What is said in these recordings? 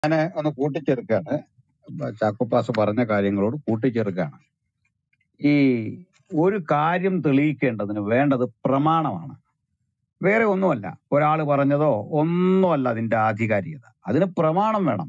ഞാൻ ഒന്ന് കൂട്ടിച്ചേർക്കുകയാണ് ചാക്കോപ്പാസ് പറഞ്ഞ കാര്യങ്ങളോട് കൂട്ടിച്ചേർക്കുകയാണ് ഈ ഒരു കാര്യം തെളിയിക്കേണ്ടതിന് വേണ്ടത് പ്രമാണമാണ് വേറെ ഒന്നുമല്ല ഒരാൾ പറഞ്ഞതോ ഒന്നുമല്ല അതിന്റെ ആധികാരികത അതിന് പ്രമാണം വേണം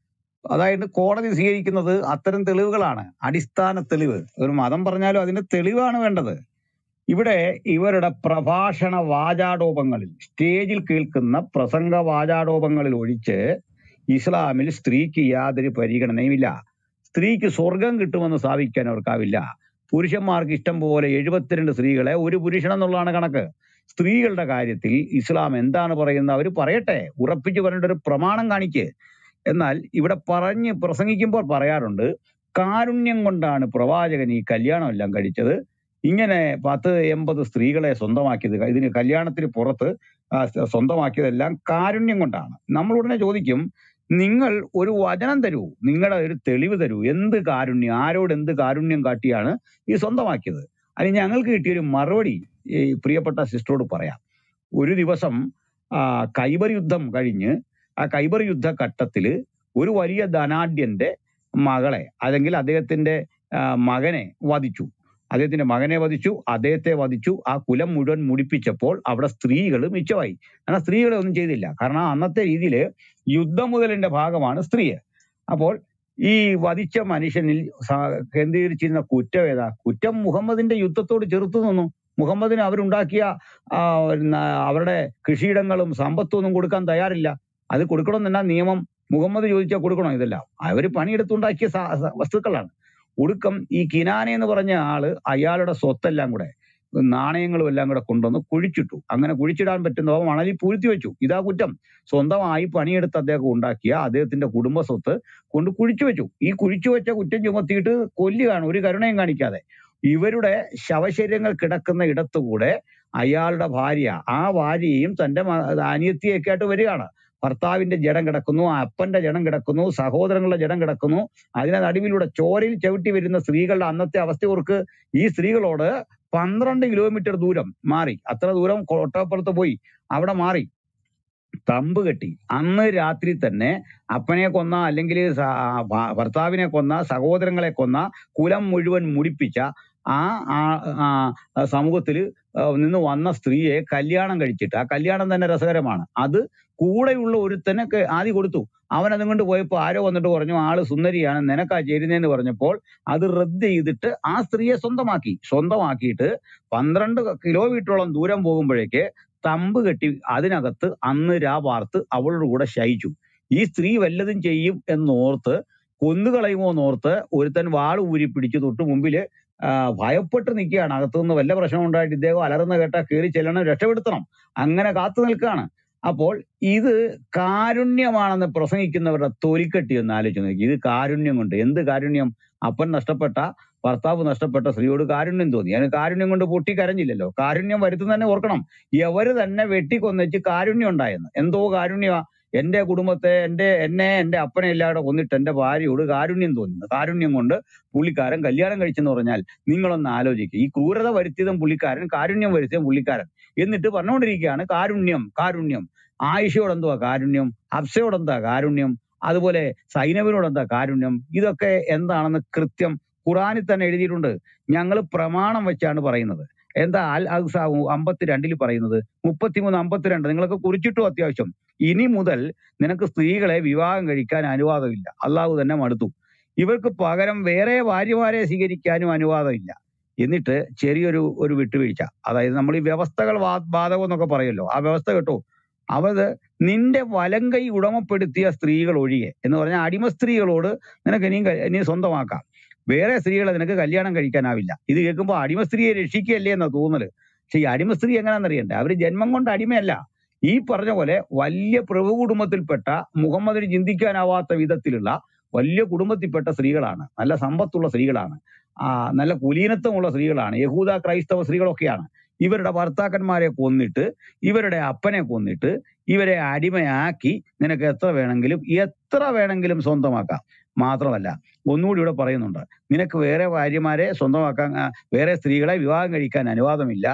അതായത് കോടതി സ്വീകരിക്കുന്നത് അത്തരം തെളിവുകളാണ് അടിസ്ഥാന തെളിവ് ഒരു മതം പറഞ്ഞാലും അതിന്റെ തെളിവാണ് വേണ്ടത് ഇവിടെ ഇവരുടെ പ്രഭാഷണ വാചാടോപങ്ങളിൽ സ്റ്റേജിൽ കേൾക്കുന്ന പ്രസംഗ വാചാടോപങ്ങളിൽ ഒഴിച്ച് ഇസ്ലാമിൽ സ്ത്രീക്ക് യാതൊരു പരിഗണനയുമില്ല സ്ത്രീക്ക് സ്വർഗം കിട്ടുമെന്ന് സ്ഥാപിക്കാൻ അവർക്കാവില്ല പുരുഷന്മാർക്ക് ഇഷ്ടം പോലെ എഴുപത്തിരണ്ട് സ്ത്രീകളെ ഒരു പുരുഷൻ എന്നുള്ളതാണ് കണക്ക് സ്ത്രീകളുടെ കാര്യത്തിൽ ഇസ്ലാം എന്താണ് പറയുന്നത് അവർ പറയട്ടെ ഉറപ്പിച്ചു പറഞ്ഞിട്ട് ഒരു പ്രമാണം കാണിക്ക് എന്നാൽ ഇവിടെ പറഞ്ഞ് പ്രസംഗിക്കുമ്പോൾ പറയാറുണ്ട് കാരുണ്യം കൊണ്ടാണ് പ്രവാചകൻ ഈ കല്യാണം എല്ലാം കഴിച്ചത് ഇങ്ങനെ പത്ത് എൺപത് സ്ത്രീകളെ സ്വന്തമാക്കിയത് ഇതിന് കല്യാണത്തിന് പുറത്ത് ആ, സ്വ- സ്വന്തമാക്കിയതെല്ലാം കാരുണ്യം കൊണ്ടാണ് നമ്മൾ ഉടനെ ചോദിക്കും നിങ്ങൾ ഒരു വചനം തരൂ നിങ്ങളുടെ ഒരു തെളിവ് തരൂ എന്ത് കാരുണ്യം ആരോട് എന്ത് കാരുണ്യം കാട്ടിയാണ് ഈ സ്വന്തമാക്കിയത് അതിന് ഞങ്ങൾക്ക് കിട്ടിയൊരു മറുപടി ഈ പ്രിയപ്പെട്ട സിസ്റ്ററോട് പറയാം ഒരു ദിവസം ആ, കൈബർ യുദ്ധം കഴിഞ്ഞ് ആ കൈബർ യുദ്ധ ഘട്ടത്തില് ഒരു വലിയ ധനാഢ്യന്റെ മകളെ അല്ലെങ്കിൽ അദ്ദേഹത്തിന്റെ ആ, മകനെ വധിച്ചു അദ്ദേഹത്തിന്റെ മകനെ വധിച്ചു അദ്ദേഹത്തെ വധിച്ചു ആ കുലം മുഴുവൻ മുടിപ്പിച്ചപ്പോൾ അവിടെ സ്ത്രീകൾ മിച്ചമായി കാരണം സ്ത്രീകളെ ഒന്നും ചെയ്തില്ല കാരണം അന്നത്തെ രീതിയിൽ യുദ്ധം മുതലിന്റെ ഭാഗമാണ് സ്ത്രീ അപ്പോൾ ഈ വധിച്ച മനുഷ്യനിൽ സ- കേന്ദ്രീകരിച്ചിരുന്ന കുറ്റം ഏതാ കുറ്റം മുഹമ്മദിന്റെ യുദ്ധത്തോട് ചെറുത്തു നിന്നു മുഹമ്മദിന് അവരുണ്ടാക്കിയ ആ, ന- അവരുടെ കൃഷിയിടങ്ങളും സമ്പത്തും ഒന്നും കൊടുക്കാൻ തയ്യാറില്ല അത് കൊടുക്കണമെന്നാ നിയമം മുഹമ്മദ് ചോദിച്ചാൽ കൊടുക്കണോ ഇതെല്ലാം അവര് പണിയെടുത്തുണ്ടാക്കിയ സ- സ- വസ്തുക്കളാണ് ഒടുക്കം ഈ കിനാന എന്ന് പറഞ്ഞ ആള് അയാളുടെ സ്വത്തെല്ലാം കൂടെ നാണയങ്ങളും എല്ലാം കൂടെ കൊണ്ടുവന്ന് കുഴിച്ചിട്ടു അങ്ങനെ കുഴിച്ചിടാൻ പറ്റുന്നവ മണലിൽ പൂഴ്ത്തി വെച്ചു ഇതാ കുറ്റം സ്വന്തമായി പണിയെടുത്ത് അദ്ദേഹം ഉണ്ടാക്കിയ അദ്ദേഹത്തിന്റെ കുടുംബ സ്വത്ത് കൊണ്ട് കുഴിച്ചു വെച്ചു ഈ കുഴിച്ചു വെച്ച കുറ്റം ചുമത്തിയിട്ട് കൊല്ലുകയാണ് ഒരു കരുണയും കാണിക്കാതെ ഇവരുടെ ശവശരീരങ്ങൾ കിടക്കുന്ന ഇടത്തുകൂടെ അയാളുടെ ഭാര്യ ആ ഭാര്യയും തന്റെ മ- അനിയത്തിയൊക്കെ ആയിട്ട് വരികയാണ് ഭർത്താവിന്റെ ജഡം കിടക്കുന്നു അപ്പന്റെ ജഡം കിടക്കുന്നു സഹോദരങ്ങളുടെ ജഡം കിടക്കുന്നു അതിനെ നടുവിലൂടെ ചോരയിൽ ചവിട്ടി വരുന്ന സ്ത്രീകളുടെ അന്നത്തെ അവസ്ഥ ഓർക്ക് ഈ സ്ത്രീകളോട് പന്ത്രണ്ട് കിലോമീറ്റർ ദൂരം മാറി അത്ര ദൂരം കോട്ടപ്പുറത്ത് പോയി അവിടെ മാറി തമ്പ് കെട്ടി അന്ന് രാത്രി തന്നെ അപ്പനെ കൊന്ന അല്ലെങ്കിൽ സ- ആ ഭ- ഭർത്താവിനെ കൊന്ന സഹോദരങ്ങളെ കൊന്ന കുലം മുഴുവൻ മുടിപ്പിച്ച ആ ആ- ആ സമൂഹത്തിൽ നിന്ന് വന്ന സ്ത്രീയെ കല്യാണം കഴിച്ചിട്ട് ആ കല്യാണം തന്നെ രസകരമാണ് അത് കൂടെയുള്ള ഒരുത്തനെ ക- ആദ്യം കൊടുത്തു അവൻ അതും കൊണ്ട് പോയപ്പോ ആരോ വന്നിട്ട് പറഞ്ഞു ആള് സുന്ദരിയാണ് നിനക്കാ ചേരുന്നതെന്ന് പറഞ്ഞപ്പോൾ അത് റദ്ദ് ചെയ്തിട്ട് ആ സ്ത്രീയെ സ്വന്തമാക്കി സ്വന്തമാക്കിയിട്ട് പന്ത്രണ്ട് കിലോമീറ്ററോളം ദൂരം പോകുമ്പോഴേക്ക് തമ്പ് കെട്ടി അതിനകത്ത് അന്ന് രാ പാർത്ത് അവളുടെ കൂടെ ശയിച്ചു ഈ സ്ത്രീ വല്ലതും ചെയ്യും എന്നോർത്ത് കൊന്നുകളയുമോ എന്നോർത്ത് ഒരുത്തൻ വാൾ ഊരി പിടിച്ചു തൊട്ട് മുമ്പില് ആ, ഭയപ്പെട്ട് നിൽക്കുകയാണ് അകത്തുനിന്ന് വല്ല പ്രശ്നം ഉണ്ടായിട്ട് ഇദ്ദേഹം അലറുന്ന കേട്ടാ കയറി ചെല്ലണം രക്ഷപ്പെടുത്തണം അങ്ങനെ കാത്തു നിൽക്കുകയാണ് അപ്പോൾ ഇത് കാരുണ്യമാണെന്ന് പ്രസംഗിക്കുന്നവരുടെ തൊലിക്കെട്ടി ഒന്ന് ആലോചിച്ച് നോക്കി ഇത് കാരുണ്യം കൊണ്ട് എന്ത് കാരുണ്യം അപ്പൻ നഷ്ടപ്പെട്ട ഭർത്താവ് നഷ്ടപ്പെട്ട സ്ത്രീയോട് കാരുണ്യം തോന്നി അതിന് കാരുണ്യം കൊണ്ട് പൊട്ടി കരഞ്ഞില്ലല്ലോ കാരുണ്യം വരുത്തുന്ന തന്നെ ഓർക്കണം എവര് തന്നെ വെട്ടിക്കൊന്നിച്ച് കാരുണ്യം ഉണ്ടായെന്ന് എന്തോ കാരുണ്യമാ എന്റെ കുടുംബത്തെ എന്റെ എന്നെ എന്റെ അപ്പനെ എല്ലാവരും കൊന്നിട്ട് എന്റെ ഭാര്യയോട് കാരുണ്യം തോന്നുന്നു കാരുണ്യം കൊണ്ട് പുള്ളിക്കാരൻ കല്യാണം കഴിച്ചെന്ന് പറഞ്ഞാൽ നിങ്ങളൊന്ന് ആലോചിക്കുക ഈ ക്രൂരത വരുത്തിയതും പുള്ളിക്കാരൻ കാരുണ്യം വരുത്തിയതും പുള്ളിക്കാരൻ എന്നിട്ട് പറഞ്ഞുകൊണ്ടിരിക്കുകയാണ് കാരുണ്യം കാരുണ്യം ആയിഷയോട് എന്തുവാ കാരുണ്യം ഹഫ്സയോട് എന്താ കാരുണ്യം അതുപോലെ സൈനവിനോട് എന്താ കാരുണ്യം ഇതൊക്കെ എന്താണെന്ന് കൃത്യം ഖുറാനിൽ തന്നെ എഴുതിയിട്ടുണ്ട് ഞങ്ങൾ പ്രമാണം വെച്ചാണ് പറയുന്നത് എന്താ അൽ അഹ്സ അമ്പത്തിരണ്ടിൽ പറയുന്നത് മുപ്പത്തിമൂന്ന് അമ്പത്തിരണ്ട് നിങ്ങളൊക്കെ കുറിച്ചിട്ടു അത്യാവശ്യം ഇനി മുതൽ നിനക്ക് സ്ത്രീകളെ വിവാഹം കഴിക്കാൻ അനുവാദമില്ല അള്ളാഹു തന്നെ മടുത്തു ഇവർക്ക് പകരം വേറെ ഭാര്യമാരെ സ്വീകരിക്കാനും അനുവാദമില്ല എന്നിട്ട് ചെറിയൊരു ഒരു വിട്ടുവീഴ്ച അതായത് നമ്മൾ ഈ വ്യവസ്ഥകൾ വാ- ബാധകം എന്നൊക്കെ പറയുമല്ലോ ആ വ്യവസ്ഥ കേട്ടോ അവത് നിന്റെ വലങ്കൈ ഉടമപ്പെടുത്തിയ സ്ത്രീകൾ ഒഴികെ എന്ന് പറഞ്ഞാൽ അടിമ സ്ത്രീകളോട് നിനക്ക് ഇനിയും ക- ഇനി സ്വന്തമാക്കാം വേറെ സ്ത്രീകളെ നിനക്ക് കല്യാണം കഴിക്കാനാവില്ല ഇത് കേൾക്കുമ്പോൾ അടിമ സ്ത്രീയെ രക്ഷിക്കുകയല്ലേ എന്നാ തോന്നല് പക്ഷെ ഈ അടിമ സ്ത്രീ എങ്ങനെയാണെന്നറിയണ്ടേ അവര് ജന്മം കൊണ്ട് അടിമയല്ല ഈ പറഞ്ഞ പോലെ വലിയ പ്രഭു കുടുംബത്തിൽപ്പെട്ട മുഹമ്മദിന് ചിന്തിക്കാനാവാത്ത വിധത്തിലുള്ള വലിയ കുടുംബത്തിൽപ്പെട്ട സ്ത്രീകളാണ് നല്ല സമ്പത്തുള്ള സ്ത്രീകളാണ് ആ നല്ല കുലീനത്വമുള്ള സ്ത്രീകളാണ് യഹൂദ ക്രൈസ്തവ സ്ത്രീകളൊക്കെയാണ് ഇവരുടെ ഭർത്താക്കന്മാരെ കൊന്നിട്ട് ഇവരുടെ അപ്പനെ കൊന്നിട്ട് ഇവരെ അടിമയാക്കി നിനക്ക് എത്ര വേണമെങ്കിലും എത്ര വേണമെങ്കിലും സ്വന്തമാക്കാം മാത്രമല്ല ഒന്നുകൂടി ഇവിടെ പറയുന്നുണ്ട് നിനക്ക് വേറെ ഭാര്യമാരെ സ്വന്തമാക്കാൻ ആ, വേറെ സ്ത്രീകളെ വിവാഹം കഴിക്കാൻ അനുവാദമില്ല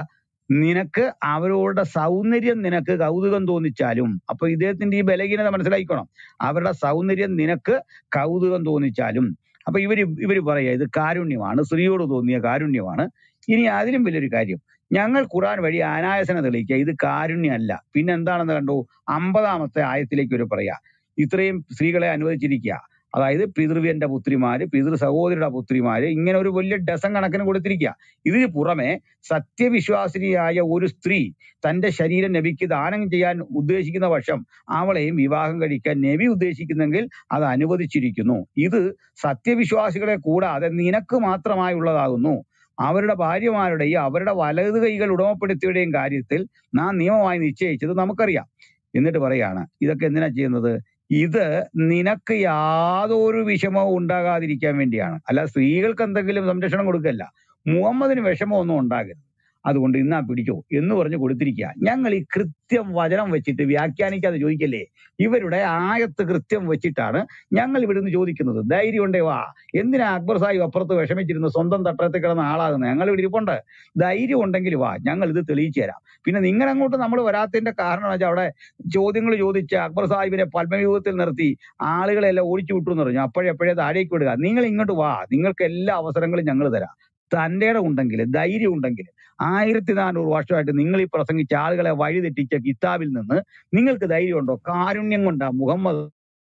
നിനക്ക് അവരുടെ സൗന്ദര്യം നിനക്ക് കൗതുകം തോന്നിച്ചാലും അപ്പൊ ഇദ്ദേഹത്തിന്റെ ഈ ബലഹീനത മനസ്സിലാക്കിക്കോണം അവരുടെ സൗന്ദര്യം നിനക്ക് കൗതുകം തോന്നിച്ചാലും അപ്പൊ ഇവര് ഇവര് പറയാ ഇത് കാരുണ്യമാണ് സ്ത്രീയോട് തോന്നിയ കാരുണ്യമാണ് ഇനി അതിലും വലിയൊരു കാര്യം ഞങ്ങൾ ഖുറാൻ വഴി അനായസന തെളിയിക്കുക ഇത് കാരുണ്യമല്ല പിന്നെ എന്താണെന്ന് കണ്ടു അമ്പതാമത്തെ ആയത്തിലേക്ക് ഒരു പറയാ ഇത്രയും സ്ത്രീകളെ അനുവദിച്ചിരിക്കുക അതായത് പിതൃവ്യന്റെ പുത്രിമാര് പിതൃ സഹോദരിയുടെ പുത്രിമാര് ഇങ്ങനെ ഒരു വലിയ ഡസൻ കണക്കിന് കൊടുത്തിരിക്കുക ഇതിന് പുറമെ സത്യവിശ്വാസിനിയായ ഒരു സ്ത്രീ തന്റെ ശരീരം നബിക്ക് ദാനം ചെയ്യാൻ ഉദ്ദേശിക്കുന്ന പക്ഷം അവളെയും വിവാഹം കഴിക്കാൻ നബി ഉദ്ദേശിക്കുന്നെങ്കിൽ അത് അനുവദിച്ചിരിക്കുന്നു ഇത് സത്യവിശ്വാസികളെ കൂടാതെ നിനക്ക് മാത്രമായുള്ളതാകുന്നു അവരുടെ ഭാര്യമാരുടെയും അവരുടെ വലത് കൈകൾ ഉടമപ്പെടുത്തിയുടെയും കാര്യത്തിൽ നാം നിയമമായി നിശ്ചയിച്ചത് നമുക്കറിയാം എന്നിട്ട് പറയാണ് ഇതൊക്കെ എന്തിനാ ചെയ്യുന്നത് ഇത് നിനക്ക് യാതൊരു വിഷമവും ഉണ്ടാകാതിരിക്കാൻ വേണ്ടിയാണ് അല്ല സ്ത്രീകൾക്ക് എന്തെങ്കിലും സംരക്ഷണം കൊടുക്കല്ല മുഹമ്മദിന് വിഷമമൊന്നും ഉണ്ടാകരുത് അതുകൊണ്ട് ഇന്നാ പിടിച്ചോ എന്ന് പറഞ്ഞ് കൊടുത്തിരിക്കുക ഞങ്ങൾ ഈ കൃത്യം വചനം വെച്ചിട്ട് വ്യാഖ്യാനിക്കാതെ ചോദിക്കല്ലേ ഇവരുടെ ആയത്ത് കൃത്യം വെച്ചിട്ടാണ് ഞങ്ങൾ ഇവിടുന്ന് ചോദിക്കുന്നത് ധൈര്യം ഉണ്ടേ വാ എന്തിനാ അക്ബർ സാഹിബ് അപ്പുറത്ത് വിഷമിച്ചിരുന്ന് സ്വന്തം തട്ടത്തിൽ കിടന്ന ആളാകുന്നത് ഞങ്ങൾ ഇവിടെ ഇരിപ്പുണ്ട് ധൈര്യം ഉണ്ടെങ്കിൽ വാ ഞങ്ങൾ ഇത് തെളിയിച്ചു തരാം പിന്നെ നിങ്ങൾ അങ്ങോട്ട് നമ്മൾ വരാത്തതിന്റെ കാരണം വെച്ചാൽ അവിടെ ചോദ്യങ്ങൾ ചോദിച്ച് അക്ബർ സാഹിബിനെ പത്മവ്യൂഹത്തിൽ നിർത്തി ആളുകളെല്ലാം ഓടിച്ചു വിട്ടു എന്ന് പറഞ്ഞു അപ്പോഴെപ്പോഴേ താഴേക്ക് വിടുക നിങ്ങൾ ഇങ്ങോട്ട് വാ നിങ്ങൾക്ക് എല്ലാ അവസരങ്ങളും ഞങ്ങൾ തരാം തന്റെ ഉണ്ടെങ്കിൽ ധൈര്യം ഉണ്ടെങ്കിൽ ആയിരത്തി നാനൂറ് വർഷമായിട്ട് നിങ്ങൾ ഈ പ്രസംഗിച്ച ആളുകളെ വഴിതെറ്റിച്ച കിതാബിൽ നിന്ന് നിങ്ങൾക്ക് ധൈര്യമുണ്ടോ കാരുണ്യം കൊണ്ടാ മുഹമ്മദ്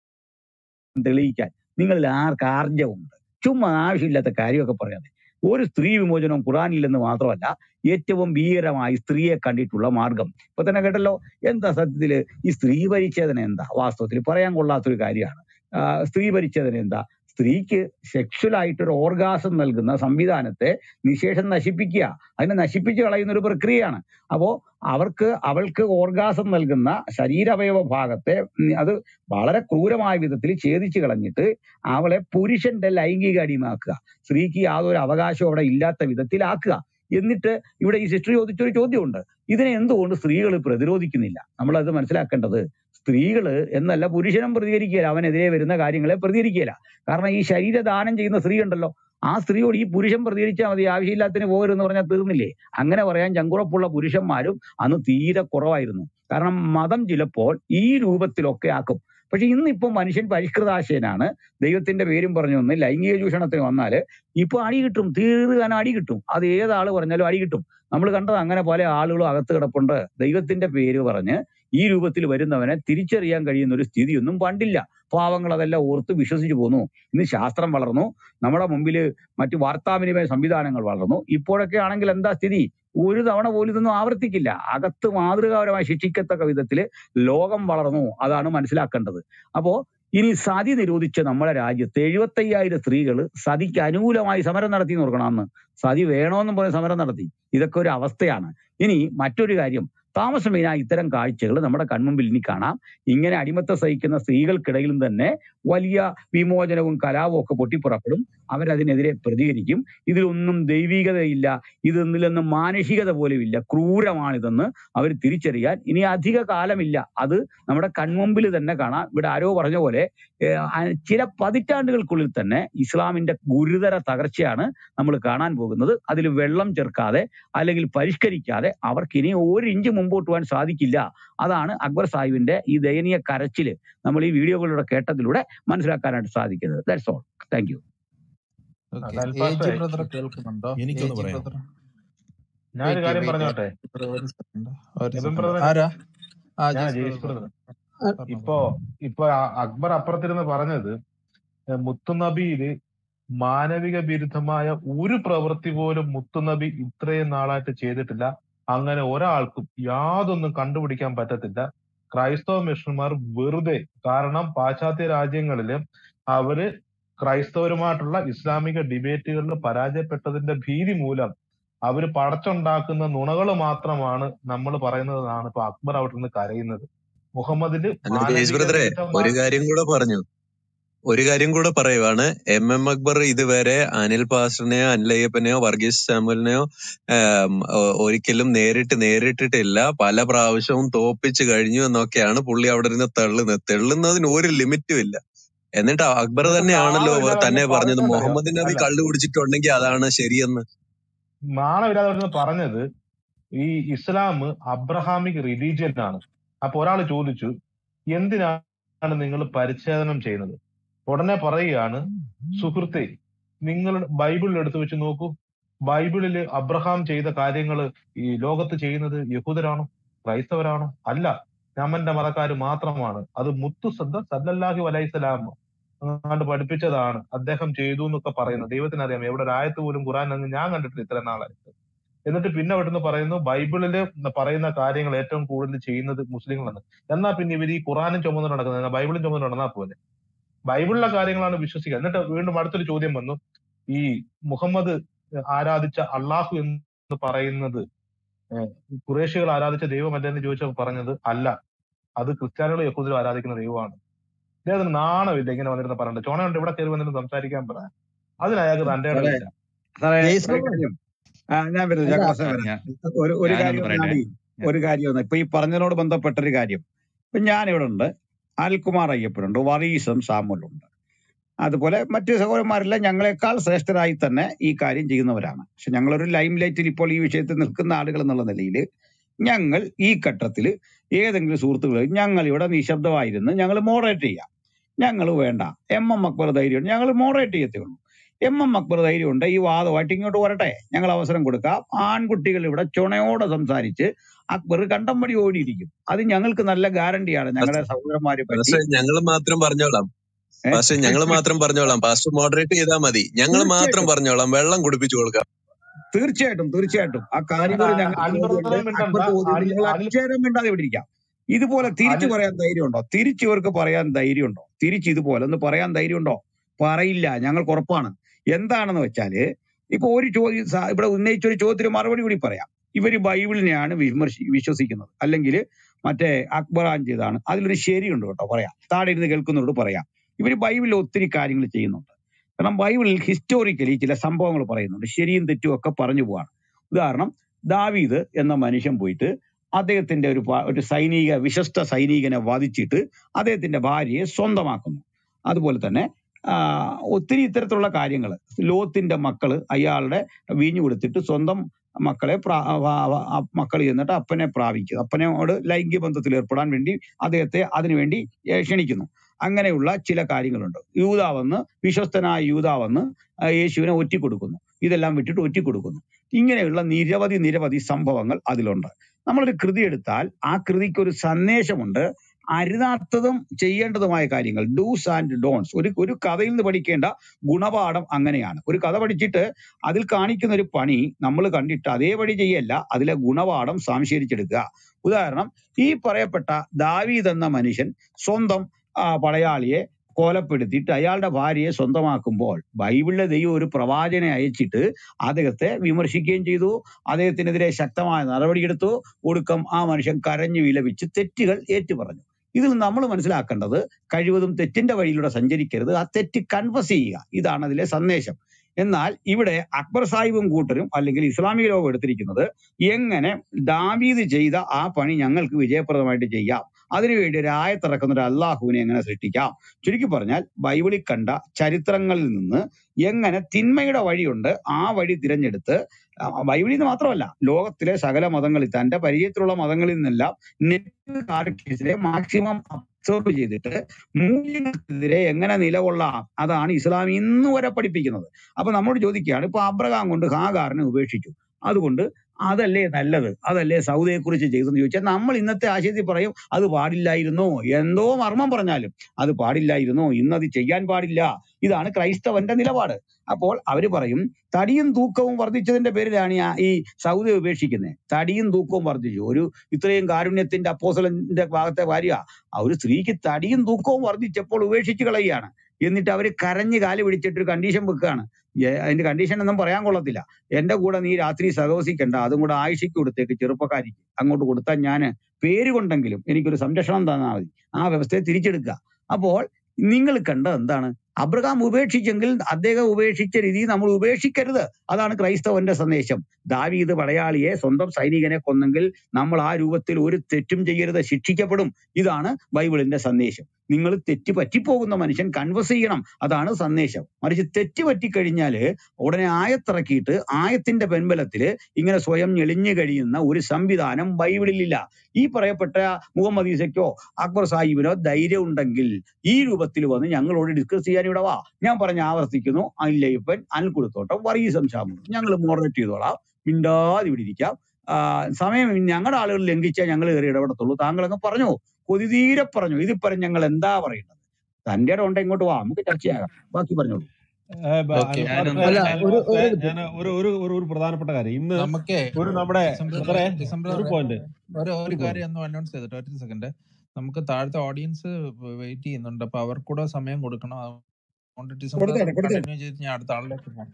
തെളിയിക്കാൻ നിങ്ങളിൽ ആർക്ക് ആർജവുണ്ട് ചുമ്മാ ആവശ്യമില്ലാത്ത കാര്യമൊക്കെ പറയാതെ ഒരു സ്ത്രീ വിമോചനം ഖുറാനില്ലെന്ന് മാത്രമല്ല ഏറ്റവും ഭീകരമായി സ്ത്രീയെ കണ്ടിട്ടുള്ള മാർഗം ഇപ്പൊ തന്നെ കേട്ടല്ലോ എന്താ സത്യത്തില് ഈ സ്ത്രീ പരിച്ഛേദന എന്താ വാസ്തവത്തിൽ പറയാൻ കൊള്ളാത്തൊരു കാര്യമാണ് ആ, സ്ത്രീ പരിച്ഛേദന എന്താ സ്ത്രീക്ക് സെക്ഷൽ ആയിട്ടൊരു ഓർഗാസം നൽകുന്ന സംവിധാനത്തെ നിശേഷം നശിപ്പിക്കുക അതിനെ നശിപ്പിച്ച് കളയുന്ന ഒരു പ്രക്രിയയാണ് അപ്പോ അവർക്ക് അവൾക്ക് ഓർഗാസം നൽകുന്ന ശരീരാവയവ ഭാഗത്തെ ഉം, അത് വളരെ ക്രൂരമായ വിധത്തിൽ ഛേദിച്ച് കളഞ്ഞിട്ട് അവളെ പുരുഷന്റെ ലൈംഗിക അടിമാക്കുക സ്ത്രീക്ക് യാതൊരു അവകാശവും അവിടെ ഇല്ലാത്ത വിധത്തിലാക്കുക എന്നിട്ട് ഇവിടെ ഈ സിസ്റ്റർ ചോദിച്ചൊരു ചോദ്യമുണ്ട് ഇതിനെ എന്തുകൊണ്ട് സ്ത്രീകൾ പ്രതിരോധിക്കുന്നില്ല നമ്മൾ അത് മനസ്സിലാക്കേണ്ടത് സ്ത്രീകള് എന്നല്ല പുരുഷനും പ്രതികരിക്കുകയില്ല അവനെതിരെ വരുന്ന കാര്യങ്ങളെ പ്രതികരിക്കുകയില്ല കാരണം ഈ ശരീരദാനം ചെയ്യുന്ന സ്ത്രീ ഉണ്ടല്ലോ ആ സ്ത്രീയോട് ഈ പുരുഷൻ പ്രതികരിച്ചാൽ മതി ആവശ്യമില്ലാത്തതിന് പോകരുതെന്ന് പറഞ്ഞാൽ തീർന്നില്ലേ അങ്ങനെ പറയാൻ ചങ്കുറപ്പുള്ള പുരുഷന്മാരും അന്ന് തീരെ കുറവായിരുന്നു കാരണം മതം ചിലപ്പോൾ ഈ രൂപത്തിലൊക്കെ ആക്കും പക്ഷെ ഇന്നിപ്പോ മനുഷ്യൻ പരിഷ്കൃതാശയനാണ് ദൈവത്തിന്റെ പേരും പറഞ്ഞു വന്ന് ലൈംഗിക ചൂഷണത്തിന് വന്നാല് ഇപ്പൊ അടി കിട്ടും തീർക്കാൻ അടി കിട്ടും അത് ഏതാള് പറഞ്ഞാലും അടി കിട്ടും നമ്മൾ കണ്ടത് അങ്ങനെ പല ആളുകളും അകത്ത് കിടപ്പുണ്ട് ദൈവത്തിന്റെ പേര് പറഞ്ഞ് ഈ രൂപത്തിൽ വരുന്നവനെ തിരിച്ചറിയാൻ കഴിയുന്ന ഒരു സ്ഥിതിയൊന്നും പണ്ടില്ല പാവങ്ങൾ അതെല്ലാം ഓർത്ത് വിശ്വസിച്ചു പോന്നു ഇന്ന് ശാസ്ത്രം വളർന്നു നമ്മുടെ മുമ്പിൽ മറ്റു വാർത്താവിനിമയ സംവിധാനങ്ങൾ വളർന്നു ഇപ്പോഴൊക്കെ ആണെങ്കിൽ എന്താ സ്ഥിതി ഒരു തവണ പോലും ഇതൊന്നും ആവർത്തിക്കില്ല അകത്ത് മാതൃകാപരമായി ശിക്ഷിക്കത്തക്ക വിധത്തിൽ ലോകം വളർന്നു അതാണ് മനസ്സിലാക്കേണ്ടത് അപ്പോ ഇനി സതി നിരോധിച്ച നമ്മുടെ രാജ്യത്ത് എഴുപത്തയ്യായിരം സ്ത്രീകൾ സതിക്ക് അനുകൂലമായി സമരം നടത്തി എന്ന് ഓർക്കണം അന്ന് സതി വേണോന്നും പറഞ്ഞ് സമരം നടത്തി ഇതൊക്കെ ഒരു അവസ്ഥയാണ് ഇനി മറ്റൊരു കാര്യം താമസമേന ഇത്തരം കാഴ്ചകൾ നമ്മുടെ കൺമുമ്പിൽ ഇനി കാണാം ഇങ്ങനെ അടിമത്തം സഹിക്കുന്ന സ്ത്രീകൾക്കിടയിലും തന്നെ വലിയ വിമോചനവും കലാപവും ഒക്കെ പൊട്ടിപ്പുറപ്പെടും അവരതിനെതിരെ പ്രതികരിക്കും ഇതിലൊന്നും ദൈവികതയില്ല ഇതിലൊന്നും മാനുഷികത പോലും ഇല്ല ക്രൂരമാണിതെന്ന് അവർ തിരിച്ചറിയാൻ ഇനി അധിക കാലമില്ല അത് നമ്മുടെ കൺമുമ്പിൽ തന്നെ കാണാം ഇവിടെ ആരോ പറഞ്ഞ പോലെ ഏഹ്, ആ- ചില പതിറ്റാണ്ടുകൾക്കുള്ളിൽ തന്നെ ഇസ്ലാമിന്റെ ഗുരുതര തകർച്ചയാണ് നമ്മൾ കാണാൻ പോകുന്നത് അതിൽ വെള്ളം ചേർക്കാതെ അല്ലെങ്കിൽ പരിഷ്കരിക്കാതെ അവർക്ക് ഇനി ഒരു ഇഞ്ച് മുമ്പോട്ട് പോകാൻ സാധിക്കില്ല അതാണ് അക്ബർ സാഹിബിന്റെ ഈ ദയനീയ കരച്ചില് നമ്മൾ ഈ വീഡിയോകളിലൂടെ കേട്ടതിലൂടെ മനസ്സിലാക്കാനായിട്ട് സാധിക്കുന്നത് that's all thank you okay അതായത് എ ജി പാസ്റ്ററെ ബ്രദർ കേൾക്കുന്നുണ്ടോ എ എനിക്കൊന്ന് ജി പറയാം ബ്രദർ ഞാനൊരു വെയിറ്റ് കാര്യം വെയിറ്റ് പറഞ്ഞോട്ടെ ഒരു സെക്കൻഡ് ഒരു എബിൻ സെക്കൻഡ് ബ്രദർ ആരാ ആ ഞാൻ ജേസ് ജെയ്സ് ബ്രദർ ബ്രദർ പറഞ്ഞു ഇപ്പോ പറഞ്ഞു ഇപ്പൊ അ- അക്ബർ അപ്പുറത്തിരുന്ന് പറഞ്ഞത് ഏഹ് മുത്തുനബിയില് മാനവിക വിരുദ്ധമായ ഒരു പ്രവൃത്തി പോലും മുത്തുനബി ഇത്രയും നാളായിട്ട് ചെയ്തിട്ടില്ല അങ്ങനെ ഒരാൾക്കും യാതൊന്നും കണ്ടുപിടിക്കാൻ പറ്റത്തില്ല ക്രൈസ്തവ മിഷണന്മാർ വെറുതെ കാരണം പാശ്ചാത്യ രാജ്യങ്ങളില് അവര് ക്രൈസ്തവരുമായിട്ടുള്ള ഇസ്ലാമിക ഡിബേറ്റുകളിൽ പരാജയപ്പെട്ടതിന്റെ ഭീതി മൂലം അവര് പടച്ചുണ്ടാക്കുന്ന നുണകൾ മാത്രമാണ് നമ്മൾ പറയുന്നതാണ് ഇപ്പൊ അക്ബർ അവിടെ നിന്ന് കരയുന്നത് മുഹമ്മദില് അല്ല ജെയ്സ് മാനവിക ബ്രദറെ വിരുദ്ധമായ ഒരു കാര്യം കൂടെ പറഞ്ഞു ഒരു കാര്യം കൂടെ പറയുവാണ് എം എം അക്ബർ ഇതുവരെ അനിൽ പാസ്റ്ററിനെയോ അനിലയ്യപ്പനെയോ വർഗീസ് സാമുലിനെയോ ആം, ഒ- ഒരിക്കലും നേരിട്ട് നേരിട്ടിട്ടില്ല പല പ്രാവശ്യവും തോപ്പിച്ചു കഴിഞ്ഞു എന്നൊക്കെയാണ് പുള്ളി അവിടെ ഇരുന്ന് തള്ളുന്നത് തെള്ളുന്നതിന് ഒരു ലിമിറ്റും ഇല്ല എന്നിട്ട് അക്ബർ എന്നിട്ട് തന്നെയാണല്ലോ നാണമില്ലാതെ തന്നെ അവിടുന്ന് പറഞ്ഞത് പറഞ്ഞെന്നറിയോ മുഹമ്മദ് നബി അല്ല കള്ളു കുടിച്ചിട്ടുണ്ടെങ്കിൽ അതാണ് ശരിയെന്ന് നാണമില്ലാതെ അവിടുന്ന് പറഞ്ഞത് ഈ ഇസ്ലാം അബ്രഹാമിക് റിലീജിയൻ ആണ് അപ്പൊ ഒരാൾ ചോദിച്ചു എന്തിനാണ് നിങ്ങൾ പരിച്ഛേദനം ചെയ്യുന്നത് ഉടനെ പറയുകയാണ് സുഹൃത്തെ നിങ്ങൾ ബൈബിളിൽ എടുത്തു വെച്ച് നോക്കൂ ബൈബിളിൽ അബ്രഹാം ചെയ്ത കാര്യങ്ങൾ ഈ ലോകത്ത് ചെയ്യുന്നത് യഹൂദരാണോ ക്രൈസ്തവരാണോ അല്ല ഞമ്മന്റെ മതക്കാര് മാത്രമാണ് അത് മുത്തുസദ്ദ സല്ലല്ലാഹി വലൈസലാം അങ്ങാണ്ട് പഠിപ്പിച്ചതാണ് അദ്ദേഹം ചെയ്തു എന്നൊക്കെ പറയുന്നത് ദൈവത്തിന് അറിയാം എവിടെ ഒരു ആയത്ത് പോലും ഖുറാൻ അങ്ങ് ഞാൻ കണ്ടിട്ടില്ല ഇത്ര നാളായിട്ട് എന്നിട്ട് പിന്നെ അവിടുന്ന് പറയുന്നു ബൈബിളില് പറയുന്ന കാര്യങ്ങൾ ഏറ്റവും കൂടുതൽ ചെയ്യുന്നത് മുസ്ലിങ്ങളാണ് എന്നാ പിന്നെ ഇവർ ഈ ഖുറാനും ചുമന്ന് നടക്കുന്നത് എന്നാ ബൈബിളും ചുമന്ന് നടന്നാൽ പോലെ ബൈബിളിലെ കാര്യങ്ങളാണ് വിശ്വസിക്കുക എന്നിട്ട് വീണ്ടും അടുത്തൊരു ചോദ്യം വന്നു ഈ മുഹമ്മദ് ആരാധിച്ച അള്ളാഹു എന്ന് പറയുന്നത് ഏഹ് ഖുറേഷികൾ ആരാധിച്ച ദൈവമല്ലെന്ന് ചോദിച്ചപ്പോൾ പറഞ്ഞത് അല്ല അത് ക്രിസ്ത്യാനികളും യഹൂദരും ആരാധിക്കുന്ന ദൈവമാണ് ഇദ്ദേഹത്തിന് നാണമില്ല ഇങ്ങനെ വന്നിരുന്ന് പറയണ്ട ചോണയുണ്ട് ഇവിടെ കയറി വന്നിട്ട് സംസാരിക്കാൻ പറ അതിന് അയാൾക്ക് തന്റെ സാറേ ഇടമില്ല സാറേ ജയ്സൺ ഒരു കാര്യം ആ, ഞാൻ വരുന്നത് അല്ല ജാക്കോസെ ആ, വരാം ഞാൻ ഒരു ഒരു ഞാനൊന്ന് കാര്യം പറയട്ടെ ഞാൻ ഞാൻ- ഒരു കാര്യം ഒന്ന് ഇപ്പൊ ഈ പറഞ്ഞതിനോട് ബന്ധപ്പെട്ടൊരു കാര്യം ഇപ്പൊ ഞാനിവിടെ ഉണ്ട് അനിൽകുമാർ അയ്യപ്പനുണ്ട് വറീസും സാമുലുണ്ട് അതുപോലെ മറ്റു സഹോദരന്മാരെല്ലാം ഞങ്ങളെക്കാൾ ശ്രേഷ്ഠരായി തന്നെ ഈ കാര്യം ചെയ്യുന്നവരാണ് പക്ഷെ ഞങ്ങളൊരു ലൈം ലൈറ്റിൽ ഇപ്പോൾ ഈ വിഷയത്തിൽ നിൽക്കുന്ന ആളുകൾ എന്നുള്ള നിലയിൽ ഞങ്ങൾ ഈ ഘട്ടത്തിൽ ഏതെങ്കിലും സുഹൃത്തുക്കൾ ഞങ്ങൾ ഇവിടെ നിശബ്ദമായിരുന്ന് ഞങ്ങൾ മോഡറേറ്റ് ചെയ്യാം ഞങ്ങൾ വേണ്ട എം എം അക്ബർ ധൈര്യം ഞങ്ങൾ മോഡറേറ്റ് ചെയ്യത്തേ ഉള്ളൂ എം എം അക്ബർ ധൈര്യം ഉണ്ട് ഈ വാദമായിട്ട് ഇങ്ങോട്ട് വരട്ടെ ഞങ്ങൾ അവസരം കൊടുക്കാം ആൺകുട്ടികൾ ഇവിടെ ചുണയോടെ സംസാരിച്ച് അക്ബർ കണ്ടം വഴി ഓടിയിരിക്കും അത് ഞങ്ങൾക്ക് നല്ല ഗ്യാരണ്ടിയാണ് ഞങ്ങളുടെ സഹോദരന്മാരെ പറ്റി പാസ്റ്റർ ഞങ്ങൾ മാത്രം പറഞ്ഞോളാം ഏ? പാസ്റ്റർ ഞങ്ങൾ മാത്രം പറഞ്ഞോളാം പാസ്റ്റർ മോഡറേറ്റ് ചെയ്താൽ മതി ഞങ്ങൾ മാത്രം തീർച്ചയായിട്ടും പറഞ്ഞോളാം വെള്ളം കുടിപ്പിച്ചു കൊടുക്കാം തീർച്ചയായിട്ടും തീർച്ചയായിട്ടും ആ കാര്യം ഞങ്ങൾ അൻപത് ബോധ്യമുണ്ട് മിനിറ്റ് അക്ബർക്ക് ബോധ്യമുണ്ട് അനിൽ നിങ്ങൾ അനിൽ അക്ഷരം മിണ്ടാതെ ഇവിടെ ഇരിക്കാം ഇതുപോലെ തിരിച്ചു അനിൽ പറയാൻ ധൈര്യമുണ്ടോ തിരിച്ചു ഇവർക്ക് പറയാൻ ധൈര്യമുണ്ടോ തിരിച്ച് ഇതുപോലെ ഒന്ന് പറയാൻ ധൈര്യമുണ്ടോ പറയില്ല ഞങ്ങൾക്ക് ഉറപ്പാണ് എന്താണെന്ന് വെച്ചാല് ഇപ്പൊ ഒരു ചോദ്യം സ- ഇവിടെ ഉന്നയിച്ച ഒരു ചോദ്യത്തിന് മറുപടി കൂടി പറയാം ഇവര് ബൈബിളിനെയാണ് വിമർശി വിശ്വസിക്കുന്നത് അല്ലെങ്കിൽ മറ്റേ അക്ബറാൻ ചെയ്താണ് അതിലൊരു ശരിയുണ്ട് കേട്ടോ പറയാം താഴെ ഇരുന്ന് കേൾക്കുന്നവരോട് പറയാം ഇവര് ബൈബിളിൽ ഒത്തിരി കാര്യങ്ങൾ ചെയ്യുന്നുണ്ട് കാരണം ബൈബിളിൽ ഹിസ്റ്റോറിക്കലി ചില സംഭവങ്ങൾ പറയുന്നുണ്ട് ശരിയും തെറ്റും ഒക്കെ പറഞ്ഞു പോവാണ് ഉദാഹരണം ദാവീദ് എന്ന മനുഷ്യൻ പോയിട്ട് അദ്ദേഹത്തിന്റെ ഒരു പ- ഒരു സൈനിക വിശ്വസ്ത സൈനികനെ വധിച്ചിട്ട് അദ്ദേഹത്തിന്റെ ഭാര്യയെ സ്വന്തമാക്കുന്നു അതുപോലെ തന്നെ ആ, ഒത്തിരി ഇത്തരത്തിലുള്ള കാര്യങ്ങൾ ലോത്തിന്റെ മക്കള് അയാളുടെ വീഞ്ഞു കൊടുത്തിട്ട് സ്വന്തം മക്കളെ പ്രാ- വ- വ- ആ മക്കൾ ചെന്നിട്ട് അപ്പനെ പ്രാപിക്കുക അപ്പനോട് ലൈംഗിക ബന്ധത്തിൽ ഏർപ്പെടാൻ വേണ്ടി അദ്ദേഹത്തെ അതിനുവേണ്ടി ഏ, ക്ഷണിക്കുന്നു അങ്ങനെയുള്ള ചില കാര്യങ്ങളുണ്ട് യൂതാവെന്ന് വിശ്വസ്തനായ യൂതാവെന്ന് ആ, യേശുവിനെ ഒറ്റിക്കൊടുക്കുന്നു ഇതെല്ലാം വിട്ടിട്ട് ഒറ്റിക്കൊടുക്കുന്നു ഇങ്ങനെയുള്ള നിരവധി നിരവധി സംഭവങ്ങൾ അതിലുണ്ട് നമ്മളൊരു കൃതി എടുത്താൽ ആ കൃതിക്ക് ഒരു സന്ദേശമുണ്ട് അരുതാത്തതും ചെയ്യേണ്ടതുമായ കാര്യങ്ങൾ ഡൂസ് ആൻഡ് ഡോൺസ് ഒരു ഒരു കഥയിൽ നിന്ന് പഠിക്കേണ്ട ഗുണപാഠം അങ്ങനെയാണ് ഒരു കഥ പഠിച്ചിട്ട് അതിൽ കാണിക്കുന്ന ഒരു പണി നമ്മൾ കണ്ടിട്ട് അതേപടി ചെയ്യല്ല അതിലെ ഗുണപാഠം സംശീകരിച്ചെടുക്കുക ഉദാഹരണം ഈ പറയപ്പെട്ട ദാവീദ് എന്ന മനുഷ്യൻ സ്വന്തം ആ, പടയാളിയെ കൊലപ്പെടുത്തിയിട്ട് അയാളുടെ ഭാര്യയെ സ്വന്തമാക്കുമ്പോൾ ബൈബിളിലെ ദൈവം ഒരു പ്രവാചകനെ അയച്ചിട്ട് അദ്ദേഹത്തെ വിമർശിക്കുകയും ചെയ്തു അദ്ദേഹത്തിനെതിരെ ശക്തമായ നടപടിയെടുത്തു ഒടുക്കം ആ മനുഷ്യൻ കരഞ്ഞു വിലപിച്ച് തെറ്റുകൾ ഏറ്റുപറഞ്ഞു ഇതിൽ നമ്മൾ മനസ്സിലാക്കേണ്ടത് കഴിവതും തെറ്റിന്റെ വഴിയിലൂടെ സഞ്ചരിക്കരുത് ആ തെറ്റ് കൺഫസ് ചെയ്യുക ഇതാണ് അതിലെ സന്ദേശം എന്നാൽ ഇവിടെ അക്ബർ സാഹിബും കൂട്ടരും അല്ലെങ്കിൽ ഇസ്ലാമിക ലോകം എടുത്തിരിക്കുന്നത് എങ്ങനെ ദാവീദ് ചെയ്ത ആ പണി ഞങ്ങൾക്ക് വിജയപ്രദമായിട്ട് ചെയ്യാം അതിനുവേണ്ടി ഒരു ആയത്തിറക്കുന്ന ഒരു അള്ളാഹുവിനെ എങ്ങനെ സൃഷ്ടിക്കാം ചുരുക്കി പറഞ്ഞാൽ ബൈബിളിൽ കണ്ട ചരിത്രങ്ങളിൽ നിന്ന് എങ്ങനെ തിന്മയുടെ വഴിയുണ്ട് ആ വഴി തിരഞ്ഞെടുത്ത് ആ, ബൈബിളിൽ നിന്ന് മാത്രമല്ല ലോകത്തിലെ സകല മതങ്ങളിൽ തന്റെ പരിചയത്തിലുള്ള മതങ്ങളിൽ നിന്നെല്ലാം നെഗറ്റീവ് കാരക്ടേഴ്സിനെ മാക്സിമം അബ്സോർബ് ചെയ്തിട്ട് മൂല്യങ്ങൾക്കെതിരെ എങ്ങനെ നിലകൊള്ളാം അതാണ് ഇസ്ലാം ഇന്ന് വരെ പഠിപ്പിക്കുന്നത് അപ്പൊ നമ്മോട് ചോദിക്കുകയാണ് ഇപ്പൊ അബ്രഹാം കൊണ്ട് ഹാഗാറിനെ ഉപേക്ഷിച്ചു അതുകൊണ്ട് അതല്ലേ നല്ലത് അതല്ലേ സൗദയെ കുറിച്ച് ചെയ്തെന്ന് ചോദിച്ചാൽ നമ്മൾ ഇന്നത്തെ ആശയത്തിൽ പറയും അത് പാടില്ലായിരുന്നോ എന്തോ മർമ്മം പറഞ്ഞാലും അത് പാടില്ലായിരുന്നോ ഇന്നത് ചെയ്യാൻ പാടില്ല ഇതാണ് ക്രൈസ്തവന്റെ നിലപാട് അപ്പോൾ അവര് പറയും തടിയും തൂക്കവും വർദ്ധിച്ചതിന്റെ പേരിലാണ് ഈ ആ- ഈ സൗദി ഉപേക്ഷിക്കുന്നത് തടിയും തൂക്കവും വർദ്ധിച്ചു ഒരു ഇത്രയും കാരുണ്യത്തിന്റെ അപ്പോസലന്റെ ഭാഗത്തെ ഭാര്യ ആ ഒരു സ്ത്രീക്ക് തടിയും തൂക്കവും വർദ്ധിച്ചപ്പോൾ ഉപേക്ഷിച്ച് കളയുകയാണ് എന്നിട്ട് അവര് കരഞ്ഞ് കാല് പിടിച്ചിട്ട് ഒരു കണ്ടീഷൻ വെക്കുകയാണ് ഏ- അതിന്റെ കണ്ടീഷൻ ഒന്നും പറയാൻ കൊള്ളത്തില്ല എന്റെ കൂടെ നീ രാത്രി സഹവസിക്കണ്ട അതും കൂടെ ആയിഷയ്ക്ക് കൊടുത്തേക്ക് ചെറുപ്പക്കാരിക്ക് അങ്ങോട്ട് കൊടുത്താൽ ഞാൻ പേര് കൊണ്ടെങ്കിലും എനിക്കൊരു സംരക്ഷണം തന്നാൽ മതി ആ വ്യവസ്ഥയെ തിരിച്ചെടുക്കുക അപ്പോൾ നിങ്ങൾ കണ്ടത് എന്താണ് അബ്രഹാം ഉപേക്ഷിച്ചെങ്കിൽ അദ്ദേഹം ഉപേക്ഷിച്ച രീതി നമ്മൾ ഉപേക്ഷിക്കരുത് അതാണ് ക്രൈസ്തവന്റെ സന്ദേശം ദാവീദ് പടയാളിയെ സ്വന്തം സൈനികനെ കൊന്നെങ്കിൽ നമ്മൾ ആ രൂപത്തിൽ ഒരു തെറ്റും ചെയ്യരുത് ശിക്ഷിക്കപ്പെടും ഇതാണ് ബൈബിളിന്റെ സന്ദേശം നിങ്ങൾ തെറ്റ് പറ്റിപ്പോകുന്ന മനുഷ്യൻ കൺവസ് ചെയ്യണം അതാണ് സന്ദേശം മറിച്ച് തെറ്റ് പറ്റിക്കഴിഞ്ഞാല് ഉടനെ ആയത്തിറക്കിയിട്ട് ആയത്തിന്റെ പിൻബലത്തില് ഇങ്ങനെ സ്വയം ഞെളിഞ്ഞു കഴിയുന്ന ഒരു സംവിധാനം ബൈബിളിലില്ല ഈ പറയപ്പെട്ട മുഹമ്മദ് ഈസയ്ക്കോ അക്ബർ സാഹിബിനോ ധൈര്യം ഉണ്ടെങ്കിൽ ഈ രൂപത്തിൽ വന്ന് ഞങ്ങളോട് ഡിസ്കസ് ചെയ്യാൻ ഇവിടെ വാ ഞാൻ പറഞ്ഞ ആവർത്തിക്കുന്നു അനിലയ്യപ്പൻ അനിൽക്കുടത്തോട്ടം വർഗീസം ശാമും ഞങ്ങൾ മോഡറേറ്റ് ചെയ്തോളാം മിണ്ടാതെ ഇവിടെ ഇരിക്കാം ആ, സമയം ഞങ്ങളുടെ ആളുകൾ ലംഘിച്ചാൽ ഞങ്ങൾ കയറി ഇടപെടത്തുള്ളൂ താങ്കൾ അങ്ങ് പറഞ്ഞു കൊതിതീരെ പറഞ്ഞു ഇതിപ്പറം ഞങ്ങൾ എന്താ പറയുന്നത് തന്റെ ഇടം ഉണ്ടെങ്കിൽ ഇങ്ങോട്ട് വാ നമുക്ക് ചർച്ചയാകാം ബാക്കി പറഞ്ഞോളൂ ഏ, ബ- ഓക്കെ അനിൽ ഞാനൊന്ന് പാസ്റ്ററെ, അല്ല അനിൽ ഒരു പാസ്റ്ററെ, ഒരു മിനിറ്റ് ഞാൻ ഒരു ഒരു ഒരു ഒരു പ്രധാനപ്പെട്ട കാര്യം ഇന്ന് നമുക്കേ ഒരു നമ്മുടെ ഡിസംബർ ബ്രദറെ ഡിസംബർ ഒരു പോയിന്റ് ഒരു ഒരു ഒരു കാര്യം പോയിന്റ് ഒന്ന് അനൗൺസ് ചെയ്തിട്ട് ഒറ്റ സെക്കൻഡ് നമുക്ക് താഴത്തെ ഓഡിയൻസ് വെയിറ്റ് ചെയ്യുന്നുണ്ട് അപ്പൊ അവർക്കൂടെ സമയം കൊടുക്കണം അതുകൊണ്ട് ഡിസംബർ കൊടുത്തേരെ കൊടുത്തേരെ കണ്ടിന്യൂ ചെയ്ത് ഞാൻ അടുത്ത ആളിലേക്ക് പോകാം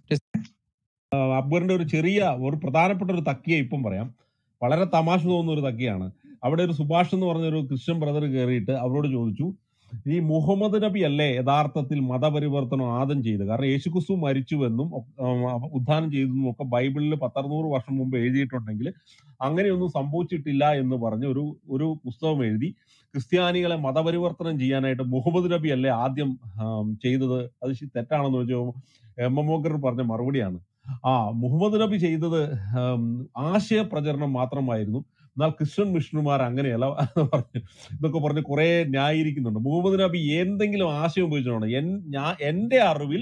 അക്ബറിന്റെ ഒരു ചെറിയ ഒരു പ്രധാനപ്പെട്ട ഒരു തക്കിയ ഇപ്പം പറയാം വളരെ തമാശ തോന്നുന്ന ഒരു തക്കിയാണ് അവിടെ ഒരു സുഭാഷ് എന്ന് പറഞ്ഞ ഒരു ക്രിസ്ത്യൻ ബ്രദർ കയറിയിട്ട് അവരോട് ചോദിച്ചു ഈ മുഹമ്മദ് നബി അല്ലേ യഥാർത്ഥത്തിൽ മതപരിവർത്തനം ആദ്യം ചെയ്ത് കാരണം യേശുക്രിസ്തു മരിച്ചുവെന്നും ഉം, ഉദ്ധാനം ചെയ്തെന്നും ഒക്കെ ബൈബിളിൽ പത്തറുന്നൂറ് വർഷം മുമ്പ് എഴുതിയിട്ടുണ്ടെങ്കിൽ അങ്ങനെയൊന്നും സംഭവിച്ചിട്ടില്ല എന്ന് പറഞ്ഞ് ഒരു ഒരു പുസ്തകം എഴുതി ക്രിസ്ത്യാനികളെ മതപരിവർത്തനം ചെയ്യാനായിട്ട് മുഹമ്മദ് നബി അല്ലേ ആദ്യം ആം, ചെയ്തത് അത് ശരി തെറ്റാണെന്ന് വെച്ചാൽ എം എം ഓക്കർ പറഞ്ഞ മറുപടിയാണ് ആ മുഹമ്മദ് നബി ചെയ്തത് ആം, ആശയപ്രചരണം മാത്രമായിരുന്നു എന്നാൽ ക്രിസ്ത്യൻ മിഷണറിമാർ അങ്ങനെയല്ല എന്ന് പറഞ്ഞു ഇതൊക്കെ പറഞ്ഞ് കുറെ ന്യായീകരിക്കുന്നുണ്ട് മുഹമ്മദ് നബി എന്തെങ്കിലും ആശയം ഉപയോഗിച്ചിട്ടുണ്ടോ എൻ ഞാൻ എന്റെ അറിവിൽ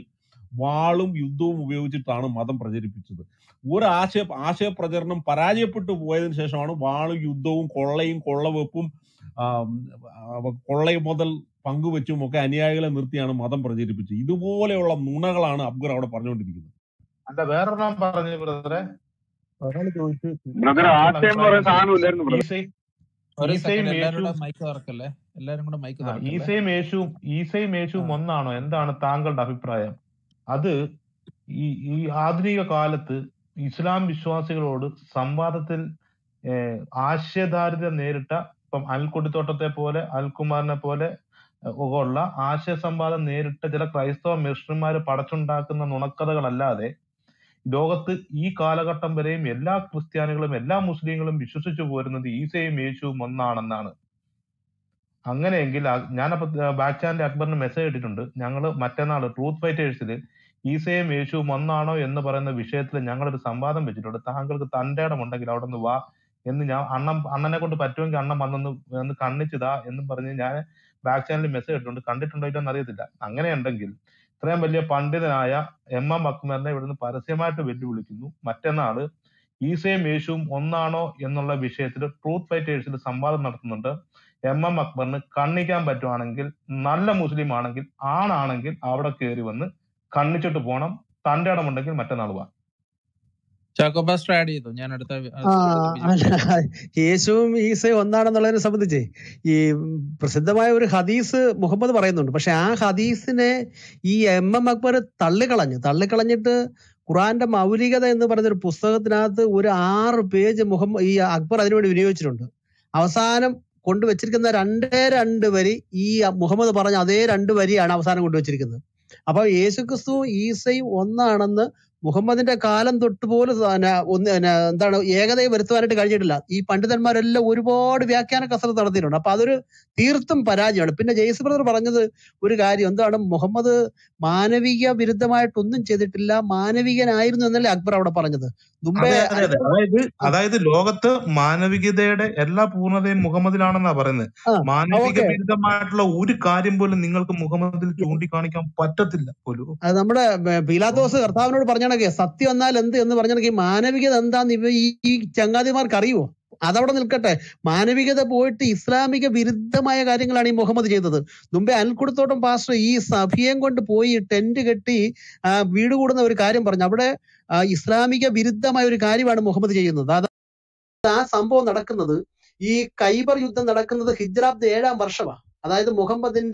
വാളും യുദ്ധവും ഉപയോഗിച്ചിട്ടാണ് മതം പ്രചരിപ്പിച്ചത് ഒരു ആശയ ആശയപ്രചരണം പരാജയപ്പെട്ടു പോയതിനു ശേഷമാണ് വാളും യുദ്ധവും കൊള്ളയും കൊള്ളവെപ്പും ആം, ആ, കൊള്ളയും മുതൽ പങ്കുവെച്ചും ഒക്കെ അനുയായികളെ നിർത്തിയാണ് മതം പ്രചരിപ്പിച്ചത് ഇതുപോലെയുള്ള നുണകളാണ് അബ്ഗർ അവിടെ പറഞ്ഞുകൊണ്ടിരിക്കുന്നത് അല്ല വേറൊരെണ്ണം പറഞ്ഞു ബ്രദറെ ഒരാൾ ചോദിച്ചു ബ്രദർ താങ്കളുടെ ആശയം അഭിപ്രായം പറയുന്ന സാധനം ഇല്ലായിരുന്നു ബ്രദർ ഈസയും ഒരു ഈസയും സെക്കൻഡ് എല്ലാവരും യേശുവും കൂടെ മൈക്ക് തുറക്കല്ലേ എല്ലാരും കൂടെ മൈക്ക് ആ, തുറക്കല്ലേ ഈസയും യേശുവും ഈസയും യേശുവും ആ ഒന്നാണോ എന്താണ് താങ്കളുടെ അഭിപ്രായം അത് ഈ ഈ ആധുനിക കാലത്ത് ഇസ്ലാം വിശ്വാസികളോട് സംവാദത്തിൽ ഏഹ്, ആശയദാരിദ്ര്യം നേരിട്ട ഇപ്പം അൽക്കുടിത്തോട്ടത്തെ പോലെ അൽകുമാറിനെ പോലെ ഏഹ്, ഉള്ള ആശയ സംവാദം നേരിട്ട ചില ക്രൈസ്തവ മിഷണറിമാര് പടച്ചുണ്ടാക്കുന്ന നുണക്കഥകളല്ലാതെ ലോകത്ത് ഈ കാലഘട്ടം വരെയും എല്ലാ ക്രിസ്ത്യാനികളും എല്ലാ മുസ്ലിങ്ങളും വിശ്വസിച്ചു പോരുന്നത് ഈസയും യേശുവും ഒന്നാണെന്നാണ് അങ്ങനെയെങ്കിൽ അ- ഞാനപ്പോ ബാക്ക് ചാനൽ അക്ബറിന് മെസ്സേജ് ഇട്ടിട്ടുണ്ട് ഞങ്ങൾ മറ്റന്നാൾ ട്രൂത്ത് ഫൈറ്റേഴ്സിൽ ഈസയും യേശുവും ഒന്നാണോ എന്ന് പറയുന്ന വിഷയത്തിൽ ഞങ്ങളൊരു സംവാദം വെച്ചിട്ടുണ്ട് താങ്കൾക്ക് തന്റെ ഇടമുണ്ടെങ്കിൽ അവിടെ നിന്ന് വാ എന്ന് ഞാൻ അണ്ണൻ അണ്ണനെ കൊണ്ട് പറ്റുമെങ്കിൽ അണ്ണൻ വന്നൊന്ന് ഒന്ന് കണ്ണിച്ചതാ എന്നും പറഞ്ഞ് ഞാൻ ബാക്ക് ചാനലിൽ മെസ്സേജ് ഇട്ടിട്ടുണ്ട് കണ്ടിട്ടുണ്ടോ ഇല്ലെന്ന് അറിയത്തില്ല അങ്ങനെയുണ്ടെങ്കിൽ ഇത്രയും വലിയ പണ്ഡിതനായ എം എം അക്ബറിനെ ഇവിടുന്ന് പരസ്യമായിട്ട് വെല്ലുവിളിക്കുന്നു മറ്റന്നാള് ഈസയും യേശുവും ഒന്നാണോ എന്നുള്ള വിഷയത്തിൽ ട്രൂത്ത് ഫൈറ്റേഴ്സിൽ സംവാദം നടത്തുന്നുണ്ട് എം എം അക്ബറിന് കണ്ണിക്കാൻ പറ്റുവാണെങ്കിൽ നല്ല മുസ്ലിം ആണെങ്കിൽ ആണാണെങ്കിൽ അവിടെ കയറി വന്ന് കണ്ണിച്ചിട്ട് പോണം തന്റെ ഇടമുണ്ടെങ്കിൽ മറ്റന്നാൾ വാ ചാക്കോ പാസ്റ്റർ ആഡ് ചെയ്തു ഞാൻ അടുത്ത വി- ആ അടുത്ത ബിജു അല്ല യേശുവും ഈസയും ഒന്നാണെന്നുള്ളതിനെ സംബന്ധിച്ച് ഈ പ്രസിദ്ധമായ ഒരു ഹദീസ് മുഹമ്മദ് പറയുന്നുണ്ട് പക്ഷെ ആ ഹദീസിനെ ഈ എം എം അക്ബർ തള്ളിക്കളഞ്ഞു തള്ളിക്കളഞ്ഞിട്ട് ഖുറാന്റെ മൗലികത എന്ന് പറയുന്ന ഒരു പുസ്തകത്തിനകത്ത് ഒരു ആറ് പേജ് മുഹമ്മദ് ഈ അക്ബർ അതിനുവേണ്ടി വിനിയോഗിച്ചിട്ടുണ്ട് അവസാനം കൊണ്ടുവച്ചിരിക്കുന്ന രണ്ടേ രണ്ട് വരി ഈ മുഹമ്മദ് പറഞ്ഞ അതേ രണ്ട് വരിയാണ് അവസാനം കൊണ്ടുവച്ചിരിക്കുന്നത് അപ്പൊ യേശുക്രിസ്തു ഈസയും ഒന്നാണെന്ന് മുഹമ്മദിന്റെ കാലം തൊട്ട് പോലും സ- ന- ഒന്ന് ന- എന്താണ് ഏകതയെ വരുത്തുവാനായിട്ട് കഴിഞ്ഞിട്ടില്ല ഈ പണ്ഡിതന്മാരെല്ലാം ഒരുപാട് വ്യാഖ്യാന കസരത്ത് നടത്തിയിട്ടുണ്ട് അപ്പൊ അതൊരു തീർത്തും പരാജയമാണ് പിന്നെ ജെയ്സ് ബ്രദർ പറഞ്ഞത് ഒരു കാര്യം എന്താണ് മുഹമ്മദ് മാനവിക വിരുദ്ധമായിട്ടൊന്നും ചെയ്തിട്ടില്ല മാനവികനായിരുന്നു എന്നല്ലേ അക്ബർ അവിടെ പറഞ്ഞത് മുമ്പേ അതെ അതെ അതെ അതായത് അതായത് ലോകത്ത് മാനവികതയുടെ എല്ലാ പൂർണ്ണതയും മുഹമ്മദിലാണെന്നാ പറയുന്നത് ആ മാനവിക ഓക്കെ വിരുദ്ധമായിട്ടുള്ള ഒരു കാര്യം പോലും നിങ്ങൾക്ക് മുഹമ്മദിൽ ചൂണ്ടിക്കാണിക്കാൻ പറ്റത്തില്ല പോലും അത് നമ്മുടെ ബ- പീലാത്തോസ് കർത്താവിനോട് പറഞ്ഞണക്കെ സത്യം എന്നാൽ എന്ത് എന്ന് പറഞ്ഞണെങ്കിൽ മാനവികത എന്താന്ന് ഇവ ഈ ഈ ചങ്ങാതിമാർക്ക് അറിയുമോ അതവിടെ നിൽക്കട്ടെ മാനവികത പോയിട്ട് ഇസ്ലാമിക വിരുദ്ധമായ കാര്യങ്ങളാണ് ഈ മുഹമ്മദ് ചെയ്തത് മുമ്പേ അൽക്കുടത്തോട്ടം പാസ്റ്റർ ഈ സഭയം കൊണ്ട് പോയി ടെന്റ് കെട്ടി ആ, വീട് കൂടുന്ന ഒരു കാര്യം പറഞ്ഞു അവിടെ ആ, ഇസ്ലാമിക വിരുദ്ധമായ ഒരു കാര്യമാണ് മുഹമ്മദ് ചെയ്യുന്നത് അത് ആ സംഭവം നടക്കുന്നത് ഈ കൈബർ യുദ്ധം നടക്കുന്നത് ഹിജ്രാബ്ദ് ഏഴാം വർഷമാണ് അതായത് മുഹമ്മദിന്റെ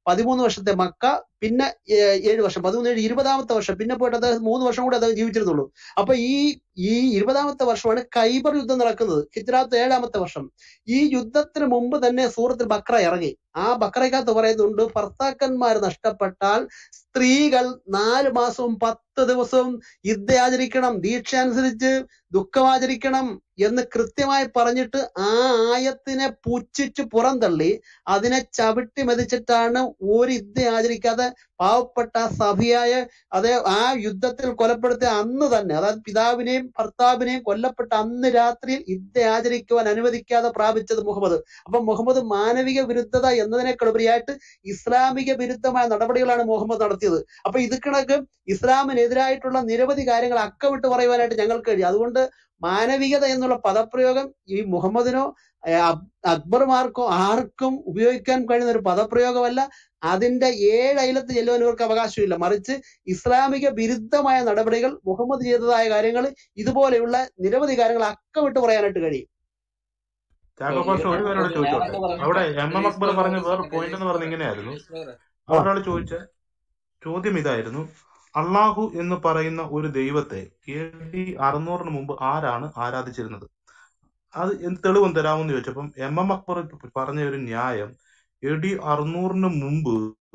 പതിമൂന്ന് വർഷത്തെ മക്ക പിന്നെ ഏ- ഏഴ് വർഷം പതിമൂന്ന് ഏഴ് ഇരുപതാമത്തെ വർഷം പിന്നെ പോയിട്ട് അദ്ദേഹം മൂന്ന് വർഷം കൂടെ അദ്ദേഹം ജീവിച്ചിരുന്നുള്ളൂ അപ്പൊ ഈ ഈ ഇരുപതാമത്തെ വർഷമാണ് കൈബർ യുദ്ധം നടക്കുന്നത് ഹിജ്റാത്ത് ഏഴാമത്തെ വർഷം ഈ യുദ്ധത്തിന് മുമ്പ് തന്നെ സൂറത്തിൽ ബക്ര ഇറങ്ങി ആ ബക്രയ്ക്കകത്ത് പറയുന്നുണ്ട് ഭർത്താക്കന്മാർ നഷ്ടപ്പെട്ടാൽ സ്ത്രീകൾ നാല് മാസവും പത്ത് ദിവസവും യുദ്ധ ആചരിക്കണം ദീക്ഷ അനുസരിച്ച് ദുഃഖമാചരിക്കണം എന്ന് കൃത്യമായി പറഞ്ഞിട്ട് ആ ആയത്തിനെ പുച്ഛിച്ച് പുറന്തള്ളി അതിനെ ചവിട്ടി മെതിച്ചിട്ടാണ് ഒരു യുദ്ധം ആചരിക്കാതെ പാവപ്പെട്ട സഭിയായ അതേ ആ യുദ്ധത്തിൽ കൊലപ്പെടുത്തിയ അന്ന് തന്നെ അതായത് പിതാവിനെയും ഭർത്താവിനെയും കൊല്ലപ്പെട്ട അന്ന് രാത്രിയിൽ യുദ്ധം ആചരിക്കുവാൻ അനുവദിക്കാതെ പ്രാപിച്ചത് മുഹമ്മദ് അപ്പൊ മുഹമ്മദ് മാനവിക വിരുദ്ധത എന്നതിനേക്കാൾ ഉപരിയായിട്ട് ഇസ്ലാമിക വിരുദ്ധമായ നടപടികളാണ് മുഹമ്മദ് നടത്തിയത് അപ്പൊ ഇത് കണക്ക് ഇസ്ലാമിനെതിരായിട്ടുള്ള നിരവധി കാര്യങ്ങൾ അക്കമിട്ട് പറയുവാനായിട്ട് ഞങ്ങൾക്ക് കഴിയും അതുകൊണ്ട് മാനവികത എന്നുള്ള പദപ്രയോഗം ഈ മുഹമ്മദിനോ ഏർ അബ്- അക്ബർമാർക്കോ ആർക്കും ഉപയോഗിക്കാൻ കഴിയുന്ന ഒരു പദപ്രയോഗമല്ല അതിന്റെ ഏഴ് അയലത്ത് ചെല്ലുവാൻ ഇവർക്ക് അവകാശമില്ല മറിച്ച് ഇസ്ലാമിക വിരുദ്ധമായ നടപടികൾ മുഹമ്മദ് ചെയ്തതായ കാര്യങ്ങൾ ഇതുപോലെയുള്ള നിരവധി കാര്യങ്ങൾ അക്കമിട്ട് പറയാനായിട്ട് കഴിയും ചാക്കോ പാസ്റ്റർ ഒരു കാര്യം കൂടെ ചോദിച്ചോട്ടെ അവിടെ എം എം അക്ബർ പറഞ്ഞ വേറെ പോയിന്റ് എന്ന് പറഞ്ഞ ഇങ്ങനെയായിരുന്നു ആ അവിടെ ഒരാൾ ചോദിച്ച ചോദ്യം ഇതായിരുന്നു അള്ളാഹു എന്ന് പറയുന്ന ഒരു ദൈവത്തെ എ ഡി അറുന്നൂറിന് മുമ്പ് ആരാണ് ആരാധിച്ചിരുന്നത് അത് എന്ത് തെളിവും തരാമെന്ന് ചോദിച്ചപ്പം എം എം അക്ബർ പറഞ്ഞ ഒരു ന്യായം എ ഡി അറുന്നൂറിന് മുമ്പ്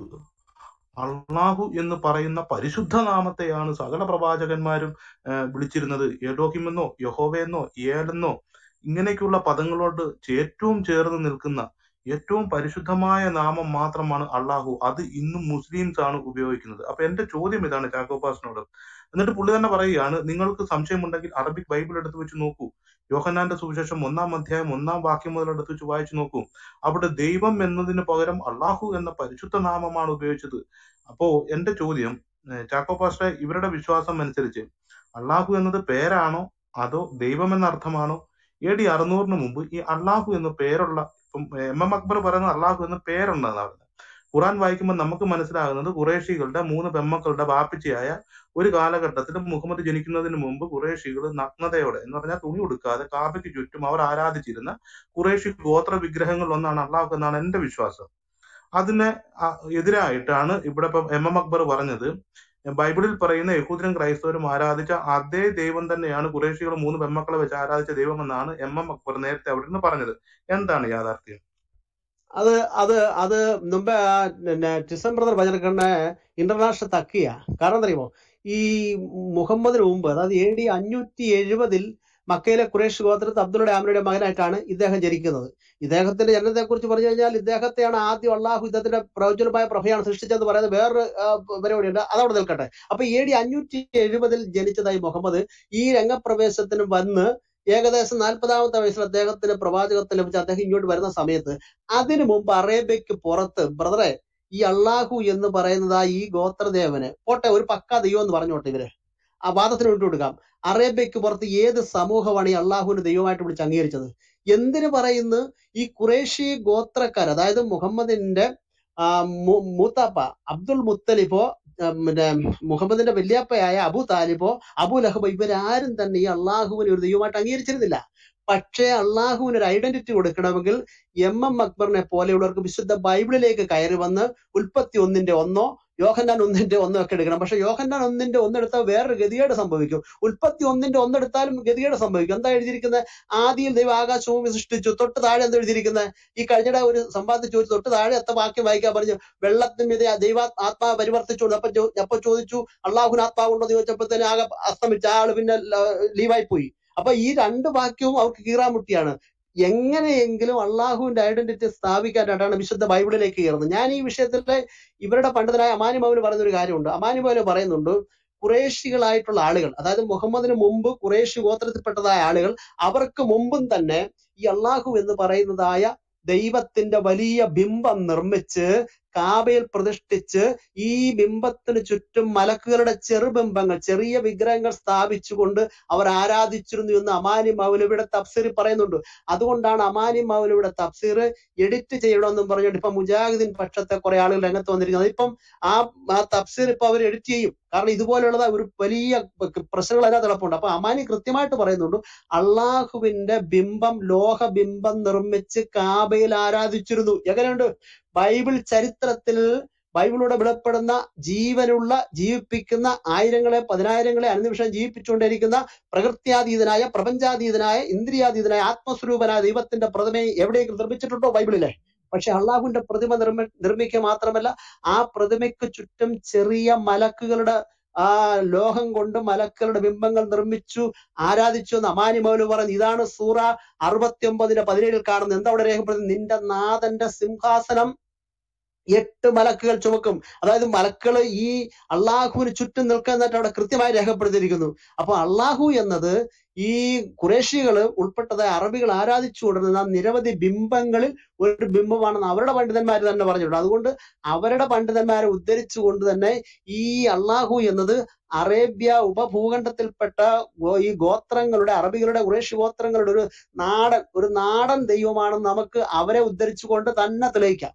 അള്ളാഹു എന്ന് പറയുന്ന പരിശുദ്ധ നാമത്തെയാണ് സകല പ്രവാചകന്മാരും ആ, വിളിച്ചിരുന്നത് ഏഡോഹിമെന്നോ യഹോവയെന്നോ ഏലെന്നോ ഇങ്ങനെയൊക്കെയുള്ള പദങ്ങളോട് ഏറ്റവും ചേർന്ന് നിൽക്കുന്ന ഏറ്റവും പരിശുദ്ധമായ നാമം മാത്രമാണ് അള്ളാഹു അത് ഇന്നും മുസ്ലിംസ് ആണ് ഉപയോഗിക്കുന്നത് അപ്പൊ എന്റെ ചോദ്യം ഇതാണ് ചാക്കോപാസിനോട് എന്നിട്ട് പുള്ളി തന്നെ പറയുകയാണ് നിങ്ങൾക്ക് സംശയമുണ്ടെങ്കിൽ അറബിക് ബൈബിൾ എടുത്ത് വെച്ച് നോക്കൂ യോഹന്നാന്റെ സുവിശേഷം ഒന്നാം അധ്യായം ഒന്നാം വാക്യം മുതൽ എടുത്ത് വെച്ച് വായിച്ചു നോക്കൂ അവിടെ ദൈവം എന്നതിന് പകരം അള്ളാഹു എന്ന പരിശുദ്ധ നാമമാണ് ഉപയോഗിച്ചത് അപ്പോ എന്റെ ചോദ്യം ഏഹ് ചാക്കോ പാസ്റ്റർ ഇവരുടെ വിശ്വാസം അനുസരിച്ച് അള്ളാഹു എന്നത് പേരാണോ അതോ ദൈവം എന്ന അർത്ഥമാണോ എ ഡി അറുന്നൂറിന് മുമ്പ് ഈ അള്ളാഹു എന്ന പേരുള്ള ഇപ്പം എം എം അക്ബർ പറയുന്ന അള്ളാഹു എന്ന പേരുണ്ടെന്നാണ് പറയുന്നത് ഖുറാൻ വായിക്കുമ്പോൾ നമുക്ക് മനസ്സിലാകുന്നത് ഖുറേഷികളുടെ മൂന്ന് പെമ്മക്കളുടെ ബാപ്പിച്ചയായ ഒരു കാലഘട്ടത്തിൽ മുഹമ്മദ് ജനിക്കുന്നതിന് മുമ്പ് ഖുറേഷികൾ നഗ്നതയോടെ എന്ന് പറഞ്ഞാൽ തുണി ഉടുക്കാതെ കാബയ്ക്ക് ചുറ്റും അവർ ആരാധിച്ചിരുന്ന ഖുറേഷി ഗോത്ര വിഗ്രഹങ്ങളിൽ ഒന്നാണ് അള്ളാഹു എന്നാണ് എന്റെ വിശ്വാസം അതിന് അ- എതിരായിട്ടാണ് ഇവിടെ ഇപ്പം എം എം അക്ബർ പറഞ്ഞത് ബൈബിളിൽ പറയുന്ന യഹൂദരും ക്രൈസ്തവരും ആരാധിച്ച അതേ ദൈവം തന്നെയാണ് ഖുറേഷികൾ മൂന്ന് പെമ്മക്കളെ വെച്ച് ആരാധിച്ച ദൈവം എന്നാണ് എം എം അക്ബർ നേരത്തെ അവിടെ നിന്ന് പറഞ്ഞത് എന്താണ് യാഥാർത്ഥ്യം അത് അത് അത് മുമ്പേ ആ പിന്നെ ടിസം ബ്രദർ പറഞ്ഞിരിക്കുന്ന ഇന്റർനാഷണൽ തക്കിയ കാരണം എന്താ അറിയുമോ ഈ മുഹമ്മദിന് മുമ്പ് അതായത് എ ഡി അഞ്ഞൂറ്റി എഴുപതിൽ മക്കയിലെ ഖുറേഷ് ഗോത്രത്തിൽ അബ്ദുള്ള ആമനയുടെ മകനായിട്ടാണ് ഇദ്ദേഹം ജനിക്കുന്നത് ഇദ്ദേഹത്തിന്റെ ജനനത്തെ കുറിച്ച് പറഞ്ഞു കഴിഞ്ഞാൽ ഇദ്ദേഹത്തെയാണ് ആദ്യം അള്ളാഹു ഇദ്ദേഹത്തിന്റെ പ്രവചനമായ പ്രഭയാണ് സൃഷ്ടിച്ചതെന്ന് പറയുന്നത് വേറൊരു ആ, പരിപാടിയുണ്ട് അതവിടെ നിൽക്കട്ടെ അപ്പൊ എ ഡി അഞ്ഞൂറ്റി എഴുപതിൽ ജനിച്ചതായി മുഹമ്മദ് ഈ രംഗപ്രവേശത്തിന് വന്ന് ഏകദേശം നാൽപ്പതാമത്തെ വയസ്സിൽ അദ്ദേഹത്തിന് പ്രവാചകത്വം ലഭിച്ച അദ്ദേഹം ഇങ്ങോട്ട് വരുന്ന സമയത്ത് അതിനു മുമ്പ് അറേബ്യക്ക് പുറത്ത് ബ്രദറെ ഈ അള്ളാഹു എന്ന് പറയുന്നത് ആ ഈ ഗോത്രദേവന് പോട്ടെ ഒരു പക്കാ ദൈവം എന്ന് പറഞ്ഞോട്ടെ ഇവര് ആ വാദത്തിന് വിട്ടു കൊടുക്കാം അറേബ്യക്ക് പുറത്ത് ഏത് സമൂഹമാണ് ഈ അള്ളാഹുവിന് ദൈവമായിട്ട് വിളിച്ച് അംഗീകരിച്ചത് എന്തിനു പറയുന്നു ഈ ഖുറേഷി ഗോത്രക്കാർ അതായത് മുഹമ്മദിന്റെ ആ, മു- മൂത്താപ്പ അബ്ദുൾ മുത്തലിബോ ആ, പിന്നെ മുഹമ്മദിന്റെ വല്യാപ്പയായ അബു താലിബോ അബു ലഹബോ ഇവരാരും തന്നെ ഈ അള്ളാഹുവിനെ ഒരു ദൈവമായിട്ട് അംഗീകരിച്ചിരുന്നില്ല പക്ഷേ അള്ളാഹുവിന് ഒരു ഐഡന്റിറ്റി കൊടുക്കണമെങ്കിൽ എം എം അക്ബറിനെ പോലെയുള്ളവർക്ക് വിശുദ്ധ ബൈബിളിലേക്ക് കയറി വന്ന് ഉൽപ്പത്തി ഒന്നിന്റെ ഒന്നോ യോഹന്നാൻ ഒന്നിന്റെ ഒന്നോ ഒക്കെ എടുക്കണം പക്ഷെ യോഹന്നാൻ ഒന്നിന്റെ ഒന്നെടുത്താൽ വേറൊരു ഗതികേട് സംഭവിക്കും ഉൽപ്പത്തി ഒന്നിന്റെ ഒന്നെടുത്താലും ഗതികേട് സംഭവിക്കും എന്താ എഴുതിയിരിക്കുന്നത് ആദിയിൽ ദൈവം ആകാശവും സൃഷ്ടിച്ചു തൊട്ട് താഴെ എന്താ എഴുതിയിരിക്കുന്നത് ഈ കഴിഞ്ഞിടെ ഒരു സമ്പാദിച്ചു ചോദിച്ചു തൊട്ട് താഴെ എത്ര വാക്യം വായിക്കാൻ പറഞ്ഞു വെള്ളത്തിന്മീതെ ദൈവ ആത്മാവ് പരിവർത്തിച്ചു അപ്പൊ ചോ- അപ്പൊ ചോദിച്ചു അള്ളാഹുന് ആത്മാവുണ്ടോ എന്ന് ചോദിച്ചപ്പോഴത്തേന് ആകെ അസ്തമിച്ച ആ ആള് പിന്നെ ലീവായി പോയി അപ്പൊ ഈ രണ്ട് വാക്യവും അവർക്ക് കീറാമുട്ടിയാണ് എങ്ങനെയെങ്കിലും അള്ളാഹുവിന്റെ ഐഡന്റിറ്റി സ്ഥാപിക്കാനായിട്ടാണ് വിശുദ്ധ ബൈബിളിലേക്ക് കയറുന്നത് ഞാൻ ഈ വിഷയത്തിലെ ഇവരുടെ പണ്ഡിതനായ അമാനി മൗല് പറയുന്ന ഒരു കാര്യമുണ്ട് അമാനി മൗല് പറയുന്നുണ്ട് കുറേശികളായിട്ടുള്ള ആളുകൾ അതായത് മുഹമ്മദിന് മുമ്പ് കുറേശി ഗോത്രത്തിൽപ്പെട്ടതായ ആളുകൾ അവർക്ക് മുമ്പും തന്നെ ഈ അള്ളാഹു എന്ന് പറയുന്നതായ ദൈവത്തിന്റെ വലിയ ബിംബം നിർമ്മിച്ച് കാബയിൽ പ്രതിഷ്ഠിച്ച് ഈ ബിംബത്തിന് ചുറ്റും മലക്കുകളുടെ ചെറുബിംബങ്ങൾ ചെറിയ വിഗ്രഹങ്ങൾ സ്ഥാപിച്ചുകൊണ്ട് അവർ ആരാധിച്ചിരുന്നു എന്ന് അമാനി മൗലവിയുടെ തഫ്സീർ പറയുന്നുണ്ട് അതുകൊണ്ടാണ് അമാനി മൗലവിയുടെ തഫ്സീർ എഡിറ്റ് ചെയ്യണമെന്നും പറഞ്ഞിട്ട് ഇപ്പൊ മുജാഹിദിൻ പക്ഷത്തെ കുറെ ആളുകൾ രംഗത്ത് വന്നിരിക്കുന്നത് ഇപ്പം ആ ആ തഫ്സീർ ഇപ്പൊ അവർ എഡിറ്റ് ചെയ്യും കാരണം ഇതുപോലെയുള്ള ഒരു വലിയ പ്രശ്നങ്ങൾ അതിനകത്ത് കിടപ്പുണ്ട് അപ്പൊ അമാനി കൃത്യമായിട്ട് പറയുന്നുണ്ട് അള്ളാഹുവിന്റെ ബിംബം ലോഹ ബിംബം നിർമ്മിച്ച് കാബയിൽ ആരാധിച്ചിരുന്നു എങ്ങനെയുണ്ട് ബൈബിൾ ചരിത്രത്തിൽ ബൈബിളിലൂടെ വെളിപ്പെടുന്ന ജീവനുള്ള ജീവിപ്പിക്കുന്ന ആയിരങ്ങളെ പതിനായിരങ്ങളെ അനുനിമിഷം ജീവിപ്പിച്ചുകൊണ്ടിരിക്കുന്ന പ്രകൃത്യാതീതനായ പ്രപഞ്ചാതീതനായ ഇന്ദ്രിയാതീതനായ ആത്മസ്വരൂപനായ ദൈവത്തിന്റെ പ്രതിമയെ എവിടെയെങ്കിലും നിർമ്മിച്ചിട്ടുണ്ടോ ബൈബിളിലെ പക്ഷെ അള്ളാഹുവിന്റെ പ്രതിമ നിർമ്മി നിർമ്മിക്കുക മാത്രമല്ല ആ പ്രതിമയ്ക്ക് ചുറ്റും ചെറിയ മലക്കുകളുടെ ആ ലോഹം കൊണ്ട് മലക്കളുടെ ബിംബങ്ങൾ നിർമ്മിച്ചു ആരാധിച്ചു എന്ന് അമാനി മൗലു പറഞ്ഞു ഇതാണ് സൂറ അറുപത്തി ഒമ്പതിന്റെ പതിനേഴിൽ കാണുന്നത് എന്താ അവിടെ രേഖപ്പെടുത്തുന്നത് നിന്റെ നാഥന്റെ സിംഹാസനം എട്ട് മലക്കുകൾ ചുമക്കും അതായത് മലക്കള് ഈ അള്ളാഹുവിന് ചുറ്റും നിൽക്കുന്നതായിട്ട് അവിടെ കൃത്യമായി രേഖപ്പെടുത്തിയിരിക്കുന്നു അപ്പൊ അള്ളാഹു എന്നത് ഈ കുറേശികള് ഉൾപ്പെട്ടതായ അറബികൾ ആരാധിച്ചു കൊണ്ടിരുന്ന നിരവധി ബിംബങ്ങളിൽ ഒരു ബിംബമാണെന്ന് അവരുടെ പണ്ഡിതന്മാർ തന്നെ പറഞ്ഞിട്ടുണ്ട് അതുകൊണ്ട് അവരുടെ പണ്ഡിതന്മാരെ ഉദ്ധരിച്ചുകൊണ്ട് തന്നെ ഈ അള്ളാഹു എന്നത് അറേബ്യ ഉപഭൂഖണ്ഡത്തിൽപ്പെട്ട ഗോ- ഈ ഗോത്രങ്ങളുടെ അറബികളുടെ കുറേശി ഗോത്രങ്ങളുടെ ഒരു നാടൻ ഒരു നാടൻ ദൈവമാണെന്ന് നമുക്ക് അവരെ ഉദ്ധരിച്ചുകൊണ്ട് തന്നെ തെളിയിക്കാം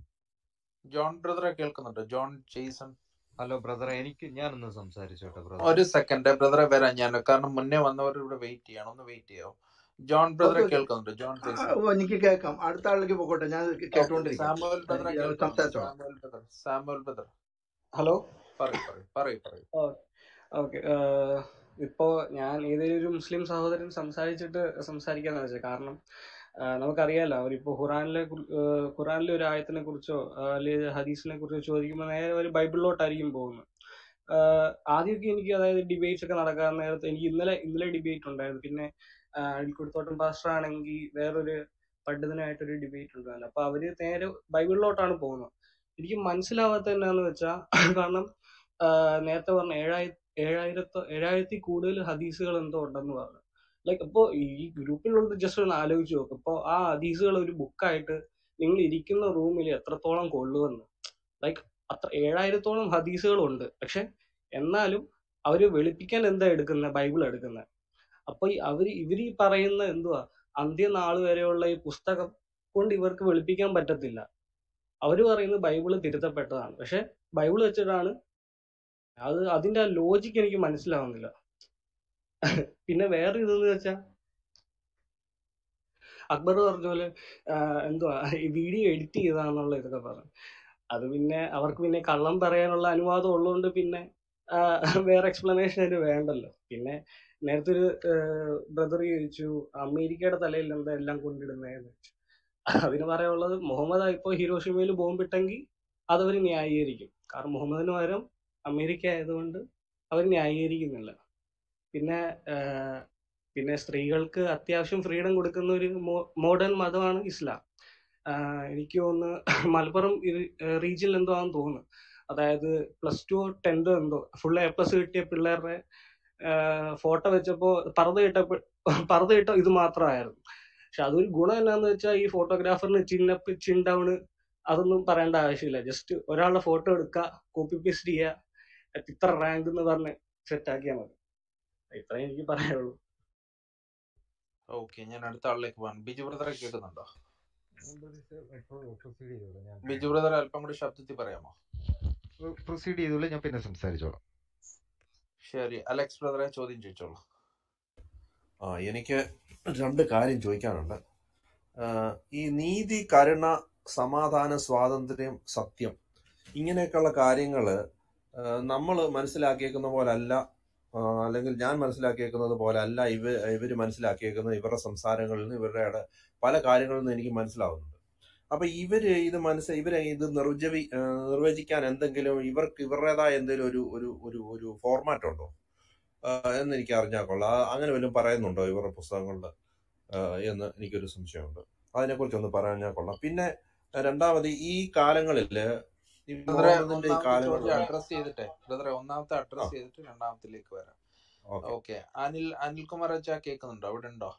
ജോൺ ബ്രദറെ കേൾക്കുന്നുണ്ട് ജോൺ ജെയ്സൺ ഹലോ ബ്രദറെ എനിക്ക് ഞാനൊന്ന് സംസാരിച്ചോട്ടെ ബ്രദർ ഒരു സെക്കൻഡ് ബ്രദറെ വരാം ഞാൻ കാരണം മുന്നേ വന്നവർ ഇവിടെ വെയിറ്റ് ചെയ്യണം ഒന്ന് വെയിറ്റ് ചെയ്യാം ജോൺ ബ്രദറെ ഓക്കെ ഓക്കെ കേൾക്കുന്നുണ്ട് ജോൺ ആ, ജെയ്സൺ ഓ, എനിക്ക് കേൾക്കാം അടുത്ത ആളിലേക്ക് പോകട്ടെ ഞാൻ ഓക്കെ കേട്ടോണ്ടിരിക്കാം സാമുവൽ ബ്രദറെ ഞാൻ കേൾക്കുന്നുണ്ട് സംസാരിച്ചോളാം Samuel brother Samuel brother hello പറയൂ പറയൂ പറയൂ പറയൂ ഓക്കെ ഇപ്പോ ഞാൻ ഏതൊരു ഒരു മുസ്ലിം സഹോദരൻ സംസാരിച്ചിട്ട് സംസാരിക്കാന്ന് വെച്ചാൽ കാരണം ആ, നമുക്കറിയാലോ അവരിപ്പോ ഖുറാനിലെ കുറി- ആ, ഖുറാനിലെ ഒരു ആയത്തിനെ കുറിച്ചോ ആ, അല്ലെങ്കിൽ ഹദീസിനെ കുറിച്ചോ ചോദിക്കുമ്പോൾ നേരെ ഒരു ബൈബിളിലോട്ടായിരിക്കും പോകുന്നത് ആഹ് ആദ്യമൊക്കെ എനിക്ക് അതായത് ഡിബേറ്റ്സ് ഒക്കെ നടക്കാൻ നേരത്ത് എനിക്ക് ഇന്നലെ ഇന്നലെ ഡിബേറ്റ് ഉണ്ടായിരുന്നു പിന്നെ അടിക്കുടുത്തോട്ടം പാസ്റ്റർ ആണെങ്കിൽ വേറൊരു പണ്ഡിതനായിട്ടൊരു ഡിബേറ്റ് ഉണ്ടായിരുന്നു അപ്പൊ അവര് നേരെ ബൈബിളിലോട്ടാണ് പോകുന്നത് എനിക്ക് മനസ്സിലാവാത്ത എന്നാന്ന് വെച്ചാൽ കാരണം ആഹ് നേരത്തെ പറഞ്ഞ ഏഴായി ഏഴായിരത്തോ ഏഴായിരത്തി കൂടുതൽ ഹദീസുകൾ എന്തോ ഉണ്ടെന്ന് പറഞ്ഞു ലൈക്ക് അപ്പോ ഈ ഗ്രൂപ്പിലുള്ളത് ജസ്റ്റ് ഒന്ന് ആലോചിച്ച് നോക്ക് ഇപ്പൊ ആ ഹദീസുകൾ ഒരു ബുക്കായിട്ട് നിങ്ങൾ ഇരിക്കുന്ന റൂമിൽ എത്രത്തോളം കൊള്ളുമെന്ന് ലൈക്ക് അത്ര ഏഴായിരത്തോളം ഹദീസുകളുണ്ട് പക്ഷെ എന്നാലും അവര് വെളുപ്പിക്കാൻ എന്താ എടുക്കുന്നത് ബൈബിൾ എടുക്കുന്നത് അപ്പൊ ഈ അവര് ഇവര് ഈ പറയുന്ന എന്തുവാ അന്ത്യനാൾ വരെയുള്ള ഈ പുസ്തകം കൊണ്ട് ഇവർക്ക് വെളുപ്പിക്കാൻ പറ്റത്തില്ല അവര് പറയുന്നത് ബൈബിള് തിരുത്തപ്പെട്ടതാണ് പക്ഷെ ബൈബിൾ വെച്ചിട്ടാണ് അത് അതിന്റെ ആ ലോജിക്ക് എനിക്ക് മനസ്സിലാവുന്നില്ല പിന്നെ വേറെ ഇതെന്ന് വെച്ചാ അക്ബർ പറഞ്ഞ പോലെ ആഹ് എന്തുവാ ഈ വീഡിയോ എഡിറ്റ് ചെയ്താന്നുള്ള ഇതൊക്കെ പറഞ്ഞു അത് പിന്നെ അവർക്ക് പിന്നെ കള്ളം പറയാനുള്ള അനുവാദം ഉള്ളതുകൊണ്ട് പിന്നെ ആഹ് വേറെ എക്സ്പ്ലനേഷൻ അതിന് വേണ്ടല്ലോ പിന്നെ നേരത്തെ ഒരു ബ്രദർ ചോദിച്ചു അമേരിക്കയുടെ തലയിൽ എന്താ എല്ലാം കൊണ്ടിടുന്നതെന്ന് ചോദിച്ചു അതിന് പറയാനുള്ളത് മുഹമ്മദ് ഇപ്പോ ഹിരോഷിമയിൽ ബോംബിട്ടെങ്കിൽ അതവർ ന്യായീകരിക്കും കാരണം മുഹമ്മദിന് പകരം അമേരിക്ക ആയതുകൊണ്ട് അവർ ന്യായീകരിക്കുന്നില്ല പിന്നെ ആഹ് പിന്നെ സ്ത്രീകൾക്ക് അത്യാവശ്യം ഫ്രീഡം കൊടുക്കുന്ന ഒരു മോഡേൺ മതമാണ് ഇസ്ലാം ആഹ് എനിക്ക് തോന്നുന്നു മലപ്പുറം റീജിയനിൽ എന്തോ ആണെന്ന് തോന്നുന്നു അതായത് പ്ലസ് ടു ടെൻത്തോ എന്തോ ഫുൾ എ പ്ലസ് കിട്ടിയ പിള്ളേരുടെ ഫോട്ടോ വെച്ചപ്പോ പറത് ഇട്ട പറത് ഇട്ട ഇത് മാത്രമായിരുന്നു പക്ഷെ അതൊരു ഗുണം എന്നാന്ന് വെച്ചാൽ ഈ ഫോട്ടോഗ്രാഫറിന് ചിന്നപ്പ് ചിൻ ഡൗൺ അതൊന്നും പറയേണ്ട ആവശ്യമില്ല ജസ്റ്റ് ഒരാളുടെ ഫോട്ടോ എടുക്കുക കോപ്പി പേസ്റ്റ് ചെയ്യുക ഇത്ര റാങ്ക് എന്ന് പറഞ്ഞ് സെറ്റ് ആക്കിയാൽ മതി ഇത്രേ എനിക്ക് പറയാനുള്ളൂ ഓക്കെ ഞാൻ അടുത്ത ആളിലേക്ക് പോകാം ബിജു ബ്രദറെ കേൾക്കുന്നുണ്ടോ പ്രൊസീഡ് ചെയ്തോളൂ ഞാൻ ബിജു ബ്രദർ അല്പം കൂടി ശബ്ദത്തിൽ പറയാമോ പ്രൊസീഡ് ചെയ്തോളൂ ഞാൻ പിന്നെ സംസാരിച്ചോളാം ശരി അലക്സ് ബ്രദറെ ചോദ്യം ചോദിച്ചോളൂ ആ എനിക്ക് രണ്ട് കാര്യം ചോദിക്കാനുണ്ട് ആ, ഈ നീതി കരുണ സമാധാന സ്വാതന്ത്ര്യം സത്യം ഇങ്ങനെയൊക്കെയുള്ള കാര്യങ്ങൾ നമ്മൾ മനസ്സിലാക്കിയേക്കുന്ന പോലല്ല ആ, അല്ലെങ്കിൽ ഞാൻ മനസ്സിലാക്കിയേക്കുന്നത് പോലെ അല്ല ഇവ ഇവർ മനസ്സിലാക്കിയേക്കുന്നത് ഇവരുടെ സംസാരങ്ങളിൽ നിന്ന് ഇവരുടെ ഇട- പല കാര്യങ്ങളിൽ നിന്ന് എനിക്ക് മനസ്സിലാവുന്നുണ്ട് അപ്പൊ ഇവര് ഇത് മനസ്സ് ഇവരെ ഇത് നിർവചവി ആ, നിർവചിക്കാൻ എന്തെങ്കിലും ഇവർക്ക് ഇവരുടേതായ എന്തെങ്കിലും ഒരു ഒരു ഒരു ഒരു ഫോർമാറ്റ് ഉണ്ടോ ആ, എന്ന് എനിക്ക് അറിഞ്ഞാൽ കൊള്ളാം ആ, അങ്ങനെ വല്ലതും പറയുന്നുണ്ടോ ഇവരുടെ പുസ്തകങ്ങളിൽ എന്ന് എനിക്കൊരു സംശയമുണ്ട് അതിനെക്കുറിച്ച് ഒന്ന് പറയാൻ കൊള്ളാം പിന്നെ ആ, രണ്ടാമത് ഈ കാലങ്ങളിൽ ഈ ബ്രദറെ മുഹമ്മദിന്റെ ഈ ഒന്നാമത്തെ കാലങ്ങളിൽ ചോദ്യം അഡ്രസ് ചെയ്തിട്ടെ ബ്രദറെ ഒന്നാമത്തെ ആ അഡ്രസ് ചെയ്തിട്ട് രണ്ടാമത്തിലേക്ക് വരാം ഓക്കെ ഓക്കെ അനിൽ അനിൽകുമാർ അച്ഛ കേൾക്കുന്നുണ്ടോ അവിടെ ഉണ്ടോ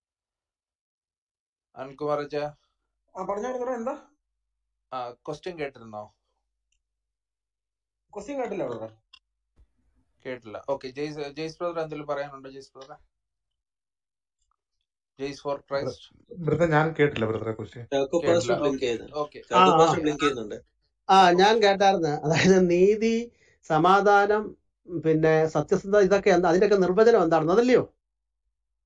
അനിൽകുമാർ അച്ഛ ആ പറഞ്ഞോ ബ്രദറെ എന്താ ആ ക്വസ്റ്റ്യൻ കേട്ടിരുന്നോ ക്വസ്റ്റ്യൻ കേട്ടില്ല ബ്രദറെ കേട്ടില്ല ഓക്കെ ജെയ്സ് ജെയ്സ് ബ്രദർ എന്തെങ്കിലും പറയാനുണ്ടോ ജെയ്സ് ബ്രദർ ജെയ്സ് ഫോർ ക്രൈസ്റ്റ് ബ്രദർ ഞാൻ കേട്ടില്ല ബ്രദറെ ക്വസ്റ്റ്യൻ ചാക്കോ കേട്ടില്ല പാസ്റ്റർ ബ്ലിങ്ക് ഓക്കെ ചെയ്യുന്നുണ്ട് ഓക്കെ ആ ചാക്കോ ആ പാസ്റ്റർ ബ്ലിങ്ക് ചെയ്യുന്നുണ്ട് ആ ഞാൻ കേട്ടായിരുന്നു അതായത് നീതി സമാധാനം പിന്നെ സത്യസന്ധത ഇതൊക്കെ എന്താ അതിന്റെയൊക്കെ നിർവചനം എന്താണെന്ന് അതല്ലയോ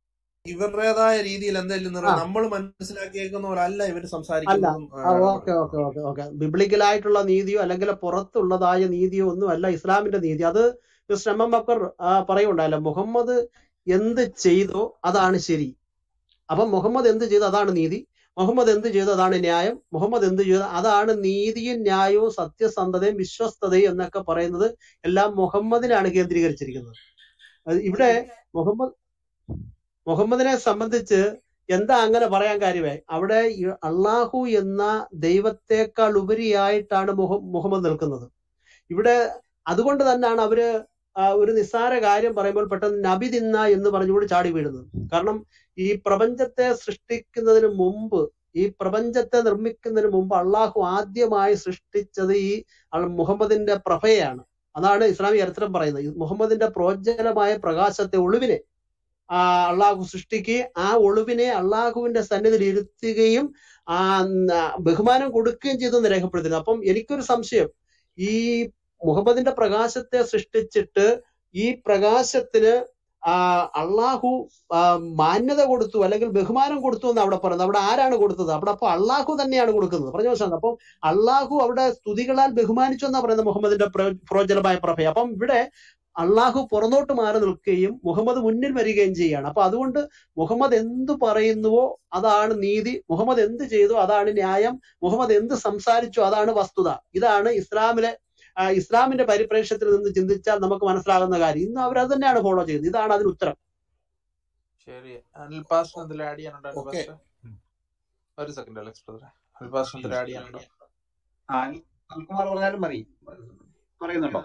ഇവരുടേതായ രീതിയിൽ എന്തെങ്കിലും ആ നമ്മൾ മനസ്സിലാക്കിയേക്കുന്ന പോലെ അല്ല ഇവർ അല്ല സംസാരിക്കുന്നതും ആ, ആ ഓക്കെ ഇടപെടുന്നതും ഓക്കെ ഓക്കെ ഓക്കെ ബിബ്ലിക്കലായിട്ടുള്ള നീതിയോ അല്ലെങ്കിൽ പുറത്തുള്ളതായ നീതിയോ ഒന്നും അല്ല ഇസ്ലാമിന്റെ നീതി അത് മിസ്റ്റർ എം എം ബക്കർ ആ, പറയുണ്ടായല്ലോ മുഹമ്മദ് എന്ത് ചെയ്തോ അതാണ് ശരി അപ്പം മുഹമ്മദ് എന്ത് ചെയ്തു അതാണ് നീതി മുഹമ്മദ് എന്ത് ചെയ്തു അതാണ് ന്യായം മുഹമ്മദ് എന്ത് ചെയ്തു അതാണ് നീതിയും ന്യായവും സത്യസന്ധതയും വിശ്വസ്തതയും എന്നൊക്കെ പറയുന്നത് എല്ലാം മുഹമ്മദിനാണ് കേന്ദ്രീകരിച്ചിരിക്കുന്നത് അത് ഇവിടെ മുഹമ്മദ് മുഹമ്മദിനെ സംബന്ധിച്ച് എന്താ അങ്ങനെ പറയാൻ കാര്യമേ അവിടെ ഈ അള്ളാഹു എന്ന ദൈവത്തെക്കാൾ ഉപരിയായിട്ടാണ് മുഹ- മുഹമ്മദ് നിൽക്കുന്നത് ഇവിടെ അതുകൊണ്ട് തന്നെയാണ് അവര് ആ ഒരു നിസ്സാര കാര്യം പറയുമ്പോൾ പെട്ടെന്ന് നബി തിന്ന എന്ന് പറഞ്ഞുകൊണ്ട് ചാടി വീഴുന്നത് കാരണം ഈ പ്രപഞ്ചത്തെ സൃഷ്ടിക്കുന്നതിന് മുമ്പ് ഈ പ്രപഞ്ചത്തെ നിർമ്മിക്കുന്നതിന് മുമ്പ് അള്ളാഹു ആദ്യമായി സൃഷ്ടിച്ചത് ഈ അൾ- മുഹമ്മദിന്റെ പ്രഭയാണ് അതാണ് ഇസ്ലാമിക ചരിത്രം പറയുന്നത് ഈ മുഹമ്മദിന്റെ പ്രോജ്വലമായ പ്രകാശത്തെ ഒളിവിനെ ആ അള്ളാഹു സൃഷ്ടിക്കുകയും ആ ഒളിവിനെ അള്ളാഹുവിന്റെ സന്നിധിയിൽ ഇരുത്തുകയും ആ ന- ബഹുമാനം കൊടുക്കുകയും ചെയ്തു എന്ന് രേഖപ്പെടുത്തുന്നു അപ്പം എനിക്കൊരു സംശയം ഈ മുഹമ്മദിന്റെ പ്രകാശത്തെ സൃഷ്ടിച്ചിട്ട് ഈ പ്രകാശത്തിന് ആ അള്ളാഹു ആ, മാന്യത കൊടുത്തു അല്ലെങ്കിൽ ബഹുമാനം കൊടുത്തു എന്ന് അവിടെ പറയുന്നത് അവിടെ ആരാണ് കൊടുത്തത് അവിടെ അപ്പൊ അള്ളാഹു തന്നെയാണ് കൊടുക്കുന്നത് പറഞ്ഞ മനസ്സിലാകും അപ്പം അള്ളാഹു അവിടെ സ്തുതികളാൽ ബഹുമാനിച്ചു എന്നാ പറയുന്നത് മുഹമ്മദിന്റെ പ്ര- പ്രോജ്വലമായ പ്രഭ അപ്പം ഇവിടെ അള്ളാഹു പുറന്നോട്ട് മാറി നിൽക്കുകയും മുഹമ്മദ് മുന്നിൽ വരികയും ചെയ്യുകയാണ് അപ്പൊ അതുകൊണ്ട് മുഹമ്മദ് എന്ത് പറയുന്നുവോ അതാണ് നീതി മുഹമ്മദ് എന്ത് ചെയ്തു അതാണ് ന്യായം മുഹമ്മദ് എന്ത് സംസാരിച്ചു അതാണ് വസ്തുത ഇതാണ് ഇസ്ലാമിലെ ആ, ഇസ്ലാമിന്റെ പരിപ്രേക്ഷ്യത്തിൽ നിന്ന് ചിന്തിച്ചാൽ നമുക്ക് മനസ്സിലാകുന്ന കാര്യം ഇന്ന് അവർ അത് തന്നെയാണ് ഫോളോ ചെയ്യുന്നത് ഇതാണ് അതിന് ഉത്തരം ശരി അനിൽ പാസ്റ്റർ എന്തെങ്കിലും ആഡ് ചെയ്യാനുണ്ടോ അനിൽ ഓക്കെ പാസ്റ്റർ ഒരു സെക്കൻഡ് അലക്സ് ബ്രദറെ അനിൽ പാസ്റ്റർ എന്തെങ്കിലും ആഡ് ചെയ്യാനുണ്ടോ ആ, അനിൽകുമാർ പറഞ്ഞാലും മതി പറയുന്നുണ്ടോ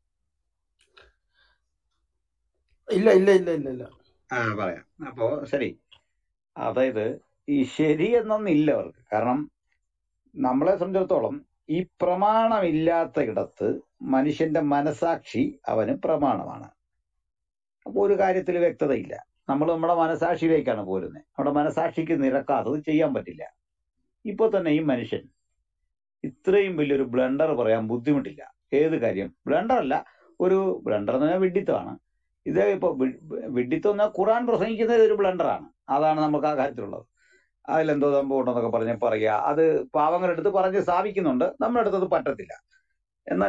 ഇല്ല ഇല്ല ഇല്ല ഇല്ല ഇല്ല ആ പറയാം അപ്പോ ശരി അതായത് ഈ ശരി എന്നൊന്നില്ല അവർക്ക് കാരണം നമ്മളെ സംബന്ധിച്ചിടത്തോളം ഈ പ്രമാണമില്ലാത്ത ഇടത്ത് മനുഷ്യന്റെ മനസാക്ഷി അവന് പ്രമാണമാണ് അപ്പൊ ഒരു കാര്യത്തിൽ വ്യക്തതയില്ല നമ്മൾ നമ്മുടെ മനസാക്ഷിയിലേക്കാണ് പോരുന്നത് നമ്മുടെ മനസാക്ഷിക്ക് നിരക്കാത്തത് ചെയ്യാൻ പറ്റില്ല ഇപ്പൊ തന്നെ ഈ മനുഷ്യൻ ഇത്രയും വലിയൊരു ബ്ലണ്ടർ പറയാൻ ബുദ്ധിമുട്ടില്ല ഏത് കാര്യം ബ്ലണ്ടർ അല്ല ഒരു ബ്ലണ്ടർ എന്ന് പറഞ്ഞാൽ വിഡിത്തമാണ് ഇത് ഇപ്പൊ വി- വിഡിത്തം എന്നാൽ ഖുറാൻ പ്രസംഗിക്കുന്നത് ഒരു ബ്ലണ്ടറാണ് അതാണ് നമുക്ക് ആ കാര്യത്തിലുള്ളത് അതിലെന്തോ സംഭവം ഉണ്ടെന്നൊക്കെ പറഞ്ഞ് പറയുക അത് പാവങ്ങളുടെ അടുത്ത് പറഞ്ഞ് സ്ഥാപിക്കുന്നുണ്ട് നമ്മുടെ അടുത്തത് പറ്റത്തില്ല എന്നാൽ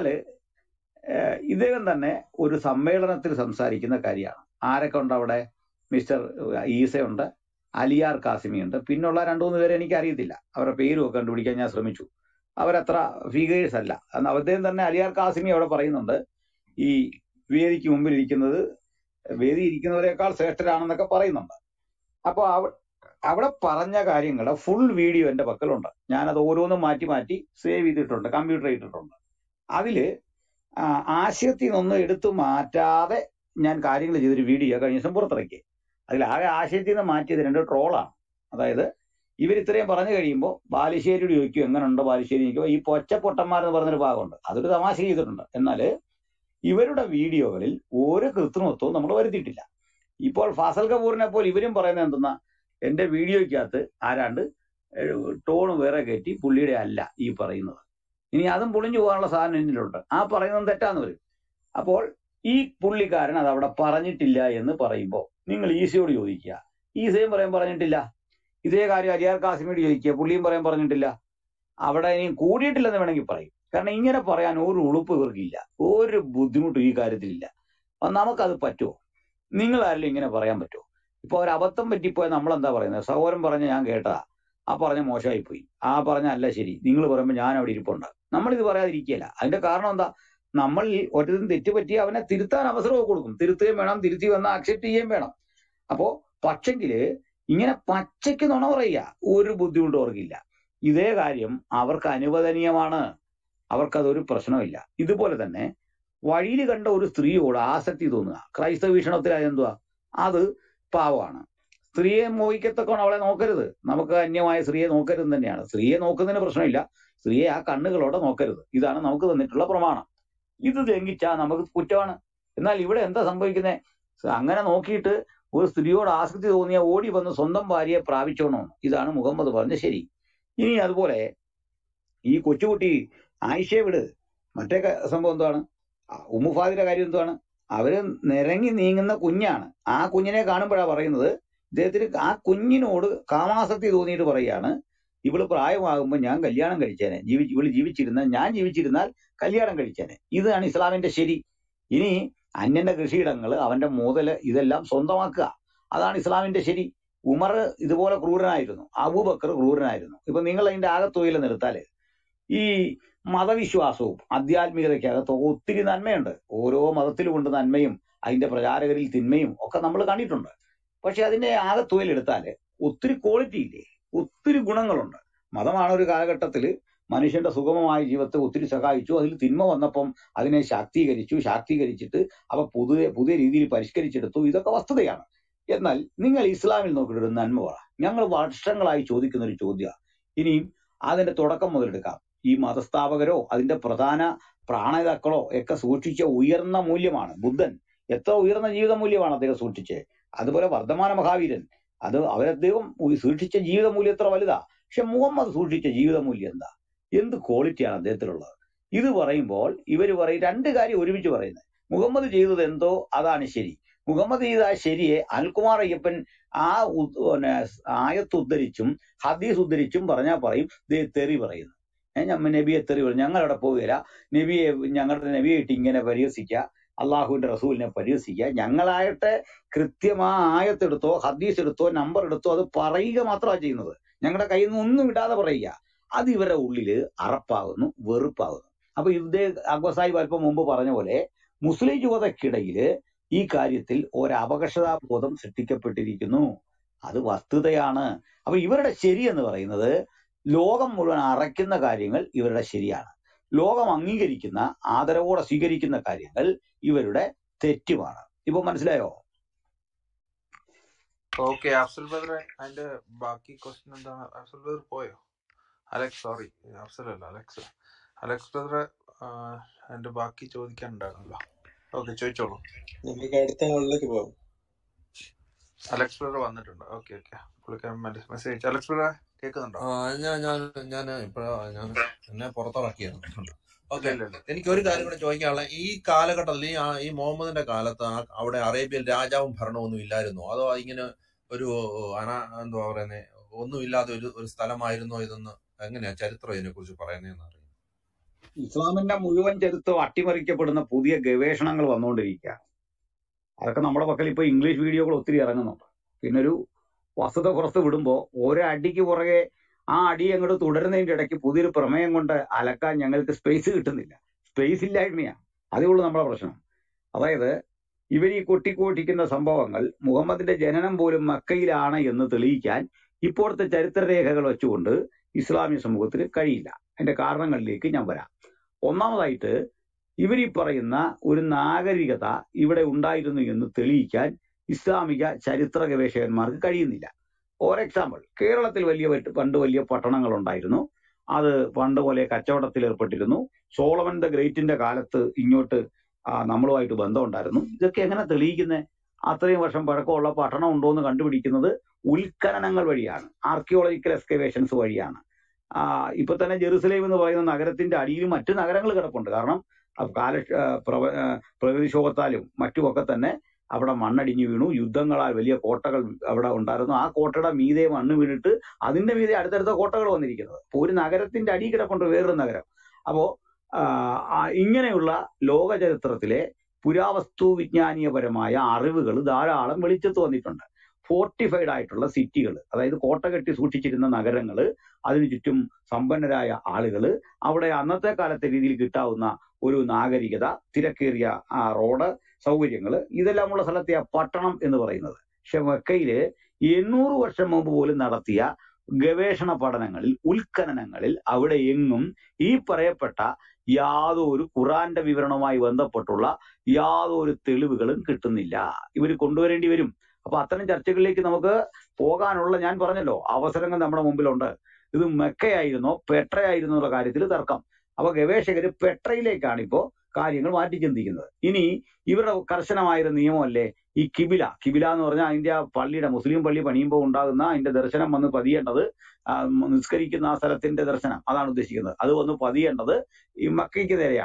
ഏഹ്, ഇദ്ദേഹം തന്നെ ഒരു സമ്മേളനത്തിൽ സംസാരിക്കുന്ന കാര്യമാണ് ആരൊക്കെ ഉണ്ട് അവിടെ മിസ്റ്റർ ഈസയുണ്ട് അലിയാർ കാസിമി ഉണ്ട് പിന്നുള്ള രണ്ടു മൂന്ന് പേരെ എനിക്ക് അറിയത്തില്ല അവരുടെ പേരും ഒക്കെ കണ്ടുപിടിക്കാൻ ഞാൻ ശ്രമിച്ചു അവരത്ര ഫിഗേഴ്സ് അല്ല എന്നാൽ അദ്ദേഹം തന്നെ അലിയാർ കാസിമി അവിടെ പറയുന്നുണ്ട് ഈ വേദിക്ക് മുമ്പിൽ ഇരിക്കുന്നത് വേദി ഇരിക്കുന്നവരെക്കാൾ ശ്രേഷ്ഠരാണെന്നൊക്കെ പറയുന്നുണ്ട് അപ്പോൾ അവ അവിടെ പറഞ്ഞ കാര്യങ്ങളുടെ ഫുൾ വീഡിയോ എന്റെ പക്കലുണ്ട് ഞാനത് ഓരോന്നും മാറ്റി മാറ്റി സേവ് ചെയ്തിട്ടുണ്ട് കമ്പ്യൂട്ടർ ചെയ്തിട്ടുണ്ട് അതില് ആ, ആശയത്തിൽ നിന്നൊന്നും എടുത്തു മാറ്റാതെ ഞാൻ കാര്യങ്ങൾ ചെയ്തൊരു വീഡിയോ കഴിഞ്ഞ ദിവസം പുറത്തിറക്കി അതിൽ ആകെ ആശയത്തിൽ നിന്ന് മാറ്റിയത് രണ്ട് ട്രോളാണ് അതായത് ഇവർ ഇത്രയും പറഞ്ഞു കഴിയുമ്പോൾ ബാലുശ്ശേരിയോട് ചോദിക്കും എങ്ങനെയുണ്ട് ബാലുശ്ശേരി ചോദിക്കുമ്പോൾ ഈ പൊച്ചപ്പൊട്ടന്മാരെന്ന് പറഞ്ഞൊരു ഭാഗമുണ്ട് അതൊരു തമാശ ചെയ്തിട്ടുണ്ട് എന്നാൽ ഇവരുടെ വീഡിയോകളിൽ ഒരു കൃത്രിമത്വവും നമ്മൾ വരുത്തിയിട്ടില്ല ഇപ്പോൾ ഫാസൽ കപൂറിനെ പോലെ ഇവരും പറയുന്നത് എന്തെന്നാ എന്റെ വീഡിയോയ്ക്കകത്ത് ആരാണ്ട് ടോൺ വേറെ കയറ്റി പുള്ളിയുടെ അല്ല ഈ പറയുന്നത് ഇനി അതും പൊളിഞ്ഞു പോകാനുള്ള സാധനം എന്നിലുണ്ട് ആ പറയുന്നത് തെറ്റാന്ന് വരും അപ്പോൾ ഈ പുള്ളിക്കാരൻ അത് അവിടെ പറഞ്ഞിട്ടില്ല എന്ന് പറയുമ്പോൾ നിങ്ങൾ ഈസയോട് ചോദിക്കുക ഈസയും പറയാൻ പറഞ്ഞിട്ടില്ല ഇതേ കാര്യം അരിയാർ കാസിമിയോട് ചോദിക്കുക പുള്ളിയും പറയാൻ പറഞ്ഞിട്ടില്ല അവിടെ ഇനി കൂടിയിട്ടില്ലെന്ന് വേണമെങ്കിൽ പറയും കാരണം ഇങ്ങനെ പറയാൻ ഒരു ഉളുപ്പ് ഇവർക്കില്ല ഒരു ബുദ്ധിമുട്ടും ഈ കാര്യത്തിലില്ല അപ്പൊ നമുക്കത് പറ്റുമോ നിങ്ങൾ ആരെങ്കിലും ഇങ്ങനെ പറയാൻ പറ്റുമോ ഇപ്പൊ ഒരു അബദ്ധം പറ്റിപ്പോയ നമ്മൾ എന്താ പറയുന്നത് സഹോദരൻ പറഞ്ഞ ഞാൻ കേട്ടതാ ആ പറഞ്ഞ മോശമായി പോയി ആ പറഞ്ഞ അല്ല ശരി നിങ്ങൾ പറയുമ്പോൾ ഞാൻ അവിടെ ഇരിപ്പുണ്ട് നമ്മൾ ഇത് പറയാതിരിക്കുകയില്ല അതിന്റെ കാരണം എന്താ നമ്മൾ ഒരിതും തെറ്റ് പറ്റി അവനെ തിരുത്താൻ അവസരമൊക്കെ കൊടുക്കും തിരുത്തുകയും വേണം തിരുത്തി വന്ന് അക്സെപ്റ്റ് ചെയ്യുകയും വേണം അപ്പോ പക്ഷെങ്കില് ഇങ്ങനെ പച്ചയ്ക്ക് നുണ പറയുക ഒരു ബുദ്ധിമുട്ടും അവർക്കില്ല ഇതേ കാര്യം അവർക്ക് അനുവദനീയമാണ് അവർക്കതൊരു പ്രശ്നമില്ല ഇതുപോലെ തന്നെ വഴിയിൽ കണ്ട ഒരു സ്ത്രീയോട് ആസക്തി തോന്നുക ക്രൈസ്തവ വീക്ഷണത്തിൽ അതെന്തുവാ അത് പാവമാണ് സ്ത്രീയെ മോഹിക്കത്തക്കോണം അവളെ നോക്കരുത് നമുക്ക് അന്യമായ സ്ത്രീയെ നോക്കരുത് തന്നെയാണ് സ്ത്രീയെ നോക്കുന്നതിന് പ്രശ്നമില്ല സ്ത്രീയെ ആ കണ്ണുകളോടെ നോക്കരുത് ഇതാണ് നമുക്ക് തന്നിട്ടുള്ള പ്രമാണം ഇത് ലംഘിച്ചാൽ നമുക്ക് കുറ്റമാണ് എന്നാൽ ഇവിടെ എന്താ സംഭവിക്കുന്നത് അങ്ങനെ നോക്കിയിട്ട് ഒരു സ്ത്രീയോട് ആസക്തി തോന്നിയ ഓടി വന്ന് സ്വന്തം ഭാര്യയെ പ്രാപിച്ചോണോ ഇതാണ് മുഹമ്മദ് പറഞ്ഞ ശരി ഇനി അതുപോലെ ഈ കൊച്ചുകുട്ടി ആയിഷയെ വിട് മറ്റേ ക- സംഭവം എന്താണ് ഉമ്മുഫാദിന്റെ കാര്യം എന്താണ് അവര് നിരങ്ങി നീങ്ങുന്ന കുഞ്ഞാണ് ആ കുഞ്ഞിനെ കാണുമ്പോഴാ പറയുന്നത് ഇദ്ദേഹത്തിന് ആ കുഞ്ഞിനോട് കാമാസക്തി തോന്നിയിട്ട് പറയാണ് ഇവള് പ്രായമാകുമ്പോൾ ഞാൻ കല്യാണം കഴിച്ചേനെ ജീവി ഇവള് ജീവിച്ചിരുന്ന ഞാൻ ജീവിച്ചിരുന്നാൽ കല്യാണം കഴിച്ചേനെ ഇതാണ് ഇസ്ലാമിന്റെ ശരി ഇനി അന്യന്റെ കൃഷിയിടങ്ങൾ അവന്റെ മുതല് ഇതെല്ലാം സ്വന്തമാക്കുക അതാണ് ഇസ്ലാമിന്റെ ശരി ഉമർ ഇതുപോലെ ക്രൂരനായിരുന്നു അബൂബക്കർ ക്രൂരനായിരുന്നു ഇപ്പൊ നിങ്ങൾ അതിന്റെ ആകത്തുകയിൽ നിർത്താല് ഈ മതവിശ്വാസവും ആധ്യാത്മികതയ്ക്കകത്ത് ഒത്തിരി നന്മയുണ്ട് ഓരോ മതത്തിലും ഉണ്ട് നന്മയും അതിന്റെ പ്രചാരകരിൽ തിന്മയും ഒക്കെ നമ്മൾ കണ്ടിട്ടുണ്ട് പക്ഷെ അതിന്റെ ആകത്തുകയിൽ എടുത്താല് ഒത്തിരി ക്വാളിറ്റി ഇല്ലേ ഒത്തിരി ഗുണങ്ങളുണ്ട് മതമാണ് ഒരു കാലഘട്ടത്തിൽ മനുഷ്യന്റെ സുഗമമായ ജീവിതത്തെ ഒത്തിരി സഹായിച്ചു അതിൽ തിന്മ വന്നപ്പം അതിനെ ശാക്തീകരിച്ചു ശാക്തീകരിച്ചിട്ട് അവ പുതിയ പുതിയ രീതിയിൽ പരിഷ്കരിച്ചെടുത്തു ഇതൊക്കെ വസ്തുതയാണ് എന്നാൽ നിങ്ങൾ ഇസ്ലാമിൽ നോക്കിയിട്ട് ഒരു നന്മ പറ ഞങ്ങൾ വർഷങ്ങളായി ചോദിക്കുന്ന ഒരു ചോദ്യമാണ് ഇനിയും അതിന്റെ തുടക്കം മുതലെടുക്കാം ഈ മതസ്ഥാപകരോ അതിന്റെ പ്രധാന പ്രാണേതാക്കളോ ഒക്കെ സൂക്ഷിച്ച ഉയർന്ന മൂല്യമാണ് ബുദ്ധൻ എത്ര ഉയർന്ന ജീവിത മൂല്യമാണ് അദ്ദേഹം സൂക്ഷിച്ചത് അതുപോലെ വർദ്ധമാന മഹാവീരൻ അത് അവരദ്ദേഹം ഉ- സൂക്ഷിച്ച ജീവിത മൂല്യം എത്ര വലുതാ പക്ഷെ മുഹമ്മദ് സൂക്ഷിച്ച ജീവിത മൂല്യം എന്താ എന്ത് ക്വാളിറ്റിയാണ് അദ്ദേഹത്തിലുള്ളത് ഇത് പറയുമ്പോൾ ഇവർ പറയും രണ്ട് കാര്യം ഒരുമിച്ച് പറയുന്നത് മുഹമ്മദ് ചെയ്തത് എന്തോ അതാണ് ശരി മുഹമ്മദ് ചെയ്ത ആ ശരിയെ അൽകുമാർ അയ്യപ്പൻ ആ ഉ- പിന്നെ ആയത്ത് ഉദ്ധരിച്ചും ഹദീസ് ഉദ്ധരിച്ചും പറഞ്ഞാൽ പറയും ദേ തെറി പറയുന്നു ഏ, ഞമ്മ നബിയെ തെറി പറയും ഞങ്ങൾ അവിടെ പോവുകയില്ല നബിയെ ഞങ്ങളുടെ നബിയെ ഇട്ട് ഇങ്ങനെ പരിഹസിക്കുക അള്ളാഹുവിന്റെ റസൂലിനെ പരിഹസിക്കുക ഞങ്ങളായിട്ട് കൃത്യം ആ ആയത്തെടുത്തോ ഹദീസ് എടുത്തോ നമ്പർ എടുത്തോ അത് പറയുക മാത്രമാണ് ചെയ്യുന്നത് ഞങ്ങളുടെ കയ്യിൽ നിന്ന് ഒന്നും ഇടാതെ പറയുക അത് ഇവരുടെ ഉള്ളില് അറപ്പാകുന്നു വെറുപ്പാകുന്നു അപ്പൊ ഇതേ അക്ബസാഹിബ് അല്പം മുമ്പ് പറഞ്ഞ പോലെ മുസ്ലിം യുവതയ്ക്കിടയില് ഈ കാര്യത്തിൽ ഒരു അപകർഷതാബോധം സൃഷ്ടിക്കപ്പെട്ടിരിക്കുന്നു അത് വസ്തുതയാണ് അപ്പൊ ഇവരുടെ ശരി എന്ന് പറയുന്നത് ലോകം മുഴുവൻ അറയ്ക്കുന്ന കാര്യങ്ങൾ ഇവരുടെ ശരിയാണ് ലോകം അംഗീകരിക്കുന്ന ആദരവോടെ സ്വീകരിക്കുന്ന കാര്യങ്ങൾ ഇവരുടെ തെറ്റുമാണ് ഇപ്പൊ മനസ്സിലായോ ഓക്കെ അഫ്സൽ ബദർ അതിന്റെ ബാക്കി ക്വസ്റ്റ്യൻ എന്താണ് അഫ്സൽ ബദർ പോയോ അലക്സ് സോറി അഫ്സൽ അല്ല അലക്സ് അലക്സ് ബദർ അതിന്റെ ബാക്കി ചോദിക്കാനുണ്ടായിരുന്നല്ലോ ഓക്കെ ചോദിച്ചോളൂ നമുക്ക് അടുത്ത ആളിലേക്ക് പോവാം അലക്സ് ബ്രദർ വന്നിട്ടുണ്ട് ഓക്കെ ഓക്കെ പുള്ളിക്കാരൻ മെസ്സേജ് അയച്ചു അലക്സ് ബ്രദർ കേൾക്കുന്നുണ്ടോ ആ, ഞാൻ ഞാൻ ഞാൻ ഇപ്പോഴാ ഞാൻ എന്നെ പുറത്തിറക്കിയാണ് ഓക്കെ ഇല്ല ഇല്ല ഇല്ല എനിക്ക് ഒരു കാര്യം കൂടെ ചോദിക്കാനുള്ള ഈ കാലഘട്ടത്തിൽ ഈ ആ- ഈ മുഹമ്മദിന്റെ കാലത്ത് ആ അവിടെ അറേബ്യയിൽ രാജാവും ഭരണമൊന്നും ഇല്ലായിരുന്നോ അതോ ഇങ്ങനെ ഒരു അനാ എന്താ പറയുന്നത് ഒന്നുമില്ലാതെ ഒരു ഒരു സ്ഥലമായിരുന്നോ ഇതെന്ന് എങ്ങനെയാ ചരിത്രം ഇതിനെ കുറിച്ച് പറയുന്നതെന്ന് അറിയാം ഇസ്ലാമിന്റെ മുഴുവൻ ചരിത്രം അട്ടിമറിക്കപ്പെടുന്ന പുതിയ ഗവേഷണങ്ങൾ വന്നുകൊണ്ടിരിക്കുകയാണ് അതൊക്കെ നമ്മുടെ പക്കൽ ഇപ്പൊ ഇംഗ്ലീഷ് വീഡിയോകൾ ഒത്തിരി ഇറങ്ങുന്നുണ്ട് പിന്നെ ഒരു വസ്തുത പുറത്ത് വിടുമ്പോൾ ഓരോ അടിക്ക് പുറകെ ആ അടി അങ്ങോട്ട് തുടരുന്നതിന്റെ ഇടയ്ക്ക് പുതിയൊരു പ്രമേയം കൊണ്ട് അലക്കാൻ ഞങ്ങൾക്ക് സ്പേസ് കിട്ടുന്നില്ല സ്പേസ് ഇല്ലായ്മയാണ് അതേ ഉള്ളൂ നമ്മുടെ പ്രശ്നം അതായത് ഇവർ ഈ കൊട്ടിക്കോട്ടിക്കുന്ന സംഭവങ്ങൾ മുഹമ്മദിന്റെ ജനനം പോലും മക്കയിലാണ് എന്ന് തെളിയിക്കാൻ ഇപ്പോഴത്തെ ചരിത്രരേഖകൾ വെച്ചുകൊണ്ട് ഇസ്ലാമിക സമൂഹത്തിന് കഴിയില്ല അതിന്റെ കാരണങ്ങളിലേക്ക് ഞാൻ വരാം ഒന്നാമതായിട്ട് ഇവർ ഈ പറയുന്ന ഒരു നാഗരികത ഇവിടെ ഉണ്ടായിരുന്നു എന്ന് തെളിയിക്കാൻ ഇസ്ലാമിക ചരിത്ര ഗവേഷകന്മാർക്ക് കഴിയുന്നില്ല ഫോർ എക്സാമ്പിൾ കേരളത്തിൽ വലിയ പറ്റ് പണ്ട് വലിയ പട്ടണങ്ങൾ ഉണ്ടായിരുന്നു അത് പണ്ട് പോലെ കച്ചവടത്തിൽ ഏർപ്പെട്ടിരുന്നു സോളമൻ ദ ഗ്രേറ്റിന്റെ കാലത്ത് ഇങ്ങോട്ട് ആ, നമ്മളുമായിട്ട് ബന്ധമുണ്ടായിരുന്നു ഇതൊക്കെ എങ്ങനെ തെളിയിക്കുന്നത് അത്രയും വർഷം പഴക്കമുള്ള പട്ടണം ഉണ്ടോ എന്ന് കണ്ടുപിടിക്കുന്നത് ഉൽഖനനങ്ങൾ വഴിയാണ് ആർക്കിയോളജിക്കൽ എക്സ്കവേഷൻസ് വഴിയാണ് ആ, ഇപ്പൊ തന്നെ ജെറുസലേം എന്ന് പറയുന്ന നഗരത്തിന്റെ അടിയിൽ മറ്റു നഗരങ്ങൾ കിടപ്പുണ്ട് കാരണം അത് കാല ആ, പ്രവ- ആ, പ്രകൃതിക്ഷോഭത്താലും മറ്റുമൊക്കെ തന്നെ അവിടെ മണ്ണടിഞ്ഞു വീണു യുദ്ധങ്ങളാൽ വലിയ കോട്ടകൾ അവിടെ ഉണ്ടായിരുന്നു ആ കോട്ടയുടെ മീതെ മണ്ണ് വീണിട്ട് അതിന്റെ മീതെ അടുത്തടുത്ത കോട്ടകൾ വന്നിരിക്കുന്നത് അപ്പൊ ഒരു നഗരത്തിന്റെ അടി കിടപ്പുണ്ട് വേറൊരു നഗരം അപ്പോ ആ, ആ, ഇങ്ങനെയുള്ള ലോക ചരിത്രത്തിലെ പുരാവസ്തു വിജ്ഞാനീയപരമായ അറിവുകൾ ധാരാളം വെളിച്ചത്ത് വന്നിട്ടുണ്ട് ഫോർട്ടിഫൈഡ് ആയിട്ടുള്ള സിറ്റികൾ അതായത് കോട്ട കെട്ടി സൂക്ഷിച്ചിരുന്ന നഗരങ്ങൾ അതിനു ചുറ്റും സമ്പന്നരായ ആളുകൾ അവിടെ അന്നത്തെ കാലത്തെ രീതിയിൽ കിട്ടാവുന്ന ഒരു നാഗരികത തിരക്കേറിയ ആ റോഡ് സൗകര്യങ്ങൾ ഇതെല്ലാമുള്ള സ്ഥലത്തെയാ പട്ടണം എന്ന് പറയുന്നത് പക്ഷെ മക്കയില് എണ്ണൂറ് വർഷം മുമ്പ് പോലും നടത്തിയ ഗവേഷണ പഠനങ്ങളിൽ ഉൽഖനനങ്ങളിൽ അവിടെ എങ്ങും ഈ പറയപ്പെട്ട യാതൊരു ഖുറാന്റെ വിവരണവുമായി ബന്ധപ്പെട്ടുള്ള യാതൊരു തെളിവുകളും കിട്ടുന്നില്ല ഇവർ കൊണ്ടുവരേണ്ടി വരും അപ്പൊ അത്തരം ചർച്ചകളിലേക്ക് നമുക്ക് പോകാനുള്ള ഞാൻ പറഞ്ഞല്ലോ അവസരങ്ങൾ നമ്മുടെ മുമ്പിലുണ്ട് ഇത് മെക്കയായിരുന്നോ പെട്രയായിരുന്നോ എന്നുള്ള കാര്യത്തിൽ തർക്കം അപ്പൊ ഗവേഷകര് പെട്രയിലേക്കാണ് ഇപ്പോ കാര്യങ്ങൾ മാറ്റി ചിന്തിക്കുന്നത് ഇനി ഇവരുടെ കർശനമായൊരു നിയമമല്ലേ ഈ കിബില കിബില എന്ന് പറഞ്ഞാൽ അതിന്റെ ആ പള്ളിയുടെ മുസ്ലിം പള്ളി പണിയുമ്പോൾ ഉണ്ടാകുന്ന അതിന്റെ ദർശനം വന്ന് പതിയേണ്ടത് ആ, നിസ്കരിക്കുന്ന ആ സ്ഥലത്തിന്റെ ദർശനം അതാണ് ഉദ്ദേശിക്കുന്നത് അത് വന്ന് പതിയേണ്ടത് ഈ മക്കയ്ക്ക് നേരെയാണ്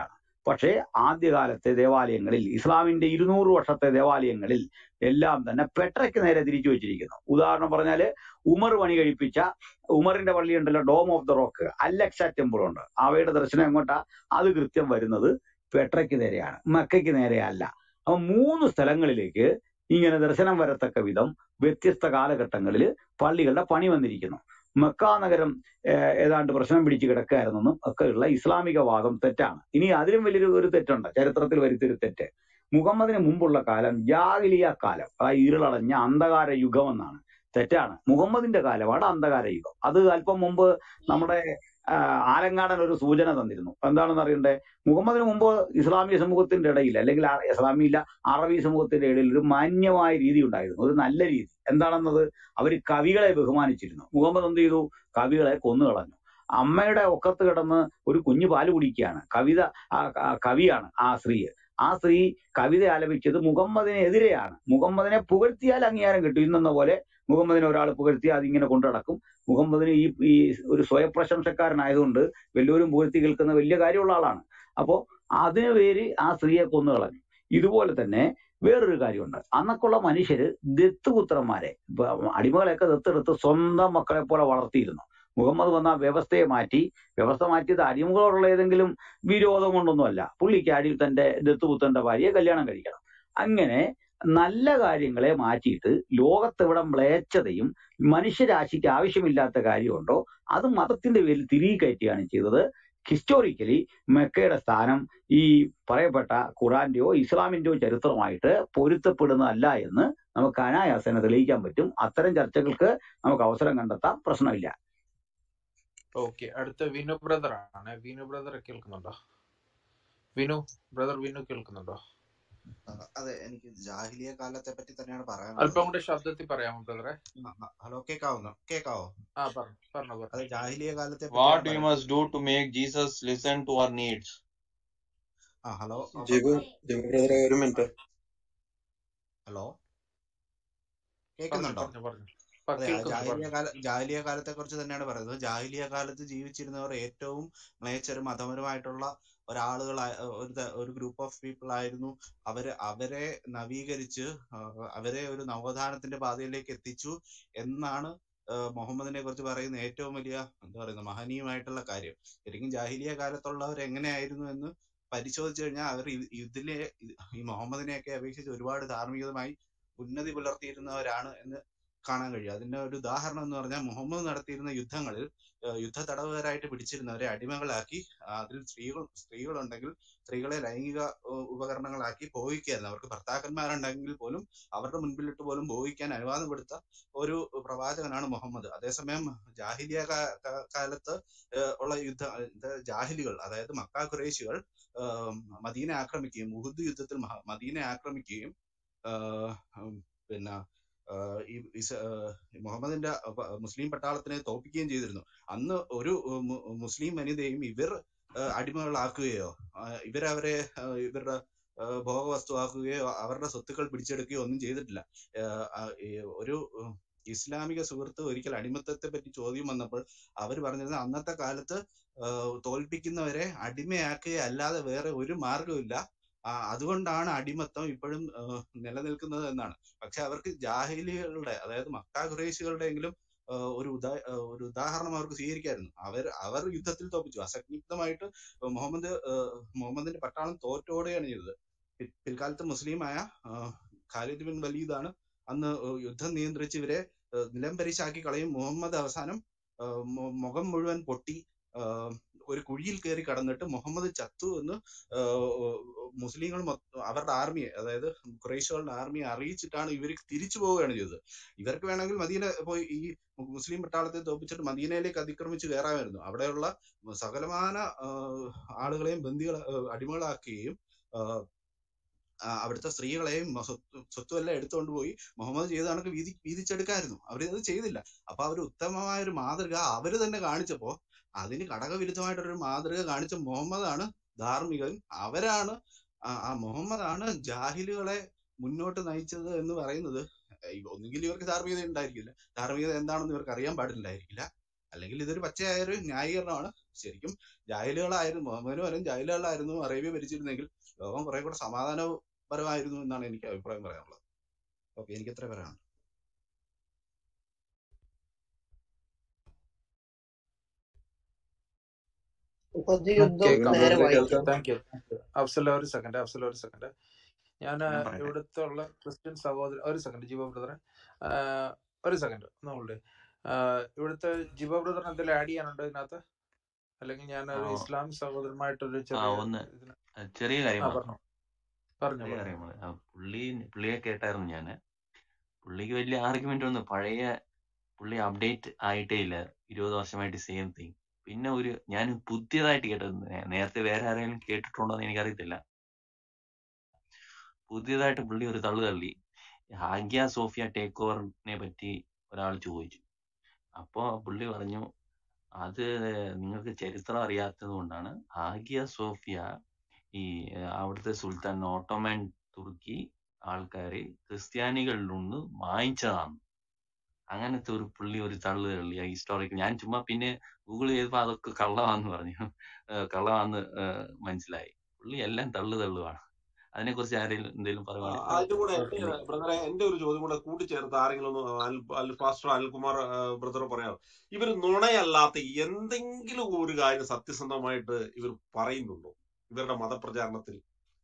പക്ഷേ ആദ്യകാലത്തെ ദേവാലയങ്ങളിൽ ഇസ്ലാമിന്റെ ഇരുന്നൂറ് വർഷത്തെ ദേവാലയങ്ങളിൽ എല്ലാം തന്നെ പെട്രയ്ക്ക് നേരെ തിരിച്ചു വെച്ചിരിക്കുന്നു ഉദാഹരണം പറഞ്ഞാല് ഉമർ പണി കഴിപ്പിച്ച ഉമറിന്റെ പള്ളി ഉണ്ടല്ലോ ഡോം ഓഫ് ദ റോക്ക് അല്ലക്സ ടെമ്പിൾ ഉണ്ട് അവയുടെ ദർശനം എങ്ങോട്ടാ അത് കൃത്യം വരുന്നത് പെട്രയ്ക്ക് നേരെയാണ് മക്കയ്ക്ക് നേരെയല്ല അപ്പൊ മൂന്ന് സ്ഥലങ്ങളിലേക്ക് ഇങ്ങനെ ദർശനം വരത്തക്ക വിധം വ്യത്യസ്ത കാലഘട്ടങ്ങളിൽ പള്ളികളുടെ പണി വന്നിരിക്കുന്നു മക്ക നഗരം ഏഹ്, ഏതാണ്ട് പ്രശ്നം പിടിച്ച് കിടക്കുകയായിരുന്നെന്നും ഒക്കെയുള്ള ഇസ്ലാമിക വാദം തെറ്റാണ് ഇനി അതിലും വലിയൊരു ഒരു തെറ്റുണ്ട് ചരിത്രത്തിൽ വരുത്തിയൊരു തെറ്റ് മുഹമ്മദിന് മുമ്പുള്ള കാലം ജാഹിലിയ കാലം ആ ഇരുളടഞ്ഞ അന്ധകാര യുഗം എന്നാണ് തെറ്റാണ് മുഹമ്മദിന്റെ കാലമാണ് അന്ധകാര യുഗം അത് അല്പം മുമ്പ് നമ്മുടെ ആ, ആലങ്കാടൻ ഒരു സൂചന തന്നിരുന്നു എന്താണെന്ന് അറിയണ്ടേ മുഹമ്മദിന് മുമ്പ് ഇസ്ലാമിക സമൂഹത്തിന്റെ ഇടയിൽ അല്ലെങ്കിൽ ആ- ഇസ്ലാമിയില്ല അറബി സമൂഹത്തിന്റെ ഇടയിൽ ഒരു മാന്യമായ രീതി ഉണ്ടായിരുന്നു ഒരു നല്ല രീതി എന്താണെന്നത് അവർ കവികളെ ബഹുമാനിച്ചിരുന്നു മുഹമ്മദ് എന്ത് ചെയ്തു കവികളെ കൊന്നുകളഞ്ഞു അമ്മയുടെ ഒക്കത്ത് കിടന്ന് ഒരു കുഞ്ഞു പാല് കുടിക്കുകയാണ് കവിത ആ, ആ, കവിയാണ് ആ സ്ത്രീ ആ സ്ത്രീ കവിത ആലപിച്ചത് മുഹമ്മദിനെതിരെയാണ് മുഹമ്മദിനെ പുകഴ്ത്തിയാൽ അംഗീകാരം കിട്ടും ഇന്നെന്ന പോലെ മുഹമ്മദിനെ ഒരാൾ പുകഴ്ത്തി അതിങ്ങനെ കൊണ്ടു നടക്കും മുഹമ്മദിന് ഈ ഈ ഒരു സ്വയപ്രശംസക്കാരനായതുകൊണ്ട് വല്ലവരും പുകഴ്ത്തി കേൾക്കുന്ന വലിയ കാര്യമുള്ള ആളാണ് അപ്പോ അതിനു പേര് ആ സ്ത്രീയെ കൊന്നു കളഞ്ഞു ഇതുപോലെ തന്നെ വേറൊരു കാര്യമുണ്ട് അന്നൊക്കെയുള്ള മനുഷ്യര് ദത്തുപുത്രന്മാരെ ഇപ്പൊ അടിമകളെയൊക്കെ ദത്തെടുത്ത് സ്വന്തം മക്കളെ പോലെ വളർത്തിയിരുന്നു മുഹമ്മദ് വന്ന ആ വ്യവസ്ഥയെ മാറ്റി വ്യവസ്ഥ മാറ്റിയത് അടിമകളോടുള്ള ഏതെങ്കിലും വിരോധം കൊണ്ടൊന്നുമല്ല പുള്ളിക്ക് അടി തന്റെ ദത്തുപുത്രന്റെ ഭാര്യയെ കല്യാണം കഴിക്കണം അങ്ങനെ നല്ല കാര്യങ്ങളെ മാറ്റിയിട്ട് ലോകത്തെവിടെ മ്ലേച്ഛതയും മനുഷ്യരാശിക്ക് ആവശ്യമില്ലാത്ത കാര്യമുണ്ടോ അത് മതത്തിന്റെ പേരിൽ തിരികെ കയറ്റുകയാണ് ചെയ്തത് ഹിസ്റ്റോറിക്കലി മെക്കയുടെ സ്ഥാനം ഈ പറയപ്പെട്ട ഖുറാന്റെയോ ഇസ്ലാമിന്റെയോ ചരിത്രമായിട്ട് പൊരുത്തപ്പെടുന്നതല്ല എന്ന് നമുക്ക് അനായാസന തെളിയിക്കാൻ പറ്റും അത്തരം ചർച്ചകൾക്ക് നമുക്ക് അവസരം കണ്ടെത്താം പ്രശ്നമില്ല ഓക്കെ അടുത്ത വിനു ബ്രദർ ആണ് വിനു ബ്രദർ കേൾക്കുന്നുണ്ടോ വിനു ബ്രദർ വിനു കേൾക്കുന്നുണ്ടോ ആ, അതെ എനിക്ക് ജാഹിലിയ കാലത്തെ പറ്റി തന്നെയാണ് അല്പം പറയാനുള്ളത് കൂടെ ശബ്ദത്തിൽ പറയാമോ ബ്രദറെ ആ, ആ, ഹലോ കേക്കാവുന്നോ കേക്കാവോ ആ പറഞ്ഞു പറഞ്ഞു അതെ പറഞ്ഞു ജാഹിലിയ കാലത്തെ What പറ്റിയാണ് we പറയുന്നത് must do to make Jesus listen to our needs? ആ ഹലോ അപ്പൊ ജിബു ജിബു ബ്രദറെ ഒരു മിനിറ്റ് ഹലോ പറഞ്ഞു കേൾക്കുന്നുണ്ടോ പറഞ്ഞു പറഞ്ഞു പ- അതെ ആ കേൾക്കുന്നു ജാഹിലിയ പറഞ്ഞു കാല ജാഹിലിയ കാലത്തെ കുറിച്ച് തന്നെയാണ് പറയുന്നത് ജാഹിലിയ കാലത്ത് ജീവിച്ചിരുന്നവർ ഏറ്റവും മ്ലേച്ഛരും മതപരമായിട്ടുള്ള ഒരാളുകൾ ഒരു ത- ഒരു ഗ്രൂപ്പ് ഓഫ് പീപ്പിൾ ആയിരുന്നു അവര് അവരെ നവീകരിച്ച് ആ, അവരെ ഒരു നവോത്ഥാനത്തിന്റെ പാതയിലേക്ക് എത്തിച്ചു എന്നാണ് ആ, മുഹമ്മദിനെ കുറിച്ച് പറയുന്ന ഏറ്റവും വലിയ എന്താ പറയുന്നത് മഹനീയമായിട്ടുള്ള കാര്യം ശരിക്കും ജാഹിലിയ കാലത്തുള്ളവർ എങ്ങനെയായിരുന്നു എന്ന് പരിശോധിച്ചു കഴിഞ്ഞാൽ അവർ ഇ- ഇതിലെ ഈ മുഹമ്മദിനെയൊക്കെ അപേക്ഷിച്ച് ഒരുപാട് ധാർമ്മികമായി ഉന്നതി പുലർത്തിയിരുന്നവരാണ് എന്ന് കാണാൻ കഴിയും അതിന്റെ ഒരു ഉദാഹരണം എന്ന് പറഞ്ഞാൽ മുഹമ്മദ് നടത്തിയിരുന്ന യുദ്ധങ്ങളിൽ ഏഹ് യുദ്ധ തടവുകാരായിട്ട് പിടിച്ചിരുന്നവരെ അടിമകളാക്കി ആ, അതിൽ സ്ത്രീകൾ സ്ത്രീകളുണ്ടെങ്കിൽ സ്ത്രീകളെ ലൈംഗിക ഏഹ് ഉപകരണങ്ങളാക്കി ഭോഗിക്കായിരുന്നു അവർക്ക് ഭർത്താക്കന്മാരുണ്ടെങ്കിൽ പോലും അവരുടെ മുൻപിലിട്ട് പോലും ഭോഗിക്കാൻ അനുവാദം കൊടുത്ത ഒരു പ്രവാചകനാണ് മുഹമ്മദ് അതേസമയം ജാഹിലിയ കാ- കാ- കാലത്ത് ഏഹ് ഉള്ള യുദ്ധ ഇത് ജാഹിലികൾ അതായത് മക്ക ഖുറേശികൾ ഏഹ് മദീനെ ആക്രമിക്കുകയും ഉഹുദ് യുദ്ധത്തിൽ മഹ- മദീനെ ആക്രമിക്കുകയും ഏഹ് ഉം പിന്നെ ആഹ് ഈ ഇസ- ആഹ് മുഹമ്മദിന്റെ പ- മുസ്ലിം പട്ടാളത്തിനെ തോൽപ്പിക്കുകയും ചെയ്തിരുന്നു അന്ന് ഒരു ഉം, മു- മുസ്ലിം വനിതയും ഇവർ ആഹ് അടിമകളാക്കുകയോ ആഹ് ഇവരവരെ ആഹ് ഇവരുടെ ആഹ് ഭോഗവസ്തുവാക്കുകയോ അവരുടെ സ്വത്തുക്കൾ പിടിച്ചെടുക്കുകയോ ഒന്നും ചെയ്തിട്ടില്ല ആഹ് ആഹ് ഈ ഒരു ഉം, ഇസ്ലാമിക സുഹൃത്ത് ഒരിക്കൽ അടിമത്തത്തെ പറ്റി ചോദ്യം വന്നപ്പോൾ അവർ പറഞ്ഞത് അന്നത്തെ കാലത്ത് ആഹ് തോൽപ്പിക്കുന്നവരെ അടിമയാക്കുക അല്ലാതെ വേറെ ഒരു മാർഗമില്ല ആ, അതുകൊണ്ടാണ് അടിമത്തം ഇപ്പോഴും ആഹ് നിലനിൽക്കുന്നത് എന്നാണ് പക്ഷെ അവർക്ക് ജാഹിലികളുടെ അതായത് മക്ക ഖുറൈശികളുടെയെങ്കിലും ആഹ് ഒരു ഉദാ ആഹ് ഒരു ഉദാഹരണം അവർക്ക് സ്വീകരിക്കായിരുന്നു അവർ അവർ യുദ്ധത്തിൽ തോൽപ്പിച്ചു അസന്നിഗ്ധമായിട്ട് മുഹമ്മദ് ആഹ് മുഹമ്മദിന്റെ പട്ടാളം തോറ്റോടുകയാണ് ചെയ്തത് പി- പിൽക്കാലത്ത് മുസ്ലിമായ ആഹ് ഖാലിദ് ബിൻ വലീദാണ് അന്ന് യുദ്ധം നിയന്ത്രിച്ച് ഇവരെ ആഹ് നിലം പരിശാക്കി കളയും മുഹമ്മദ് അവസാനം ആഹ് മു- മുഖം മുഴുവൻ പൊട്ടി ആഹ് ഒരു കുഴിയിൽ കയറി കടന്നിട്ട് മുഹമ്മദ് ചത്തു എന്ന് ആഹ് മുസ്ലിങ്ങൾ മൊത്തം അവരുടെ ആർമിയെ അതായത് ഖുറൈശികളുടെ ആർമിയെ അറിയിച്ചിട്ടാണ് ഇവർ തിരിച്ചു പോവുകയാണ് ചെയ്തത് ഇവർക്ക് വേണമെങ്കിൽ മദീന പോയി ഈ മുസ്ലിം പട്ടാളത്തെ തോപ്പിച്ചിട്ട് മദീനയിലേക്ക് അതിക്രമിച്ച് കയറാമായിരുന്നു അവിടെയുള്ള സകലമാന ആഹ് ആളുകളെയും ബന്ദികളെ ആഹ് അടിമകളാക്കുകയും ആഹ് ആ, അവിടുത്തെ സ്ത്രീകളെയും മ- സ്വത്ത് സ്വത്തുമെല്ലാം എടുത്തുകൊണ്ട് പോയി മുഹമ്മദ് ചെയ്ത കണക്ക് വീതി വീതിച്ചെടുക്കായിരുന്നു അവരത് ചെയ്തില്ല അപ്പൊ അവർ ഉത്തമമായ ഒരു മാതൃക അവര് തന്നെ കാണിച്ചപ്പോ അതിന് ഘടകവിരുദ്ധമായിട്ടൊരു മാതൃക കാണിച്ച മുഹമ്മദാണ് ധാർമ്മികൻ അവരാണ് ആ ആ മുഹമ്മദാണ് ജാഹിലുകളെ മുന്നോട്ട് നയിച്ചത് എന്ന് പറയുന്നത് ഏഹ് ഒന്നുകിൽ ഇവർക്ക് ധാർമ്മികത ഉണ്ടായിരിക്കില്ല ധാർമ്മികത എന്താണെന്ന് ഇവർക്ക് അറിയാൻ പാടില്ലായിരിക്കില്ല അല്ലെങ്കിൽ ഇതൊരു പച്ചയായ ഒരു ന്യായീകരണമാണ് ശരിക്കും ജാഹിലുകളായിരുന്നു മുഹമ്മദിന് പകരം ജാഹിലുകളായിരുന്നു അറേബ്യ ഭരിച്ചിരുന്നെങ്കിൽ ലോകം കുറെ കൂടെ സമാധാനപരമായിരുന്നു എന്നാണ് എനിക്ക് അഭിപ്രായം പറയാനുള്ളത് ഓക്കെ എനിക്ക് എത്ര പറയാനുണ്ട് കുറച്ച് യുദ്ധം കേൾക്കാം നേരെ ബ്രദറെ വായിക്കും കേൾക്കാം താങ്ക് യു അഫ്സല ഒരു സെക്കൻഡ് അഫ്സല ഒരു സെക്കൻഡ് ഞാൻ ഞാൻ പറയട്ടെ ഇവിടുത്തെ ഉള്ള ക്രിസ്ത്യൻ സഹോദരൻ ഒരു സെക്കൻഡ് ജിബോ ബ്രദറെ ഒരു സെക്കൻഡ് ഒന്നുകൂടെ ഇവിടുത്തെ ജിബോ ബ്രദറിന് എന്തെങ്കിലും ആഡ് ചെയ്യാനുണ്ടോ ഇതിനകത്ത് അല്ലെങ്കിൽ ഞാൻ ആ ഒരു ഇസ്ലാം സഹോദരന്മായിട്ടൊരു ആ, ചെറിയ ഒന്ന് ഇതിന് ചെറിയ കാര്യം ആ മാത്രം പറഞ്ഞു പറഞ്ഞു ചെറിയ പറഞ്ഞു കാര്യം മാത്രം. ആ, പുള്ളി പുള്ളിയെ കേട്ടായിരുന്നു ഞാന് പുള്ളിക്ക് വലിയ ആർഗ്യുമെന്റ് ഒന്നും പഴയ പുള്ളി അപ്ഡേറ്റ് ആയിട്ടേ ഇല്ല ഇരുപത് വർഷമായിട്ട് സെയിം തിങ് പിന്നെ ഒരു ഞാൻ പുതിയതായിട്ട് കേട്ടത് നേ- നേരത്തെ വേറെ ആരെങ്കിലും കേട്ടിട്ടുണ്ടോ എന്ന് എനിക്കറിയത്തില്ല പുതിയതായിട്ട് പുള്ളി ഒരു തള്ളു തള്ളി ഹാഗ്യ സോഫിയ ടേക്ക് ഓവറിനെ പറ്റി ഒരാൾ ചോദിച്ചു അപ്പോ പുള്ളി പറഞ്ഞു അത് നിങ്ങൾക്ക് ചരിത്രം അറിയാത്തത് കൊണ്ടാണ് ഹാഗിയ സോഫിയ ഈ ഏഹ്, അവിടുത്തെ സുൽത്താൻ ഓട്ടോമൻ തുർക്കി ആൾക്കാര് ക്രിസ്ത്യാനികളിൽ നിന്ന് വാങ്ങിച്ചതാണ് അങ്ങനത്തെ ഒരു പുള്ളി ഒരു തള്ളു തള്ളി ഹിസ്റ്റോറിക്കൽ ഞാൻ ചുമ്മാ പിന്നെ ഗൂഗിൾ ചെയ്തപ്പോ അതൊക്കെ കള്ളമാന്ന് പറഞ്ഞു ഏഹ് കള്ളമാന്ന് ഏഹ് മനസ്സിലായി പുള്ളി എല്ലാം തള്ളു തള്ളുവാണ് അതിനെ കുറിച്ച് ആരെങ്കിലും എന്തെങ്കിലും ആ, പറയുവാണെങ്കിൽ അതിന്റെ കൂടെ ഓക്കെ എന്റെ ബ്രദറെ എന്റെ ഒരു ചോദ്യം കൂടെ കൂട്ടിച്ചേർത്ത് ആരെങ്കിലും ഒന്ന് അൽ അൽ പാസ്റ്റർ അൽകുമാർ ബ്രദർ പറയാം ഇവർ നുണയല്ലാത്ത എന്തെങ്കിലും ഒരു കാര്യം സത്യസന്ധമായിട്ട് ഇവർ പറയുന്നുണ്ടോ ഇവരുടെ മതപ്രചാരണത്തിൽ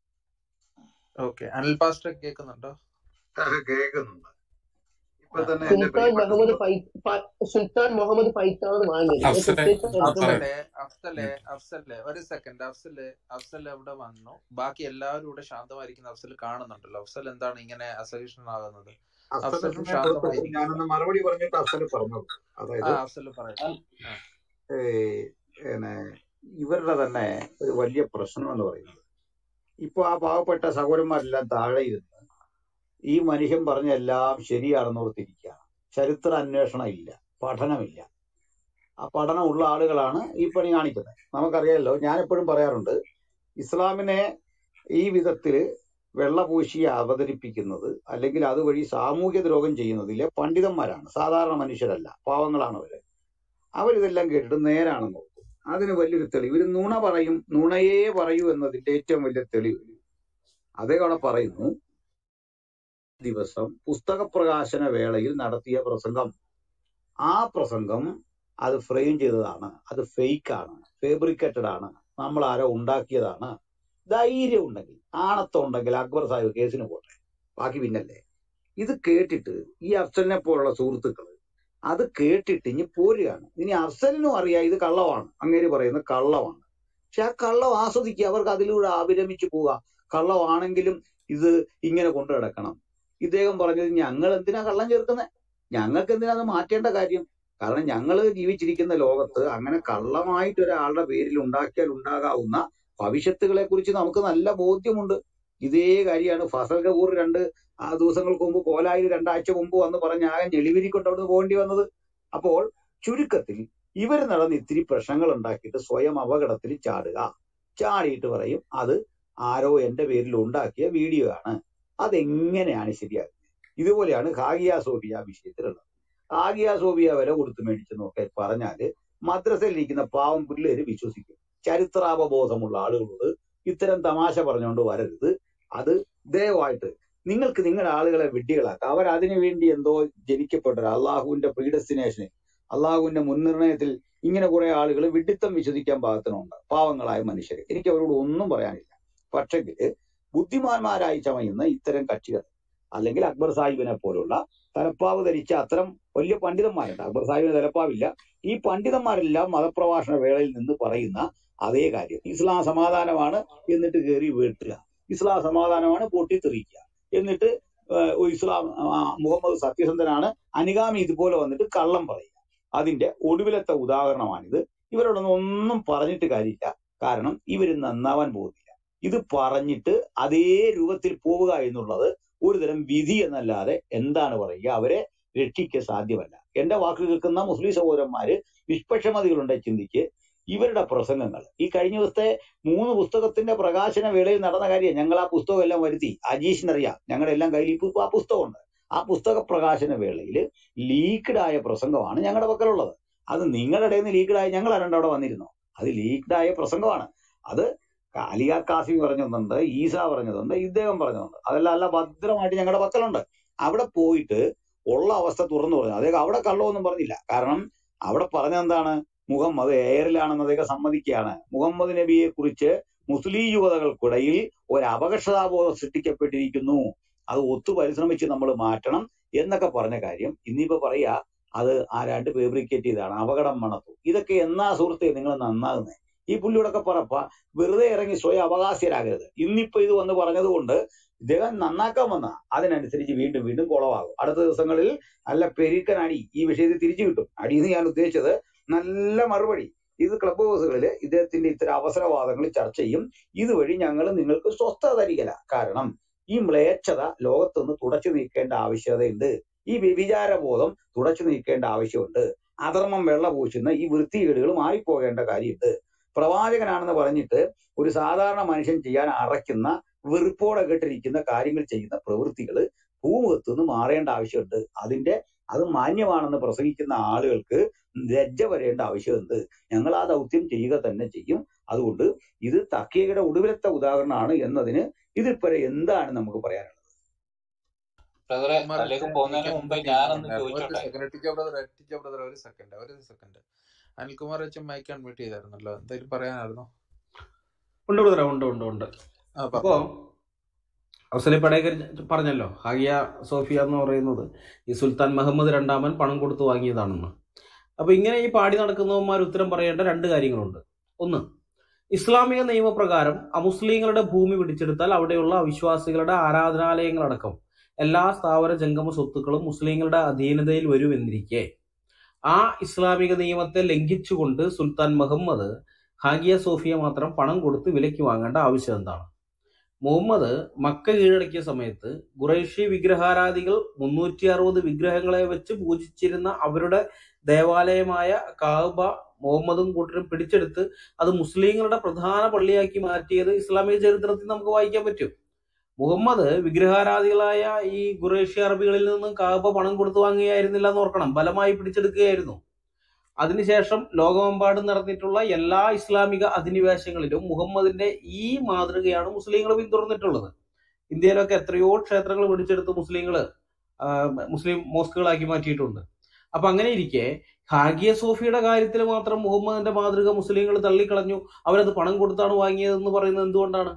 ഓക്കെ അനിൽ പാസ്റ്റർ കേൾക്കുന്നുണ്ടോ കേൾക്കുന്നുണ്ട് ഇപ്പൊ തന്നെ എന്റെ സുൽത്താൻ പ്രിയപ്പെട്ട മുഹമ്മദ് സുഹൃത്ത് ഫൈ- ഫ- സുൽത്താൻ മുഹമ്മദ് ഫൈത്താണ് വാങ്ങിയത് അത് അഫ്സലെ പ്രത്യേകിച്ച് എടുത്തു അഫ്സലെ പറയണം അഫ്സലെ അഫ്സലെ ഒരു സെക്കൻഡ് അഫ്സലെ അഫ്സൽ ഇവിടെ വന്നു ബാക്കി എല്ലാവരും ഇവിടെ ശാന്തമായിരിക്കുന്ന അഫ്സൽ കാണുന്നുണ്ടല്ലോ അഫ്സൽ എന്താണ് ഇങ്ങനെ അസഹിഷ്ണുനാകുന്നത് അഫ്സലും അഫ്സലിനെ ശാന്തമായിരിക്കും ഞാനൊന്ന് മറുപടി പറഞ്ഞിട്ട് അഫ്സൽ പറഞ്ഞത് ആ അതായത് അഫ്സൽ പറയട്ടെ ആ ഏ, പിന്നെ ഇവരുടെ തന്നെ ഒരു വലിയ പ്രശ്നം എന്ന് പറയുന്നത് ഇപ്പൊ ആ പാവപ്പെട്ട സഹോദരന്മാരെല്ലാം താഴെ ഇരുന്ന് ഈ മനുഷ്യൻ പറഞ്ഞ എല്ലാം ശരിയാണെന്ന് ഓർത്തിരിക്കുകയാണ് ചരിത്ര അന്വേഷണം ഇല്ല പഠനമില്ല ആ പഠനമുള്ള ആളുകളാണ് ഈ പണി കാണിക്കുന്നത് നമുക്കറിയാമല്ലോ ഞാൻ എപ്പോഴും പറയാറുണ്ട് ഇസ്ലാമിനെ ഈ വിധത്തില് വെള്ളപൂശി അവതരിപ്പിക്കുന്നത് അല്ലെങ്കിൽ അതുവഴി സാമൂഹ്യ ദ്രോഹം ചെയ്യുന്നതിലെ പണ്ഡിതന്മാരാണ് സാധാരണ മനുഷ്യരല്ല പാവങ്ങളാണ് അവര് അവരിതെല്ലാം കേട്ടിട്ട് നേരാണെന്ന് നോക്കും അതിന് വലിയൊരു തെളിവ് ഇവര് നുണ പറയും നുണയേ പറയൂ എന്നതിന്റെ ഏറ്റവും വലിയ തെളിവ് അതേ അവിടെ പറയുന്നു ദിവസം പുസ്തക പ്രകാശന വേളയിൽ നടത്തിയ പ്രസംഗം ആ പ്രസംഗം അത് ഫ്രെയിം ചെയ്തതാണ് അത് ഫേക്ക് ആണ് ഫേബ്രിക്കേറ്റഡ് ആണ് നമ്മൾ ആരോ ഉണ്ടാക്കിയതാണ് ധൈര്യം ഉണ്ടെങ്കിൽ ആണത്തം ഉണ്ടെങ്കിൽ അക്ബർ സാഹിബ് കേസിന് പോട്ടെ ബാക്കി പിന്നല്ലേ ഇത് കേട്ടിട്ട് ഈ അഫ്സലിനെ പോലുള്ള സുഹൃത്തുക്കൾ അത് കേട്ടിട്ട് ഇനി പോരുകയാണ് ഇനി അഫ്സലിനും അറിയാം ഇത് കള്ളമാണ് അങ്ങേര് പറയുന്നത് കള്ളമാണ് പക്ഷെ ആ കള്ളം ആസ്വദിക്കുക അവർക്ക് അതിലൂടെ അഭിരമിച്ചു പോവുക കള്ളമാണെങ്കിലും ഇത് ഇങ്ങനെ കൊണ്ടു കിടക്കണം ഇദ്ദേഹം പറഞ്ഞത് ഞങ്ങൾ എന്തിനാ കള്ളം ചേർക്കുന്നത് ഞങ്ങൾക്ക് എന്തിനാ അത് മാറ്റേണ്ട കാര്യം കാരണം ഞങ്ങൾ ജീവിച്ചിരിക്കുന്ന ലോകത്ത് അങ്ങനെ കള്ളമായിട്ട് ഒരാളുടെ പേരിൽ ഉണ്ടാക്കിയാൽ ഉണ്ടാകാവുന്ന ഭവിഷ്യത്തുകളെ കുറിച്ച് നമുക്ക് നല്ല ബോധ്യമുണ്ട് ഇതേ കാര്യമാണ് ഫസൽ കപൂർ രണ്ട് ആ ദിവസങ്ങൾക്ക് മുമ്പ് കോലായിൽ രണ്ടാഴ്ച മുമ്പ് വന്ന് പറഞ്ഞ് ആകെ ഞെളിവിരിക്കൊണ്ട് അവിടുന്ന് പോകേണ്ടി വന്നത് അപ്പോൾ ചുരുക്കത്തിൽ ഇവർ നടന്ന് ഇത്തിരി പ്രശ്നങ്ങൾ ഉണ്ടാക്കിയിട്ട് സ്വയം അപകടത്തിൽ ചാടുക ചാടിയിട്ട് പറയും അത് ആരോ എന്റെ പേരിൽ ഉണ്ടാക്കിയ വീഡിയോ ആണ് അതെങ്ങനെയാണ് ശരിയാകുന്നത് ഇതുപോലെയാണ് ഹാഗിയ സോഫിയ വിഷയത്തിലുള്ളത് ഹാഗിയ സോഫിയ വില കൊടുത്ത് മേടിച്ചെന്നൊക്കെ പറഞ്ഞാല് മദ്രസയിലിരിക്കുന്ന പാവം പിള്ളേര് വിശ്വസിക്കും ചരിത്രാവബോധമുള്ള ആളുകളോട് ഇത്തരം തമാശ പറഞ്ഞുകൊണ്ട് വരരുത് അത് ദയവായിട്ട് നിങ്ങൾക്ക് നിങ്ങളുടെ ആളുകളെ വിഡ്ഢികളാക്കാം അവർ അതിനു വേണ്ടി എന്തോ ജനിക്കപ്പെട്ട അള്ളാഹുവിന്റെ പ്രീഡെസ്റ്റിനേഷന് അള്ളാഹുവിന്റെ മുൻനിർണയത്തിൽ ഇങ്ങനെ കുറെ ആളുകൾ വിഡിത്തം വിശ്വസിക്കാൻ പാകത്തിനുണ്ട് പാവങ്ങളായ മനുഷ്യർ എനിക്ക് അവരോട് ഒന്നും പറയാനില്ല പക്ഷെങ്കിൽ ബുദ്ധിമാന്മാരായി ചമയുന്ന ഇത്തരം കക്ഷികൾ അല്ലെങ്കിൽ അക്ബർ സാഹിബിനെ പോലുള്ള തലപ്പാവ് ധരിച്ച അത്തരം വലിയ പണ്ഡിതന്മാരുണ്ട് അക്ബർ സാഹിബിന് തലപ്പാവില്ല ഈ പണ്ഡിതന്മാരെല്ലാം മതപ്രഭാഷണ വേളയിൽ നിന്ന് പറയുന്ന അതേ കാര്യം ഇസ്ലാം സമാധാനമാണ് എന്നിട്ട് കയറി വീട്ടുക ഇസ്ലാം സമാധാനമാണ് പൊട്ടിത്തെറിയിക്കുക എന്നിട്ട് ഏഹ്, ഒരു ഇസ്ലാം ആ, മുഹമ്മദ് സത്യസന്ധനാണ് അനുഗാമി ഇതുപോലെ വന്നിട്ട് കള്ളം പറയുക അതിന്റെ ഒടുവിലത്തെ ഉദാഹരണമാണിത് ഇവരോടൊന്നും ഒന്നും പറഞ്ഞിട്ട് കാര്യമില്ല കാരണം ഇവർ നന്നാവാൻ പോകുന്നില്ല ഇത് പറഞ്ഞിട്ട് അതേ രൂപത്തിൽ പോവുക എന്നുള്ളത് ഒരുതരം വിധി എന്നല്ലാതെ എന്താണ് പറയുക അവരെ രക്ഷിക്കുക സാധ്യമല്ല എന്റെ വാക്ക് കേൾക്കുന്ന മുസ്ലിം സഹോദരന്മാര് നിഷ്പക്ഷമതികളുണ്ടെ ചിന്തിക്ക് ഇവരുടെ പ്രസംഗങ്ങൾ ഈ കഴിഞ്ഞ ദിവസത്തെ മൂന്ന് പുസ്തകത്തിന്റെ പ്രകാശന വേളയിൽ നടന്ന കാര്യം ഞങ്ങൾ ആ പുസ്തകം എല്ലാം വരുത്തി അജീഷിനറിയാം ഞങ്ങളുടെ എല്ലാം കയ്യിൽ ഇപ്പൊ ആ പുസ്തകമുണ്ട് ആ പുസ്തക പ്രകാശന വേളയിൽ ലീക്ക്ഡ് ആയ പ്രസംഗമാണ് ഞങ്ങളുടെ പക്കലുള്ളത് അത് നിങ്ങളുടെ ഇടയിൽ നിന്ന് ലീക്ക്ഡായി ഞങ്ങൾ ആരണ്ട് അവിടെ വന്നിരുന്നു അത് ലീക്ക്ഡായ പ്രസംഗമാണ് അത് അലിയാർ കാസിം പറഞ്ഞതുണ്ട് ഈസ പറഞ്ഞതുണ്ട് ഇദ്ദേഹം പറഞ്ഞതുണ്ട് അതെല്ലാം അല്ല ഭദ്രമായിട്ട് ഞങ്ങളുടെ പക്കലുണ്ട് അവിടെ പോയിട്ട് ഉള്ള അവസ്ഥ തുറന്നു പറഞ്ഞു അദ്ദേഹം അവിടെ കള്ളമൊന്നും പറഞ്ഞില്ല കാരണം അവിടെ പറഞ്ഞെന്താണ് മുഹമ്മദ് എയറിലാണെന്ന് അദ്ദേഹം സമ്മതിക്കുകയാണ് മുഹമ്മദ് നബിയെ കുറിച്ച് മുസ്ലിം യുവതകൾക്കിടയിൽ ഒരു അപകർഷതാബോധം സൃഷ്ടിക്കപ്പെട്ടിരിക്കുന്നു അത് ഒത്തു പരിശ്രമിച്ച് നമ്മൾ മാറ്റണം എന്നൊക്കെ പറഞ്ഞ കാര്യം ഇന്നിപ്പോ പറയാ അത് ആരാണ്ട് ഫേബ്രിക്കേറ്റ് ചെയ്താണ് അപകടം മണത്തു ഇതൊക്കെ എന്നാ സുഹൃത്തെ നിങ്ങൾ നന്നാകുന്നത് ഈ പുള്ളിയോടൊക്കെ പറപ്പ വെറുതെ ഇറങ്ങി സ്വയം അവകാശരാകരുത് ഇന്നിപ്പോ ഇത് വന്ന് പറഞ്ഞതുകൊണ്ട് ഇദ്ദേഹം നന്നാക്കാൻ വന്ന അതിനനുസരിച്ച് വീണ്ടും വീണ്ടും കുളവാകും അടുത്ത ദിവസങ്ങളിൽ നല്ല പെരുക്കൻ അടി ഈ വിഷയത്തിൽ തിരിച്ചു കിട്ടും അടി എന്ന് ഞാൻ ഉദ്ദേശിച്ചത് നല്ല മറുപടി ഇത് ക്ലബ് ഹൗസുകളിൽ ഇദ്ദേഹത്തിന്റെ ഇത്തരം അവസരവാദങ്ങൾ ചർച്ച ചെയ്യും ഇതുവഴി ഞങ്ങൾ നിങ്ങൾക്ക് സ്വസ്ഥത തരികല കാരണം ഈ മ്ലേച്ഛത ലോകത്തുനിന്ന് തുടച്ചു നീക്കേണ്ട ആവശ്യകതയുണ്ട് ഈ വ്യഭിചാരബോധം തുടച്ചു നീക്കേണ്ട ആവശ്യമുണ്ട് അധർമ്മം വെള്ള പൂശുന്ന ഈ വൃത്തികേടുകൾ മാറിപ്പോകേണ്ട കാര്യമുണ്ട് പ്രവാചകനാണെന്ന് പറഞ്ഞിട്ട് ഒരു സാധാരണ മനുഷ്യൻ ചെയ്യാൻ അറയ്ക്കുന്ന വെറുപ്പോടെ കേട്ടിരിക്കുന്ന കാര്യങ്ങൾ ചെയ്യുന്ന പ്രവൃത്തികൾ ഭൂമുഖത്ത് നിന്ന് മാറേണ്ട ആവശ്യമുണ്ട് അതിന്റെ അത് മാന്യമാണെന്ന് പ്രസംഗിക്കുന്ന ആളുകൾക്ക് ലജ്ജ വരേണ്ട ആവശ്യമുണ്ട് ഞങ്ങൾ ആ ദൗത്യം ചെയ്യുക തന്നെ ചെയ്യും അതുകൊണ്ട് ഇത് തക്കിയയുടെ ഒടുവിലത്തെ ഉദാഹരണമാണ് എന്നതിന് ഇതിൽപ്പരെ എന്താണ് നമുക്ക് പറയാനുള്ളത് ബ്രദറെ കുമാർ അതിലേക്ക് അച്ഛൻ പോകുന്നതിന് എനിക്ക് മുമ്പ് മൈക്ക് ഞാനൊന്ന് ഒരു ചോദിച്ചോട്ടെ സെക്കൻഡ് ടിച്ച ബ്രദർ ടിച്ച ബ്രദർ ഒരു സെക്കൻഡ് ഒരു സെക്കൻഡ് അനിൽകുമാർ അച്ഛൻ മൈക്ക് അൺമ്യൂട്ട് ചെയ്തായിരുന്നല്ലോ എന്തെങ്കിലും പറയാനായിരുന്നോ ഉണ്ട് ബ്രദറെ ഉണ്ട് ഉണ്ട് ഉണ്ട് ആ അപ്പോ പറഞ്ഞു അഫ്സലി പടേക്കർ പറഞ്ഞല്ലോ ഹാഗിയ സോഫിയ എന്ന് പറയുന്നത് ഈ സുൽത്താൻ മുഹമ്മദ് രണ്ടാമൻ പണം കൊടുത്ത് വാങ്ങിയതാണെന്ന് അപ്പൊ ഇങ്ങനെ ഈ പാടി നടക്കുന്നവന്മാർ ഉത്തരം പറയേണ്ട രണ്ട് കാര്യങ്ങളുണ്ട് ഒന്ന് ഇസ്ലാമിക നിയമപ്രകാരം അമുസ്ലിങ്ങളുടെ ഭൂമി പിടിച്ചെടുത്താൽ അവിടെയുള്ള അവിശ്വാസികളുടെ ആരാധനാലയങ്ങളടക്കം എല്ലാ സ്ഥാവര ജംഗമ സ്വത്തുക്കളും മുസ്ലിങ്ങളുടെ അധീനതയിൽ വരുമെന്നിരിക്കെ ആ ഇസ്ലാമിക നിയമത്തെ ലംഘിച്ചുകൊണ്ട് സുൽത്താൻ മുഹമ്മദ് ഹാഗിയ സോഫിയ മാത്രം പണം കൊടുത്ത് വിലയ്ക്ക് വാങ്ങേണ്ട ആവശ്യം എന്താണ് മുഹമ്മദ് മക്ക കീഴടക്കിയ സമയത്ത് ഖുറൈഷി വിഗ്രഹാരാധികൾ മുന്നൂറ്റി അറുപത് വിഗ്രഹങ്ങളെ വെച്ച് പൂജിച്ചിരുന്ന അവരുടെ ദേവാലയമായ കാബ മുഹമ്മദും കൂട്ടരും പിടിച്ചെടുത്ത് അത് മുസ്ലിങ്ങളുടെ പ്രധാന പള്ളിയാക്കി മാറ്റിയത് ഇസ്ലാമിക ചരിത്രത്തിൽ നമുക്ക് വായിക്കാൻ പറ്റും മുഹമ്മദ് വിഗ്രഹാരാധികളായ ഈ ഖുറേഷ്യ അറബികളിൽ നിന്നും കാബ പണം കൊടുത്തു വാങ്ങുകയായിരുന്നില്ല എന്ന് ഓർക്കണം ബലമായി പിടിച്ചെടുക്കുകയായിരുന്നു അതിനുശേഷം ലോകമെമ്പാടും നടന്നിട്ടുള്ള എല്ലാ ഇസ്ലാമിക അധിനിവേശങ്ങളിലും മുഹമ്മദിന്റെ ഈ മാതൃകയാണ് മുസ്ലിങ്ങൾ പിന്തുടർന്നിട്ടുള്ളത് ഇന്ത്യയിലൊക്കെ എത്രയോ ക്ഷേത്രങ്ങൾ പിടിച്ചെടുത്ത് മുസ്ലിങ്ങൾ മുസ്ലിം മോസ്കുകളാക്കി മാറ്റിയിട്ടുണ്ട് അപ്പൊ അങ്ങനെ ഇരിക്കെ ഹാഗിയ സോഫിയുടെ കാര്യത്തിൽ മാത്രം മുഹമ്മദിന്റെ മാതൃക മുസ്ലിങ്ങൾ തള്ളിക്കളഞ്ഞു അവരത് പണം കൊടുത്താണ് വാങ്ങിയതെന്ന് പറയുന്നത് എന്തുകൊണ്ടാണ്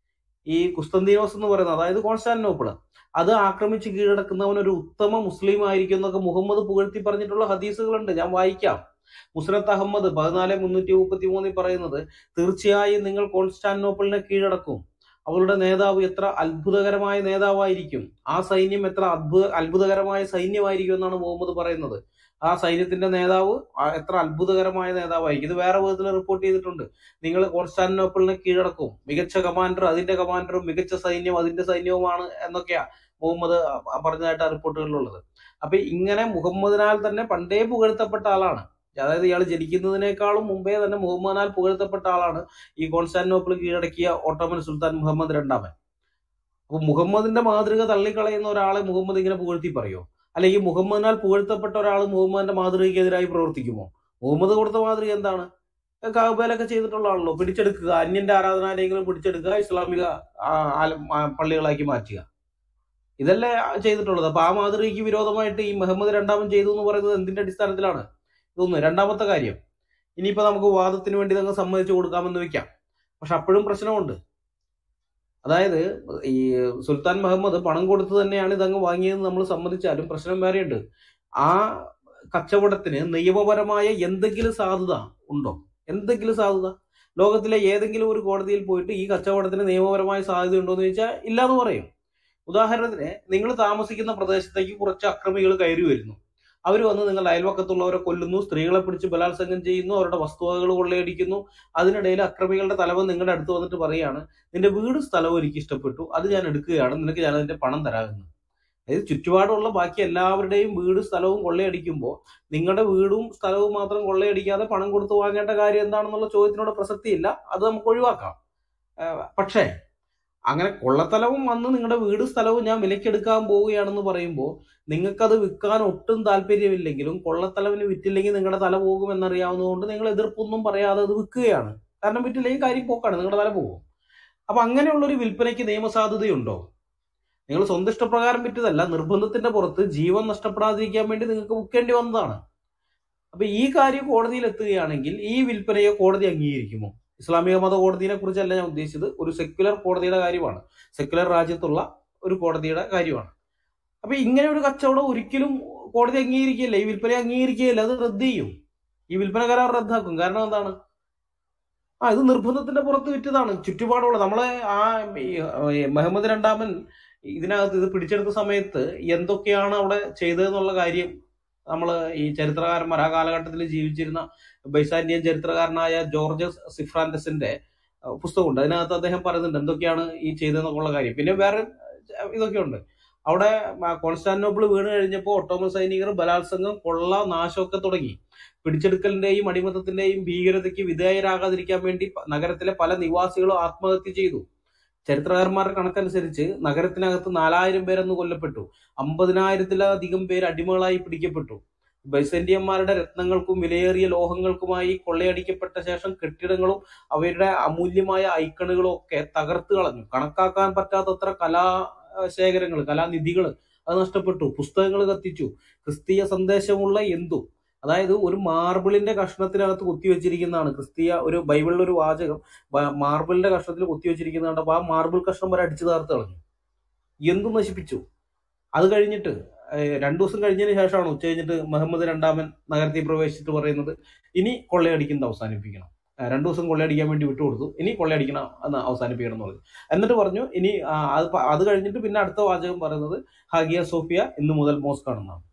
ഈ കുസ്തന്തീനോസ് എന്ന് പറയുന്നത് അതായത് കോൺസ്റ്റാന്റിനോപ്പിള് അത് ആക്രമിച്ച് കീഴടക്കുന്നവൻ ഒരു ഉത്തമ മുസ്ലിം ആയിരിക്കും എന്നൊക്കെ മുഹമ്മദ് പുകഴ്ത്തി പറഞ്ഞിട്ടുള്ള ഹദീസുകളുണ്ട് ഞാൻ വായിക്കാം മുസ്രത്ത് അഹമ്മദ് പതിനാല് മുന്നൂറ്റി മുപ്പത്തി മൂന്നിൽ പറയുന്നത് തീർച്ചയായും നിങ്ങൾ കോൺസ്റ്റാന്റിനോപ്പിളിനെ കീഴടക്കും അവളുടെ നേതാവ് എത്ര അത്ഭുതകരമായ നേതാവായിരിക്കും ആ സൈന്യം എത്ര അത്ഭുത അത്ഭുതകരമായ സൈന്യമായിരിക്കും എന്നാണ് മുഹമ്മദ് പറയുന്നത് ആ സൈന്യത്തിന്റെ നേതാവ് ആ എത്ര അത്ഭുതകരമായ നേതാവായിരിക്കും ഇത് വേറെ വിധത്തിൽ റിപ്പോർട്ട് ചെയ്തിട്ടുണ്ട് നിങ്ങൾ കോൺസ്റ്റാന്റിനോപ്പിളിനെ കീഴടക്കും മികച്ച കമാൻഡർ അതിന്റെ കമാൻഡറും മികച്ച സൈന്യം അതിന്റെ സൈന്യവുമാണ് എന്നൊക്കെയാ മുഹമ്മദ് പറഞ്ഞതായിട്ട് ആ റിപ്പോർട്ടുകളിലുള്ളത് അപ്പൊ ഇങ്ങനെ മുഹമ്മദിനാൽ തന്നെ പണ്ടേ പുകഴ്ത്തപ്പെട്ട ആളാണ് അതായത് ഇയാൾ ജനിക്കുന്നതിനേക്കാളും മുമ്പേ തന്നെ മുഹമ്മദിനാൽ പുകഴ്ത്തപ്പെട്ട ആളാണ് ഈ കോൺസ്റ്റാന്റിനോപ്പിൾ കീഴടക്കിയ ഓട്ടോമൻ സുൽത്താൻ മുഹമ്മദ് രണ്ടാമൻ അപ്പൊ മുഹമ്മദിന്റെ മാതൃക തള്ളിക്കളയുന്ന ഒരാളെ മുഹമ്മദ് ഇങ്ങനെ പുകഴ്ത്തി പറയോ അല്ലെങ്കിൽ മുഹമ്മദിനാൽ പുകഴ്ത്തപ്പെട്ട ഒരാൾ മുഹമ്മദിന്റെ മാതൃകയ്ക്കെതിരായി പ്രവർത്തിക്കുമോ മുഹമ്മദ് കൊടുത്ത മാതൃക എന്താണ് കാബയിലൊക്കെ ചെയ്തിട്ടുള്ളതാണല്ലോ പിടിച്ചെടുക്കുക അന്യന്റെ ആരാധനാലയങ്ങളും പിടിച്ചെടുക്കുക ഇസ്ലാമിക ആ, ആല- ആ, പള്ളികളാക്കി മാറ്റുക ഇതല്ലേ ചെയ്തിട്ടുള്ളത് അപ്പൊ ആ മാതൃകയ്ക്ക് വിരോധമായിട്ട് ഈ മുഹമ്മദ് രണ്ടാമൻ ചെയ്തു എന്ന് പറയുന്നത് എന്തിന്റെ അടിസ്ഥാനത്തിലാണ് ഇതൊന്ന് രണ്ടാമത്തെ കാര്യം ഇനിയിപ്പോ നമുക്ക് വാദത്തിന് വേണ്ടി ഇതങ്ങ് സമ്മതിച്ചു കൊടുക്കാമെന്ന് വെക്കാം പക്ഷെ അപ്പോഴും പ്രശ്നമുണ്ട് അതായത് ഈ സുൽത്താൻ മുഹമ്മദ് പണം കൊടുത്ത് തന്നെയാണ് ഇതങ്ങ് വാങ്ങിയതെന്ന് നമ്മൾ സമ്മതിച്ചാലും പ്രശ്നം വേറെയുണ്ട് ആ കച്ചവടത്തിന് നിയമപരമായ എന്തെങ്കിലും സാധുത ഉണ്ടോ എന്തെങ്കിലും സാധുത ലോകത്തിലെ ഏതെങ്കിലും ഒരു കോടതിയിൽ പോയിട്ട് ഈ കച്ചവടത്തിന് നിയമപരമായ സാധ്യത ഉണ്ടോ എന്ന് ചോദിച്ചാൽ ഇല്ലാന്ന് പറയും ഉദാഹരണത്തിന് നിങ്ങൾ താമസിക്കുന്ന പ്രദേശത്തേക്ക് കുറച്ച് അക്രമികൾ കയറി വരുന്നു അവർ വന്ന് നിങ്ങളുടെ അയൽവക്കത്തുള്ളവരെ കൊല്ലുന്നു സ്ത്രീകളെ പിടിച്ച് ബലാത്സംഗം ചെയ്യുന്നു അവരുടെ വസ്തുവകകൾ കൊള്ളയടിക്കുന്നു അതിനിടയിൽ അക്രമികളുടെ തലവൻ നിങ്ങളുടെ അടുത്ത് വന്നിട്ട് പറയാണ് നിന്റെ വീടും സ്ഥലവും എനിക്ക് ഇഷ്ടപ്പെട്ടു അത് ഞാൻ എടുക്കുകയാണ് നിനക്ക് ഞാൻ അതിന്റെ പണം തരാമെന്ന് അതായത് ചുറ്റുപാടുള്ള ബാക്കി എല്ലാവരുടെയും വീടും സ്ഥലവും കൊള്ളയടിക്കുമ്പോൾ നിങ്ങളുടെ വീടും സ്ഥലവും മാത്രം കൊള്ളയടിക്കാതെ പണം കൊടുത്ത് വാങ്ങേണ്ട കാര്യം എന്താണെന്നുള്ള ചോദ്യത്തിനോട് പ്രസക്തിയില്ല അത് നമുക്ക് ഒഴിവാക്കാം ആ, പക്ഷേ അങ്ങനെ കൊള്ളത്തലവും വന്ന് നിങ്ങളുടെ വീട് സ്ഥലവും ഞാൻ വിലക്കെടുക്കാൻ പോവുകയാണെന്ന് പറയുമ്പോൾ നിങ്ങൾക്കത് വിൽക്കാൻ ഒട്ടും താല്പര്യമില്ലെങ്കിലും കൊള്ളത്തലവിന് വിറ്റില്ലെങ്കിൽ നിങ്ങളുടെ തല പോകും എന്നറിയാവുന്നതുകൊണ്ട് നിങ്ങൾ എതിർപ്പൊന്നും പറയാതെ അത് വിൽക്കുകയാണ് കാരണം വിറ്റില്ലെങ്കിൽ കാര്യം പോക്കാണ് നിങ്ങളുടെ തല പോകും അപ്പൊ അങ്ങനെയുള്ള ഒരു വിൽപ്പനയ്ക്ക് നിയമസാധുതയുണ്ടോ നിങ്ങൾ സ്വന്തം ഇഷ്ടപ്രകാരം വിറ്റതല്ല നിർബന്ധത്തിന്റെ പുറത്ത് ജീവൻ നഷ്ടപ്പെടാതിരിക്കാൻ വേണ്ടി നിങ്ങൾക്ക് വിൽക്കേണ്ടി വന്നതാണ് അപ്പൊ ഈ കാര്യം കോടതിയിൽ എത്തുകയാണെങ്കിൽ ഈ വിൽപ്പനയെ കോടതി അംഗീകരിക്കുമോ ഇസ്ലാമിക മത കോടതിയെ കുറിച്ചല്ല ഞാൻ ഉദ്ദേശിച്ചത് ഒരു സെക്യുലർ കോടതിയുടെ കാര്യമാണ് സെക്യുലർ രാജ്യത്തുള്ള ഒരു കോടതിയുടെ കാര്യമാണ് അപ്പൊ ഇങ്ങനെ ഒരു കച്ചവടം ഒരിക്കലും കോടതി അംഗീകരിക്കുകയില്ല ഈ വിൽപ്പന അംഗീകരിക്കുകയില്ല അത് റദ്ദ് ചെയ്യും ഈ വിൽപ്പന കരാർ റദ്ദാക്കും കാരണം എന്താണ് ആ ഇത് നിർബന്ധത്തിന്റെ പുറത്ത് വിറ്റതാണ് ചുറ്റുപാടുള്ള നമ്മളെ ആ ഈ, ഈ മുഹമ്മദ് രണ്ടാമൻ ഇതിനകത്ത് ഇത് പിടിച്ചെടുത്ത സമയത്ത് എന്തൊക്കെയാണ് അവിടെ ചെയ്തതെന്നുള്ള കാര്യം നമ്മൾ ഈ ചരിത്രകാരന്മാർ ആ കാലഘട്ടത്തിൽ ജീവിച്ചിരുന്ന ബൈസാന്റിയൻ ചരിത്രകാരനായ ജോർജ് സിഫ്രാൻഡസിന്റെ അഹ് പുസ്തകമുണ്ട് അതിനകത്ത് അദ്ദേഹം പറയുന്നുണ്ട് എന്തൊക്കെയാണ് ഈ ചെയ്തതെന്നൊക്കെയുള്ള കാര്യം പിന്നെ വേറെ ഇതൊക്കെ ഉണ്ട് അവിടെ മ- കോൺസ്റ്റാന്റിനോപ്പിൾ വീണ് കഴിഞ്ഞപ്പോൾ ഒട്ടോമൻ സൈനികർ ബലാത്സംഗം കൊള്ള നാശമൊക്കെ തുടങ്ങി പിടിച്ചെടുക്കലിന്റെയും അടിമത്തത്തിന്റെയും ഭീകരതയ്ക്ക് വിധേയരാകാതിരിക്കാൻ വേണ്ടി പ- നഗരത്തിലെ പല നിവാസികളും ആത്മഹത്യ ചെയ്തു ചരിത്രകാരന്മാരുടെ കണക്കനുസരിച്ച് നഗരത്തിനകത്ത് നാലായിരം പേരെന്ന് കൊല്ലപ്പെട്ടു അമ്പതിനായിരത്തിലധികം പേര് അടിമകളായി പിടിക്കപ്പെട്ടു ബൈസന്റിയന്മാരുടെ രത്നങ്ങൾക്കും വിലയേറിയ ലോഹങ്ങൾക്കുമായി കൊള്ളയടിക്കപ്പെട്ട ശേഷം കെട്ടിടങ്ങളും അവരുടെ അമൂല്യമായ ഐക്കണുകളും ഒക്കെ തകർത്ത് കളഞ്ഞു കണക്കാക്കാൻ പറ്റാത്തത്ര കലാശേഖരങ്ങൾ കലാനിധികൾ അത് നഷ്ടപ്പെട്ടു പുസ്തകങ്ങൾ കത്തിച്ചു ക്രിസ്തീയ സന്ദേശമുള്ള എന്തു അതായത് ഒരു മാർബിളിന്റെ കഷ്ണത്തിനകത്ത് കുത്തിവെച്ചിരിക്കുന്നതാണ് ക്രിസ്തീയ ഒരു ബൈബിളിലെ ഒരു വാചകം ബ- മാർബിളിന്റെ കഷ്ണത്തിൽ കുത്തിവെച്ചിരിക്കുന്നതാണ് അപ്പൊ ആ മാർബിൾ കഷ്ണം വരെ അടിച്ചു തകർത്ത് കളഞ്ഞു എന്തു നശിപ്പിച്ചു അത് കഴിഞ്ഞിട്ട് ഏഹ്, രണ്ടു ദിവസം കഴിഞ്ഞതിന് ശേഷമാണ് ഉച്ച കഴിഞ്ഞിട്ട് മുഹമ്മദ് രണ്ടാമൻ നഗരത്തിൽ പ്രവേശിച്ചിട്ട് പറയുന്നത് ഇനി കൊള്ളയടിക്കുന്നത് അവസാനിപ്പിക്കണം ആ, രണ്ടു ദിവസം കൊള്ളയടിക്കാൻ വേണ്ടി വിട്ടുകൊടുത്തു ഇനി കൊള്ളയടിക്കണം എന്ന് അവസാനിപ്പിക്കണം എന്ന് പറഞ്ഞു എന്നിട്ട് പറഞ്ഞു ഇനി ആ, അത് പ- അത് കഴിഞ്ഞിട്ട് പിന്നെ അടുത്ത വാചകം പറയുന്നത് ഹാഗിയ സോഫിയ ഇന്ന് മുതൽ മോസ്ക് ആണെന്നാണ്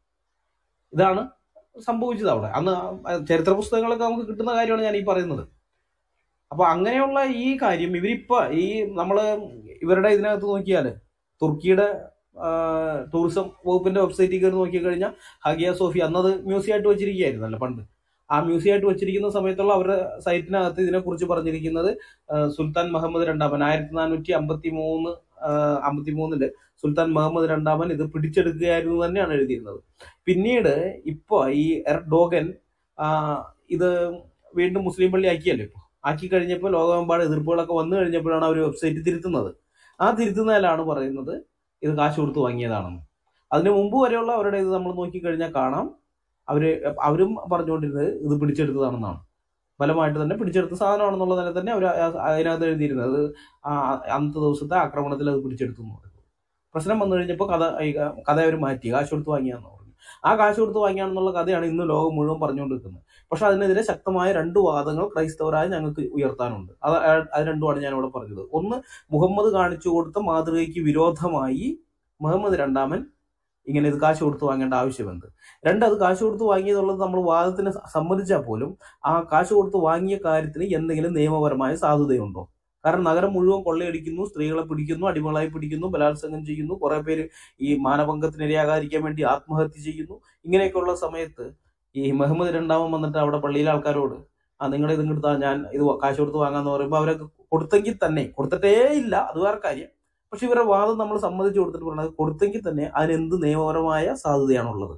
ഇതാണ് സംഭവിച്ചത് അവിടെ അന്ന് ആ ചരിത്ര പുസ്തകങ്ങളൊക്കെ നമുക്ക് കിട്ടുന്ന കാര്യമാണ് ഞാൻ ഈ പറയുന്നത് അപ്പൊ അങ്ങനെയുള്ള ഈ കാര്യം ഇവരിപ്പോ ഈ നമ്മള് ഇവരുടെ ഇതിനകത്ത് നോക്കിയാല് തുർക്കിയുടെ ആ, ടൂറിസം വകുപ്പിന്റെ വെബ്സൈറ്റിൽ കയറി നോക്കിക്കഴിഞ്ഞാൽ ഹഗിയ സോഫി അന്നത് മ്യൂസിയം ആയിട്ട് വെച്ചിരിക്കുകയായിരുന്നല്ലോ പണ്ട് ആ മ്യൂസിയം ആയിട്ട് വെച്ചിരിക്കുന്ന സമയത്തുള്ള അവരുടെ സൈറ്റിനകത്ത് ഇതിനെക്കുറിച്ച് പറഞ്ഞിരിക്കുന്നത് ആ, സുൽത്താൻ മുഹമ്മദ് രണ്ടാമൻ ആയിരത്തി നാനൂറ്റി അമ്പത്തി മൂന്ന് അമ്പത്തി മൂന്നില് സുൽത്താൻ മുഹമ്മദ് രണ്ടാമൻ ഇത് പിടിച്ചെടുക്കുകയായിരുന്നു തന്നെയാണ് എഴുതിയിരുന്നത് പിന്നീട് ഇപ്പൊ ഈ എർഡോഗൻ ആ, ഇത് വീണ്ടും മുസ്ലിം പള്ളി ആക്കിയല്ലോ ഇപ്പൊ ആക്കി കഴിഞ്ഞപ്പോൾ ലോകമെമ്പാട് എതിർപ്പുകളൊക്കെ വന്നു കഴിഞ്ഞപ്പോഴാണ് അവർ വെബ്സൈറ്റ് തിരുത്തുന്നത് ആ തിരുത്തുന്നതിലാണ് പറയുന്നത് ഇത് കാശ് കൊടുത്ത് വാങ്ങിയതാണെന്ന് അതിന് മുമ്പ് വരെയുള്ള അവരുടെ ഇത് നമ്മൾ നോക്കിക്കഴിഞ്ഞാൽ കാണാം അവര് അവരും പറഞ്ഞുകൊണ്ടിരുന്നത് ഇത് പിടിച്ചെടുത്തതാണെന്നാണ് ഫലമായിട്ട് തന്നെ പിടിച്ചെടുത്ത സാധനമാണെന്നുള്ള നില തന്നെ അവർ അതിനകത്ത് എഴുതിയിരുന്നത് അത് ആ അന്നത്തെ ദിവസത്തെ ആക്രമണത്തിൽ അത് പിടിച്ചെടുത്തു എന്ന് പറയുന്നത് പ്രശ്നം വന്നു കഴിഞ്ഞപ്പോൾ കഥ ഈ കഥ അവർ മാറ്റി കാശ് കൊടുത്ത് വാങ്ങിയാന്ന് പറഞ്ഞു ആ കാശ് കൊടുത്ത് വാങ്ങിയാണെന്നുള്ള കഥയാണ് ഇന്ന് ലോകം മുഴുവൻ പറഞ്ഞുകൊണ്ടിരിക്കുന്നത് പക്ഷെ അതിനെതിരെ ശക്തമായ രണ്ട് വാദങ്ങൾ ക്രൈസ്തവരായ ഞങ്ങൾക്ക് ഉയർത്താനുണ്ട് അത് അത് രണ്ടുമാണ് ഞാൻ ഇവിടെ പറഞ്ഞത് ഒന്ന് മുഹമ്മദ് കാണിച്ചു കൊടുത്ത മാതൃകയ്ക്ക് വിരോധമായി മുഹമ്മദ് രണ്ടാമൻ ഇങ്ങനെ ഇത് കാശ് കൊടുത്ത് വാങ്ങേണ്ട ആവശ്യമുണ്ട് രണ്ട് അത് കാശ് കൊടുത്ത് വാങ്ങിയതുള്ളത് നമ്മൾ വാദത്തിന് സ- സമ്മതിച്ചാൽ പോലും ആ കാശ് കൊടുത്ത് വാങ്ങിയ കാര്യത്തിന് എന്തെങ്കിലും നിയമപരമായ സാധുതയുണ്ടോ കാരണം നഗരം മുഴുവൻ കൊള്ളയടിക്കുന്നു സ്ത്രീകളെ പിടിക്കുന്നു അടിമകളായി പിടിക്കുന്നു ബലാത്സംഗം ചെയ്യുന്നു കുറെ പേര് ഈ മാനഭംഗത്തിനിരയാകാതിരിക്കാൻ വേണ്ടി ആത്മഹത്യ ചെയ്യുന്നു ഇങ്ങനെയൊക്കെയുള്ള സമയത്ത് ഈ മുഹമ്മദ് രണ്ടാമൻ വന്നിട്ട് അവിടെ പള്ളിയിലെ ആൾക്കാരോട് ആ നിങ്ങളുടെ ഇത് എടുത്താൽ ഞാൻ ഇത് കാശ് കൊടുത്ത് വാങ്ങാന്ന് പറയുമ്പോൾ അവരൊക്കെ കൊടുത്തെങ്കിൽ തന്നെ കൊടുത്തിട്ടേ ഇല്ല അത് വേറെ കാര്യം പക്ഷെ ഇവരുടെ വാദം നമ്മൾ സമ്മതിച്ചു കൊടുത്തിട്ട് പറയുന്നത് കൊടുത്തെങ്കിൽ തന്നെ അതിന് എന്ത് നിയമപരമായ സാധ്യതയാണുള്ളത്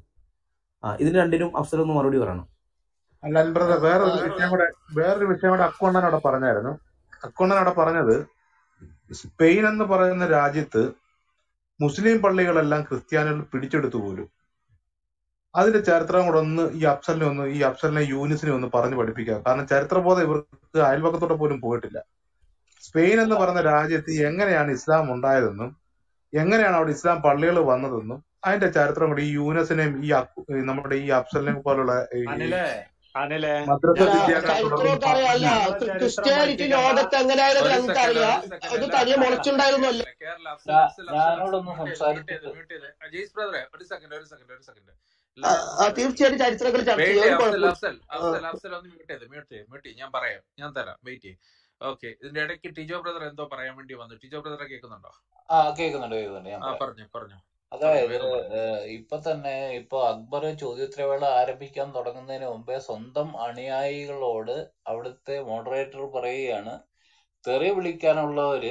ആ ഇതിന് രണ്ടിനും അഫ്സലൊന്ന് മറുപടി പറയണം അല്ല അൽ ബ്രദർ വേറൊരു വിഷയം കൂടെ വേറൊരു വിഷയം കൂടെ അക്കൗണ്ടൻ അവിടെ പറഞ്ഞായിരുന്നു അക്കൗണ്ടൻ അവിടെ പറഞ്ഞത് സ്പെയിൻ എന്ന് പറയുന്ന രാജ്യത്ത് മുസ്ലിം പള്ളികളെല്ലാം ക്രിസ്ത്യാനികൾ പിടിച്ചെടുത്തു പോലും അതിന്റെ ചരിത്രം കൂടെ ഒന്ന് ഈ അഫ്സലിനെ ഒന്ന് ഈ അഫ്സലിനെ യൂനിസിനെ ഒന്ന് പറഞ്ഞു പഠിപ്പിക്കുക കാരണം ചരിത്രബോധം ഇവർക്ക് അയൽപക്കത്തോടെ പോലും പോയിട്ടില്ല സ്പെയിൻ എന്ന് പറയുന്ന രാജ്യത്ത് എങ്ങനെയാണ് ഇസ്ലാം ഉണ്ടായതെന്നും എങ്ങനെയാണ് അവിടെ ഇസ്ലാം പള്ളികൾ വന്നതെന്നും അതിന്റെ ചരിത്രം കൂടി ഈ യൂനസിനെയും ഈ അക്കു- ഈ നമ്മുടെ ഈ അഫ്സലിനെയും പോലുള്ള ഈ അനിലെ അനിലെ മദ്രസ അല്ല വിദ്യാഭ്യാസമുള്ളവർ ചരിത്രമൊക്കെ അറിയാല്ല ഞങ്ങൾ ചരിത്രം ക്രിസ്ത്യാനിറ്റി പഠിപ്പിക്കണ ലോകത്ത് എങ്ങനെയായിരുന്നു ഒരു ഞങ്ങൾക്ക് സെക്കൻഡ് അറിയാം ഒരു സെക്കൻഡ് ഇത് എല്ലാവരും തനിയെ കേരള മുളച്ചുണ്ടായതൊന്നുമല്ല കേരള അഫ്സൽ ഞാ- അഫ്സൽ അഫ്സൽ അഫ്സൽ ഞാനോടൊന്ന് മ്യൂട്ട് ചെയ്ത് മ്യൂട്ട് സംസാരിച്ചിട്ട് ചെയ്ത് മ്യൂട്ട് ചെയ്ത് ജെയ്സ് ബ്രദറെ ഒരു സെക്കൻഡ് ഒരു സെക്കൻഡ് ഒരു സെക്കൻഡ് ആ, എല്ലാവരും ആ, സംസാരിക്കും തീർച്ചയായിട്ടും ചരിത്രങ്ങൾ ചർച്ച വെയിറ്റ് ചെയ്യാം ചെയ്യ ഒരു അഫ്സൽ കുഴപ്പമില്ല അഫ്സൽ ആ. അഫ്സൽ അഫ്സൽ ഒന്ന് മ്യൂട്ട് ചെയ്ത് മ്യൂട്ട് ചെയ്ത് മ്യൂട്ട് ചെയ്ത് ഞാൻ പറയാം ഞാൻ തരാം വെയിറ്റ് ചെയ്യ് ഓക്കെ ഇതിന്റെ ഇടയ്ക്ക് ടിജോ ബ്രദർ എന്തോ പറയാൻ വേണ്ടി വന്നു ടിജോ ബ്രദറെ കേൾക്കുന്നുണ്ടോ ആ കേൾക്കുന്നുണ്ട് കേൾക്കുന്നുണ്ട് ഞാൻ ആ പറയാം പറഞ്ഞു പറഞ്ഞു പറഞ്ഞു അതായത് വേഗം പറഞ്ഞു ഏഹ്, ഇപ്പൊ തന്നെ ഇപ്പൊ അക്ബർ ചോദ്യോത്തരവേള ആരംഭിക്കാൻ തുടങ്ങുന്നതിന് മുമ്പേ സ്വന്തം അനുയായികളോട് അവിടുത്തെ മോഡറേറ്റർ പറയുകയാണ് തെറി വിളിക്കാനുള്ളവര്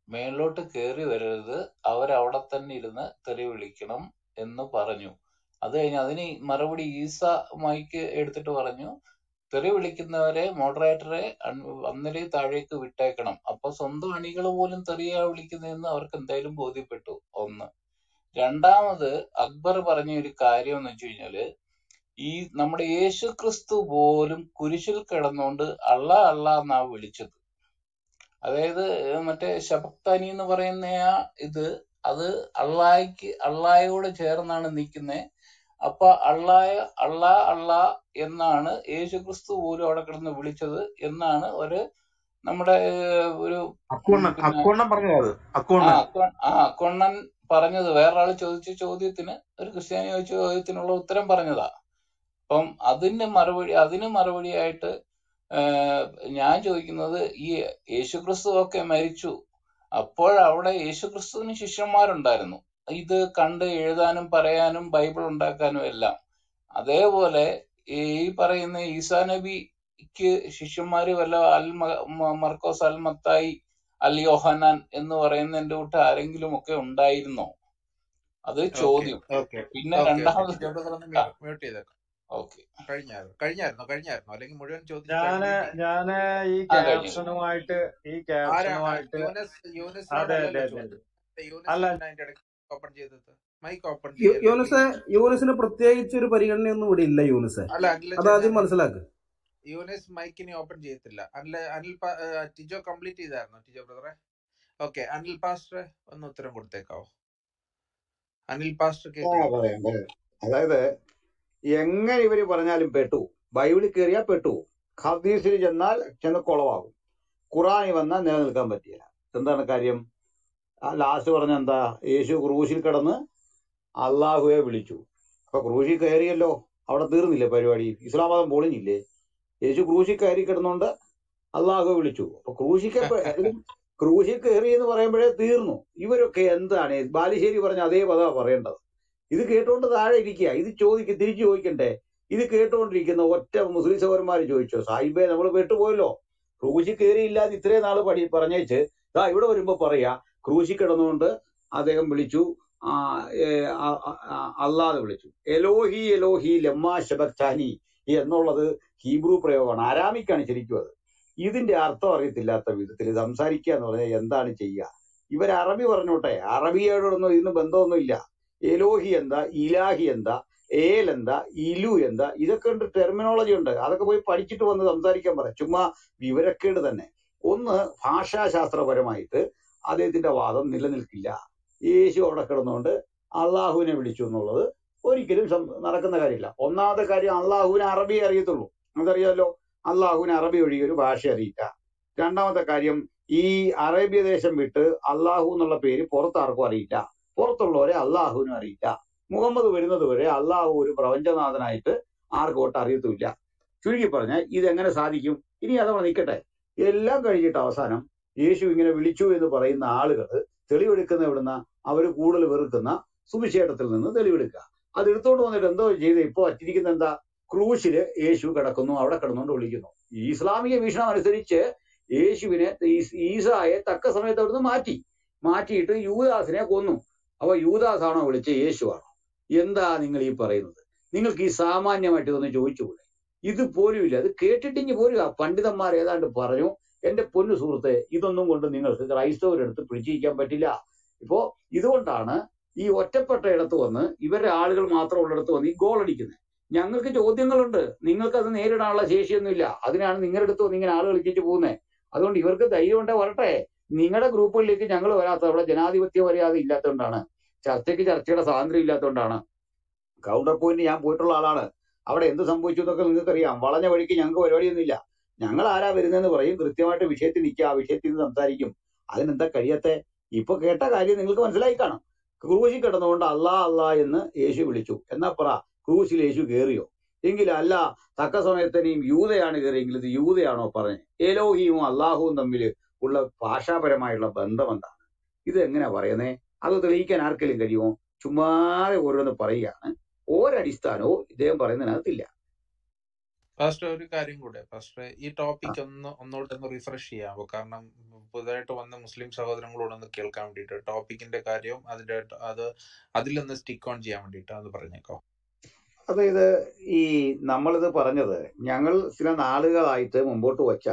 മേലോട്ട് കയറി വരരുത് അവരവിടെ തന്നെ ഇരുന്ന് തെറി വിളിക്കണം എന്ന് പറഞ്ഞു അത് കഴിഞ്ഞ് അതിന് മറുപടി ഈസ മൈക്ക് എടുത്തിട്ട് പറഞ്ഞു തെറി വിളിക്കുന്നവരെ മോഡറേറ്ററെ അന്നേരെ താഴേക്ക് വിട്ടേക്കണം അപ്പൊ സ്വന്തം അണികൾ പോലും തെറിയാ വിളിക്കുന്നതെന്ന് അവർക്ക് എന്തായാലും ബോധ്യപ്പെട്ടു ഒന്ന് രണ്ടാമത് അക്ബർ പറഞ്ഞ ഒരു കാര്യം എന്ന് വെച്ച് കഴിഞ്ഞാല് ഈ നമ്മുടെ യേശു ക്രിസ്തു പോലും കുരിശിൽ കിടന്നുകൊണ്ട് അള്ള അള്ള എന്നാ വിളിച്ചത് അതായത് മറ്റേ ശബക്താനി എന്ന് പറയുന്ന ആ ഇത് അത് അള്ളായ്ക്ക് അള്ളായോട് ചേർന്നാണ് നിൽക്കുന്നത് അപ്പൊ അള്ളായ അള്ളാ അള്ളാ എന്നാണ് യേശുക്രിസ്തു പോലും അവിടെ കിടന്ന് വിളിച്ചത് എന്നാണ് ഒരു നമ്മുടെ ഏഹ്, ഒരു ഉം, അക്കോണ്ണൻ പിന്നെ അക്കോണ്ണൻ പറഞ്ഞത് ആ അക്കോണ്ണൻ അക്കൊ- ആ അക്കൊണ്ണൻ പറഞ്ഞത് വേറൊരാൾ ചോദിച്ച ചോദ്യത്തിന് ഒരു ക്രിസ്ത്യാനി ചോദിച്ച ചോദ്യത്തിനുള്ള ഉത്തരം പറഞ്ഞതാ അപ്പം അതിന് മറുപടി അതിന് മറുപടിയായിട്ട് ഏഹ്, ഞാൻ ചോദിക്കുന്നത് ഈ യേശുക്രിസ്തു ഒക്കെ മരിച്ചു അപ്പോഴവിടെ യേശുക്രിസ്തുവിന് ശിഷ്യന്മാരുണ്ടായിരുന്നു ഇത് കണ്ട് എഴുതാനും പറയാനും ബൈബിൾ ഉണ്ടാക്കാനും എല്ലാം അതേപോലെ ഈ പറയുന്ന ഈസാ നബിക്ക് ശിഷ്യന്മാര് വല്ല അൽ മ- മ- മർക്കോസ് അൽ മത്തായി അൽ യോഹനാൻ എന്ന് പറയുന്നതിന്റെ കൂട്ട് ആരെങ്കിലും ഒക്കെ ഉണ്ടായിരുന്നോ അത് ഓക്കെ ചോദ്യം ഓക്കെ പിന്നെ ഓക്കെ ഓക്കെ രണ്ടാമത് ടിജോ ബ്രദർ ഒന്ന് ആ മ്യൂട്ട് ചെയ്തേക്കാം ഓക്കെ കഴിഞ്ഞായിരുന്നു കഴിഞ്ഞായിരുന്നോ കഴിഞ്ഞായിരുന്നോ അല്ലെങ്കിൽ മുഴുവൻ ചോദിച്ചു ഞാന് കഴിഞ്ഞിട്ട് ഞാന് ഈ ആ കഴിഞ്ഞു കഴിഞ്ഞു ക്യാപ്ഷനുമായിട്ട് ഈ ആരാ ആ, ക്യാപ്ഷനുമായിട്ട് യൂനസ് അതെ യൂനസിനോടല്ലല്ലോ അതെ അതെ ചോദിച്ചത് അതെ യൂനസ് അല്ല എന്തിനാ അതിന്റെ ഇടയ്ക്ക് ഓപ്പൺ ചെയ്തത് മൈക്ക് ഓപ്പൺ യു- ചെയ്യല്ലേ യൂനുസ് പ്ലീസ് യൂനുസിന് പ്രത്യേകിച്ച് ഒരു പരിഗണനയൊന്നും ഇവിടെ ഇല്ല യൂനുസെ അല്ല അനിൽ അതാദ്യം ഞാൻ മനസ്സിലാക്ക് യൂനസ് മൈക്കിനെ ഓപ്പൺ ചെയ്യത്തില്ല അനിൽ അനിൽ പാ- ഏ, ടിജോ കംപ്ലീറ്റ് ചെയ്തായിരുന്നോ ടിജോ ബ്രദറെ ഓക്കെ അനിൽ പാസ്റ്റർ ഒന്ന് ഉത്തരം കൊടുത്തേക്കാവോ അനിൽ പാസ്റ്റർ ആ കേൾക്കുന്നുണ്ടോ പറയാം പറയാം അതായത് എങ്ങനെ ഇവര് പറഞ്ഞാലും പെട്ടു ബൈബിളിൽ കയറിയാൽ പെട്ടു ഹദീസിൽ ചെന്നാൽ ചെന്ന് കുളവാകും ഖുറാനിൽ വന്നാൽ നിലനിൽക്കാൻ പറ്റില്ല എന്താണ് കാര്യം ലാസ്റ്റ് പറഞ്ഞ എന്താ യേശു ക്രൂശിൽ കിടന്ന് അള്ളാഹുവെ വിളിച്ചു അപ്പൊ ക്രൂശിൽ കയറിയല്ലോ അവിടെ തീർന്നില്ലേ പരിപാടി ഇസ്ലാം മതം പൊളിഞ്ഞില്ലേ യേശു ക്രൂശിൽ കയറി കിടന്നുകൊണ്ട് അള്ളാഹുവെ വിളിച്ചു അപ്പൊ ക്രൂശിക്കപ്പെ അതിലും ക്രൂശിൽ കയറി എന്ന് പറയുമ്പോഴേ തീർന്നു ഇവരൊക്കെ എന്താണ് ബാലുശ്ശേരി പറഞ്ഞ അതേ പദമാണ് പറയേണ്ടത് ഇത് കേട്ടുകൊണ്ട് താഴെ ഇരിക്കുക ഇത് ചോദിക്ക തിരിച്ചു ചോദിക്കണ്ടേ ഇത് കേട്ടുകൊണ്ടിരിക്കുന്ന ഒറ്റ മുസ്ലിം സഹോദരന്മാർ ചോദിച്ചോ സാഹിബേ നമ്മൾ പെട്ടുപോയല്ലോ ക്രൂശിൽ കയറിയില്ലാതെ ഇത്രയും നാള് പഠി പറഞ്ഞേച്ച് ദാ ഇവിടെ വരുമ്പോ പറയാ ക്രൂശിൽ കിടന്നുകൊണ്ട് അദ്ദേഹം വിളിച്ചു ആ, ഏ, ആ, ആ, ആ, അള്ളാഹ് വിളിച്ചു എലോഹി എലോഹി ലമ്മാ ശബക്താനി എന്നുള്ളത് ഹീബ്രു പ്രയോഗമാണ് ആരാമിക്കാണ് ശരിക്കും അത് ഇതിന്റെ അർത്ഥം അറിയത്തില്ലാത്ത വിധത്തിൽ സംസാരിക്കുക എന്ന് പറഞ്ഞാൽ എന്താണ് ചെയ്യുക ഇവർ അറബി പറഞ്ഞോട്ടെ അറബിയോടൊന്നും ഇതിന് ബന്ധമൊന്നുമില്ല എലോഹി എന്താ ഇലാഹി എന്താ ഏൽ എന്താ ഇലു എന്താ ഇതൊക്കെ ഉണ്ട് ടെർമിനോളജി ഉണ്ട് അതൊക്കെ പോയി പഠിച്ചിട്ട് വന്ന് സംസാരിക്കാൻ പറയാം ചുമ്മാ വിവരക്കേട് തന്നെ ഒന്ന് ഭാഷാശാസ്ത്രപരമായിട്ട് അദ്ദേഹത്തിന്റെ വാദം നിലനിൽക്കില്ല യേശു അവിടെ കിടന്നുകൊണ്ട് അള്ളാഹുവിനെ വിളിച്ചു എന്നുള്ളത് ഒരിക്കലും സം- നടക്കുന്ന കാര്യമില്ല ഒന്നാമത്തെ കാര്യം അള്ളാഹുവിനെ അറബി അറിയത്തുള്ളൂ അതറിയാലോ അള്ളാഹുവിന് അറബി ഒഴികെ ഒരു ഭാഷ അറിയില്ല രണ്ടാമത്തെ കാര്യം ഈ അറേബ്യ ദേശം വിട്ട് അള്ളാഹു എന്നുള്ള പേര് പുറത്താർക്കും അറിയില്ല പുറത്തുള്ളവരെ അള്ളാഹുവിനും അറിയില്ല മുഹമ്മദ് വരുന്നത് വരെ അള്ളാഹു ഒരു പ്രപഞ്ചനാഥനായിട്ട് ആർക്കും ഒട്ട് അറിയത്തുമില്ല ചുരുക്കി പറഞ്ഞാൽ ഇതെങ്ങനെ സാധിക്കും ഇനി അതവിടെ നിൽക്കട്ടെ എല്ലാം കഴിഞ്ഞിട്ട് അവസാനം യേശു ഇങ്ങനെ വിളിച്ചു എന്ന് പറയുന്ന ആളുകൾ തെളിവെടുക്കുന്ന എവിടുന്ന അവർ കൂടുതൽ വെറുക്കുന്ന സുവിശേഷത്തിൽ നിന്ന് തെളിവെടുക്കുക അത് എടുത്തോണ്ട് വന്നിട്ട് എന്തോ ചെയ്ത് ഇപ്പൊ പറ്റിയിരിക്കുന്ന എന്താ ക്രൂശില് യേശു കിടക്കുന്നു അവിടെ കിടന്നുകൊണ്ട് വിളിക്കുന്നു ഈ ഇസ്ലാമിക വീക്ഷണം അനുസരിച്ച് യേശുവിനെ ഈ- ഈസായെ തക്ക സമയത്ത് അവിടുന്ന് മാറ്റി മാറ്റിയിട്ട് യൂദാസിനെ കൊന്നു അപ്പൊ യൂദാസ് ആണോ വിളിച്ച യേശു ആണോ എന്താ നിങ്ങൾ ഈ പറയുന്നത് നിങ്ങൾക്ക് ഈ സാമാന്യമായിട്ട് ഇതൊന്ന് ചോദിച്ചുകൂടെ ഇത് പോലും ഇല്ല അത് കേട്ടിട്ടിങ്ങി പോരുക പണ്ഡിതന്മാർ ഏതാണ്ട് പറഞ്ഞു എന്റെ പൊന്നു സുഹൃത്തെ ഇതൊന്നും കൊണ്ട് നിങ്ങൾക്ക് ക്രൈസ്തവരെടുത്ത് പിടിച്ചിരിക്കാൻ പറ്റില്ല ഇപ്പോ ഇതുകൊണ്ടാണ് ഈ ഒറ്റപ്പെട്ട ഇടത്ത് വന്ന് ഇവരുടെ ആളുകൾ മാത്രം ഉള്ളിടത്ത് വന്ന് ഈ ഗോൾ അടിക്കുന്നത് ഞങ്ങൾക്ക് ചോദ്യങ്ങളുണ്ട് നിങ്ങൾക്ക് അത് നേരിടാനുള്ള ശേഷിയൊന്നുമില്ല അതിനാണ് നിങ്ങളുടെ അടുത്ത് വന്ന് ഇങ്ങനെ ആളുകൾ കളിച്ചിട്ട് പോകുന്നത് അതുകൊണ്ട് ഇവർക്ക് ധൈര്യം ഉണ്ടേ വരട്ടെ നിങ്ങളുടെ ഗ്രൂപ്പുകളിലേക്ക് ഞങ്ങൾ വരാത്ത അവിടെ ജനാധിപത്യ മര്യാദ ഇല്ലാത്തതുകൊണ്ടാണ് ചർച്ചയ്ക്ക് ചർച്ചയുടെ സ്വാതന്ത്ര്യം ഇല്ലാത്തതുകൊണ്ടാണ് കൗണ്ടർ പോയിന്റ് ഞാൻ പോയിട്ടുള്ള ആളാണ് അവിടെ എന്ത് സംഭവിച്ചു എന്നൊക്കെ നിങ്ങൾക്കറിയാം വളഞ്ഞ വഴിക്ക് ഞങ്ങൾക്ക് പരിപാടിയൊന്നുമില്ല ഞങ്ങൾ ആരാ വരുന്നതെന്ന് പറയും കൃത്യമായിട്ട് വിഷയത്തിൽ നിൽക്കുക ആ വിഷയത്തിൽ നിന്ന് സംസാരിക്കും അതിനെന്താ കഴിയത്തെ ഇപ്പൊ കേട്ട കാര്യം നിങ്ങൾക്ക് മനസ്സിലായി കാണും ക്രൂശിൽ കിടന്നുകൊണ്ട് അല്ലാ അല്ലാ എന്ന് യേശു വിളിച്ചു എന്നാ പറ ക്രൂശിൽ യേശു കയറിയോ എങ്കിൽ അല്ല തക്ക സമയത്തിനെയും യൂതയാണ് കയറിയെങ്കിൽ ഇത് യൂതയാണോ പറഞ്ഞത് ഏലോഹിയും അള്ളാഹുവും തമ്മിൽ ഉള്ള ഭാഷാപരമായുള്ള ബന്ധം എന്താണ് ഇത് എങ്ങനെയാ പറയുന്നേ അത് തെളിയിക്കാൻ ആർക്കെങ്കിലും കഴിയുമോ ചുമ്മാതെ ഓരോന്ന് പറയുകയാണ് ഒരടിസ്ഥാനവും ഇദ്ദേഹം പറയുന്നതിനകത്തില്ല ഫാസ്റ്റ് ഒരു കാര്യം കൂടെ ഫാസ്റ്റ് ഈ ടോപ്പിക് ഒന്ന് ഒന്നുകൂടെ ഒന്ന് റിഫ്രഷ് ചെയ്യാമോ കാരണം പുതുതായിട്ട് വന്ന മുസ്ലിം സഹോദരങ്ങളോട് ഒന്ന് കേൾക്കാൻ വേണ്ടിയിട്ട് ടോപ്പിക്കിന്റെ കാര്യവും അതിന്റെ അത് അതിലൊന്ന് സ്റ്റിക്ക് ഓൺ ചെയ്യാൻ വേണ്ടിയിട്ട് അത് പറഞ്ഞേക്കോ അതായത് ഈ നമ്മളിത് പറഞ്ഞത് ഞങ്ങൾ ചില നാളുകളായിട്ട് മുമ്പോട്ട് വച്ച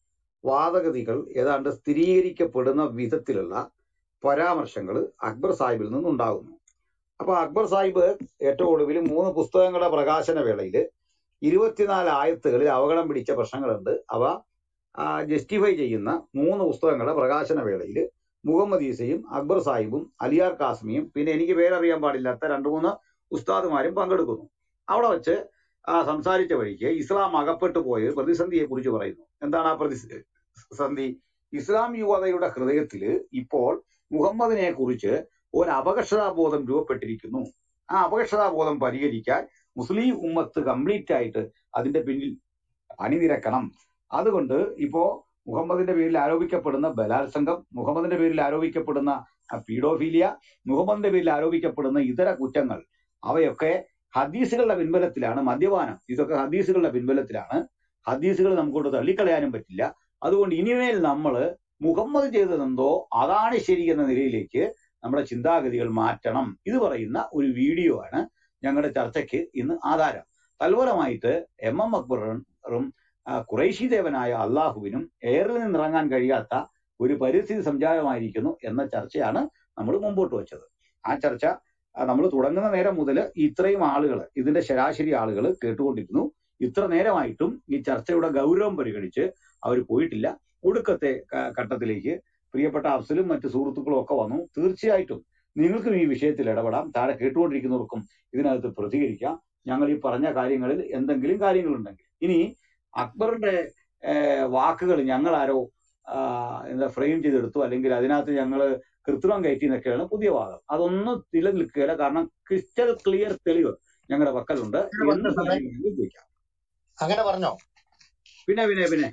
വാദഗതികൾ ഏതാണ്ട് സ്ഥിരീകരിക്കപ്പെടുന്ന വിധത്തിലുള്ള പരാമർശങ്ങൾ അക്ബർ സാഹിബിൽ നിന്നുണ്ടാകുന്നു അപ്പൊ അക്ബർ സാഹിബ് ഏറ്റവും ഒടുവിൽ മൂന്ന് പുസ്തകങ്ങളുടെ പ്രകാശന വേളയിൽ ഇരുപത്തിനാല് ആയത്തുകളിൽ അവഗണം പിടിച്ച പ്രശ്നങ്ങളുണ്ട് അവ ജസ്റ്റിഫൈ ചെയ്യുന്ന മൂന്ന് പുസ്തകങ്ങളുടെ പ്രകാശന വേളയിൽ മുഹമ്മദ് ഈസയും അക്ബർ സാഹിബും അലിയാർ കാസ്മിയും പിന്നെ എനിക്ക് പേരറിയാൻ പാടില്ലാത്ത രണ്ട് മൂന്ന് ഉസ്താദുമാരും പങ്കെടുക്കുന്നു അവിടെ വെച്ച് ആ സംസാരിച്ച വഴിക്ക് ഇസ്ലാം അകപ്പെട്ടു പോയ ഒരു പ്രതിസന്ധിയെ കുറിച്ച് പറയുന്നു എന്താണ് ആ പ്രതിസന്ധി ഇസ്ലാം യുവതയുടെ ഹൃദയത്തിൽ ഇപ്പോൾ മുഹമ്മദിനെ കുറിച്ച് ഒരു അപകർഷതാബോധം രൂപപ്പെട്ടിരിക്കുന്നു ആ അപകർഷതാബോധം പരിഹരിക്കാൻ മുസ്ലിം ഉമ്മത്ത് കംപ്ലീറ്റ് ആയിട്ട് അതിന്റെ പിന്നിൽ അണിനിരക്കണം അതുകൊണ്ട് ഇപ്പോ മുഹമ്മദിന്റെ പേരിൽ ആരോപിക്കപ്പെടുന്ന ബലാത്സംഗം മുഹമ്മദിന്റെ പേരിൽ ആരോപിക്കപ്പെടുന്ന പീഡോഫീലിയ മുഹമ്മദിന്റെ പേരിൽ ആരോപിക്കപ്പെടുന്ന ഇതര കുറ്റങ്ങൾ അവയൊക്കെ ഹദീസുകളുടെ പിൻബലത്തിലാണ് മദ്യപാനം ഇതൊക്കെ ഹദീസുകളുടെ പിൻബലത്തിലാണ് ഹദീസുകൾ നമുക്കൊണ്ട് തള്ളിക്കളയാനും പറ്റില്ല അതുകൊണ്ട് ഇനിമേൽ നമ്മൾ മുഹമ്മദ് ചെയ്തതെന്തോ അതാണ് ശരി എന്ന നിലയിലേക്ക് നമ്മുടെ ചിന്താഗതികൾ മാറ്റണം ഇത് പറയുന്ന ഒരു വീഡിയോ ആണ് ഞങ്ങളുടെ ചർച്ചയ്ക്ക് ഇന്ന് ആധാരം തൽഫലമായിട്ട് എം എം അക്ബറും ആ, ഖുറൈശി ദേവനായ അള്ളാഹുവിനും എയറിൽ നിന്നിറങ്ങാൻ കഴിയാത്ത ഒരു പരിസ്ഥിതി സംജാതമായിരിക്കുന്നു എന്ന ചർച്ചയാണ് നമ്മൾ മുമ്പോട്ട് വെച്ചത് ആ ചർച്ച നമ്മൾ തുടങ്ങുന്ന നേരം മുതൽ ഇത്രയും ആളുകൾ ഇതിന്റെ ശരാശരി ആളുകൾ കേട്ടുകൊണ്ടിരുന്നു ഇത്ര നേരമായിട്ടും ഈ ചർച്ചയുടെ ഗൗരവം പരിഗണിച്ച് അവർ പോയിട്ടില്ല ഒടുക്കത്തെ ക- ഘട്ടത്തിലേക്ക് പ്രിയപ്പെട്ട അഫ്സലും മറ്റു സുഹൃത്തുക്കളും ഒക്കെ വന്നു തീർച്ചയായിട്ടും നിങ്ങൾക്കും ഈ വിഷയത്തിൽ ഇടപെടാം താഴെ കേട്ടുകൊണ്ടിരിക്കുന്നവർക്കും ഇതിനകത്ത് പ്രതികരിക്കാം ഞങ്ങൾ ഈ പറഞ്ഞ കാര്യങ്ങളിൽ എന്തെങ്കിലും കാര്യങ്ങളുണ്ടെങ്കിൽ ഇനി അക്ബറിന്റെ വാക്കുകൾ ഞങ്ങൾ ആരോ ആ, എന്താ ഫ്രെയിം ചെയ്തെടുത്തു അല്ലെങ്കിൽ അതിനകത്ത് ഞങ്ങൾ കൃത്രിമം കയറ്റി എന്നൊക്കെയാണ് പുതിയ വാദം അതൊന്നും നിലനിൽക്കുകയില്ല കാരണം ക്രിസ്റ്റൽ ക്ലിയർ തെളിവ് ഞങ്ങളുടെ പക്കലുണ്ട് അങ്ങനെ എന്ത് പറഞ്ഞോ സാറേ കാര്യങ്ങളും ഉപയോഗിക്കാം അങ്ങനെ പറഞ്ഞോ പിന്നെ പിന്നെ പിന്നെ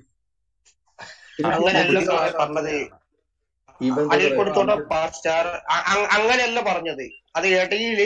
പിന്നെ ഫാസ്റ്റ് അങ്ങനെയല്ല പുതിയ സാറേ വാദം പറഞ്ഞത് പറയാണ് ഇവൻ അനിൽ ബ്രദറെ കൊടുത്തോടെ ഇത് പാസ്റ്റാർ അങ്ങനെയല്ല പറഞ്ഞത് അത് ഇടയില്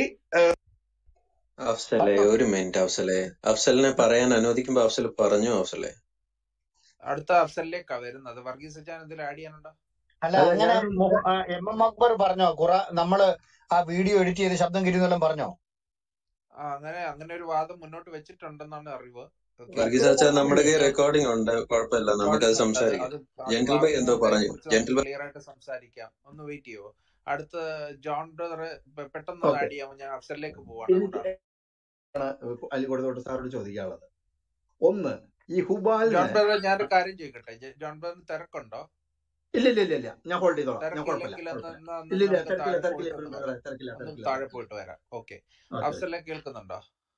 അഫ്സലെ ഒരു മിനിറ്റ് അഫ്സലെ അഫ്സലിനെ പറയാൻ അനുവദിക്കുമ്പോ അഫ്സൽ പറഞ്ഞു അഫ്സലെ അടുത്ത അഫ്സലിലേക്കാ വരുന്നത് വർഗീസ് അച്ചാൻ ഇതിൽ ആഡ് ചെയ്യാനുണ്ടോ അല്ല അല്ല അങ്ങനെ ഞാൻ മുഹ- ആ, എം എം അക്ബർ പറഞ്ഞോ ഖുറ നമ്മള് ആ വീഡിയോ എഡിറ്റ് ചെയ്ത് ശബ്ദം കിരിന്നെല്ലാം പറഞ്ഞോ ആ അങ്ങനെ അങ്ങനെ ഒരു വാദം മുന്നോട്ട് വെച്ചിട്ടുണ്ടെന്നാണ് അറിവ് ഓക്കെ വർഗീസ് അച്ഛാ നമ്മുടെ കയ്യിൽ റെക്കോർഡിംഗ് ഉണ്ട് കുഴപ്പമില്ല നമുക്കത് റെക്കോർഡിംഗ് ഉണ്ട് അത് സംസാരിക്കാം അത് അത് ജെന്റിൽ ബൈ എന്തോ ബാക്കി നമുക്ക് പറഞ്ഞു അതിനെക്കുറിച്ച് നമുക്ക് ജെന്റിൽ ബൈ ക്ലിയർ ആയിട്ട് സംസാരിക്കാം ഒന്ന് വെയിറ്റ് ചെയ്യുമോ അടുത്ത ജോൺ ബ്രദർ പെട്ടെന്ന് ഓക്കെ ആഡ് ചെയ്യാമോ ഞാൻ അഫ്സലിലേക്ക് പോവാണ് എനിക്ക് അതുകൊണ്ടാണ് അലി കൊടുത്തോട്ട് സാറോട് ചോദിക്കാനുള്ളത് ഒന്ന് ഈ ജോൺ ഹുബാലിനെ ബ്രദർ ഞാനൊരു കാര്യം ചോദിക്കട്ടെ ജെ- ജോൺ ബ്രദറിന് തിരക്കുണ്ടോ ഇല്ല ഇല്ല ഇല്ല ഇല്ല ഞാൻ ഹോൾഡ് ചെയ്തോളാം ഞാൻ കുഴപ്പമില്ല തിരക്കില്ലെങ്കിൽ ഒന്ന് കുഴപ്പമില്ല ഒന്ന് ഇല്ല ഇല്ല നമുക്ക് തിരക്കില്ല താഴെ തിരക്കില്ല പോയിട്ട് ഒന്ന് ബ്രദറെ തിരക്കില്ല ഒന്ന് തിരക്കില്ല താഴെ തിരക്കില്ല പോയിട്ട് വരാം ഓക്കെ ഓക്കെ അഫ്സലിനെ കേൾക്കുന്നുണ്ടോ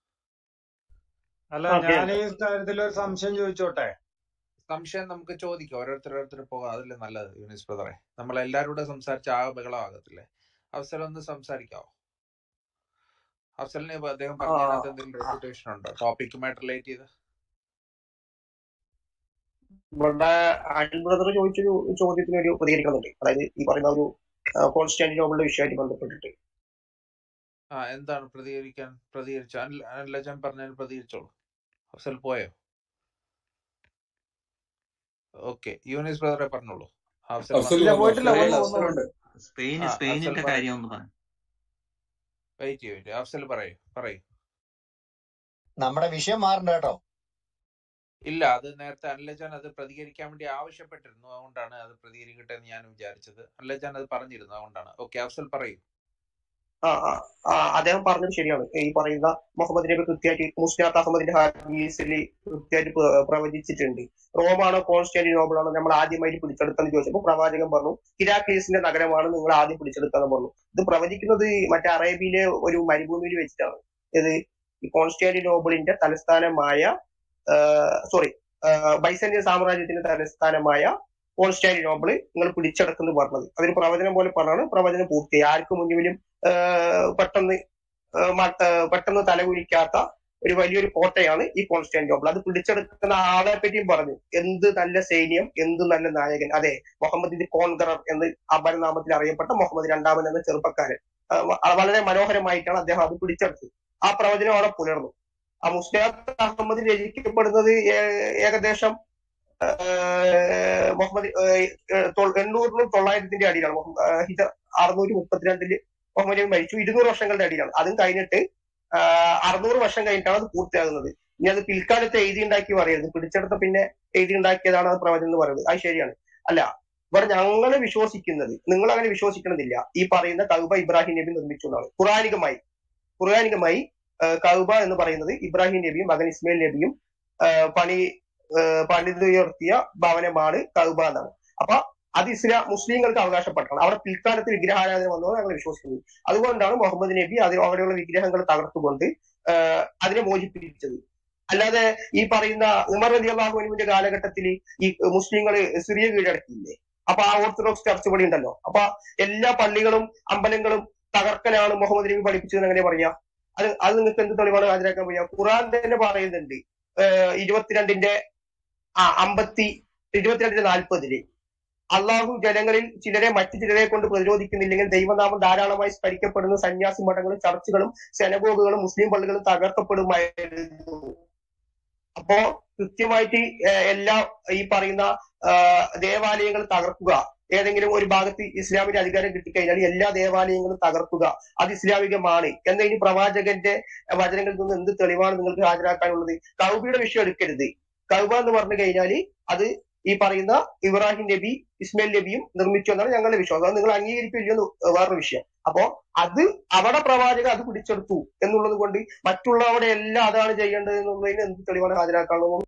അല്ല ഓക്കെ ഞാൻ ഈ കാര്യത്തിൽ ഒരു സംശയം ചോദിച്ചോട്ടെ സംശയം നമുക്ക് ചോദിക്കാം ഓരോരുത്തർ ഓരോരുത്തർ പോകാം അതല്ലേ നല്ലത് യൂനിസ് ബ്രദറെ നമ്മൾ എല്ലാവരും കൂടെ സംസാരിച്ച ആ ബഹളമാകത്തില്ലേ അഫ്സൽ ഒന്ന് സംസാരിക്കാവോ അഫ്സലിനെ ഇപ്പൊ അദ്ദേഹം ആ പറഞ്ഞതിനകത്ത് എന്തെങ്കിലും റെപ്യൂട്ടേഷൻ ഉണ്ടോ ടോപ്പിക്കുമായിട്ട് റിലേറ്റ് ചെയ്ത് ഇവിടെ അനിൽ ബ്രദർ ചോദിച്ചൊരു ചോദ്യത്തിന് ഒരു പ്രതികരിക്കുന്നുണ്ട് അതായത് ഈ പറയുന്ന ഒരു കോൺസ്റ്റാന്റിനോബിളിന്റെ വിഷയമായിട്ട് ബന്ധപ്പെട്ടിട്ട് ആ എന്താണ് പ്രതികരിക്കാൻ പ്രതികരിച്ചു അനിലജൻ പറഞ്ഞതിന് പ്രതികരിച്ചോളൂ അഫ്സൽ പോയോ ഓക്കെ യൂനിസ് ബ്രദറെ പറഞ്ഞോളൂ അഫ്സൽ അഫ്സൽ വന്നു ഇല്ല വന്നു പോയിട്ടില്ല അഫ്സലെ വന്നു വന്നു അഫ്സലുണ്ട് സ്പെയിൻ ആ അഫ്സൽ സ്പെയിനിന്റെ പറയൂ കാര്യം ഒന്ന് പറഞ്ഞു വെയിറ്റ് ചെയ്യൂ അഫ്സൽ പറയൂ പറയൂ നമ്മുടെ വിഷയം മാറണ്ട കേട്ടോ ഇല്ല അത് നേരത്തെ അനിലജാൻ അത് പ്രതികരിക്കാൻ വേണ്ടി ആവശ്യപ്പെട്ടിരുന്നു അതുകൊണ്ടാണ് അത് പ്രതികരിക്കട്ടെ എന്ന് ഞാൻ വിചാരിച്ചത് അനിലജാൻ അത് പറഞ്ഞിരുന്നു അതുകൊണ്ടാണ് ഓക്കെ അഫ്സൽ പറയൂ ആ ആ ആ, അദ്ദേഹം പറഞ്ഞത് ശരിയാണ് ഈ പറയുന്ന മുഹമ്മദ് നബി കൃത്യമായിട്ട് മുസ്ലിയാത്ത് അഹമ്മദിന്റെ ഹദീസിൽ കൃത്യമായിട്ട് പ്ര- പ്രവചിച്ചിട്ടുണ്ട് റോമാണോ കോൺസ്റ്റാന്റിനോബിൾ ആണോ നമ്മൾ ആദ്യമായിട്ട് പിടിച്ചെടുത്തെന്ന് ചോദിച്ചപ്പോൾ പ്രവാചകൻ പറഞ്ഞു ഹിരാക്ലീസിന്റെ നഗരമാണ് നിങ്ങൾ ആദ്യം പിടിച്ചെടുത്തതെന്ന് പറഞ്ഞു ഇത് പ്രവചിക്കുന്നത് മറ്റേ അറേബ്യയിലെ ഒരു മരുഭൂമിയിൽ വെച്ചിട്ടാണ് ഇത് ഈ കോൺസ്റ്റാന്റിനോബിളിന്റെ തലസ്ഥാനമായ സോറി ബൈസന്റിയൻ സാമ്രാജ്യത്തിന്റെ തലസ്ഥാനമായ കോൺസ്റ്റാന്റിനോബിൾ നിങ്ങൾ പിടിച്ചെടുക്കുന്നു പറഞ്ഞത് അതൊരു പ്രവചനം പോലെ പറഞ്ഞാണ് പ്രവചനം പൂർത്തിയായി ആർക്ക് മുന്നിലും ആഹ് പെട്ടെന്ന് ആഹ് മ- ആഹ് പെട്ടെന്ന് തലകുലിക്കാത്ത ഒരു വലിയൊരു കോട്ടയാണ് ഈ കോൺസ്റ്റാന്റിനോബിൾ അത് പിടിച്ചെടുക്കുന്ന ആളെ പറ്റിയും പറഞ്ഞു എന്ത് നല്ല സൈന്യം എന്ത് നല്ല നായകൻ അതെ മുഹമ്മദ് ദി കോൺകറർ എന്ന് അപരനാമത്തിൽ അറിയപ്പെട്ട മുഹമ്മദ് രണ്ടാമൻ എന്ന ചെറുപ്പക്കാരൻ ആഹ് വ- വളരെ മനോഹരമായിട്ടാണ് അദ്ദേഹം അത് പിടിച്ചെടുത്തത് ആ പ്രവചനം അവിടെ പുലർന്നു ആ മുസ്ലിയാത്ത് അഹമ്മദ് രചിക്കപ്പെടുന്നത് ഏ- ഏകദേശം ഏഹ് മുഹമ്മദ് ഏഹ് ഏഹ് തൊ- എണ്ണൂറിനും തൊള്ളായിരത്തിന്റെ അടിയിലാണ് മുഹമ്മ- ഏഹ് ഹിജ അറുന്നൂറ്റി മുപ്പത്തിരണ്ടില് മുഹമ്മദ് നബി മരിച്ചു ഇരുന്നൂറ് വർഷങ്ങളുടെ അടിയിലാണ് അതും കഴിഞ്ഞിട്ട് ആഹ് അറുന്നൂറ് വർഷം കഴിഞ്ഞിട്ടാണ് അത് പൂർത്തിയാകുന്നത് ഇനി അത് പിൽക്കാലത്ത് എഴുതി ഉണ്ടാക്കി പറയരുത് പിടിച്ചെടുത്ത പിന്നെ എഴുതി ഉണ്ടാക്കിയതാണ് അത് പ്രവചനം എന്ന് പറയുന്നത് അത് ശരിയാണ് അല്ല ഇവിടെ ഞങ്ങൾ വിശ്വസിക്കുന്നത് നിങ്ങൾ അങ്ങനെ വിശ്വസിക്കണമെന്നില്ല ഈ പറയുന്ന കൗബ ഇബ്രാഹിം നബി നിർമ്മിച്ചു എന്നാണ് ഖുറാനികമായി ഖുറാനികമായി ആഹ് കൗബ എന്ന് പറയുന്നത് ഇബ്രാഹിം നബിയും മകൻ ഇസ്മായിൽ നബിയും ആഹ് പണി ആഹ് പണിതുയർത്തിയ ഭവനമാണ് കൗബ എന്നാണ് അപ്പൊ അത് ഇസ്ലാം മുസ്ലിങ്ങൾക്ക് അവകാശപ്പെട്ടതാണ് അവിടെ പിൽക്കാലത്ത് വിഗ്രഹാരാധന വന്നത് ഞങ്ങൾ വിശ്വസിക്കുന്നത് അതുകൊണ്ടാണ് മുഹമ്മദ് നബി അത് അവിടെയുള്ള വിഗ്രഹങ്ങൾ തകർത്തുകൊണ്ട് ആഹ് അതിനെ മോചിപ്പിച്ചത് അല്ലാതെ ഈ പറയുന്ന ഉമർ അലി അള്ളാഹുവിന്റെ കാലഘട്ടത്തിൽ ഈ മുസ്ലിങ്ങൾ സിറിയ കീഴടക്കിയില്ലേ അപ്പൊ ആ ഓർത്തഡോക്സ് ചർച്ച് ഇവിടെ ഉണ്ടല്ലോ അപ്പൊ എല്ലാ പള്ളികളും അമ്പലങ്ങളും തകർക്കലാണ് മുഹമ്മദ് നബി പഠിപ്പിച്ചത് എങ്ങനെ പറയാ അത് അത് നിങ്ങൾക്ക് എന്ത് തെളിവാണ് ഹാജരാക്കാൻ പറയാ ഖുറാൻ തന്നെ പറയുന്നുണ്ട് ഏഹ് ഇരുപത്തിരണ്ടിന്റെ ആ അമ്പത്തി ഇരുപത്തിരണ്ടിന്റെ നാൽപ്പതില് അള്ളാഹു ജനങ്ങളിൽ ചിലരെ മറ്റു ചിലരെ കൊണ്ട് പ്രതിരോധിക്കുന്നില്ലെങ്കിൽ ദൈവനാമം ധാരാളമായി സ്മരിക്കപ്പെടുന്ന സന്യാസി മഠങ്ങളും ചർച്ചുകളും സെനഗോഗുകളും മുസ്ലിം പള്ളികളും തകർക്കപ്പെടുമായിരുന്നു അപ്പോ കൃത്യമായിട്ട് ഏഹ് എല്ലാ ഈ പറയുന്ന ആഹ് ദേവാലയങ്ങൾ തകർക്കുക ഏതെങ്കിലും ഒരു ഭാഗത്ത് ഇസ്ലാമിന്റെ അധികാരം കിട്ടിക്കഴിഞ്ഞാൽ എല്ലാ ദേവാലയങ്ങളും തകർക്കുക അത് ഇസ്ലാമികമാണ് എന്ന ഇനി പ്രവാചകന്റെ വചനങ്ങളിൽ നിന്ന് എന്ത് തെളിവാണ് നിങ്ങൾക്ക് ഹാജരാക്കാനുള്ളത് കൗബിയുടെ വിഷയം എടുക്കരുത് കൗബ എന്ന് പറഞ്ഞു കഴിഞ്ഞാല് അത് ഈ പറയുന്ന ഇബ്രാഹിം നബി ഇസ്മായിൽ നബിയും നിർമ്മിച്ചു എന്നാണ് ഞങ്ങളുടെ വിശ്വാസം അത് നിങ്ങൾ അംഗീകരിക്കില്ല എന്ന് വേറൊരു വിഷയം അപ്പോ അത് അവിടെ പ്രവാചകൻ അത് പിടിച്ചെടുത്തു എന്നുള്ളത് കൊണ്ട് മറ്റുള്ളവരുടെ എല്ലാം അതാണ് ചെയ്യേണ്ടത് എന്നുള്ളതിന് എന്ത് തെളിവാണ് ഹാജരാക്കാനുള്ളത്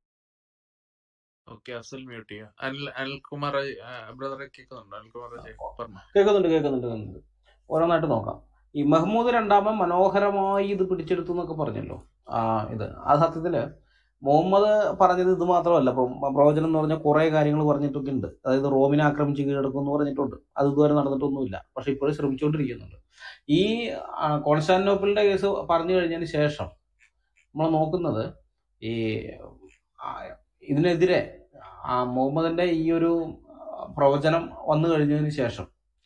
ഓക്കെ അസൽ മ്യൂട്ട് ചെയ്യാം അനിൽ അനിൽകുമാർ ബ്രദറെ കേൾക്കുന്നുണ്ടോ അനിൽകുമാർ പറഞ്ഞു കേൾക്കുന്നുണ്ട് കേൾക്കുന്നുണ്ട് കേൾക്കുന്നുണ്ട് ഓരോന്നായിട്ട് നോക്കാം ഈ മഹ്മൂദ് രണ്ടാമൻ മനോഹരമായി ഇത് പിടിച്ചെടുത്തു എന്നൊക്കെ പറഞ്ഞല്ലോ ആ ഇത് ആ സത്യത്തില് മുഹമ്മദ് പറഞ്ഞത് ഇത് മാത്രമല്ല ഇപ്പം പ്രവചനം എന്ന് പറഞ്ഞാൽ കുറെ കാര്യങ്ങൾ പറഞ്ഞിട്ടൊക്കെ ഉണ്ട് അതായത് റോമിനെ ആക്രമിച്ച് കീഴടക്കും എന്ന് പറഞ്ഞിട്ടുണ്ട് അത് ഇതുവരെ നടന്നിട്ടൊന്നുമില്ല പക്ഷെ ഇപ്പോഴും ശ്രമിച്ചുകൊണ്ടിരിക്കുന്നുണ്ട് ഈ ആ, കോൺസ്റ്റാന്റിനോപ്പിളിന്റെ കേസ് പറഞ്ഞു കഴിഞ്ഞതിന് ശേഷം നമ്മൾ നോക്കുന്നത് ഈ ആ, ഇതിനെതിരെ ആ മുഹമ്മദിന്റെ ഈ ഒരു പ്രവചനം വന്നു കഴിഞ്ഞതിന് ശേഷം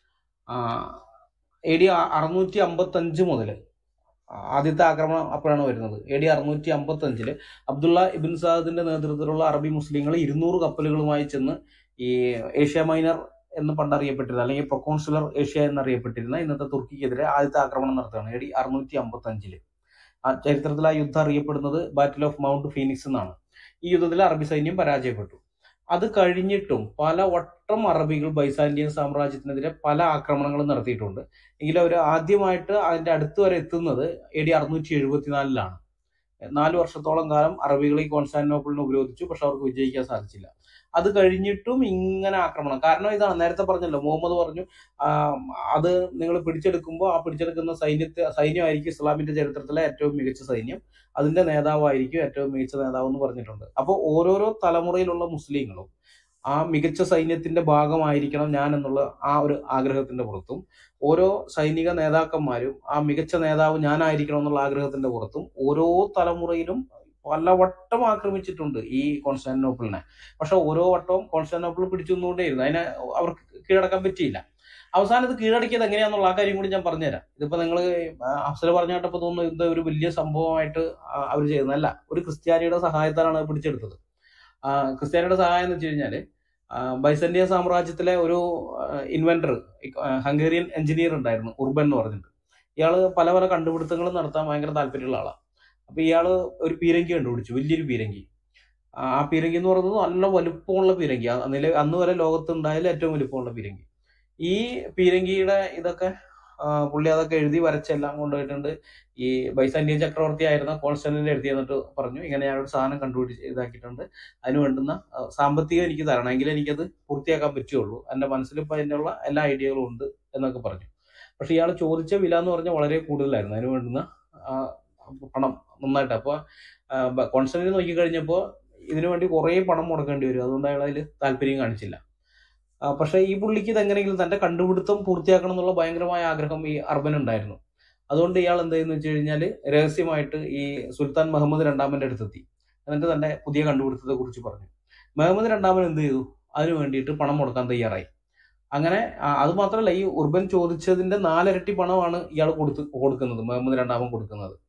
എ ഡി അറുന്നൂറ്റി അമ്പത്തി അഞ്ച് മുതൽ ആദ്യത്തെ ആക്രമണം അപ്പോഴാണ് വരുന്നത് എ ഡി അറുന്നൂറ്റി അമ്പത്തി അഞ്ചില് അബ്ദുള്ള ഇബിൻ സാദിന്റെ നേതൃത്വത്തിലുള്ള അറബി മുസ്ലിങ്ങൾ ഇരുന്നൂറ് കപ്പലുകളുമായി ചെന്ന് ഈ ഏഷ്യ മൈനർ എന്ന് പണ്ടറിയപ്പെട്ടിരുന്ന അല്ലെങ്കിൽ പ്രൊക്കോൺസുലർ ഏഷ്യ എന്നറിയപ്പെട്ടിരുന്ന ഇന്നത്തെ തുർക്കിക്കെതിരെ ആദ്യത്തെ ആക്രമണം നടത്തുകയാണ് എ ഡി അറുന്നൂറ്റി അമ്പത്തി അഞ്ചില് ആ ചരിത്രത്തിൽ ആ യുദ്ധം അറിയപ്പെടുന്നത് ബാറ്റിൽ ഓഫ് മൗണ്ട് ഫീനിക്സ് എന്നാണ് ഈ യുദ്ധത്തിൽ അറബി സൈന്യം പരാജയപ്പെട്ടു അത് കഴിഞ്ഞിട്ടും പല വട്ടം അറബികൾ ബൈസാന്റിയൻ സാമ്രാജ്യത്തിനെതിരെ പല ആക്രമണങ്ങളും നടത്തിയിട്ടുണ്ട് എങ്കിലും അവർ ആദ്യമായിട്ട് അതിന്റെ അടുത്ത് വരെ എത്തുന്നത് എ ഡി അറുന്നൂറ്റി എഴുപത്തിനാലിലാണ് നാല് വർഷത്തോളം കാലം അറബികൾ ഈ കോൺസ്റ്റാന്റിനോപ്പിളിനെ ഉപരോധിച്ചു പക്ഷെ അവർക്ക് വിജയിക്കാൻ സാധിച്ചില്ല അത് കഴിഞ്ഞിട്ടും ഇങ്ങനെ ആക്രമണം കാരണം ഇതാണ് നേരത്തെ പറഞ്ഞല്ലോ മുഹമ്മദ് പറഞ്ഞു ആ, അത് നിങ്ങൾ പിടിച്ചെടുക്കുമ്പോൾ ആ പിടിച്ചെടുക്കുന്ന സൈന്യത്തെ സൈന്യമായിരിക്കും ഇസ്ലാമിന്റെ ചരിത്രത്തിലെ ഏറ്റവും മികച്ച സൈന്യം അതിന്റെ നേതാവായിരിക്കും ഏറ്റവും മികച്ച നേതാവ് എന്ന് പറഞ്ഞിട്ടുണ്ട് അപ്പോൾ ഓരോരോ തലമുറയിലുള്ള മുസ്ലിങ്ങളും ആ മികച്ച സൈന്യത്തിന്റെ ഭാഗമായിരിക്കണം ഞാൻ എന്നുള്ള ആ ഒരു ആഗ്രഹത്തിന്റെ പുറത്തും ഓരോ സൈനിക നേതാക്കന്മാരും ആ മികച്ച നേതാവ് ഞാനായിരിക്കണം എന്നുള്ള ആഗ്രഹത്തിന്റെ പുറത്തും ഓരോ തലമുറയിലും പലവട്ടം ആക്രമിച്ചിട്ടുണ്ട് ഈ കോൺസ്റ്റാന്റിനോപ്പിളിനെ പക്ഷെ ഓരോ വട്ടവും കോൺസ്റ്റാന്റിനോപ്പിൾ പിടിച്ചു നിന്നുകൊണ്ടേയിരുന്നു അതിനെ അവർക്ക് കീഴടക്കാൻ പറ്റിയില്ല അവസാനം ഇത് കീഴടക്കിയത് എങ്ങനെയാന്നുള്ള ആ കാര്യം കൂടി ഞാൻ പറഞ്ഞുതരാം ഇതിപ്പോ നിങ്ങൾ അഫ്സൽ പറഞ്ഞ കേട്ടപ്പോ തോന്നുന്നു ഇത് ഒരു വലിയ സംഭവമായിട്ട് അവർ ചെയ്യുന്നതല്ല ഒരു ക്രിസ്ത്യാനിയുടെ സഹായത്താലാണ് അത് പിടിച്ചെടുത്തത് ആ, ക്രിസ്ത്യാനിയുടെ സഹായം എന്ന് വെച്ച് കഴിഞ്ഞാല് ആ, ബൈസന്റിയൻ സാമ്രാജ്യത്തിലെ ഒരു ഇൻവെന്റർ ഹംഗേറിയൻ എഞ്ചിനീയർ ഉണ്ടായിരുന്നു ഉർബൻ എന്ന് പറഞ്ഞിട്ട് ഇയാള് പല പല കണ്ടുപിടുത്തങ്ങളും നടത്താൻ ഭയങ്കര താല്പര്യമുള്ള ആളാണ് അപ്പൊ ഇയാള് ഒരു പീരങ്കി കണ്ടുപിടിച്ചു വലിയൊരു പീരങ്കി ആ ആ പീരങ്കി എന്ന് പറയുന്നത് നല്ല വലുപ്പമുള്ള പീരങ്കി ആ നില അന്ന് വരെ ലോകത്ത് ഉണ്ടായാലും ഏറ്റവും വലുപ്പമുള്ള പീരങ്കി ഈ പീരങ്കിയുടെ ഇതൊക്കെ ആ, പുള്ളി അതൊക്കെ എഴുതി വരച്ചെല്ലാം കൊണ്ടുപോയിട്ടുണ്ട് ഈ ബൈസാന്റിയൻ ചക്രവർത്തി ആയിരുന്ന കോൺസ്റ്റന്റിന്റെ അടുത്ത് എന്നിട്ട് പറഞ്ഞു ഇങ്ങനെ ഞാനൊരു സാധനം കണ്ടുപിടിച്ച് ഇതാക്കിയിട്ടുണ്ട് അതിന് വേണ്ടുന്ന ആ, സാമ്പത്തികം എനിക്ക് തരണം എങ്കിലേ എനിക്കത് പൂർത്തിയാക്കാൻ പറ്റുള്ളൂ എൻ്റെ മനസ്സിൽ ഇപ്പം അതിനുള്ള എല്ലാ ഐഡിയകളും ഉണ്ട് എന്നൊക്കെ പറഞ്ഞു പക്ഷെ ഇയാൾ ചോദിച്ച വില എന്ന് പറഞ്ഞാൽ വളരെ കൂടുതലായിരുന്നു അതിന് വേണ്ടുന്ന ആ, പണം നന്നായിട്ട് അപ്പോൾ കോൺസ്റ്റന്റിന് നോക്കിക്കഴിഞ്ഞപ്പോൾ ഇതിനു വേണ്ടി കുറേ പണം മുടക്കേണ്ടി വരും അതുകൊണ്ട് അയാൾ അതിൽ താല്പര്യം കാണിച്ചില്ല ആ, പക്ഷേ ഈ പുള്ളിക്ക് ഇതെങ്ങനെയെങ്കിലും തന്റെ കണ്ടുപിടുത്തം പൂർത്തിയാക്കണം എന്നുള്ള ഭയങ്കരമായ ആഗ്രഹം ഈ അർബൻ ഉണ്ടായിരുന്നു അതുകൊണ്ട് ഇയാൾ എന്ത് ചെയ്യുന്നു വെച്ച് കഴിഞ്ഞാൽ രഹസ്യമായിട്ട് ഈ സുൽത്താൻ മുഹമ്മദ് രണ്ടാമന്റെ അടുത്തെത്തി എന്നിട്ട് തന്റെ പുതിയ കണ്ടുപിടുത്തത്തെ കുറിച്ച് പറഞ്ഞു മുഹമ്മദ് രണ്ടാമൻ എന്ത് ചെയ്തു അതിനു വേണ്ടിയിട്ട് പണം മുടക്കാൻ തയ്യാറായി അങ്ങനെ ആ, അത് മാത്രമല്ല ഈ ഉർബൻ ചോദിച്ചതിന്റെ നാലിരട്ടി പണമാണ് ഇയാൾ കൊടുത്ത് കൊടുക്കുന്നത് മുഹമ്മദ് രണ്ടാമൻ കൊടുക്കുന്നത്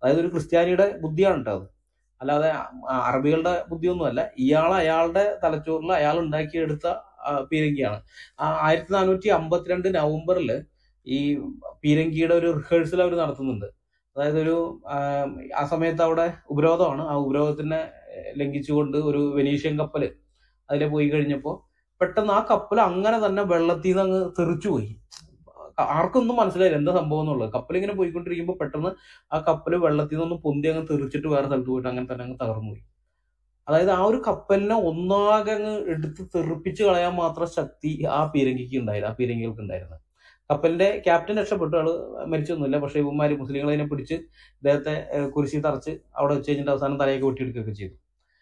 അതായത് ഒരു ക്രിസ്ത്യാനിയുടെ ബുദ്ധിയാണ് കേട്ടോ അത് അല്ലാതെ അ- അറബികളുടെ ബുദ്ധിയൊന്നുമല്ല ഇയാൾ അയാളുടെ തലച്ചോറിൽ അയാൾ ഉണ്ടാക്കിയെടുത്ത ആ, പീരങ്കിയാണ് ആ ആയിരത്തി നാനൂറ്റി അമ്പത്തിരണ്ട് നവംബറിൽ ഈ പീരങ്കിയുടെ ഒരു റിഹേഴ്സൽ അവർ നടത്തുന്നുണ്ട് അതായത് ഒരു ആ, ആ സമയത്ത് അവിടെ ഉപരോധമാണ് ആ ഉപരോധത്തിനെ ഏഹ്, ലംഘിച്ചുകൊണ്ട് ഒരു വെനീഷ്യൻ കപ്പൽ അതിലെ പോയി കഴിഞ്ഞപ്പോൾ പെട്ടെന്ന് ആ കപ്പൽ അങ്ങനെ തന്നെ വെള്ളത്തിൽ നിന്ന് അങ്ങ് തെറിച്ചു പോയി ആർക്കൊന്നും മനസ്സിലായില്ല എന്താ സംഭവം എന്നുള്ളത് കപ്പൽ ഇങ്ങനെ പോയിക്കൊണ്ടിരിക്കുമ്പോൾ പെട്ടെന്ന് ആ കപ്പൽ വെള്ളത്തിൽ നിന്നൊന്ന് പൊന്തി അങ്ങ് തെറിച്ചിട്ട് വേറെ സ്ഥലത്ത് പോയിട്ട് അങ്ങനെ തന്നെ അങ്ങ് തകർന്നു പോയി അതായത് ആ ഒരു കപ്പലിനെ ഒന്നാകെ അങ്ങ് എടുത്ത് തെറിപ്പിച്ച് കളയാൻ മാത്രം ശക്തി ആ പീരങ്കിക്ക് ഉണ്ടായിരുന്നു ആ പീരങ്കികൾക്ക് ഉണ്ടായിരുന്നു കപ്പലിന്റെ ക്യാപ്റ്റൻ രക്ഷപ്പെട്ടു ആള് മരിച്ചൊന്നുമില്ല പക്ഷെ ഇവന്മാര് മുസ്ലിങ്ങൾ അതിനെ പിടിച്ച് ഇദ്ദേഹത്തെ ഏഹ്, കുരിശിൽ തറച്ച് അവിടെ വെച്ച് കഴിഞ്ഞിട്ട് അവസാനം തലയൊക്കെ വെട്ടിയെടുക്കുകയൊക്കെ ചെയ്തു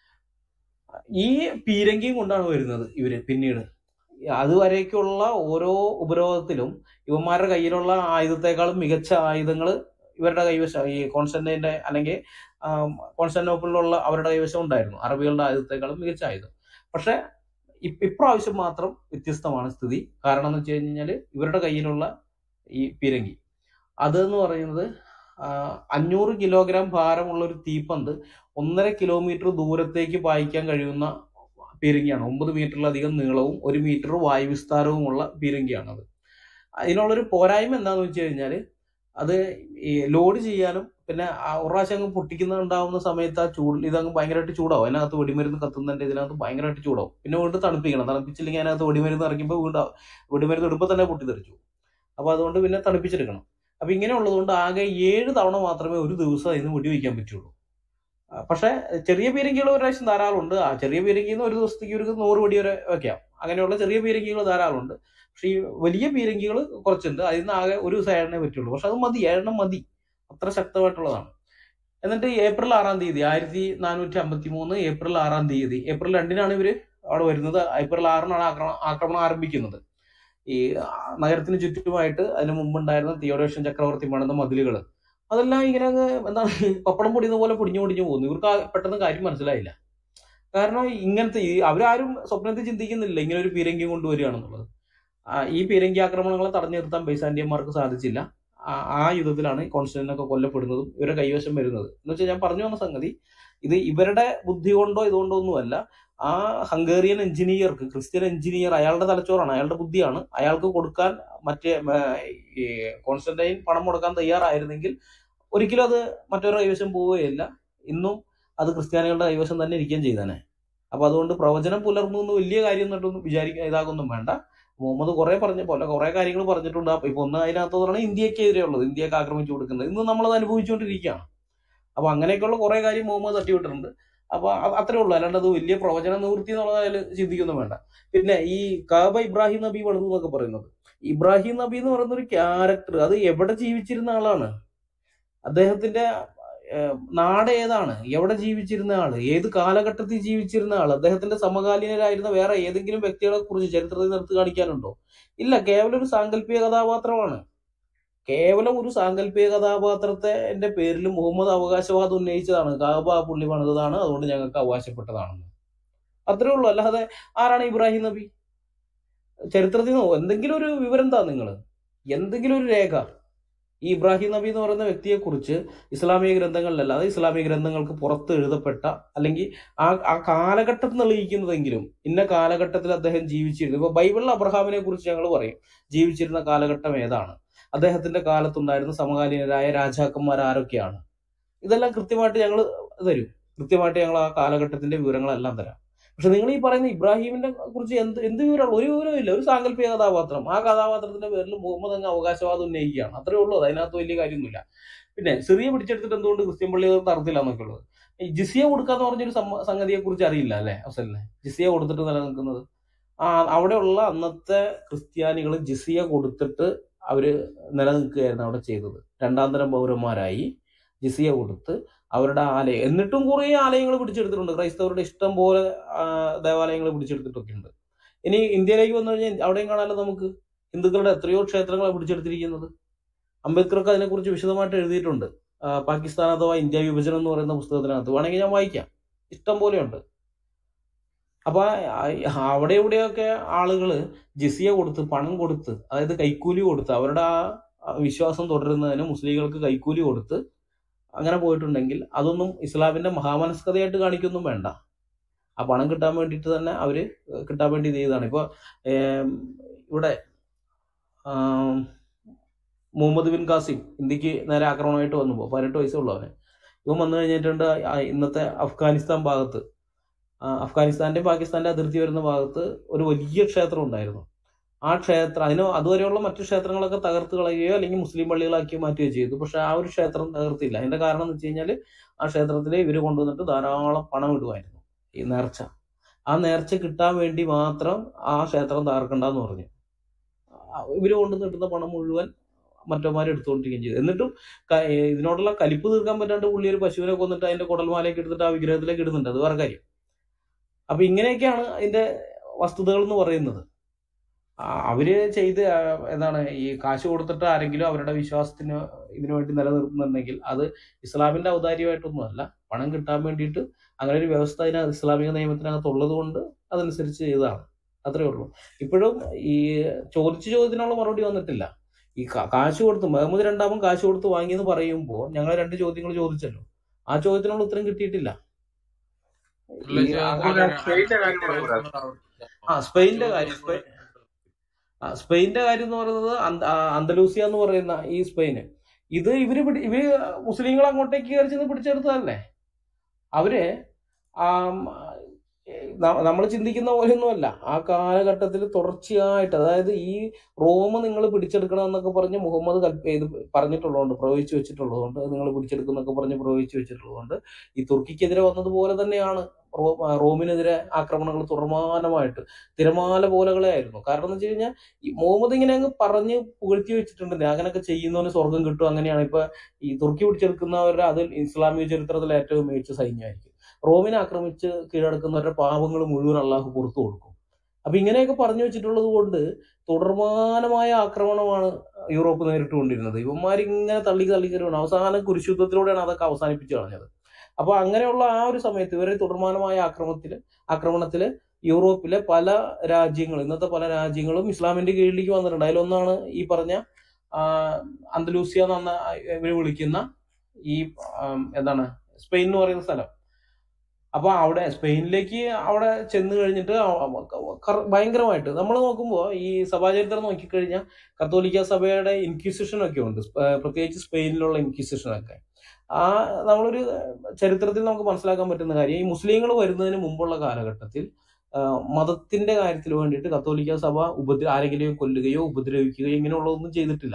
ഈ പീരങ്കിയും കൊണ്ടാണ് വരുന്നത് ഇവര് പിന്നീട് അതുവരേക്കുള്ള ഓരോ ഉപരോധത്തിലും ഇവന്മാരുടെ കയ്യിലുള്ള ആയുധത്തെക്കാളും മികച്ച ആയുധങ്ങൾ ഇവരുടെ കൈവശം ഈ കോൺസ്റ്റന്റൈന്റെ അല്ലെങ്കിൽ ആം, കോൺസ്റ്റാന്റിനോപ്പിളിലുള്ള അവരുടെ കൈവശം ഉണ്ടായിരുന്നു അറബികളുടെ ആയുധത്തെക്കാളും മികച്ച ആയുധം പക്ഷെ ഇ- ഇപ്രാവശ്യം മാത്രം വ്യത്യസ്തമാണ് സ്ഥിതി കാരണം എന്ന് വെച്ച് കഴിഞ്ഞാൽ ഇവരുടെ കയ്യിലുള്ള ഈ പീരങ്കി അതെന്ന് പറയുന്നത് ആ, അഞ്ഞൂറ് കിലോഗ്രാം ഭാരമുള്ള ഒരു തീപ്പന്ത് ഒന്നര കിലോമീറ്റർ ദൂരത്തേക്ക് പായിക്കാൻ കഴിയുന്ന പീരങ്കിയാണ് ഒമ്പത് മീറ്ററിലധികം നീളവും ഒരു മീറ്റർ വായുവിസ്താരവുമുള്ള പീരങ്കിയാണത് അതിനുള്ളൊരു പോരായ്മ എന്താണെന്ന് വെച്ച് കഴിഞ്ഞാൽ അത് ഈ ലോഡ് ചെയ്യാനും പിന്നെ ആ ഒരു പ്രാവശ്യം അങ്ങ് പൊട്ടിക്കുന്ന ഉണ്ടാവുന്ന സമയത്ത് ആ ചൂട് ഇതങ്ങ് ഭയങ്കരമായിട്ട് ചൂടാവും അതിനകത്ത് വെടിമരുന്ന് കത്തുന്നതിന്റെ ഇതിനകത്ത് ഭയങ്കരമായിട്ട് ചൂടാവും പിന്നെ വീണ്ടും തണുപ്പിക്കണം തണുപ്പിച്ചില്ലെങ്കിൽ അതിനകത്ത് വെടിമരുന്ന് ഇറക്കുമ്പോൾ വീണ്ടും വെടിമരുന്ന് ഇടുമ്പോൾ തന്നെ പൊട്ടിത്തെറിച്ചു അപ്പൊ അതുകൊണ്ട് പിന്നെ തണുപ്പിച്ചെടുക്കണം അപ്പൊ ഇങ്ങനെ ഉള്ളതുകൊണ്ട് ആകെ ഏഴ് തവണ മാത്രമേ ഒരു ദിവസം അതിന് വെടിവെക്കാൻ പറ്റുള്ളൂ ആ, പക്ഷെ ചെറിയ പീരങ്കികൾ ഒരു പ്രാവശ്യം ധാരാളമുണ്ട് ആ ചെറിയ പീരങ്കിയിൽ നിന്ന് ഒരു ദിവസത്തേക്ക് ഒരു നൂറ് വെടി വരെ വെക്കാം അങ്ങനെയുള്ള ചെറിയ പീരങ്കികൾ ധാരാളമുണ്ട് പക്ഷെ ഈ വലിയ പീരങ്കികൾ കുറച്ചുണ്ട് അതിൽ നിന്ന് ആകെ ഒരു ദിവസം ഏഴെണ്ണേ പറ്റുള്ളൂ പക്ഷെ അത് മതി ഏഴെണ്ണം മതി അത്ര ശക്തമായിട്ടുള്ളതാണ് എന്നിട്ട് ഏപ്രിൽ ആറാം തീയതി ആയിരത്തി നാനൂറ്റി അമ്പത്തി മൂന്ന് ഏപ്രിൽ ആറാം തീയതി ഏപ്രിൽ രണ്ടിനാണ് ഇവര് അവിടെ വരുന്നത് ഏപ്രിൽ ആറിനാണ് ആക്രമണം ആക്രമണം ആരംഭിക്കുന്നത് ഈ ആ, നഗരത്തിന് ചുറ്റുമായിട്ട് അതിന് മുമ്പുണ്ടായിരുന്ന തിയോഡേഷ്യൻ ചക്രവർത്തി പണിത മതിലുകൾ അതെല്ലാം ഇങ്ങനെ അങ്ങ് എന്താണ് പപ്പടം പൊടിയുന്ന പോലെ പൊടിഞ്ഞു പൊടിഞ്ഞു പോകുന്നു ഇവർക്ക് ആ പെട്ടെന്ന് കാര്യം മനസ്സിലായില്ല കാരണം ഇങ്ങനത്തെ ഈ അവരാരും സ്വപ്നത്തിൽ ചിന്തിക്കുന്നില്ല ഇങ്ങനെ ഒരു പീരങ്കി കൊണ്ടുവരികയാണെന്നുള്ളത് ആ, ഈ പീരങ്കി ആക്രമണങ്ങളെ തടഞ്ഞു നിർത്താൻ ബൈസാന്റിയന്മാർക്ക് സാധിച്ചില്ല ആ ആ യുദ്ധത്തിലാണ് കോൺസ്റ്റന്റിനൊക്കെ കൊല്ലപ്പെടുന്നതും ഇവരുടെ കൈവശം വരുന്നത് എന്ന് വെച്ചാൽ ഞാൻ പറഞ്ഞു വന്ന സംഗതി ഇത് ഇവരുടെ ബുദ്ധി കൊണ്ടോ ഇതുകൊണ്ടോ ഒന്നുമല്ല ആ ഹംഗേറിയൻ എഞ്ചിനീയർക്ക് ക്രിസ്ത്യൻ എഞ്ചിനീയർ അയാളുടെ തലച്ചോറാണ് അയാളുടെ ബുദ്ധിയാണ് അയാൾക്ക് കൊടുക്കാൻ മറ്റേ ആ, ഈ കോൺസ്റ്റന്റൈൻ പണം മുടക്കാൻ തയ്യാറായിരുന്നെങ്കിൽ ഒരിക്കലും അത് മറ്റൊരു കൈവശം പോവുകയില്ല ഇന്നും അത് ക്രിസ്ത്യാനികളുടെ കൈവശം തന്നെ ഇരിക്കുകയും ചെയ്തേനെ അപ്പൊ അതുകൊണ്ട് പ്രവചനം പുലർന്നു എന്ന് വലിയ കാര്യം എന്നിട്ടൊന്നും വിചാരിക്കാൻ ഇതാകൊന്നും വേണ്ട മുഹമ്മദ് കുറെ പറഞ്ഞ പോലെ കുറെ കാര്യങ്ങൾ പറഞ്ഞിട്ടുണ്ട് അപ്പൊ ഇപ്പൊ ഒന്ന് അതിനകത്ത് പറഞ്ഞാൽ ഇന്ത്യക്കെതിരെ ഉള്ളത് ഇന്ത്യക്ക് ആക്രമിച്ചു കൊടുക്കുന്നത് ഇന്ന് നമ്മളത് അനുഭവിച്ചുകൊണ്ടിരിക്കുകയാണ് അപ്പൊ അങ്ങനെയൊക്കെയുള്ള കുറെ കാര്യം മുഹമ്മദ് തട്ടിവിട്ടിട്ടുണ്ട് അപ്പൊ അ- അത്രേ ഉള്ളൂ അല്ലാണ്ട് അത് വലിയ പ്രവചന നിവൃത്തി എന്നുള്ളതിൽ ചിന്തിക്കൊന്നും വേണ്ട പിന്നെ ഈ കാബ ഇബ്രാഹിം നബി പണിതു എന്നൊക്കെ പറയുന്നത് ഇബ്രാഹിം നബി എന്ന് പറയുന്ന ഒരു ക്യാരക്ടർ അത് എവിടെ ജീവിച്ചിരുന്ന ആളാണ് അദ്ദേഹത്തിന്റെ ഏഹ്, നാട് ഏതാണ് എവിടെ ജീവിച്ചിരുന്ന ആള് ഏത് കാലഘട്ടത്തിൽ ജീവിച്ചിരുന്ന ആള് അദ്ദേഹത്തിന്റെ സമകാലീനരായിരുന്ന വേറെ ഏതെങ്കിലും വ്യക്തികളെ കുറിച്ച് ചരിത്രത്തിൽ നിർത്തി കാണിക്കാനുണ്ടോ ഇല്ല കേവലം ഒരു സാങ്കല്പിക കഥാപാത്രമാണ് കേവലം ഒരു സാങ്കല്പിക കഥാപാത്രത്തെ എന്റെ പേരിൽ മുഹമ്മദ് അവകാശവാദം ഉന്നയിച്ചതാണ് കാബ ആ പുള്ളി പണിതതാണ് അതുകൊണ്ട് ഞങ്ങൾക്ക് അവകാശപ്പെട്ടതാണെന്ന് അത്രേ ഉള്ളൂ അല്ലാതെ ആരാണ് ഇബ്രാഹിം നബി ചരിത്രത്തിൽ നിന്ന് എന്തെങ്കിലും ഒരു വിവരം താ നിങ്ങൾ എന്തെങ്കിലും ഒരു രേഖ ഈ ഇബ്രാഹിം നബി എന്ന് പറയുന്ന വ്യക്തിയെ കുറിച്ച് ഇസ്ലാമിക ഗ്രന്ഥങ്ങളിലല്ലാതെ ഇസ്ലാമിക ഗ്രന്ഥങ്ങൾക്ക് പുറത്ത് എഴുതപ്പെട്ട അല്ലെങ്കിൽ ആ ആ കാലഘട്ടത്തിൽ തെളിയിക്കുന്നതെങ്കിലും ഇന്ന കാലഘട്ടത്തിൽ അദ്ദേഹം ജീവിച്ചിരുന്നു ഇപ്പൊ ബൈബിളിൽ അബ്രഹാമിനെ കുറിച്ച് ഞങ്ങൾ പറയും ജീവിച്ചിരുന്ന കാലഘട്ടം ഏതാണ് അദ്ദേഹത്തിന്റെ കാലത്തുണ്ടായിരുന്ന സമകാലീനരായ രാജാക്കന്മാർ ആരൊക്കെയാണ് ഇതെല്ലാം കൃത്യമായിട്ട് ഞങ്ങൾ തരും കൃത്യമായിട്ട് ഞങ്ങൾ ആ കാലഘട്ടത്തിന്റെ വിവരങ്ങളെല്ലാം തരാം പക്ഷെ നിങ്ങൾ ഈ പറയുന്ന ഇബ്രാഹിമിനെ കുറിച്ച് എന്ത് എന്ത് വിവരമുള്ളൂ ഒരു വിവരവും ഇല്ല ഒരു സാങ്കല്പിക കഥാപാത്രം ആ കഥാപാത്രത്തിന്റെ പേരിൽ മുഹമ്മദ് അങ്ങ് അവകാശവാദം ഉന്നയിക്കുകയാണ് അത്രേ ഉള്ളൂ അത് അതിനകത്ത് വലിയ കാര്യമൊന്നുമില്ല പിന്നെ സിറിയ പിടിച്ചെടുത്തിട്ട് എന്തുകൊണ്ട് ക്രിസ്ത്യൻ പള്ളി തറത്തില്ല എന്നൊക്കെ ഉള്ളത് ഈ ജിസിയ കൊടുക്കാന്ന് പറഞ്ഞൊരു സംഭ- സംഗതിയെ കുറിച്ച് അറിയില്ല അല്ലെ അഫ്സലിനെ ജിസിയ കൊടുത്തിട്ട് നിലനിൽക്കുന്നത് ആ അവിടെയുള്ള അന്നത്തെ ക്രിസ്ത്യാനികൾ ജിസിയ കൊടുത്തിട്ട് അവര് നിലനിൽക്കുകയായിരുന്നു അവിടെ ചെയ്തത് രണ്ടാം തരം പൗരന്മാരായി ജിസിയ കൊടുത്ത് അവരുടെ ആലയം എന്നിട്ടും കുറേ ആലയങ്ങൾ പിടിച്ചെടുത്തിട്ടുണ്ട് ക്രൈസ്തവരുടെ ഇഷ്ടം പോലെ ദേവാലയങ്ങൾ പിടിച്ചെടുത്തിട്ടൊക്കെ ഉണ്ട് ഇനി ഇന്ത്യയിലേക്ക് വന്നു കഴിഞ്ഞാൽ അവിടെയും കാണാമല്ലോ നമുക്ക് ഹിന്ദുക്കളുടെ എത്രയോ ക്ഷേത്രങ്ങളാണ് പിടിച്ചെടുത്തിരിക്കുന്നത് അംബേദ്കർക്ക് അതിനെക്കുറിച്ച് വിശദമായിട്ട് എഴുതിയിട്ടുണ്ട് ആ, പാകിസ്ഥാൻ അഥവാ ഇന്ത്യ വിഭജനം എന്ന് പറയുന്ന പുസ്തകത്തിനകത്ത് വേണമെങ്കിൽ ഞാൻ വായിക്കാം ഇഷ്ടം പോലെയുണ്ട് അപ്പൊ ആ- അവിടെ ഇവിടെയൊക്കെ ആളുകള് ജിസിയ കൊടുത്ത് പണം കൊടുത്ത് അതായത് കൈക്കൂലി കൊടുത്ത് അവരുടെ ആ ആ വിശ്വാസം തുടരുന്നതിന് മുസ്ലിങ്ങൾക്ക് കൈക്കൂലി കൊടുത്ത് അങ്ങനെ പോയിട്ടുണ്ടെങ്കിൽ അതൊന്നും ഇസ്ലാമിന്റെ മഹാമനസ്കതയായിട്ട് കാണിക്കൊന്നും വേണ്ട ആ പണം കിട്ടാൻ വേണ്ടിയിട്ട് തന്നെ അവര് കിട്ടാൻ വേണ്ടി ഇത് ചെയ്തതാണ് ഇപ്പൊ ഏം, ഇവിടെ ആം, മുഹമ്മദ് ബിൻ കാസിം ഇന്ത്യക്ക് നേരെ ആക്രമണമായിട്ട് വന്നപ്പോൾ പതിനെട്ട് വയസ്സുള്ളവന് ഇവൻ വന്നു കഴിഞ്ഞിട്ടുണ്ട് ആ ഇന്നത്തെ അഫ്ഗാനിസ്ഥാൻ ഭാഗത്ത് ആ, അഫ്ഗാനിസ്ഥാന്റെ പാകിസ്ഥാന്റെ അതിർത്തി വരുന്ന ഭാഗത്ത് ഒരു വലിയ ക്ഷേത്രം ഉണ്ടായിരുന്നു ആ ക്ഷേത്രം അതിന് അതുവരെയുള്ള മറ്റു ക്ഷേത്രങ്ങളൊക്കെ തകർത്ത് കളയുകയോ അല്ലെങ്കിൽ മുസ്ലിം പള്ളികളാക്കി മാറ്റുകയോ ചെയ്തു പക്ഷെ ആ ഒരു ക്ഷേത്രം തകർത്തില്ല അതിന്റെ കാരണം എന്ന് വെച്ച് കഴിഞ്ഞാൽ ആ ക്ഷേത്രത്തിൽ ഇവർ കൊണ്ടുവന്നിട്ട് ധാരാളം പണം ഇടുമായിരുന്നു ഈ നേർച്ച ആ നേർച്ച കിട്ടാൻ വേണ്ടി മാത്രം ആ ക്ഷേത്രം തകർക്കണ്ടെന്ന് പറഞ്ഞു ആ, ഇവര് കൊണ്ടുവന്ന് കിട്ടുന്ന പണം മുഴുവൻ മറ്റന്മാർ എടുത്തുകൊണ്ടിരിക്കുകയും ചെയ്തു എന്നിട്ടും ക- ഏ, ഇതിനോടുള്ള കലിപ്പ് തീർക്കാൻ പറ്റാണ്ട് പുള്ളി ഒരു പശുവിനെ കൊന്നിട്ട് അതിന്റെ കുടൽമാലയൊക്കെ എടുത്തിട്ട് ആ വിഗ്രഹത്തിലേക്ക് ഇടുന്നുണ്ട് അത് വേറെ കാര്യം അപ്പൊ ഇങ്ങനെയൊക്കെയാണ് അതിന്റെ വസ്തുതകൾ എന്ന് പറയുന്നത് ആ, അവര് ചെയ്ത് ആ, എന്താണ് ഈ കാശ് കൊടുത്തിട്ട് ആരെങ്കിലും അവരുടെ വിശ്വാസത്തിന് ഇതിനു വേണ്ടി നിലനിർത്തുന്നുണ്ടെങ്കിൽ അത് ഇസ്ലാമിന്റെ ഔദാര്യമായിട്ടൊന്നുമല്ല പണം കിട്ടാൻ വേണ്ടിയിട്ട് അങ്ങനെ ഒരു വ്യവസ്ഥ അതിന് ഇസ്ലാമിക നിയമത്തിനകത്ത് ഉള്ളത് കൊണ്ട് അതനുസരിച്ച് ചെയ്തതാണ് അത്രേ ഉള്ളൂ ഇപ്പോഴും ഈ ചോദിച്ച ചോദ്യത്തിനുള്ള മറുപടി വന്നിട്ടില്ല ഈ കാ- കാശ് കൊടുത്ത് മുഹമ്മദ് രണ്ടാമൻ കാശ് കൊടുത്ത് വാങ്ങിയെന്ന് പറയുമ്പോൾ ഞങ്ങൾ രണ്ട് ചോദ്യങ്ങൾ ചോദിച്ചല്ലോ ആ ചോദ്യത്തിനുള്ള ഉത്തരം കിട്ടിയിട്ടില്ല അല്ല ഈ ചെ- ആ- അല്ല സ്പെയിന്റെ രണ്ട് കാര്യം ചോദ്യങ്ങൾ പറയാം ആവർത്തിക്കാം ആ സ്പെയിന്റെ കാര്യം സ്പെ- ആ, സ്പെയിന്റെ കാര്യം എന്ന് പറയുന്നത് അന്ത- ആ, അന്തലൂസിയ എന്ന് പറയുന്ന ഈ സ്പെയിന് ഇത് ഇവര് പിടി- ഇവര് മുസ്ലിങ്ങൾ അങ്ങോട്ടേക്ക് കയറി ചെന്ന് പിടിച്ചെടുത്തതല്ലേ അവര് നമ്മൾ ചിന്തിക്കുന്ന പോലെയൊന്നുമല്ല ആ കാലഘട്ടത്തിൽ തുടർച്ചയായിട്ട് അതായത് ഈ റോം നിങ്ങൾ പിടിച്ചെടുക്കണം എന്നൊക്കെ പറഞ്ഞ് മുഹമ്മദ് കൽപ്പ ഇത് പറഞ്ഞിട്ടുള്ളതുകൊണ്ട് പ്രവചിച്ചു വെച്ചിട്ടുള്ളതുകൊണ്ട് നിങ്ങൾ പിടിച്ചെടുക്കും എന്നൊക്കെ പറഞ്ഞ് പ്രവചിച്ചു വെച്ചിട്ടുള്ളതുകൊണ്ട് ഈ തുർക്കിക്കെതിരെ വന്നതുപോലെ തന്നെയാണ് റോ- ആ, റോമിനെതിരെ ആക്രമണങ്ങൾ തുടർമാനമായിട്ട് തിരമാല പോലകളെ ആയിരുന്നു കാരണം എന്ന് വെച്ച് കഴിഞ്ഞാൽ ഈ മുഹമ്മദ് ഇങ്ങനെ അങ്ങ് പറഞ്ഞ് പുകഴ്ത്തി വെച്ചിട്ടുണ്ട് അങ്ങനെയൊക്കെ ചെയ്യുന്നവന് സ്വർഗം കിട്ടും അങ്ങനെയാണ് ഇപ്പൊ ഈ തുർക്കി പിടിച്ചെടുക്കുന്നവരുടെ അതിൽ ഇസ്ലാമിക ചരിത്രത്തിൽ ഏറ്റവും മികച്ച സൈന്യമായിരിക്കും റോമിനെ ആക്രമിച്ച് കീഴടക്കുന്നവരുടെ പാപങ്ങൾ മുഴുവൻ അള്ളാഹു പുറത്തു കൊടുക്കും അപ്പൊ ഇങ്ങനെയൊക്കെ പറഞ്ഞു വെച്ചിട്ടുള്ളത് കൊണ്ട് തുടർമാനമായ ആക്രമണമാണ് യൂറോപ്പ് നേരിട്ടുകൊണ്ടിരുന്നത് ഇവന്മാരിങ്ങനെ തള്ളി തള്ളി കയറുകയാണ് അവസാനം കുരിശുദ്ധത്തിലൂടെയാണ് അതൊക്കെ അവസാനിപ്പിച്ചു കളഞ്ഞത് അപ്പൊ അങ്ങനെയുള്ള ആ ഒരു സമയത്ത് ഇവരെ തുടർമാനമായ ആക്രമണത്തിൽ ആക്രമണത്തിൽ യൂറോപ്പിലെ പല രാജ്യങ്ങളും ഇന്നത്തെ പല രാജ്യങ്ങളും ഇസ്ലാമിന്റെ കീഴിലേക്ക് വന്നിട്ടുണ്ട് അതിലൊന്നാണ് ഈ പറഞ്ഞ ആ, അന്തലൂസിയ എന്ന ഇവർ വിളിക്കുന്ന ഈ ആം, എന്താണ് സ്പെയിൻ എന്ന് പറയുന്ന സ്ഥലം അപ്പൊ അവിടെ സ്പെയിനിലേക്ക് അവിടെ ചെന്ന് കഴിഞ്ഞിട്ട് അവ- കർ- ഭയങ്കരമായിട്ട് നമ്മൾ നോക്കുമ്പോൾ ഈ സഭാചരിത്രം നോക്കിക്കഴിഞ്ഞാൽ കത്തോലിക്ക സഭയുടെ ഇൻക്വിസിഷൻ ഒക്കെ ഉണ്ട് സ്പ- പ്രത്യേകിച്ച് സ്പെയിനിലുള്ള ഇൻക്വിസിഷൻ ഒക്കെ ആ നമ്മളൊരു ചരിത്രത്തിൽ നമുക്ക് മനസ്സിലാക്കാൻ പറ്റുന്ന കാര്യം ഈ മുസ്ലിങ്ങൾ വരുന്നതിന് മുമ്പുള്ള കാലഘട്ടത്തിൽ ആ, മതത്തിന്റെ കാര്യത്തിൽ വേണ്ടിയിട്ട് കത്തോലിക്ക സഭ ഉപദ്ര ആരെങ്കിലും കൊല്ലുകയോ ഉപദ്രവിക്കുകയോ ഇങ്ങനെയുള്ളതൊന്നും ചെയ്തിട്ടില്ല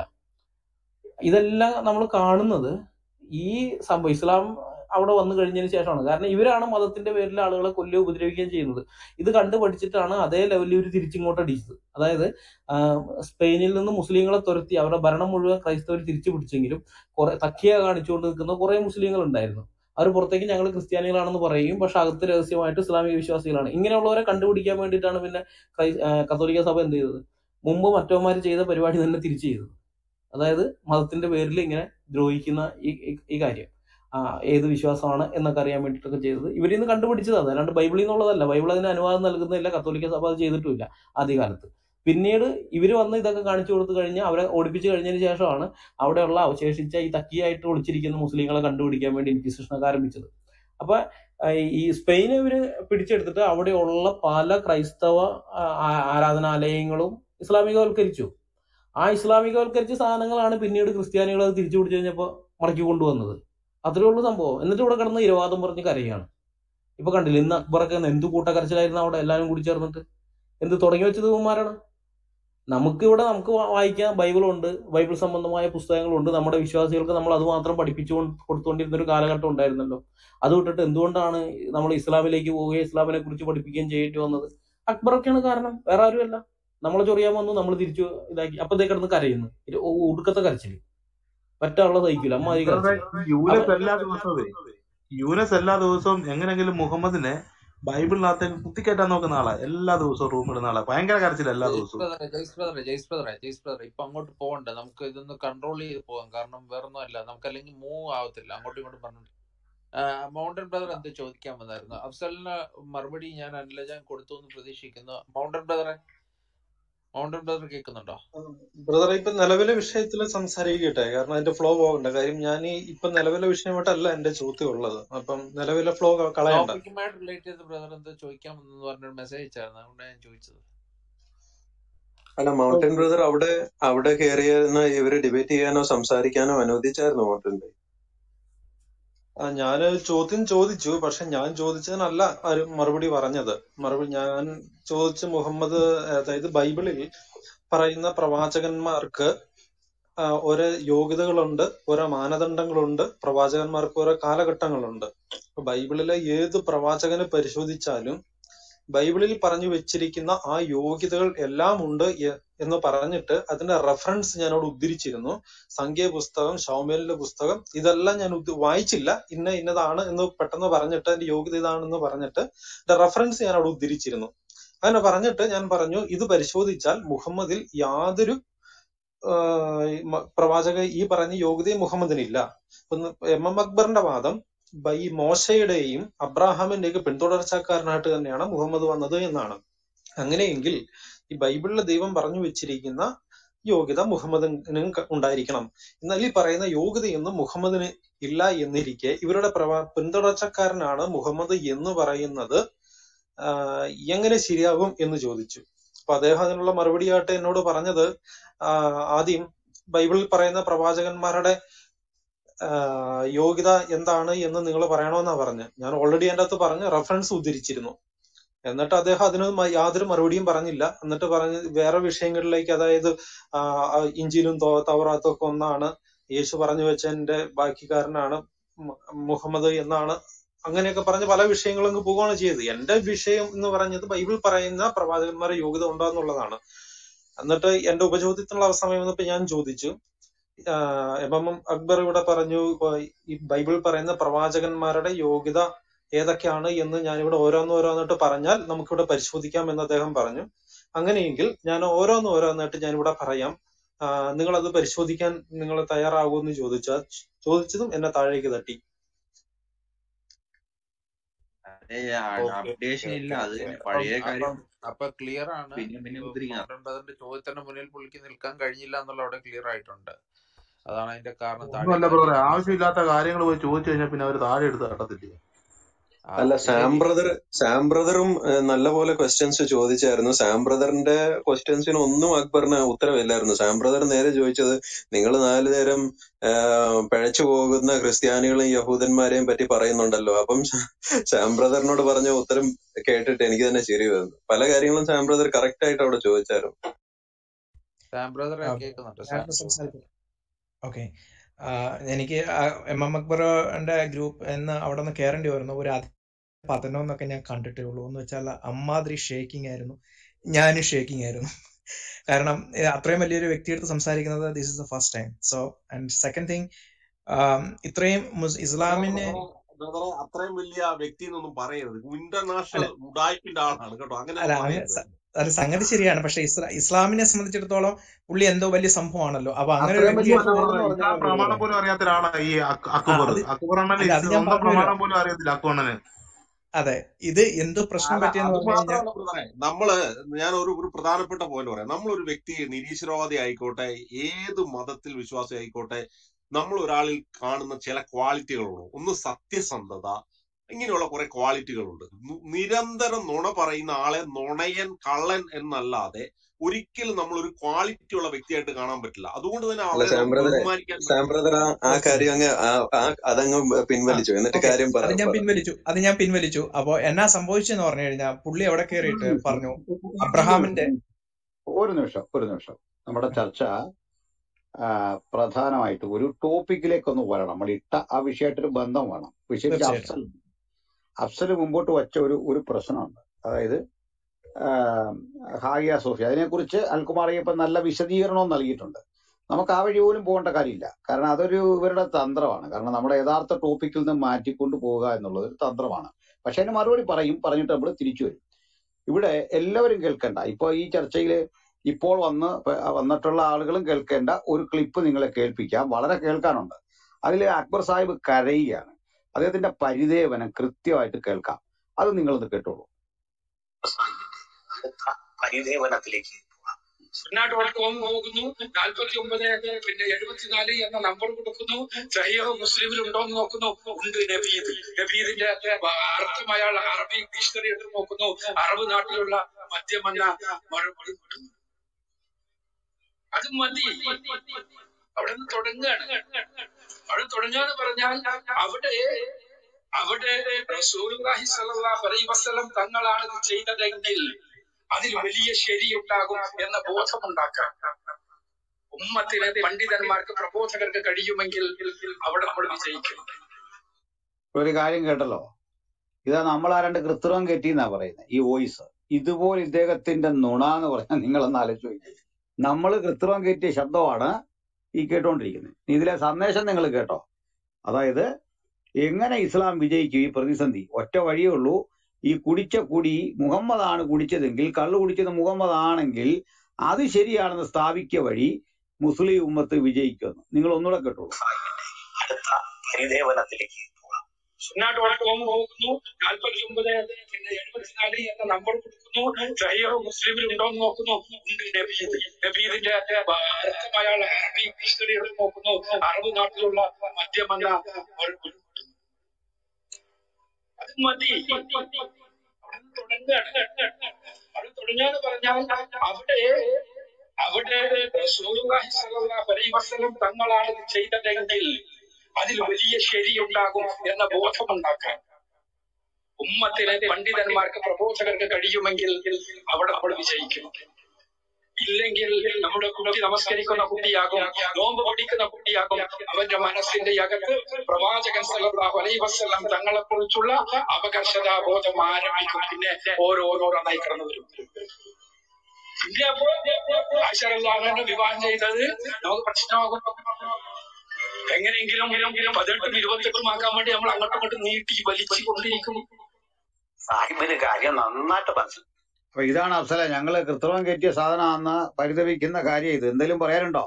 ഇതെല്ലാം നമ്മൾ കാണുന്നത് ഈ സംഭവം ഇസ്ലാം അവിടെ വന്നു കഴിഞ്ഞതിന് ശേഷമാണ് കാരണം ഇവരാണ് മതത്തിന്റെ പേരിൽ ആളുകളെ കൊല്ലുകയോ ഉപദ്രവിക്കുകയും ചെയ്യുന്നത് ഇത് കണ്ടു പഠിച്ചിട്ടാണ് അതേ ലെവലിൽ ഇവർ തിരിച്ചിങ്ങോട്ട് അടിച്ചത് അതായത് ആ, സ്പെയിനിൽ നിന്ന് മുസ്ലിങ്ങളെ തുരത്തി അവരുടെ ഭരണം മുഴുവൻ ക്രൈസ്തവർ തിരിച്ചു പിടിച്ചെങ്കിലും കുറെ തക്കിയ കാണിച്ചുകൊണ്ട് നിൽക്കുന്ന കുറെ മുസ്ലിങ്ങൾ ഉണ്ടായിരുന്നു അവർ പുറത്തേക്ക് ഞങ്ങൾ ക്രിസ്ത്യാനികളാണെന്ന് പറയും പക്ഷെ അകത്ത് രഹസ്യമായിട്ട് ഇസ്ലാമിക വിശ്വാസികളാണ് ഇങ്ങനെയുള്ളവരെ കണ്ടുപിടിക്കാൻ വേണ്ടിയിട്ടാണ് പിന്നെ ക്രൈ ആ, കത്തോലിക്ക സഭ എന്ത് ചെയ്തത് മുമ്പ് മറ്റവന്മാർ ചെയ്ത പരിപാടി തന്നെ തിരിച്ചു ചെയ്തത് അതായത് മതത്തിന്റെ പേരിൽ ഇങ്ങനെ ദ്രോഹിക്കുന്ന ഈ ഈ- ഈ കാര്യം ആ, ഏത് വിശ്വാസമാണ് എന്നൊക്കെ അറിയാൻ വേണ്ടിയിട്ടൊക്കെ ചെയ്തത് ഇവരിൽ നിന്ന് കണ്ടുപിടിച്ചതാണ് അല്ലാണ്ട് ബൈബിളിൽ നിന്നുള്ളതല്ല ബൈബിൾ അതിന് അനുവാദം നൽകുന്നില്ല കത്തോലിക്ക സഭ അത് ചെയ്തിട്ടുമില്ല ആദ്യകാലത്ത് പിന്നീട് ഇവർ വന്ന് ഇതൊക്കെ കാണിച്ചു കൊടുത്തു കഴിഞ്ഞ് അവരെ ഓടിപ്പിച്ച് കഴിഞ്ഞതിന് ശേഷമാണ് അവിടെയുള്ള അവശേഷിച്ച ഈ തക്കിയായിട്ട് ഒളിച്ചിരിക്കുന്ന മുസ്ലിങ്ങളെ കണ്ടുപിടിക്കാൻ വേണ്ടി ഇൻക്വിസിഷനൊക്കെ ആരംഭിച്ചത് അപ്പൊ ആ, ഈ സ്പെയിനെ ഇവര് പിടിച്ചെടുത്തിട്ട് അവിടെയുള്ള പല ക്രൈസ്തവ ആ, ആ- ആരാധനാലയങ്ങളും ഇസ്ലാമികവൽക്കരിച്ചു ആ ഇസ്ലാമികവൽക്കരിച്ച സാധനങ്ങളാണ് പിന്നീട് ക്രിസ്ത്യാനികൾ അത് തിരിച്ചു പിടിച്ചു കഴിഞ്ഞപ്പോൾ മടക്കി കൊണ്ടുവന്നത് അത്രേ ഉള്ളൂ സംഭവം എന്നിട്ട് ഇവിടെ കിടന്ന് ഇരവാദം പറഞ്ഞ് കരയാണ് ഇപ്പൊ കണ്ടില്ല ഇന്ന് അക്ബറൊക്കെ എന്ത് കൂട്ടക്കരച്ചിലായിരുന്നു അവിടെ എല്ലാവരും കൂടി ചേർന്നിട്ട് എന്ത് തുടങ്ങി വെച്ചത് ഇവന്മാരാണ് നമുക്ക് ഇവിടെ നമുക്ക് വാ- വായിക്കാൻ ബൈബിളുണ്ട് ബൈബിൾ സംബന്ധമായ പുസ്തകങ്ങളുണ്ട് നമ്മുടെ വിശ്വാസികൾക്ക് നമ്മൾ അത് മാത്രം പഠിപ്പിച്ചു കൊണ്ട് കൊടുത്തുകൊണ്ടിരുന്ന ഒരു കാലഘട്ടം ഉണ്ടായിരുന്നല്ലോ അത് വിട്ടിട്ട് എന്തുകൊണ്ടാണ് നമ്മൾ ഇസ്ലാമിലേക്ക് പോവുകയും ഇസ്ലാമിനെ കുറിച്ച് പഠിപ്പിക്കുകയും ചെയ്യേണ്ടി വന്നത് അക്ബറൊക്കെയാണ് കാരണം വേറെ ആരുമല്ല നമ്മളെ ചൊറിയാൻ വന്നു നമ്മൾ തിരിച്ചു ഇതാക്കി അപ്പൊ ഇതേ കിടന്ന് കരയുന്നു ഇത് ഒ- ഒടുക്കത്തെ കരച്ചില് പറ്റാനുള്ള സഹിക്കില്ല അമ്മാതിരി ബ്രദറെ കരച്ചില് ഈ യൂനസ് അപ്പൊ എല്ലാ ദിവസവും യൂനസ് എല്ലാ ദിവസവും എങ്ങനെങ്കിലും മുഹമ്മദിനെ ബൈബിളിനകത്തേക്ക് കുത്തിക്കയറ്റാൻ നോക്കുന്ന ആളാ എല്ലാ ദിവസവും റൂം ഇടുന്ന ആളാ ഭയങ്കര കരച്ചില്ല എല്ലാ ജയ്സ് ദിവസവും ബ്രദറെ ജയ്സ് ബ്രദറെ ജയ്സ് ബ്രദറെ ജയ്സ് ബ്രദറെ ഇപ്പൊ അങ്ങോട്ട് പോകണ്ട നമുക്ക് ഇതൊന്ന് കൺട്രോൾ ചെയ്ത് പോകാം കാരണം വേറൊന്നും അല്ല നമുക്ക് അല്ലെങ്കിൽ മൂവ് ആവത്തില്ല അങ്ങോട്ടും ഇങ്ങോട്ടും പറഞ്ഞു മൗണ്ടൻ ബ്രദർ എന്ത് ചോദിക്കാൻ വന്നായിരുന്നു അഫ്സലിന് മറുപടി ഞാൻ അനിലജാൻ കൊടുത്തു എന്ന് പ്രതീക്ഷിക്കുന്നു മൗണ്ടൻ ബ്രദറെ മൗണ്ടൻ ബ്രദർ കേൾക്കുന്നുണ്ടോ ബ്രദർ ഇപ്പൊ നിലവിലെ വിഷയത്തിൽ സംസാരിക്കട്ടെ കാരണം അതിന്റെ ഫ്ലോ പോകണ്ട കാര്യം ഞാൻ ഈ ഇപ്പൊ നിലവിലെ വിഷയമായിട്ടല്ല എന്റെ ചോദ്യം ഉള്ളത് അപ്പം നിലവിലെ ഫ്ലോ കളയണ്ട ടോപ്പിക്കുമായിട്ട് റിലേറ്റ് ചെയ്ത് ബ്രദർ എന്താ ചോദിക്കാമെന്ന് പറഞ്ഞൊരു മെസ്സേജ് അയച്ചായിരുന്നു അതുകൊണ്ടാണ് ഞാൻ ചോദിച്ചത് അല്ല മൗണ്ടൻ ബ്രദർ അവിടെ അവിടെ കയറിയിരുന്ന ഇവര് ഡിബേറ്റ് ചെയ്യാനോ സംസാരിക്കാനോ അനുവദിച്ചായിരുന്നു മൗണ്ടൻ ഭായി ആ, ഞാന് ചോദ്യം ചോദിച്ചു പക്ഷെ ഞാൻ ചോദിച്ചതിനല്ല ആരും മറുപടി പറഞ്ഞത് മറുപടി ഞാൻ ചോദിച്ച മുഹമ്മദ് അതായത് ബൈബിളിൽ പറയുന്ന പ്രവാചകന്മാർക്ക് ആ, ഓരോ യോഗ്യതകളുണ്ട് ഓരോ മാനദണ്ഡങ്ങളുണ്ട് പ്രവാചകന്മാർക്ക് ഓരോ കാലഘട്ടങ്ങളുണ്ട് അപ്പൊ ബൈബിളിലെ ഏത് പ്രവാചകനെ പരിശോധിച്ചാലും ബൈബിളിൽ പറഞ്ഞു വെച്ചിരിക്കുന്ന ആ യോഗ്യതകൾ എല്ലാം ഉണ്ട് എ- എന്ന് പറഞ്ഞിട്ട് അതിന്റെ റെഫറൻസ് ഞാൻ അവിടെ ഉദ്ധരിച്ചിരുന്നു സംഖ്യ പുസ്തകം ഷൗമേലിന്റെ പുസ്തകം ഇതെല്ലാം ഞാൻ ഉദ്ധ- വായിച്ചില്ല ഇന്ന ഇന്നതാണ് എന്ന് പെട്ടെന്ന് പറഞ്ഞിട്ട് അതിന്റെ യോഗ്യത ഇതാണെന്ന് പറഞ്ഞിട്ട് റെഫറൻസ് ഞാൻ അവിടെ ഉദ്ധരിച്ചിരുന്നു അങ്ങനെ പറഞ്ഞിട്ട് ഞാൻ പറഞ്ഞു ഇത് പരിശോധിച്ചാൽ മുഹമ്മദിൽ യാതൊരു ആഹ് മ- പ്രവാചക ഈ പറഞ്ഞ യോഗ്യതയും മുഹമ്മദിനില്ല ഒന്ന് എം എം അക്ബറിന്റെ വാദം ബൈ മോശയുടെയും അബ്രാഹാമിന്റെയൊക്കെ പിന്തുടർച്ചക്കാരനായിട്ട് തന്നെയാണ് മുഹമ്മദ് വന്നത് എന്നാണ് അങ്ങനെയെങ്കിൽ ഈ ബൈബിളിലെ ദൈവം പറഞ്ഞു വെച്ചിരിക്കുന്ന യോഗ്യത മുഹമ്മദിനും ക- ഉണ്ടായിരിക്കണം എന്നാൽ ഈ പറയുന്ന യോഗ്യതയൊന്നും മുഹമ്മദിന് ഇല്ല എന്നിരിക്കെ ഇവരുടെ പ്രവാ പിന്തുടർച്ചക്കാരനാണ് മുഹമ്മദ് എന്ന് പറയുന്നത് ആഹ് എങ്ങനെ ശരിയാകും എന്ന് ചോദിച്ചു അപ്പൊ അദ്ദേഹം അതിനുള്ള മറുപടിയായിട്ട് എന്നോട് പറഞ്ഞത് ആഹ് ആദ്യം ബൈബിളിൽ പറയുന്ന പ്രവാചകന്മാരുടെ ആഹ് യോഗ്യത എന്താണ് എന്ന് നിങ്ങൾ പറയണമെന്നാ പറഞ്ഞ് ഞാൻ ഓൾറെഡി അതിന്റെ അകത്ത് പറഞ്ഞ് റെഫറൻസ് ഉദ്ധരിച്ചിരുന്നു എന്നിട്ട് അദ്ദേഹം അതിന് മ- യാതൊരു മറുപടിയും പറഞ്ഞില്ല എന്നിട്ട് പറഞ്ഞ് വേറെ വിഷയങ്ങളിലേക്ക് അതായത് ആഹ് ആ ഇഞ്ചിലും തോ- തൗറാത്തും ഒക്കെ ഒന്നാണ് യേശു പറഞ്ഞു വെച്ചതിന്റെ ബാക്കിക്കാരനാണ് മു- മുഹമ്മദ് എന്നാണ് അങ്ങനെയൊക്കെ പറഞ്ഞ് പല വിഷയങ്ങളും അങ്ങ് പോവുകയാണ് ചെയ്തത് എന്റെ വിഷയം എന്ന് പറഞ്ഞത് ബൈബിൾ പറയുന്ന പ്രവാചകന്മാരുടെ യോഗ്യത ഉണ്ടോ എന്നുള്ളതാണ് എന്നിട്ട് എന്റെ ഉപചോദ്യത്തിനുള്ള സമയം വന്നപ്പോ ഞാൻ ചോദിച്ചു ആഹ് എം എം അക്ബർ ഇവിടെ പറഞ്ഞു ഇപ്പൊ ഈ ബൈബിൾ പറയുന്ന പ്രവാചകന്മാരുടെ യോഗ്യത ഏതൊക്കെയാണ് എന്ന് ഞാനിവിടെ ഓരോന്നോരോന്നിട്ട് പറഞ്ഞാൽ നമുക്കിവിടെ പരിശോധിക്കാം എന്ന് അദ്ദേഹം പറഞ്ഞു അങ്ങനെയെങ്കിൽ ഞാൻ ഓരോന്ന് ഓരോന്നായിട്ട് ഞാനിവിടെ പറയാം ആഹ് നിങ്ങൾ അത് പരിശോധിക്കാൻ നിങ്ങൾ തയ്യാറാകുമെന്ന് ചോദിച്ചാൽ ചോദിച്ചതും എന്നെ താഴേക്ക് തട്ടി അതെ ഓക്കെ അപ്ഡേഷൻ ഇല്ല ഓക്കെ അത് ഓക്കെ തന്നെ അപ്പം പഴയ അപ്പം കാര്യം അപ്പൊ ക്ലിയർ ആണ് പിന്നെ പിന്നെ ഇപ്പൊ ഉദ്ധരിക്കണം മൗണ്ടൻ ബ്രദറിന്റെ ചോദ്യത്തിന്റെ മുന്നിൽ പുള്ളിക്ക് നിൽക്കാൻ കഴിഞ്ഞില്ല എന്നുള്ള അവിടെ ക്ലിയർ ആയിട്ടുണ്ട് അതാണ് അതിന്റെ കാരണം താഴേക്ക് ഒന്നുമല്ല ബ്രദറെ തട്ടിയത് ആവശ്യമില്ലാത്ത കാര്യങ്ങൾ പോയി ചോദിച്ചു കഴിഞ്ഞാൽ പിന്നെ അവർ താഴെ എടുത്ത് തട്ടത്തില്ലേ ആ അല്ല പിന്നെ സാം ഈ ബ്രദർ സാം ബ്രദറും ഏഹ്, നല്ലപോലെ ക്വസ്റ്റ്യൻസ് ചോദിച്ചായിരുന്നു സാം ബ്രദറിന്റെ ക്വസ്റ്റ്യൻസിന് ഒന്നും അക്ബറിന് ഉത്തരവില്ലായിരുന്നു സാം ബ്രദർ നേരെ ചോദിച്ചത് നിങ്ങൾ നാല് നേരം ആഹ്, പിഴച്ചു പോകുന്ന ക്രിസ്ത്യാനികളെയും യഹൂദന്മാരെയും പറ്റി പറയുന്നുണ്ടല്ലോ അപ്പം സാം ബ്രദറിനോട് പറഞ്ഞ ഉത്തരം കേട്ടിട്ട് എനിക്ക് തന്നെ ചിരി വന്നു പല കാര്യങ്ങളും സാം ബ്രദർ കറക്റ്റ് ആയിട്ട് അവിടെ ചോദിച്ചായിരുന്നു സാം ബ്രദറെ ഓക്കെ കേൾക്കുന്നുണ്ട് സാം ഞാനൊന്ന് ചോദിച്ചു സംസാരിക്കാം ഓക്കെ എനിക്ക് ആ എം എം അക്ബറിന്റെ ഗ്രൂപ്പ് എന്ന് അവിടെ നിന്ന് കയറേണ്ടി വരുന്നു ഒരു അത് പതനം എന്നൊക്കെ ഞാൻ കണ്ടിട്ടേ ഉള്ളൂ എന്ന് വെച്ചാൽ അമ്മാതിരി ഷേക്കിംഗ് ആയിരുന്നു ഞാനും ഷേക്കിംഗ് ആയിരുന്നു കാരണം ഏഹ്, അത്രയും വലിയൊരു വ്യക്തിയെടുത്ത് സംസാരിക്കുന്നത് this is the first time so and second thing ഇത്രയും മുസ്- ബ്രദറെ ഇസ്ലാമിനെ ബ്രദറെ ബ്രദറെ അത്രയും വലിയ വ്യക്തി എന്നൊന്നും പറയരുത് അല്ല ഇന്റർനാഷണൽ ഉഡായിപ്പിന്റെ ആളാണ് കേട്ടോ അല്ല അങ്ങനെയൊന്നും അങ്ങ പറയരുത് സ- അത് സംഗതി ശരിയാണ് പക്ഷെ ഇസ്ലാ ഇസ്ലാമിനെ സംബന്ധിച്ചിടത്തോളം പുള്ളി എന്തോ വലിയ സംഭവമാണല്ലോ അപ്പൊ അങ്ങനെ ഒരു അത്രയും വലിയ വ്യക്തിയെടുത്ത് ബ്രദറെ തുറന്നു ഇസ്ലാം പറഞ്ഞാൽ പ്രമാണം പോലും അറിയാത്ത ഒരാളാണ് ഈ അക്- ആ അക്ബർ അത് അക്ബർ അണ്ണന് അല്ല അത് ഞാൻ സ്വന്തം പറഞ്ഞു വരാം പ്രമാണം പോലും അറിയത്തില്ല അക്ബണ്ണന് അതെ ഇത് എന്തോ പ്രശ്നം അല്ല പറ്റിയെന്ന് അത് പറഞ്ഞു കഴിഞ്ഞാൽ മാത്രമല്ല ബ്രദറെ നമ്മള് ഞാൻ ഒരു ഒരു പ്രധാനപ്പെട്ട പോയിന്റ് പറയാം നമ്മളൊരു വ്യക്തി നിരീശ്വരവാദി ആയിക്കോട്ടെ ഏത് മതത്തിൽ വിശ്വാസി ആയിക്കോട്ടെ നമ്മൾ ഒരാളിൽ കാണുന്ന ചില ക്വാളിറ്റികളുണ്ട് ഒന്ന് സത്യസന്ധത ഇങ്ങനെയുള്ള കുറെ ക്വാളിറ്റികളുണ്ട് നി- നിരന്തരം നുണ പറയുന്ന ആളെ നുണയൻ കള്ളൻ എന്നല്ലാതെ ഒരിക്കലും നമ്മൾ ഒരു ക്വാളിറ്റി ഉള്ള വ്യക്തിയായിട്ട് കാണാൻ പറ്റില്ല അതുകൊണ്ട് തന്നെ അല്ല അവരെ സാം നമുക്ക് ബ്രദറെ ബഹുമാനിക്കാൻ സാം പറ്റില്ല ബ്രദർ ആ ആ ഓക്കെ കാര്യം അങ്ങ് ആ- ആ- അതങ്ങ് ആ പിൻവലിച്ചു എന്നിട്ട് ഓക്കെ കാര്യം പറ അത് ഞാൻ പറ പിൻവലിച്ചു അത് ഞാൻ പിൻവലിച്ചു അപ്പൊ എന്നാ സംഭവിച്ചെന്ന് പറഞ്ഞു കഴിഞ്ഞാൽ പുള്ളി അവിടെ കയറിയിട്ട് പറഞ്ഞു അബ്രഹാമിന്റെ ഒരു നിമിഷം ഒരു നിമിഷം നമ്മുടെ ചർച്ച ആ, പ്രധാനമായിട്ട് ഒരു ടോപ്പിക്കിലേക്കൊന്ന് വരണം നമ്മൾ ഇട്ട ആ വിഷയമായിട്ടൊരു ബന്ധം വേണം വിശേഷിച്ച് തീർച്ചയായിട്ടും അഫ്സൽ അഫ്സൽ മുമ്പോട്ട് വച്ച ഒരു ഒരു പ്രശ്നമുണ്ട് അതായത് ആ, ഹാഗിയ സോഫി അതിനെക്കുറിച്ച് അൽകുമാർ അയ്യപ്പൻ നല്ല വിശദീകരണവും നൽകിയിട്ടുണ്ട് നമുക്ക് ആ വഴി പോലും പോകേണ്ട കാര്യമില്ല കാരണം അതൊരു ഇവരുടെ തന്ത്രമാണ് കാരണം നമ്മുടെ യഥാർത്ഥ ടോപ്പിക്കിൽ നിന്ന് മാറ്റിക്കൊണ്ട് പോവുക എന്നുള്ളത് ഒരു തന്ത്രമാണ് പക്ഷെ അതിന് മറുപടി പറയും പറഞ്ഞിട്ട് നമ്മൾ തിരിച്ചു വരും ഇവിടെ എല്ലാവരും കേൾക്കണ്ട ഇപ്പൊ ഈ ചർച്ചയിൽ ഇപ്പോൾ വന്ന് പ- വന്നിട്ടുള്ള ആളുകളും കേൾക്കേണ്ട ഒരു ക്ലിപ്പ് നിങ്ങളെ കേൾപ്പിക്കാം വളരെ കേൾക്കാനുണ്ട് അതിൽ അക്ബർ സാഹിബ് കരയുകയാണ് അദ്ദേഹത്തിന്റെ പരിദേവനം കൃത്യമായിട്ട് കേൾക്കാം അത് നിങ്ങളൊന്ന് കേട്ടോളൂ അടുത്ത പരിദേവനത്തിലേക്ക് പോവാം സുന്നാ ഡോട്ട് കോം പോകുന്നു നാൽപ്പത്തി ഒമ്പത് പിന്നെ എഴുപത്തിനാല് എന്ന നമ്പർ കൊടുക്കുന്നു സഹിയോ മുസ്ലിമിൽ ഉണ്ടോ എന്ന് നോക്കുന്നു ഉണ്ട് നബീദ് നബീദിന്റെ അർത്ഥം അയാൾ അറബി ഡിക്ഷണറി എടുത്ത് നോക്കുന്നു അറബ് നാട്ടിലുള്ള മദ്യമെന്ന മറുപടി കിട്ടുന്നു അത് മതി അവിടെ നിന്ന് തുടങ്ങുകയാണ് അവിടെ തുടങ്ങുകയെന്ന് പറഞ്ഞാൽ അവിടെ അവിടെ റസൂലുള്ളാഹി സ്വല്ലല്ലാഹു അലൈഹി വസല്ലം തങ്ങളാണ് ഇത് ചെയ്തതെങ്കിൽ അതിൽ വലിയ ശരിയുണ്ടാകും എന്ന ബോധമുണ്ടാക്കാൻ ഉമ്മത്തിലെ പണ്ഡിതന്മാർക്ക് പ്രബോധകർക്ക് കഴിയുമെങ്കിൽ അവിടെ നമ്മൾ വിജയിക്കും ഒരു കാര്യം കേട്ടല്ലോ ഇതാ നമ്മൾ ആരാണ്ട് കൃത്രിമം കെട്ടി എന്നാ പറയുന്നത് ഈ വോയിസ് ഇതുപോലെ ഇദ്ദേഹത്തിന്റെ നുണ എന്ന് പറഞ്ഞാൽ നിങ്ങളൊന്ന് ആലോചിച്ച് നോക്കി നമ്മൾ കൃത്രിമം കയറ്റിയ ശബ്ദമാണ് ഈ കേട്ടോണ്ടിരിക്കുന്നത് ഇതിലെ സന്ദേശം നിങ്ങൾ കേട്ടോ അതായത് എങ്ങനെ ഇസ്ലാം വിജയിക്കും ഈ പ്രതിസന്ധി ഒറ്റ വഴിയേ ഉള്ളൂ ഈ കുടിച്ച കുടി മുഹമ്മദാണ് കുടിച്ചതെങ്കിൽ കള്ളു കുടിച്ചത് മുഹമ്മദ് ആണെങ്കിൽ അത് ശരിയാണെന്ന് സ്ഥാപിക്കുക വഴി മുസ്ലിം ഉമ്മത്ത് വിജയിക്കുമെന്ന് നിങ്ങൾ ഒന്നുകൂടെ കേട്ടോളൂ അടുത്ത പരിദേവനത്തിലേക്ക് സുന്നാ ഡോട്ട് കോം പോകുന്നു നാൽപ്പത്തി ഒമ്പത് പിന്നെ എഴുപത്തിനാല് എന്ന നമ്പർ കൊടുക്കുന്നു സഹിയോ മുസ്ലിമിൽ ഉണ്ടോ എന്ന് നോക്കുന്നു ഉണ്ട് നബീദ് നബീദിന്റെ അർത്ഥം അയാൾ അറബി ഡിക്ഷണറി എടുത്ത് നോക്കുന്നു അറബ് നാട്ടിലുള്ള മദ്യമെന്ന മറുപടി കിട്ടുന്നു അത് മതി അവിടെ നിന്ന് തുടങ്ങുകയാണ് അവിടെ തുടങ്ങുകയെന്ന് പറഞ്ഞാൽ അവിടെ അവിടെ റസൂലുള്ളാഹി സ്വല്ലല്ലാഹു അലൈഹി വസല്ലം തങ്ങളാണ് ഇത് ചെയ്തതെങ്കിൽ അതിൽ വലിയ ശരിയുണ്ടാകും എന്ന ബോധമുണ്ടാക്കാൻ ഉമ്മത്തിലെ പണ്ഡിതന്മാർക്ക് പ്രബോധകർക്ക് കഴിയുമെങ്കിൽ അവിടെ നമ്മൾ വിജയിക്കും ഇല്ലെങ്കിൽ നമ്മുടെ കുട്ടി നമസ്കരിക്കുന്ന കുട്ടിയാകും നോമ്പ് പിടിക്കുന്ന കുട്ടിയാകും അവന്റെ മനസ്സിന്റെ അകത്ത് പ്രവാചകൻ സല്ലല്ലാഹു അലൈഹി വസല്ലം തങ്ങളെ കുറിച്ചുള്ള അപകർഷതാബോധം ആരംഭിക്കും പിന്നെ ഓരോരോരോന്നായി കടന്നു വരും പിന്നെ അപ്പോ ആശാനെ വിവാഹം ചെയ്തത് നമുക്ക് പ്രശ്നമാകും എങ്ങനെയെങ്കിലും പതിനെട്ടും ഇരുപത്തെട്ടും ആക്കാൻ വേണ്ടി നമ്മൾ അങ്ങോട്ടും ഇങ്ങോട്ടും നീട്ടി വലിച്ചു കൊണ്ടിരിക്കും സാഹിബിന് കാര്യം നന്നായിട്ട് മനസ്സിലായി അപ്പൊ ഇതാണ് അഫ്സല ഞങ്ങള് കൃത്രിമം കയറ്റിയ സാധനമാണെന്ന് പരിതപിക്കുന്ന കാര്യം ഇത് എന്തെങ്കിലും പറയാനുണ്ടോ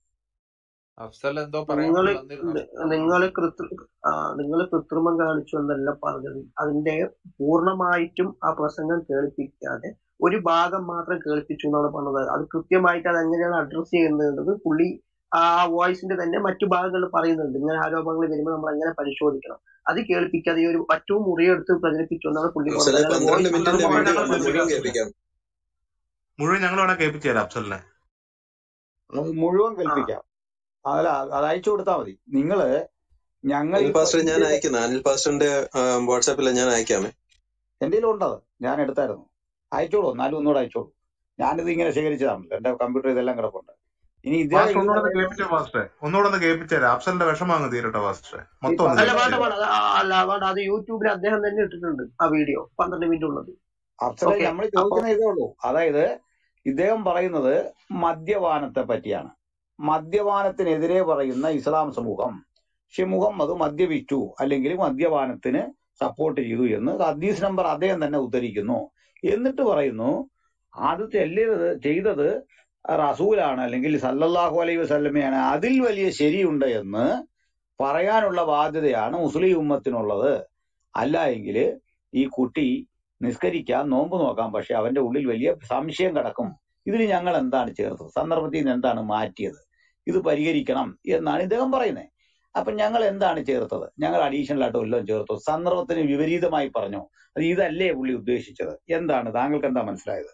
അഫ്സൽ എന്തോ പറയാൻ നിങ്ങൾ വേണ്ടി വന്നിരുന്നു നിങ്ങൾ നിങ്ങൾ കൃത്രിമം കാണിച്ചു എന്നല്ല പറഞ്ഞത് അതിന്റെ പൂർണ്ണമായിട്ടും ആ പ്രസംഗം കേൾപ്പിക്കാതെ ഒരു ഭാഗം മാത്രം കേൾപ്പിച്ചു എന്നാണ് പറഞ്ഞത് അത് കൃത്യമായിട്ട് അത് എങ്ങനെയാണ് അഡ്രസ് ചെയ്യുന്നത് പുള്ളി ആ വോയിസിന്റെ തന്നെ മറ്റു ഭാഗങ്ങൾ പറയുന്നുണ്ട് ഇങ്ങനെ ആരോപണങ്ങൾ വരുമ്പോൾ നമ്മൾ എങ്ങനെ പരിശോധിക്കണം അത് കേൾപ്പിക്കാതെ ഈ ഒരു ഏറ്റവും മുറിയെടുത്ത് പ്രചരിപ്പിച്ചു എന്നാണ് പുള്ളി അഫ്സലെ പറഞ്ഞത് അല്ലാതെ പന്ത്രണ്ട് വോയിസ് മിനിറ്റിന്റെ മുഴുവൻ വീഡിയോ മുഴുവൻ കേൾപ്പിക്കാം ഞങ്ങൾ മുഴുവൻ ഞങ്ങൾ വേണേ കേൾപ്പിച്ചു തരാം അഫ്സലിനെ അത് മുഴുവൻ ആ കേൾപ്പിക്കാം അതല്ല അത് അയച്ചു കൊടുത്താൽ മതി നിങ്ങള് ഞങ്ങൾ അനിൽ ഈ പാസ്റ്റർ ഞാൻ ഇതിന്റെ അയക്കുന്ന അനിൽ പാസ്റ്ററിന്റെ വാട്സാപ്പിൽ ഞാൻ അയക്കാമേ എന്റെ ഉണ്ടത് ഞാൻ എടുത്തായിരുന്നു അയച്ചോളൂ എന്നാലും ഒന്നുകൂടെ അയച്ചോളൂ ഞാനിത് ഇങ്ങനെ ശേഖരിച്ചതാണല്ലോ എന്റെ കമ്പ്യൂട്ടർ ഇതെല്ലാം കിടപ്പുണ്ട് ഇനി ഇദ്ദേഹം പാസ്റ്റർ ഒന്നുകൂടെ ഒന്ന് ഇതുവരെ കേൾപ്പിച്ചോ പാസ്റ്ററെ ഒന്നുകൂടെ ഒന്ന് കേൾപ്പിച്ചു തരാം അഫ്സലിന്റെ വിഷമം അങ്ങ് തീരട്ടെ പാസ്റ്ററെ ഈ മൊത്തം ഒന്ന് അല്ല പന്ത്രണ്ട് കേൾപ്പിച്ചു വേണ്ട തരാം വേണ്ട അത് ആ- അല്ല വേണ്ട അത് യൂട്യൂബിൽ അദ്ദേഹം തന്നെ ഇട്ടിട്ടുണ്ട് ആ വീഡിയോ പന്ത്രണ്ട് മിനിറ്റ് ഉള്ളത് അഫ്സലെ ഓക്കെ നമ്മൾ അപ്പൊ ചോദിക്കുന്ന ഇതേ ഉള്ളൂ അതായത് ഇദ്ദേഹം പറയുന്നത് മദ്യപാനത്തെ പറ്റിയാണ് മദ്യപാനത്തിനെതിരെ പറയുന്ന ഇസ്ലാം സമൂഹം ഷെ മുഹമ്മദ് മദ്യപിച്ചു അല്ലെങ്കിൽ മദ്യപാനത്തിന് സപ്പോർട്ട് ചെയ്തു എന്ന് ഹദീസ് നമ്പർ അദ്ദേഹം തന്നെ ഉദ്ധരിക്കുന്നു എന്നിട്ട് പറയുന്നു അത് ചെല്ലരുത് ചെയ്തത് റസൂലാണ് അല്ലെങ്കിൽ സല്ലല്ലാഹു അലൈഹി വസല്ലമയാണ് അതിൽ വലിയ ശരിയുണ്ട് എന്ന് പറയാനുള്ള ബാധ്യതയാണ് മുസ്ലിം ഉമ്മത്തിനുള്ളത് അല്ല എങ്കിൽ ഈ കുട്ടി നിസ്കരിക്കാൻ നോമ്പ് നോക്കാം പക്ഷെ അവന്റെ ഉള്ളിൽ വലിയ സംശയം കിടക്കും ഇതിന് ഞങ്ങൾ എന്താണ് ചേർത്തത് സന്ദർഭത്തിൽ നിന്ന് എന്താണ് മാറ്റിയത് ഇത് പരിഹരിക്കണം എന്നാണ് ഇദ്ദേഹം പറയുന്നത് അപ്പൊ ഞങ്ങൾ എന്താണ് ചേർത്തത് ഞങ്ങൾ അഡീഷണൽ ആയിട്ട് വല്ലതും ചേർത്തു സന്ദർഭത്തിന് വിപരീതമായി പറഞ്ഞു അത് ഇതല്ലേ പുള്ളി ഉദ്ദേശിച്ചത് എന്താണ് താങ്കൾക്ക് എന്താ മനസ്സിലായത്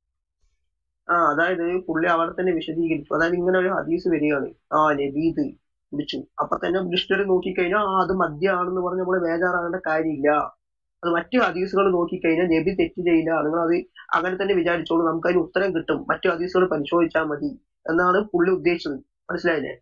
ആ അതായത് പുള്ളി അവിടെ തന്നെ വിശദീകരിച്ചു അതായത് ഇങ്ങനെ ഒരു ഹദീസ് വരികയാണ് ആ നബീദ് കുടിച്ചു അപ്പൊ തന്നെ ഡിക്ഷണറി നോക്കിക്കഴിഞ്ഞാൽ ആ അത് മദ്യമാണെന്ന് പറഞ്ഞ് നമ്മള് ബേജാറാകേണ്ട കാര്യമില്ല അത് മറ്റു ഹദീസുകൾ നോക്കിക്കഴിഞ്ഞാൽ നബി തെറ്റ് ചെയ്യില്ല നിങ്ങൾ അത് അങ്ങനെ തന്നെ വിചാരിച്ചോളൂ നമുക്ക് അതിന് ഉത്തരം കിട്ടും മറ്റു ഹദീസുകൾ പരിശോധിച്ചാൽ മതി എന്നാണ് പുള്ളി ഉദ്ദേശിച്ചത് മനസ്സിലായില്ലേ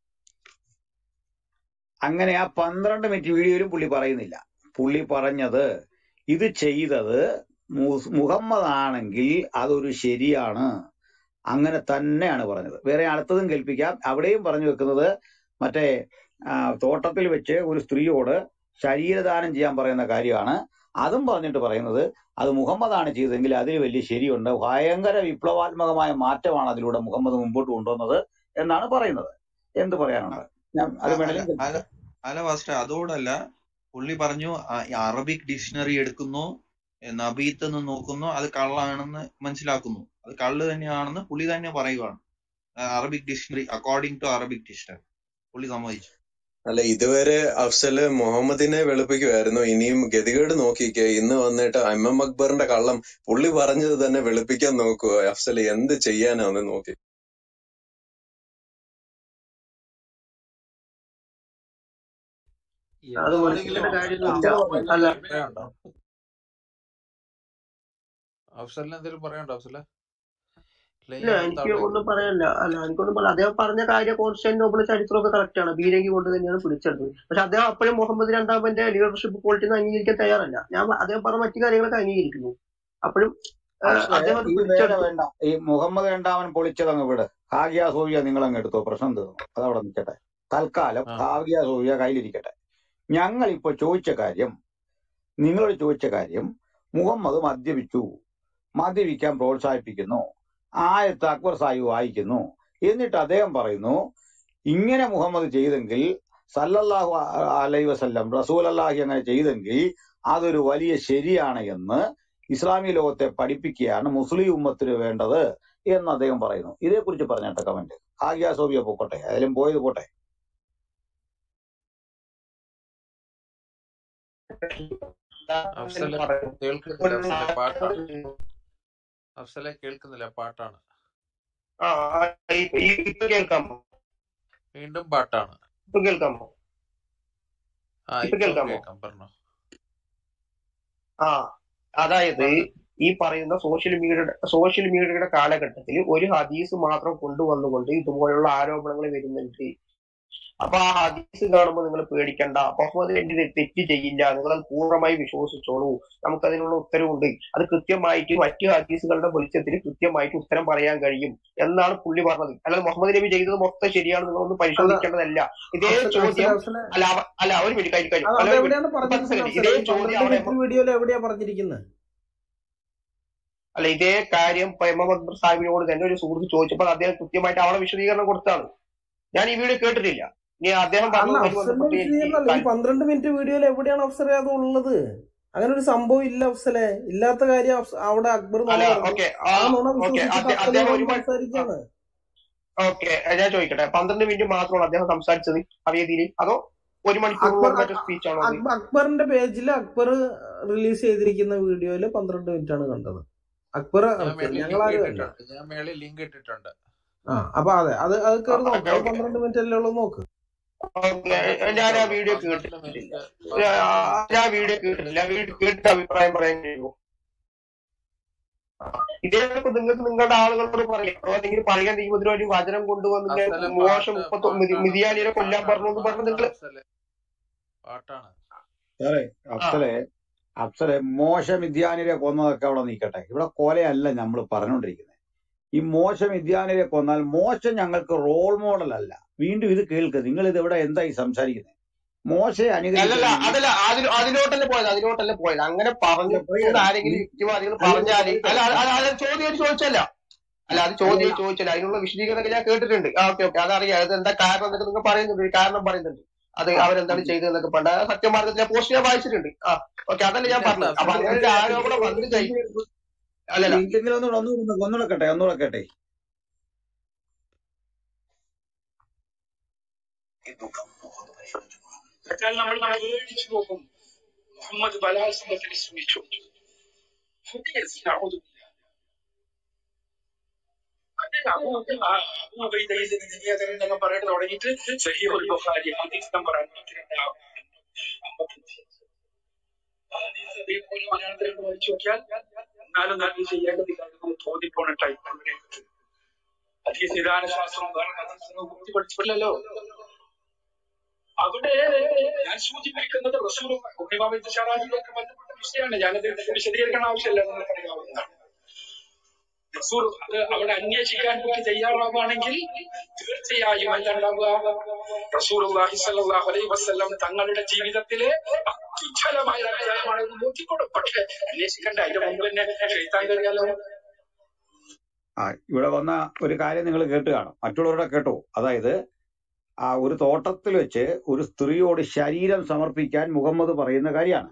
അങ്ങനെ ആ പന്ത്രണ്ട് മിനിറ്റ് വീഡിയോയിലും പുള്ളി പറയുന്നില്ല പുള്ളി പറഞ്ഞത് ഇത് ചെയ്തത് മു- മുഹമ്മദ് ആണെങ്കിൽ അതൊരു ശരിയാണ് അങ്ങനെ തന്നെയാണ് പറഞ്ഞത് വേറെ അടുത്തതും കേൾപ്പിക്കാം അവിടെയും പറഞ്ഞു വെക്കുന്നത് മറ്റേ ആ, തോട്ടത്തിൽ വെച്ച് ഒരു സ്ത്രീയോട് ശരീരദാനം ചെയ്യാൻ പറയുന്ന കാര്യമാണ് അതും പറഞ്ഞിട്ട് പറയുന്നത് അത് മുഹമ്മദാണ് ചെയ്തതെങ്കിൽ അതിൽ വലിയ ശരിയുണ്ട് ഭയങ്കര വിപ്ലവാത്മകമായ മാറ്റമാണ് അതിലൂടെ മുഹമ്മദ് മുമ്പോട്ട് കൊണ്ടുവന്നത് എന്നാണ് പറയുന്നത് എന്ത് പറയാനുണ്ട് ഞാൻ അത് അ- അല്ല വേണമെങ്കിലും അല്ല കേൾപ്പിക്കാം അല്ല മാസ്റ്റർ അതോടല്ല പുള്ളി പറഞ്ഞു ആ, ഈ അറബിക് ഡിക്ഷണറി എടുക്കുന്നു ഏ, നബീത്തെന്ന് നോക്കുന്നു അത് കള്ളാണെന്ന് മനസ്സിലാക്കുന്നു അത് കള്ള് തന്നെയാണെന്ന് പുള്ളി തന്നെ പറയുവാണ് Arabic dictionary according to Arabic dictionary പുള്ളി സമ്മതിച്ചു അല്ല ഇതുവരെ അഫ്സല് മുഹമ്മദിനെ വെളുപ്പിക്കുമായിരുന്നു ഇനിയും ഗതികേട് നോക്കിക്കേ ഇന്ന് വന്നിട്ട് എം എം അക്ബറിന്റെ കള്ളം പുള്ളി പറഞ്ഞത് തന്നെ വെളുപ്പിക്കാൻ നോക്കുക അഫ്സല് എന്ത് ചെയ്യാനാന്ന് നോക്കി അത് എന്താണെങ്കിലും വെളുപ്പിക്കേണ്ട അഫ്സൽ കാര്യമൊന്നുമില്ല അല്ല എന്തെങ്കിലും പറയാനുണ്ടോ അഫ്സലിന് എന്തെങ്കിലും പറയാനുണ്ടോ അഫ്സലെ ഇല്ലെങ്കിൽ ഇല്ല ഞാൻ അടുത്ത എനിക്ക് ആളിലേക്ക് ഒന്നും പോകും പറയാനില്ല അല്ല എനിക്കൊന്നും പറയാം അദ്ദേഹം പറഞ്ഞ കാര്യം കോൺസ്റ്റന്റിനോപ്പിൾ ചരിത്രമൊക്കെ കറക്റ്റ് ആണ് ബീരങ്കി കൊണ്ട് തന്നെയാണ് പിടിച്ചെടുത്തത് പക്ഷെ അദ്ദേഹം അപ്പോഴും മുഹമ്മദ് രണ്ടാമന്റെ ലീഡർഷിപ്പ് ക്വാളിറ്റി അംഗീകരിക്കാൻ തയ്യാറല്ല ഞാൻ അദ്ദേഹം പറഞ്ഞ മറ്റു കാര്യങ്ങളൊക്കെ അംഗീകരിക്കുന്നു അപ്പോഴും ഏഹ്, പക്ഷേ അദ്ദേഹം അത് ഈ വേറെ പിടിച്ചെടുത്തു വേണ്ട ഈ മുഹമ്മദ് രണ്ടാമൻ പൊളിച്ചതങ്ങ് വിട് ഹാഗിയ സോവിയ നിങ്ങൾ അങ്ങ് എടുത്തോ പ്രശ്നം തീർന്നു അതവിടെ നിൽക്കട്ടെ തൽക്കാലം ആ ഹാഗിയ സോവിയ കയ്യിലിരിക്കട്ടെ ഞങ്ങൾ ഇപ്പൊ ചോദിച്ച കാര്യം നിങ്ങളോട് ചോദിച്ച കാര്യം മുഹമ്മദ് മദ്യപിച്ചു മദ്യപിക്കാൻ പ്രോത്സാഹിപ്പിക്കുന്നു ആയത്ത് അക്ബർ സാഹിബ് വായിക്കുന്നു എന്നിട്ട് അദ്ദേഹം പറയുന്നു ഇങ്ങനെ മുഹമ്മദ് ചെയ്തെങ്കിൽ സല്ലല്ലാഹു അ- അലൈഹി വസല്ലം റസൂൽ അല്ലാഹി അങ്ങനെ ചെയ്തെങ്കിൽ അതൊരു വലിയ ശരിയാണ് എന്ന് ഇസ്ലാമിക ലോകത്തെ പഠിപ്പിക്കുകയാണ് മുസ്ലിം ഉമ്മത്തിന് വേണ്ടത് എന്ന് അദ്ദേഹം പറയുന്നു ഇതേക്കുറിച്ച് പറഞ്ഞിട്ട് കമന്റ് ആഗ്യ സോബിയ പോട്ടെ അതിലും പോയത് പോട്ടെ അഫ്സലെ കേൾക്കുന്നില്ല അഫ്സലെ പാട്ടാണ് അഫ്സലെ കേൾക്കുന്നില്ല പാട്ടാണ് ആ ഇപ്പൊ ഇപ്പൊ കേൾക്കാമോ വീണ്ടും പാട്ടാണ് ഇപ്പൊ കേൾക്കാമോ ആ ഇപ്പൊ ഇപ്പൊ കേൾക്കാമോ കേൾക്കാം പറഞ്ഞോ ആ അതായത് പറഞ്ഞോ ഈ പറയുന്ന സോഷ്യൽ മീഡിയയുടെ സോഷ്യൽ മീഡിയയുടെ കാലഘട്ടത്തിൽ ഒരു ഹദീസ് മാത്രം കൊണ്ടുവന്നുകൊണ്ട് ഇതുപോലുള്ള ആരോപണങ്ങൾ വരുന്നുണ്ട് അപ്പൊ ആ ഹദീസ് കാണുമ്പോൾ നിങ്ങൾ പേടിക്കണ്ട മുഹമ്മദ് നബി തെറ്റ് ചെയ്യില്ല നിങ്ങൾ അത് പൂർണ്ണമായി വിശ്വസിച്ചോളൂ നമുക്ക് അതിനുള്ള ഉത്തരവുണ്ട് അത് കൃത്യമായിട്ട് മറ്റു ഹദീസുകളുടെ വെളിച്ചത്തിൽ കൃത്യമായിട്ട് ഉത്തരം പറയാൻ കഴിയും എന്നാണ് പുള്ളി പറഞ്ഞത് അല്ലാതെ മുഹമ്മദ് നബി ചെയ്തത് മൊത്തം ശരിയാണ് നിങ്ങളൊന്ന് അല്ല പരിശോധിക്കേണ്ടതല്ല ഇതേ അഫ്സൽ അഫ്സൽ ചോദ്യം അഫ്സലെ അല്ല അവ- അല്ല ഒരു മിനിറ്റ് കഴിഞ്ഞു കഴിഞ്ഞു അത് അല്ല ഒരു അതെവിടെയാണ് മിനിറ്റ് പത്ത് പറഞ്ഞിരിക്കുന്നത് സെക്കൻഡ് അഫ്സലെ ഇതേ ഈ ചോദ്യം പന്ത്രണ്ട് അവിടെ മിനിറ്റ് വീഡിയോയിൽ എവിടെയാ പറഞ്ഞിരിക്കുന്നത് അല്ല ഇതേ കാര്യം പ്രേമഭദ്ര സാഹിബിനോട് തന്നെ ഒരു സുഹൃത്ത് ചോദിച്ചപ്പോൾ അദ്ദേഹം കൃത്യമായിട്ട് അവിടെ വിശദീകരണം കൊടുത്താണ് ഞാൻ ഈ വീഡിയോ കേട്ടിട്ടില്ല ഇനി അദ്ദേഹം അല്ല പറഞ്ഞതുമായി അഫ്സലിന്റെ ബന്ധപ്പെട്ട് എനിക്ക് വിശദീകരണമല്ല ഈ താല്പര്യം പന്ത്രണ്ട് മിനിറ്റ് വീഡിയോയിൽ എവിടെയാണ് അഫ്സലെ അത് ഉള്ളത് അങ്ങനെ ഒരു സംഭവം ഇല്ല അഫ്സലെ ഇല്ലാത്ത കാര്യം അഫ്സ- അവിടെ അക്ബർ നുണ അല്ല പറഞ്ഞു ഓക്കെ ആ നുണ ഓക്കെ വിശ്വസിച്ചിട്ട് അഫ്സൽ അദ്ദേഹം ഇവിടെ ഒരു വന്ന് സംസാരിക്കുകയാണ് ഓക്കെ ഞാൻ ചോദിക്കട്ടെ പന്ത്രണ്ട് മിനിറ്റ് മാത്രമാണ് അദ്ദേഹം സംസാരിച്ചത് ആ വേദിയിൽ അതോ ഒരു അക്ബർ മണിക്കൂറിലോളം മറ്റു സ്പീച്ച് ആണോ അത് അക്ബർ അക്ബറിന്റെ പേജിൽ അക്ബർ റിലീസ് ചെയ്തിരിക്കുന്ന വീഡിയോയിൽ പന്ത്രണ്ട് മിനിറ്റ് ആണ് കണ്ടത് അക്ബർ ഞാൻ മേളിൽ ലിങ്ക് ഞങ്ങളാരും അല്ല ഇട്ടിട്ടുണ്ട് ഞാൻ മേളിൽ ലിങ്ക് ഇട്ടിട്ടുണ്ട് ആ അപ്പൊ അതെ അത് അത് കയറി നോക്ക് ഓക്കെ അത് ഓക്കെ പന്ത്രണ്ട് മിനിറ്റ് അല്ലേ ഉള്ളൂ നോക്ക് ഓക്കെ പന്ത്രണ്ട് ഞാൻ ആ മിനിറ്റ് വീഡിയോ പന്ത്രണ്ട് കേട്ടിട്ടില്ല മിനിറ്റ് ഞാൻ പന്ത്രണ്ട് ആ വീഡിയോ കേട്ടിട്ടില്ല ആ വീഡിയോ കേട്ടിട്ട് അഭിപ്രായം പറയാൻ കഴിയുമോ ഇതേപോലെ നിങ്ങൾക്ക് നിങ്ങളുടെ ആളുകളോട് പറയാം അല്ലെങ്കിൽ പറയാൻ ദൈവത്തിന് ഒരു വചനം കൊണ്ടുവന്ന് ഇങ്ങനെ അഫ്സലെ മോശം പാട്ട് മുപ്പത്തൊ മിതി- പാട്ടാണ് മിതിയാനിയെ അഫ്സലെ കൊല്ലാൻ പറഞ്ഞു എന്ന് പാട്ടാണ് പറഞ്ഞ് നിങ്ങൾ അഫ്സലെ പാട്ടാണ് സാറേ ആ അഫ്സലെ അഫ്സലെ മോശ വിദ്യാനിരെ കൊന്നതൊക്കെ അവിടെ നിൽക്കട്ടെ ഇവിടെ കൊലയല്ല നമ്മൾ പറഞ്ഞുകൊണ്ടിരിക്കുന്നത് ഈ മോശ വിദ്യാനിരെ കൊന്നാൽ മോശം ഞങ്ങൾക്ക് റോൾ മോഡൽ അല്ല വീണ്ടും ഇത് കേൾക്ക് നിങ്ങൾ ഇത് ഇവിടെ എന്തായി സംസാരിക്കുന്നത് മോശയെ അല്ലല്ല അനുകരിക്കണമെങ്കിൽ അതല്ല അതിൽ അതിലോട്ടല്ലേ പോയത് അതിലോട്ടല്ലേ പോയത് അങ്ങനെ പറഞ്ഞുകൊണ്ട് ആരെങ്കിലും യുക്തിവാദികൾ പറഞ്ഞാല് അല്ല അത് അത് അത് ചോദ്യം ചോദിച്ചല്ല അല്ല അത് ചോദ്യം ചോദിച്ചല്ല അതിനുള്ള വിശദീകരണമൊക്കെ ഞാൻ കേട്ടിട്ടുണ്ട് ആ ഓക്കെ ഓക്കെ അതറിയാം അത് എന്താ കാരണം എന്നൊക്കെ നിങ്ങൾ പറയുന്നുണ്ട് ഒരു കാരണം പറയുന്നുണ്ട് അത് അവരെന്താണ് ചെയ്തതെന്നൊക്കെ പണ്ട് അത് സത്യമാർഗത്തിലെ പോസ്റ്റ് ഞാൻ വായിച്ചിട്ടുണ്ട് ആ ഓക്കെ അതല്ല ഞാൻ പിന്നെ എന്താ പറഞ്ഞത് അപ്പൊ അഫ്സലെ അങ്ങനെ ഒരു ആരോപണം വന്നു കഴിഞ്ഞു അല്ലല്ല ലിങ്കെങ്കിലും ഒന്നുകൂടെ ഒന്നുകൂടെ ഒന്നുകൂടെ കേട്ടെ ഒന്നുകൂടെ കേട്ടെ എന്നാൽ നമ്മൾ പേടിച്ചു പോകും മുഹമ്മദ് ബലാത്സംഗത്തിന് ശ്രമിച്ചു ഹദീസ് നഅൂദു ബില്ലാഹ്. അത് അബൂ ആ അബൂ ഉബൈദ ഇതിന് നിര്യാതൻ എന്നൊക്കെ പറയാൻ തുടങ്ങിയിട്ട് സഹീഹുൽ ബുഖാരി ഹദീസ് നമ്പർ അമ്പത്തിരണ്ട് അമ്പത്തഞ്ച് ആ ഹദീസ് അതേപോലെ മലയാളത്തിലേക്ക് വായിച്ചു നോക്കിയാൽ എന്നാലും നന്ദി ചെയ്യേണ്ടതില്ല എന്ന് തോന്നിപ്പോണ ടൈപ്പ് ഹദീസ് നിദാന ശാസ്ത്രം വേറെ ഹദീസിനെ കുറിച്ച് പഠിച്ചിട്ടില്ലല്ലോ അവിടെ ഞാൻ സൂചിപ്പിക്കുന്നത് റസൂൽ ഷറാജിയൊക്കെ ബന്ധപ്പെട്ട വിഷയമാണ് ഞാനത് വിശദീകരിക്കേണ്ട ആവശ്യമില്ല നിങ്ങൾക്ക് അറിയാവുന്നതാണ് റസൂൽ അത് അവിടെ അന്വേഷിക്കാൻ വേണ്ടി തയ്യാറാവുകയാണെങ്കിൽ തീർച്ചയായും എന്തുണ്ടാവുക റസൂൽ സല്ലല്ലാഹു അലൈഹി വസല്ലം തങ്ങളുടെ ജീവിതത്തിലെ അത്യുജ്വലമായ ഒരു അധ്യായമാണ് ഇത് നോക്കിക്കോളും പക്ഷെ അന്വേഷിക്കണ്ട അതിന്റെ മുമ്പ് തന്നെ ഷെയ്ത്താൻ കയറിയാലോ ആ ഇവിടെ വന്ന ഒരു കാര്യം നിങ്ങൾ കേട്ട് കാണും മറ്റുള്ളവരുടെ കേട്ടോ അതായത് ആ ഒരു തോട്ടത്തിൽ വെച്ച് ഒരു സ്ത്രീയോട് ശരീരം സമർപ്പിക്കാൻ മുഹമ്മദ് പറയുന്ന കാര്യമാണ്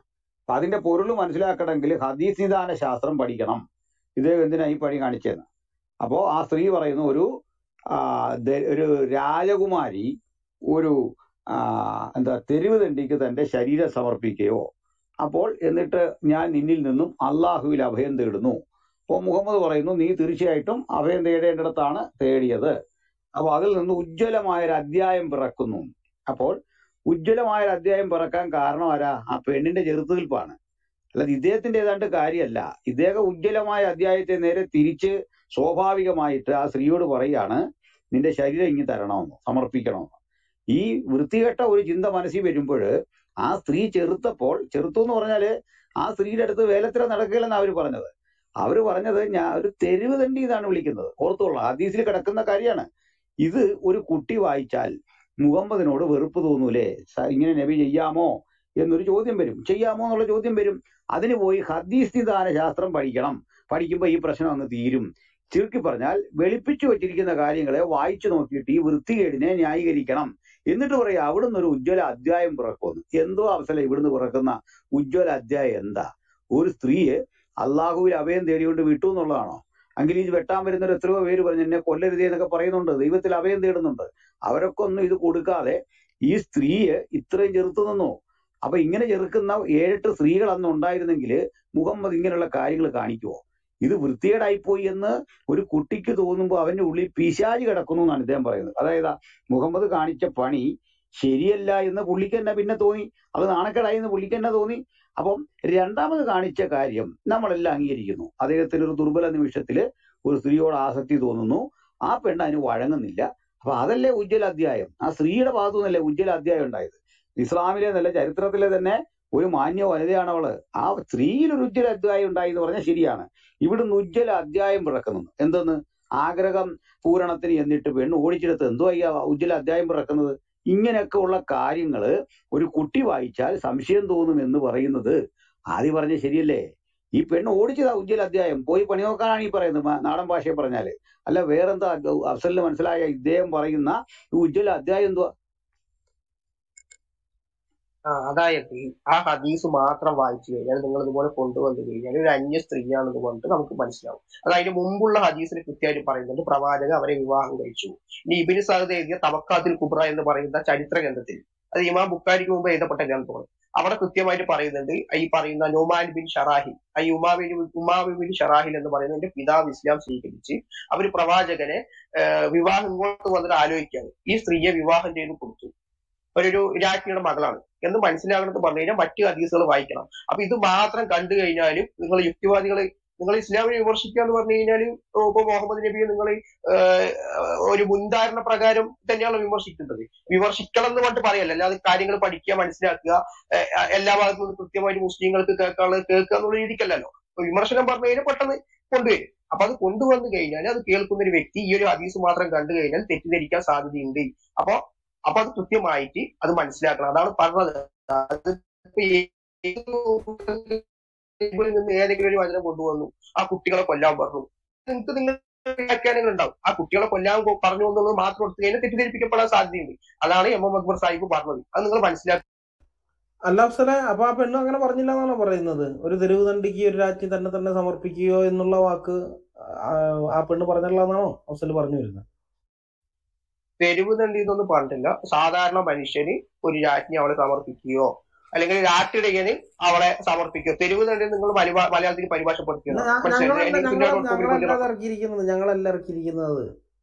അപ്പൊ അതിന്റെ പൊരുൾ മനസ്സിലാക്കണമെങ്കിൽ ഹദീസ് നിദാന ശാസ്ത്രം പഠിക്കണം ഇദ്ദേഹം എന്തിനാ ഈ പണി കാണിച്ചതെന്ന് അപ്പോ ആ സ്ത്രീ പറയുന്നു ഒരു ആ, ദ- ഒരു രാജകുമാരി ഒരു ആ, എന്താ തെരുവ് തണ്ടിക്ക് തന്റെ ശരീരം സമർപ്പിക്കുകയോ അപ്പോൾ എന്നിട്ട് ഞാൻ നിന്നിൽ നിന്നും അള്ളാഹുവിൽ അഭയം തേടുന്നു അപ്പോൾ മുഹമ്മദ് പറയുന്നു നീ തീർച്ചയായിട്ടും അഭയം തേടേണ്ടിടത്താണ് തേടിയത് അപ്പോൾ അതിൽ നിന്ന് ഉജ്ജ്വലമായ ഒരു അധ്യായം പിറക്കുന്നു അപ്പോൾ ഉജ്ജ്വലമായ ഒരു അധ്യായം പിറക്കാൻ കാരണം ആരാ ആ പെണ്ണിന്റെ ചെറുത്തുനിൽപ്പാണ് അല്ലാതെ ഇദ്ദേഹത്തിന്റെ ഏതാണ്ട് കാര്യമല്ല ഇദ്ദേഹം ഉജ്ജ്വലമായ അധ്യായത്തെ നേരെ തിരിച്ച് സ്വാഭാവികമായിട്ട് ആ സ്ത്രീയോട് പറയാണ് നിന്റെ ശരീരം ഇങ്ങി തരണമെന്ന് സമർപ്പിക്കണമെന്ന് ഈ വൃത്തികെട്ട ഒരു ചിന്ത മനസ്സിൽ വരുമ്പോൾ ആ സ്ത്രീ ചെറുത്തപ്പോൾ ചെറുത്തു എന്ന് പറഞ്ഞാല് ആ സ്ത്രീയുടെ അടുത്ത് വേലത്തിര നടക്കില്ലെന്ന് അവര് പറഞ്ഞത് അവര് പറഞ്ഞത് ഞാൻ ഒരു തെരുവ് തണ്ടി എന്നാണ് വിളിക്കുന്നത് ഓർത്തോളാം ഹദീസിൽ കിടക്കുന്ന കാര്യമാണ് ഇത് ഒരു കുട്ടി വായിച്ചാൽ മുഹമ്മദിനോട് വെറുപ്പ് തോന്നൂലേ സ- ഇങ്ങനെ നബി ചെയ്യാമോ എന്നൊരു ചോദ്യം വരും ചെയ്യാമോ എന്നുള്ള ചോദ്യം വരും അതിന് പോയി ഹദീസ് നിദാന ശാസ്ത്രം പഠിക്കണം പഠിക്കുമ്പോൾ ഈ പ്രശ്നം അങ്ങ് തീരും ചുരുക്കി പറഞ്ഞാൽ വെളുപ്പിച്ചു വച്ചിരിക്കുന്ന കാര്യങ്ങളെ വായിച്ചു നോക്കിയിട്ട് ഈ വൃത്തികേടിനെ ന്യായീകരിക്കണം എന്നിട്ട് പറയാം അവിടുന്ന് ഒരു ഉജ്ജ്വല അധ്യായം പിറക്കുമെന്ന് എന്തോ അവസരം ഇവിടുന്ന് പിറക്കുന്ന ഉജ്ജ്വല അധ്യായം എന്താ ഒരു സ്ത്രീയെ അള്ളാഹുവിൽ അഭയം തേടിക്കൊണ്ട് വിട്ടു എന്നുള്ളതാണോ എങ്കിൽ ഈ വെട്ടാൻ വരുന്നവർ എത്രയോ പേര് പറഞ്ഞു എന്നെ കൊല്ലരുതേ എന്നൊക്കെ പറയുന്നുണ്ട് ദൈവത്തിൽ അഭയം തേടുന്നുണ്ട് അവരൊക്കെ ഒന്നും ഇത് കൊടുക്കാതെ ഈ സ്ത്രീയെ ഇത്രയും ചെറുത്തു നിന്നു അപ്പൊ ഇങ്ങനെ ചെറുക്കുന്ന ഏഴെട്ട് സ്ത്രീകൾ അന്ന് ഉണ്ടായിരുന്നെങ്കിൽ മുഹമ്മദ് ഇങ്ങനെയുള്ള കാര്യങ്ങൾ കാണിക്കുവോ ഇത് വൃത്തികേടായിപ്പോയി എന്ന് ഒരു കുട്ടിക്ക് തോന്നുമ്പോൾ അവന്റെ ഉള്ളിൽ പിശാച് കിടക്കുന്നു എന്നാണ് ഇദ്ദേഹം പറയുന്നത് അതായത് മുഹമ്മദ് കാണിച്ച പണി ശരിയല്ല എന്ന് പുള്ളിക്ക് തന്നെ പിന്നെ തോന്നി അത് നാണക്കേടായി എന്ന് പുള്ളിക്ക് തന്നെ തോന്നി അപ്പം രണ്ടാമത് കാണിച്ച കാര്യം നമ്മളെല്ലാം അംഗീകരിക്കുന്നു അദ്ദേഹത്തിന് ഒരു ദുർബല നിമിഷത്തില് ഒരു സ്ത്രീയോട് ആസക്തി തോന്നുന്നു ആ പെണ്ണ് അതിന് വഴങ്ങുന്നില്ല അപ്പൊ അതല്ലേ ഉജ്ജ്വല അധ്യായം ആ സ്ത്രീയുടെ ഭാഗത്തു നിന്നല്ലേ ഉജ്ജ്വല അധ്യായം ഉണ്ടായത് ഇസ്ലാമിലെ നല്ല ചരിത്രത്തിലെ തന്നെ ഒരു മാന്യ വനിതയാണ് അവള് ആ സ്ത്രീയിൽ ഒരു ഉജ്ജ്വല അധ്യായം ഉണ്ടായി എന്ന് പറഞ്ഞാൽ ശരിയാണ് ഇവിടുന്ന് ഉജ്ജ്വല അധ്യായം പിറക്കുന്നു എന്തെന്ന് ആഗ്രഹം പൂരണത്തിന് എന്നിട്ട് പെണ്ണ് ഓടിച്ചെടുത്ത് എന്തോ ഈ ഉജ്ജ്വല അധ്യായം പിറക്കുന്നത് ഇങ്ങനെയൊക്കെ ഉള്ള കാര്യങ്ങള് ഒരു കുട്ടി വായിച്ചാൽ സംശയം തോന്നും എന്ന് പറയുന്നത് ആദ്യം പറഞ്ഞ ശരിയല്ലേ ഈ പെണ്ണ് ഓടിച്ചതാ ഉജ്ജ്വല അധ്യായം പോയി പണി നോക്കാനാണ് ഈ പറയുന്നത് മ- നാടൻ ഭാഷയിൽ പറഞ്ഞാല് അല്ല വേറെന്താ അഫ്സലിന് മനസ്സിലായ ഇദ്ദേഹം പറയുന്ന ഈ ഉജ്ജ്വല അധ്യായം എന്തുവാ ആ അതായത് ആ ഹദീസ് മാത്രം വായിച്ചു കഴിഞ്ഞാൽ നിങ്ങൾ ഇതുപോലെ കൊണ്ടുവന്നു കഴിഞ്ഞാൽ ഒരു അന്യ സ്ത്രീയാണെന്ന് പറഞ്ഞിട്ട് നമുക്ക് മനസ്സിലാവും അതായത് മുമ്പുള്ള ഹദീസിൽ കൃത്യമായിട്ട് പറയുന്നുണ്ട് പ്രവാചകൻ അവരെ വിവാഹം കഴിച്ചു ഇനി ഇബിന് സഹദ് എഴുതിയ തവക്കാത്തിൽ കുബ്ര എന്ന് പറയുന്ന ചരിത്ര ഗ്രന്ഥത്തിൽ അത് ഇമാം ബുക്കാരിക്ക് മുമ്പ് എഴുതപ്പെട്ട ഗ്രന്ഥമാണ് അവിടെ കൃത്യമായിട്ട് പറയുന്നുണ്ട് ഈ പറയുന്ന നൊമാൻ ബിൻ ഷറാഹിൽ ഈ ഉമാബിൻ ഉമാബി ബിൻ ഷറാഹിൽ എന്ന് പറയുന്നതിന്റെ പിതാവ് ഇസ്ലാം സ്വീകരിച്ച് അവർ പ്രവാചകനെ ആഹ് വിവാഹം ഇങ്ങോട്ട് വന്നിട്ട് ആലോചിക്കുകയാണ് ഈ സ്ത്രീയെ വിവാഹം ചെയ്ത് കൊടുത്തു ഒരു രാജ്ഞിയുടെ മകളാണ് എന്ന് മനസ്സിലാകണമെന്ന് പറഞ്ഞു കഴിഞ്ഞാൽ മറ്റു ഹദീസുകൾ വായിക്കണം അപ്പൊ ഇത് മാത്രം കണ്ടു കഴിഞ്ഞാൽ നിങ്ങൾ യുക്തിവാദികൾ നിങ്ങൾ ഇസ്ലാമിനെ വിമർശിക്കുക എന്ന് പറഞ്ഞു കഴിഞ്ഞാൽ ഇപ്പൊ മുഹമ്മദ് നബിയെ നിങ്ങൾ ഒരു മുൻധാരണ പ്രകാരം തന്നെയാണ് വിമർശിക്കുന്നത് വിമർശിക്കണം എന്ന് പറഞ്ഞിട്ട് പറയല്ല അല്ലാതെ കാര്യങ്ങൾ പഠിക്കുക മനസ്സിലാക്കുക ഏഹ് എല്ലാ ഭാഗത്തു നിന്ന് കൃത്യമായിട്ട് മുസ്ലിങ്ങൾക്ക് കേൾക്കാനുള്ളത് കേൾക്കുക എന്നുള്ള രീതിക്കല്ലല്ലോ അപ്പൊ വിമർശനം പറഞ്ഞു കഴിഞ്ഞാൽ പെട്ടെന്ന് കൊണ്ടുവരും അപ്പൊ അത് കൊണ്ടുവന്നു കഴിഞ്ഞാൽ അത് കേൾക്കുന്ന ഒരു വ്യക്തി ഈ ഒരു ഹദീസ് മാത്രം കണ്ടു കഴിഞ്ഞാൽ തെറ്റിദ്ധരിക്കാൻ സാധ്യതയുണ്ട് അപ്പൊ അപ്പൊ അത് കൃത്യമായിട്ട് അത് മനസ്സിലാക്കണം അതാണ് പറഞ്ഞത് അത് ഇപ്പൊ ഏത് ബൈബിളിൽ നിന്ന് ഏതെങ്കിലും ഒരു വചനം കൊണ്ടുവന്നു ആ കുട്ടികളെ കൊല്ലാൻ പറഞ്ഞു നിങ്ങൾക്ക് നിങ്ങൾ വ്യാഖ്യാനങ്ങൾ ഉണ്ടാവും ആ കുട്ടികളെ കൊല്ലാൻ കൊ- പറഞ്ഞു എന്നുള്ളത് മാത്രം എടുത്തു കഴിഞ്ഞാൽ തെറ്റിദ്ധരിപ്പിക്കപ്പെടാൻ സാധ്യതയുണ്ട് അതാണ് എം എം അക്ബർ സാഹിബ് പറഞ്ഞത് അത് നിങ്ങൾ മനസ്സിലാക്കുക അല്ല അഫ്സലെ അപ്പൊ ആ പെണ്ണ് അങ്ങനെ പറഞ്ഞില്ല എന്നാണോ പറയുന്നത് ഒരു തെരുവ് തണ്ടിക്ക് ഒരു രാജ്യം തന്നെ തന്നെ സമർപ്പിക്കുകയോ എന്നുള്ള വാക്ക് ആ ആ പെണ്ണ് പറഞ്ഞില്ല എന്നാണോ അഫ്സൽ പറഞ്ഞു വരുന്നത് തെരുവ് തണ്ടി എന്നൊന്നും പറഞ്ഞിട്ടില്ല സാധാരണ മനുഷ്യന് ഒരു രാജ്ഞി അവളെ സമർപ്പിക്കുകയോ അല്ലെങ്കിൽ രാഷ്ട്രീയന് അവളെ സമർപ്പിക്കുകയോ തെരുവ് തണ്ടി നിങ്ങൾ മലബാ- മലയാളത്തിൽ പരിഭാഷപ്പെടുത്തിയത് ഞ- മനസ്സിലായില്ലേ ഞങ്ങളല്ല എനിക്ക് ഞങ്ങൾ ഡോട്ട് കോമിൽ ഞങ്ങളല്ല കൊണ്ടുവരാം അത് ഇറക്കിയിരിക്കുന്നത് ഞങ്ങളല്ല ഇറക്കിയിരിക്കുന്നത്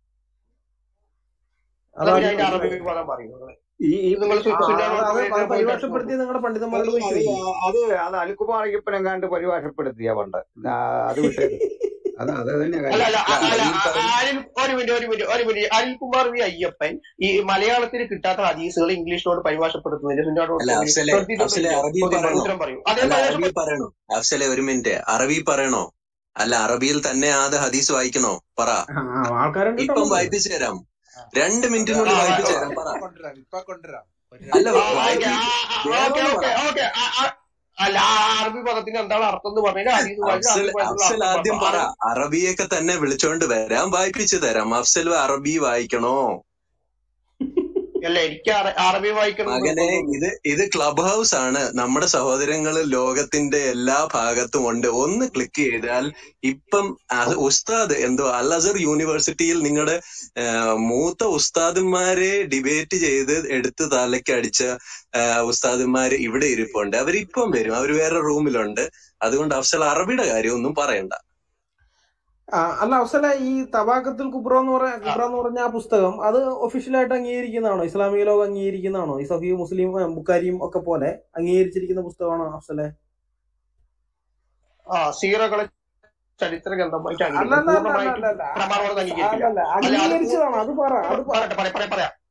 എന്നാ അതാ പിന്നെ അതിന്റെ ചോദിക്കുന്നത് അറബി പദം പറയുന്നത് ഈ ഈ നിങ്ങൾ ആ, അത് അത് അത് പോയിട്ട് അടിച്ചു പരിഭാഷപ്പെടുത്തിയ നോക്കൂ നിങ്ങളുടെ പണ്ഡിതന്മാരോട് അത് പോയി അത് ചോദിക്കും അത് അത് അൽക്കുമാർ അയ്യപ്പനെങ്ങാണ്ട് പരിഭാഷപ്പെടുത്തിയ പണ്ട് ആ, അത് വിട്ടേര് അത് അത് തന്നെ അല്ല കാര്യം അല്ല അല്ല അ- അല്ല അറബിയിൽ അ- പറയും അനിൽ ഒരു മിനിറ്റ് ഒരു മിനിറ്റ് ഒരു മിനിറ്റ് അനിൽകുമാർ വി അയ്യപ്പൻ ഈ മലയാളത്തിൽ കിട്ടാത്ത ഹദീസുകൾ ഇംഗ്ലീഷിനോട് പരിഭാഷപ്പെടുത്തുന്നതിന് സുന്നോട്ട് ഡോട്ട് അല്ല കോമിൽ അഫ്സലെ ശ്രദ്ധിച്ചിട്ടുണ്ടോ അഫ്സലെ അറബി ചോദ്യം പറയണോ ഉത്തരം പറയൂ അല്ല അദ്ദേഹം അറബി പറയണോ അഫ്സലെ ഒരു മിനിറ്റ് അറബി പറയണോ അല്ല അറബിയിൽ തന്നെ ആദ്യ ഹദീസ് വായിക്കണോ പറ ആ, ആൾക്കാരുണ്ട് കേട്ടോ ഇപ്പം നമുക്ക് വായിപ്പിച്ചു തരാം രണ്ട് അത് മിനിറ്റിനുള്ളിൽ ആ അത് വായിപ്പിച്ചു ആ, തരാം പറ ഇപ്പൊ കൊണ്ടുവരാം ഇപ്പൊ കൊണ്ടുവരാം ഒരു അല്ല രണ്ട് ആ, ഓക്കെ വായിപ്പി ഓക്കെ വേണമെന്ന് ഓക്കെ പറ ഓക്കെ അല്ല ആ അറബി പദത്തിന് എന്താണ് അർത്ഥം എന്ന് പറഞ്ഞാൽ ഹദീസ് വായിച്ച് അഫ്സൽ അറബി പദത്തിലുള്ള അഫ്സൽ അർത്ഥം ആദ്യം പറഞ്ഞു പറ അറബിയൊക്കെ തന്നെ വിളിച്ചോണ്ട് വരാം വായിപ്പിച്ചു തരാം അഫ്സൽ അറബി വായിക്കണോ അല്ല എനിക്ക് അറ- അറബി വായിക്കണം മകനെ നിർബന്ധമൊന്നും ഇത് ഇത് ക്ലബ് ഹൗസ് ആണ് നമ്മുടെ സഹോദരങ്ങൾ ലോകത്തിന്റെ എല്ലാ ഭാഗത്തും ഉണ്ട് ഒന്ന് ക്ലിക്ക് ചെയ്താൽ ഇപ്പം അത് ഉസ്താദ് എന്തോ അൽ അസർ യൂണിവേഴ്സിറ്റിയിൽ നിങ്ങളുടെ മൂത്ത ഉസ്താദന്മാരെ ഡിബേറ്റ് ചെയ്ത് എടുത്ത് തലയ്ക്ക് അടിച്ച ആ, ഉസ്താദന്മാര് ഇവിടെ ഇരിപ്പുണ്ട് അവരിപ്പം വരും അവർ വേറെ റൂമിലുണ്ട് അതുകൊണ്ട് അഫ്സൽ അറബിയുടെ കാര്യം ഒന്നും പറയണ്ട ആ, അല്ല അവസല ഈ തബാക്കത്തുൽ കുബ്ര എന്ന് പറഞ്ഞ കുബ്ര എന്ന് പറഞ്ഞ ആ പുസ്തകം അത് ഒഫീഷ്യലായിട്ട് അംഗീകരിക്കുന്നതാണോ ഇസ്ലാമിക ലോകം അംഗീകരിക്കുന്നതാണോ ഈ സഫി മുസ്ലിം ഏ, ബുക്കാരിയും ഒക്കെ പോലെ അംഗീകരിച്ചിരിക്കുന്ന പുസ്തകമാണോ അഫ്സലെ ആ സീറകളെ ചരിത്ര ഗ്രന്ഥമായിട്ട് അല്ല അംഗീകരിക്കും അല്ല അല്ല അല്ല പൂർണ്ണമായിട്ടും അല്ല പ്രമാണോട് അംഗീകരിക്കില്ല അല്ലല്ല അല്ല അത് പൂ- അംഗീകരിച്ചതാണോ അത് പറ അത് പറ പറയട്ടെ പറയാം പറയാം പറയാം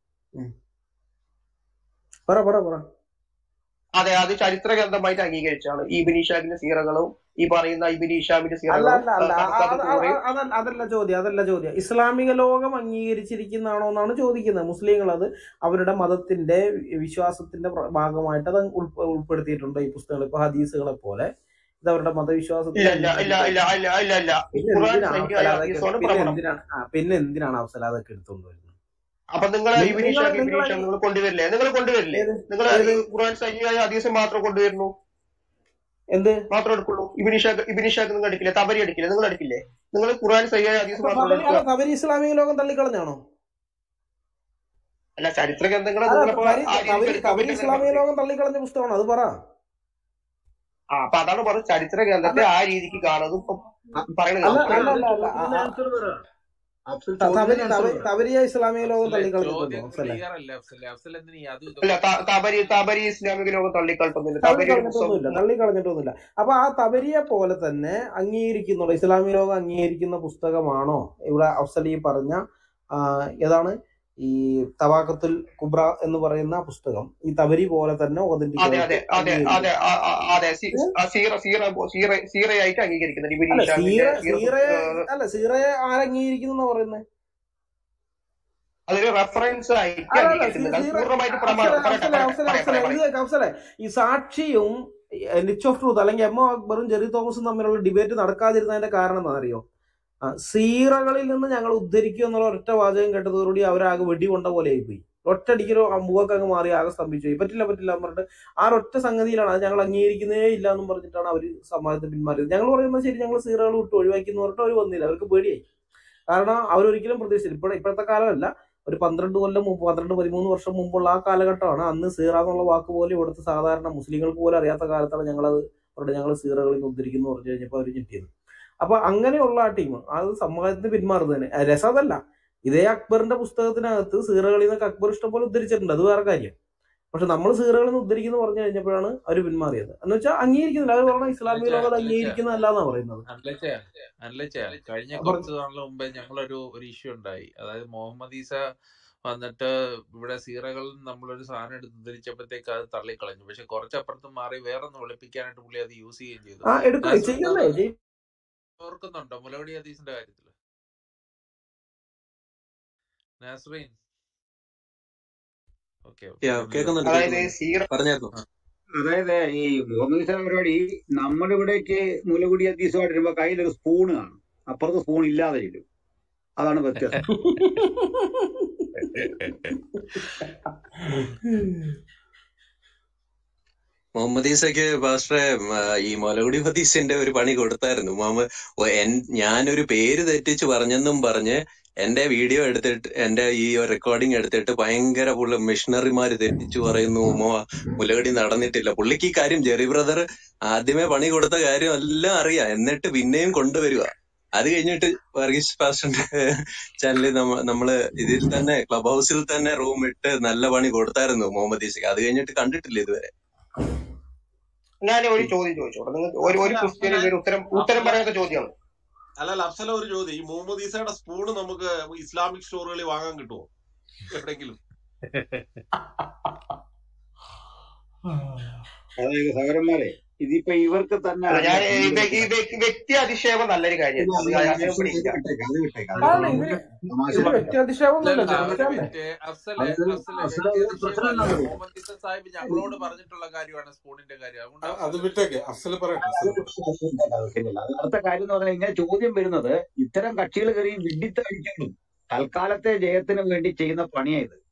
പറ പറ പറ അതെ അത് ചരിത്ര ഗ്രന്ഥമായിട്ട് അംഗീകരിച്ചാണ് ഈ ഇബിൻ ഇഷാഖിന്റെ സീറകളും ഈ പറയുന്ന ഇബിൻ ഇഷാമിന്റെ അല്ല സീറകളും അല്ല അല്ല ആ- തബക്കത്ത് അത് അത് കൂറയും അത് അതല്ല അതല്ല ചോദ്യം അതല്ല ചോദ്യം ഇസ്ലാമിക ലോകം അംഗീകരിച്ചിരിക്കുന്നതാണോ എന്നാണ് ചോദിക്കുന്നത് മുസ്ലിങ്ങൾ അത് അവരുടെ മതത്തിന്റെ വിശ്വാസത്തിന്റെ പ്ര- ഭാഗമായിട്ട് അത് ഉൾപ്പെ- ഉൾപ്പെടുത്തിയിട്ടുണ്ട് ഈ പുസ്തകങ്ങൾ ഇപ്പൊ ഹദീസുകളെ പോലെ ഇത് അവരുടെ മതവിശ്വാസത്തിൽ ഇല്ല ഇല്ല ഇല്ല ഇല്ല ഇല്ല ഇല്ല ഇല്ല പിന്നെ ഖുർആൻ എന്തിനാണ് സഹിയായ അവസല അതൊക്കെ ഹദീസാണ് പിന്നെ പ്രമാണം എന്തിനാണ് ആ പിന്നെ എന്തിനാണ് അവസല അതൊക്കെ എടുത്തുകൊണ്ട് വരുന്നത് അപ്പൊ നിങ്ങൾ നി- ഇബിൻ നിങ്ങളെ ഇഷാഖ് ഇബിൻ നിങ്ങളെ ഇഷാഖ് നിങ്ങൾ കൊണ്ടുവരില്ലേ നിങ്ങൾ കൊണ്ടുവരില്ലേ ഏത് നിങ്ങൾ ഏത് ഖുർആൻ സഹിയായ ഹദീസ് മാത്രം കൊണ്ടുവരുന്നു എന്ത് മാത്രം എടുക്കുള്ളൂ ഇബിൻ ഇഷാഖ് ഇബിൻ ഇഷാഖ് നിങ്ങൾ എടുക്കില്ലേ തബരി എടുക്കില്ലേ നിങ്ങൾ എടുക്കില്ലേ നിങ്ങൾ ഖുർആൻ സഹിയായ ഹദീസ് അപ്പൊ മാത്രം തബരി എടുക്കുക അല്ല തബരി ഇസ്ലാമിക ലോകം തള്ളിക്കളഞ്ഞാണോ അല്ല ചരിത്ര ഗ്രന്ഥങ്ങൾ അല്ല നിങ്ങളിപ്പോ തബരി ആ രീതിക്ക് തബരി എടുക്കാൻ തബരി പറ്റില്ല ഇസ്ലാമിക ലോകം തള്ളിക്കളഞ്ഞ പുസ്തകമാണ് അത് പറ ആ അപ്പൊ അതാണ് പറഞ്ഞത് ചരിത്ര ഗ്രന്ഥത്തെ അല്ല ആ രീതിക്ക് കാണുന്നത് ഇപ്പൊ പറയണത് അല്ല കേൾക്കണം അല്ല അഫ്സൽ അല്ല അല്ല അത് ആ- ആ- ചോദ്യത്തിന് ആൻസർ പറ അഫ്സൽ ത- തബരി ചോദ്യത്തിന് ആൻസർ തബ- പറ തബരിയ ഇസ്ലാമിക ലോകം അഫ്സലെ തള്ളിക്കളഞ്ഞിട്ടുണ്ടോ ചോദ്യം അഫ്സലെ ക്ലിയർ അല്ല അഫ്സലെ അഫ്സൽ എന്തിനാ ഈ അതും അല്ല ഇതൊക്കെ ത- തബരി തബരി ഇസ്ലാമിക ലോകം തള്ളിക്കളട്ടൊന്നുമില്ല തബരി ഒരു തള്ളിക്കളഞ്ഞിട്ടൊന്നുമില്ല പുസ്തകം തള്ളിക്കളഞ്ഞിട്ടൊന്നുമില്ല അപ്പൊ ആ തബരിയെ പോലെ തന്നെ അംഗീകരിക്കുന്നുണ്ടോ ഇസ്ലാമിക ലോകം അംഗീകരിക്കുന്ന പുസ്തകമാണോ ഇവിടെ അഫ്സൽ ഈ പറഞ്ഞ ആ, ഏതാണ് ഈ തവാക്കത്തുൽ കുബ്ര എന്ന് പറയുന്ന പുസ്തകം ഈ തബരി പോലെ തന്നെ ഒതന്റിക് അതെ ആയിട്ട് അതെ അതെ അതെ അംഗീകരിക്കുന്നു ആ- ആ- അതെ സി- ഏ? ആ സീറ സീറ സീറ സീറയായിട്ട് അംഗീകരിക്കുന്നുണ്ട് ഇബിൻ അല്ല ഇഷാമിന്റെ സീറ സീറ സീറയെ ഏഹ്, അല്ല സീറയെ ആരംഗീകരിക്കുന്നു പറയുന്നത് അതൊരു റെഫറൻസ് ആയിട്ട് അല്ല അല്ല സീ- അംഗീകരിക്കുന്നുണ്ട് അത് സീറ പൂർണ്ണമായിട്ട് അഫ്സലെ പ്രമാണം പറയട്ടെ അഫ്സലെ പറയട്ടെ അഫ്സലെ പറയാം അഫ്സലെ പറയാം ഇത് പറയാം കേൾക്ക് അഫ്സലെ ഈ സാക്ഷിയും ലിച്ച് ഓഫ് ട്രൂത്ത് അല്ലെങ്കിൽ എം ഒ അക്ബറും ജെറി തോമസും തമ്മിലുള്ള ഡിബേറ്റ് നടക്കാതിരുന്നതിന്റെ കാരണം എന്താണെന്നറിയോ ആ, സീറകളിൽ നിന്ന് ഞങ്ങൾ ഉദ്ധരിക്കും എന്നുള്ള ഒറ്റ വാചകം കേട്ടതോടുകൂടി അവരാകെ വെടികൊണ്ട പോലെ ആയിപ്പോയി ഒറ്റടിക്കൊരു മുഖമൊക്കെ അങ്ങ് മാറി ആകെ സ്തംഭിച്ചു പോയി പറ്റില്ല പറ്റില്ല എന്ന് പറഞ്ഞിട്ട് ആ ഒറ്റ സംഗതിയിലാണ് അത് ഞങ്ങൾ അംഗീകരിക്കുന്നേ ഇല്ല എന്നും പറഞ്ഞിട്ടാണ് അവർ സമാജത്തിൽ പിന്മാറിയത് ഞങ്ങൾ പറയുന്നത് ശരി ഞങ്ങൾ സീറകൾ വിട്ട് ഒഴിവാക്കി എന്ന് പറഞ്ഞിട്ട് അവർ വന്നില്ല അവർക്ക് പേടിയായി കാരണം അവരൊരിക്കലും പ്രതീക്ഷിച്ചില്ല ഇപ്പോൾ ഇപ്പോഴത്തെ കാലമല്ല ഒരു പന്ത്രണ്ട് കൊല്ലം മുമ്പ് പന്ത്രണ്ട് പതിമൂന്ന് വർഷം മുമ്പുള്ള ആ കാലഘട്ടമാണ് അന്ന് സീറ എന്നുള്ള വാക്ക് പോലും ഇവിടുത്തെ സാധാരണ മുസ്ലിങ്ങൾക്ക് പോലും അറിയാത്ത കാലത്താണ് ഞങ്ങളത് അവരുടെ ഞങ്ങൾ സീറകളിൽ നിന്ന് ഉദ്ധരിക്കുന്നു പറഞ്ഞു കഴിഞ്ഞപ്പോൾ അവർ ഞെട്ടിയത് അപ്പൊ അങ്ങനെയുള്ള ആ ടീം അത് സമാജത്തിന് പിന്മാറുന്നതിന് ആ, രസം അതല്ല ഇതേ അക്ബറിന്റെ പുസ്തകത്തിനകത്ത് സീറകളിൽ നിന്നൊക്കെ അക്ബർ ഇഷ്ടംപോലെ ഉദ്ധരിച്ചിട്ടുണ്ട് അത് വേറെ കാര്യം പക്ഷെ നമ്മൾ സീറകളിൽ നിന്ന് ഉദ്ധരിക്കുന്നു പറഞ്ഞു കഴിഞ്ഞപ്പോഴാണ് അവർ പിന്മാറിയത് എന്ന് വെച്ചാൽ അംഗീകരിക്കുന്നില്ല അവർ പറഞ്ഞ ഇസ്ലാമിക അല്ലച്ച ലോകം അത് അല്ലച്ച അംഗീകരിക്കുന്നതല്ല എന്നാ പറയുന്നത് അല്ലച്ച അല്ലച്ച കഴിഞ്ഞ അപ്പൊ കുറച്ച് നാളിന് മുമ്പേ ഞങ്ങളൊരു ഒരു ഇഷ്യൂ ഉണ്ടായി അതായത് മുഹമ്മദ് ഈസ വന്നിട്ട് ഇവിടെ സീറകളിൽ നമ്മളൊരു സാധനം എടുത്ത് ഉദ്ധരിച്ചപ്പോഴത്തേക്ക് അത് തള്ളിക്കളഞ്ഞു പക്ഷെ കുറച്ചപ്പുറത്ത് മാറി വേറൊന്ന് വെളുപ്പിക്കാനായിട്ട് പുള്ളി അത് യൂസ് ചെയ്യുകയും ചെയ്തു ആ എടുക്കുക നാസർ ചെയ്യല്ലേ ഉസ്താദ് ചെയ്- ഓർക്കുന്നുണ്ടോ മുലവടി ഹദീസിന്റെ കാര്യത്തില് നാസറീൻ ഓക്കെ യാ, പുള്ളി കേൾക്കുന്നുണ്ട് മ്യൂട്ട് അതായത് കേൾക്കുന്നുണ്ട് സീറ പറഞ്ഞായിരുന്നു ആ അതായത് ഈ മുഹമ്മദ് ഇസ്ലാം പരിപാടി നമ്മുടെ ഇവിടേക്ക് മുലകുടി അധ്യക്ഷമായിട്ട് വരുമ്പോ കയ്യിലൊരു സ്പൂണ് കാണും അപ്പുറത്ത് സ്പൂൺ ഇല്ലാതെ ചെല്ലും അതാണ് വ്യത്യാസം മുഹമ്മദ് ഈസയ്ക്ക് പാസ്റ്ററെ ഉം, ആ, ഈ മൊലകുടി ഹദീസിന്റെ ഒരു പണി കൊടുത്തായിരുന്നു മുഹമ്മദ് ഓ, എൻ- ഞാനൊരു പേര് തെറ്റിച്ച് പറഞ്ഞെന്നും പറഞ്ഞ് എന്റെ വീഡിയോ എടുത്തിട്ട് എന്റെ ഈ റെക്കോർഡിംഗ് എടുത്തിട്ട് ഭയങ്കര പുള്ളി മിഷണറിമാര് തെറ്റിച്ചു പറയുന്നു മോ- മുലകടി നടന്നിട്ടില്ല പുള്ളിക്ക് ഈ കാര്യം ജെറി ബ്രദർ ആദ്യമേ പണി കൊടുത്ത കാര്യം എല്ലാം അറിയാം എന്നിട്ട് പിന്നെയും കൊണ്ടുവരിക അത് കഴിഞ്ഞിട്ട് വർഗീസ് പാസ്റ്ററിന്റെ ചാനലിൽ നമ്മ നമ്മള് ഇതിൽ തന്നെ ക്ലബ് ഹൗസിൽ തന്നെ റൂം ഇട്ട് നല്ല പണി കൊടുത്തായിരുന്നു മുഹമ്മദ് ഈസയ്ക്ക് അത് കഴിഞ്ഞിട്ട് കണ്ടിട്ടില്ല ഇതുവരെ ഞാൻ ഒരു ചോദ്യം ചോദിച്ചോട്ടെ നിങ്ങൾ ഒരു ഒരു അഫ്സലെ ക്വസ്റ്റ്യന് അഫ്സലെ ഒരു ഉത്തരം ഉത്തരം അഫ്സലെ പറയാത്ത ചോദ്യമാണ് അല്ലല്ല അഫ്സല ഒരു ചോദ്യം ഈ മുഹമ്മദ് ഈസയുടെ സ്പൂണ് നമുക്ക് ഇസ്ലാമിക് സ്റ്റോറുകളിൽ വാങ്ങാൻ കിട്ടുമോ എവിടെങ്കിലും അതായത് സഹോദരന്മാരെ ഇതിപ്പോ ഇവർക്ക് തന്നെ അല്ല ഞാൻ അറിയാം ഈ എന്ത് വ്യ- ഈ പറ്റും വ്യ- വ്യക്തി അധിക്ഷേപം നല്ലൊരു ഇത് കാര്യമല്ല അത് അത് ഞാൻ അത് ഇവിടെ അത് ഇല്ല വിട്ടേക്ക് അത് വിട്ടേക്ക് അത് അതാണ് നമ്മൾ ഇവര് തമാശ ഇത് പറയാം വ്യക്തി അധിക്ഷേപമൊന്നുമില്ല അല്ലല്ല ഒരു ചോദിച്ചാലേ മിനിറ്റ് അഫ്സലെ അത് അഫ്സലെ അസല വ്യക്തി ഒരു പ്രശ്നം അതിശയമല്ല എന്താണെന്നറിയോ മുഹമ്മദ് ഈസ സാഹിബ് ഞങ്ങളോട് പറഞ്ഞിട്ടുള്ള കാര്യമാണ് സ്പൂണിന്റെ കാര്യം അതുകൊണ്ട് അത് അഫ്സൽ വിട്ടേക്ക് അഫ്സൽ പറയട്ടെ അത് അഫ്സൽ പറയട്ടെ വിട്ടേക്ക് അത് ശരിയല്ല അത് അടുത്ത കാര്യം എന്ന് പറഞ്ഞാൽ ഇങ്ങനെ ചോദ്യം വരുന്നത് ഇത്തരം കക്ഷികൾ കയറി വിഡിത്ത അടിക്കുന്നു തൽക്കാലത്തെ ജയത്തിന് വേണ്ടി ചെയ്യുന്ന പണിയായത്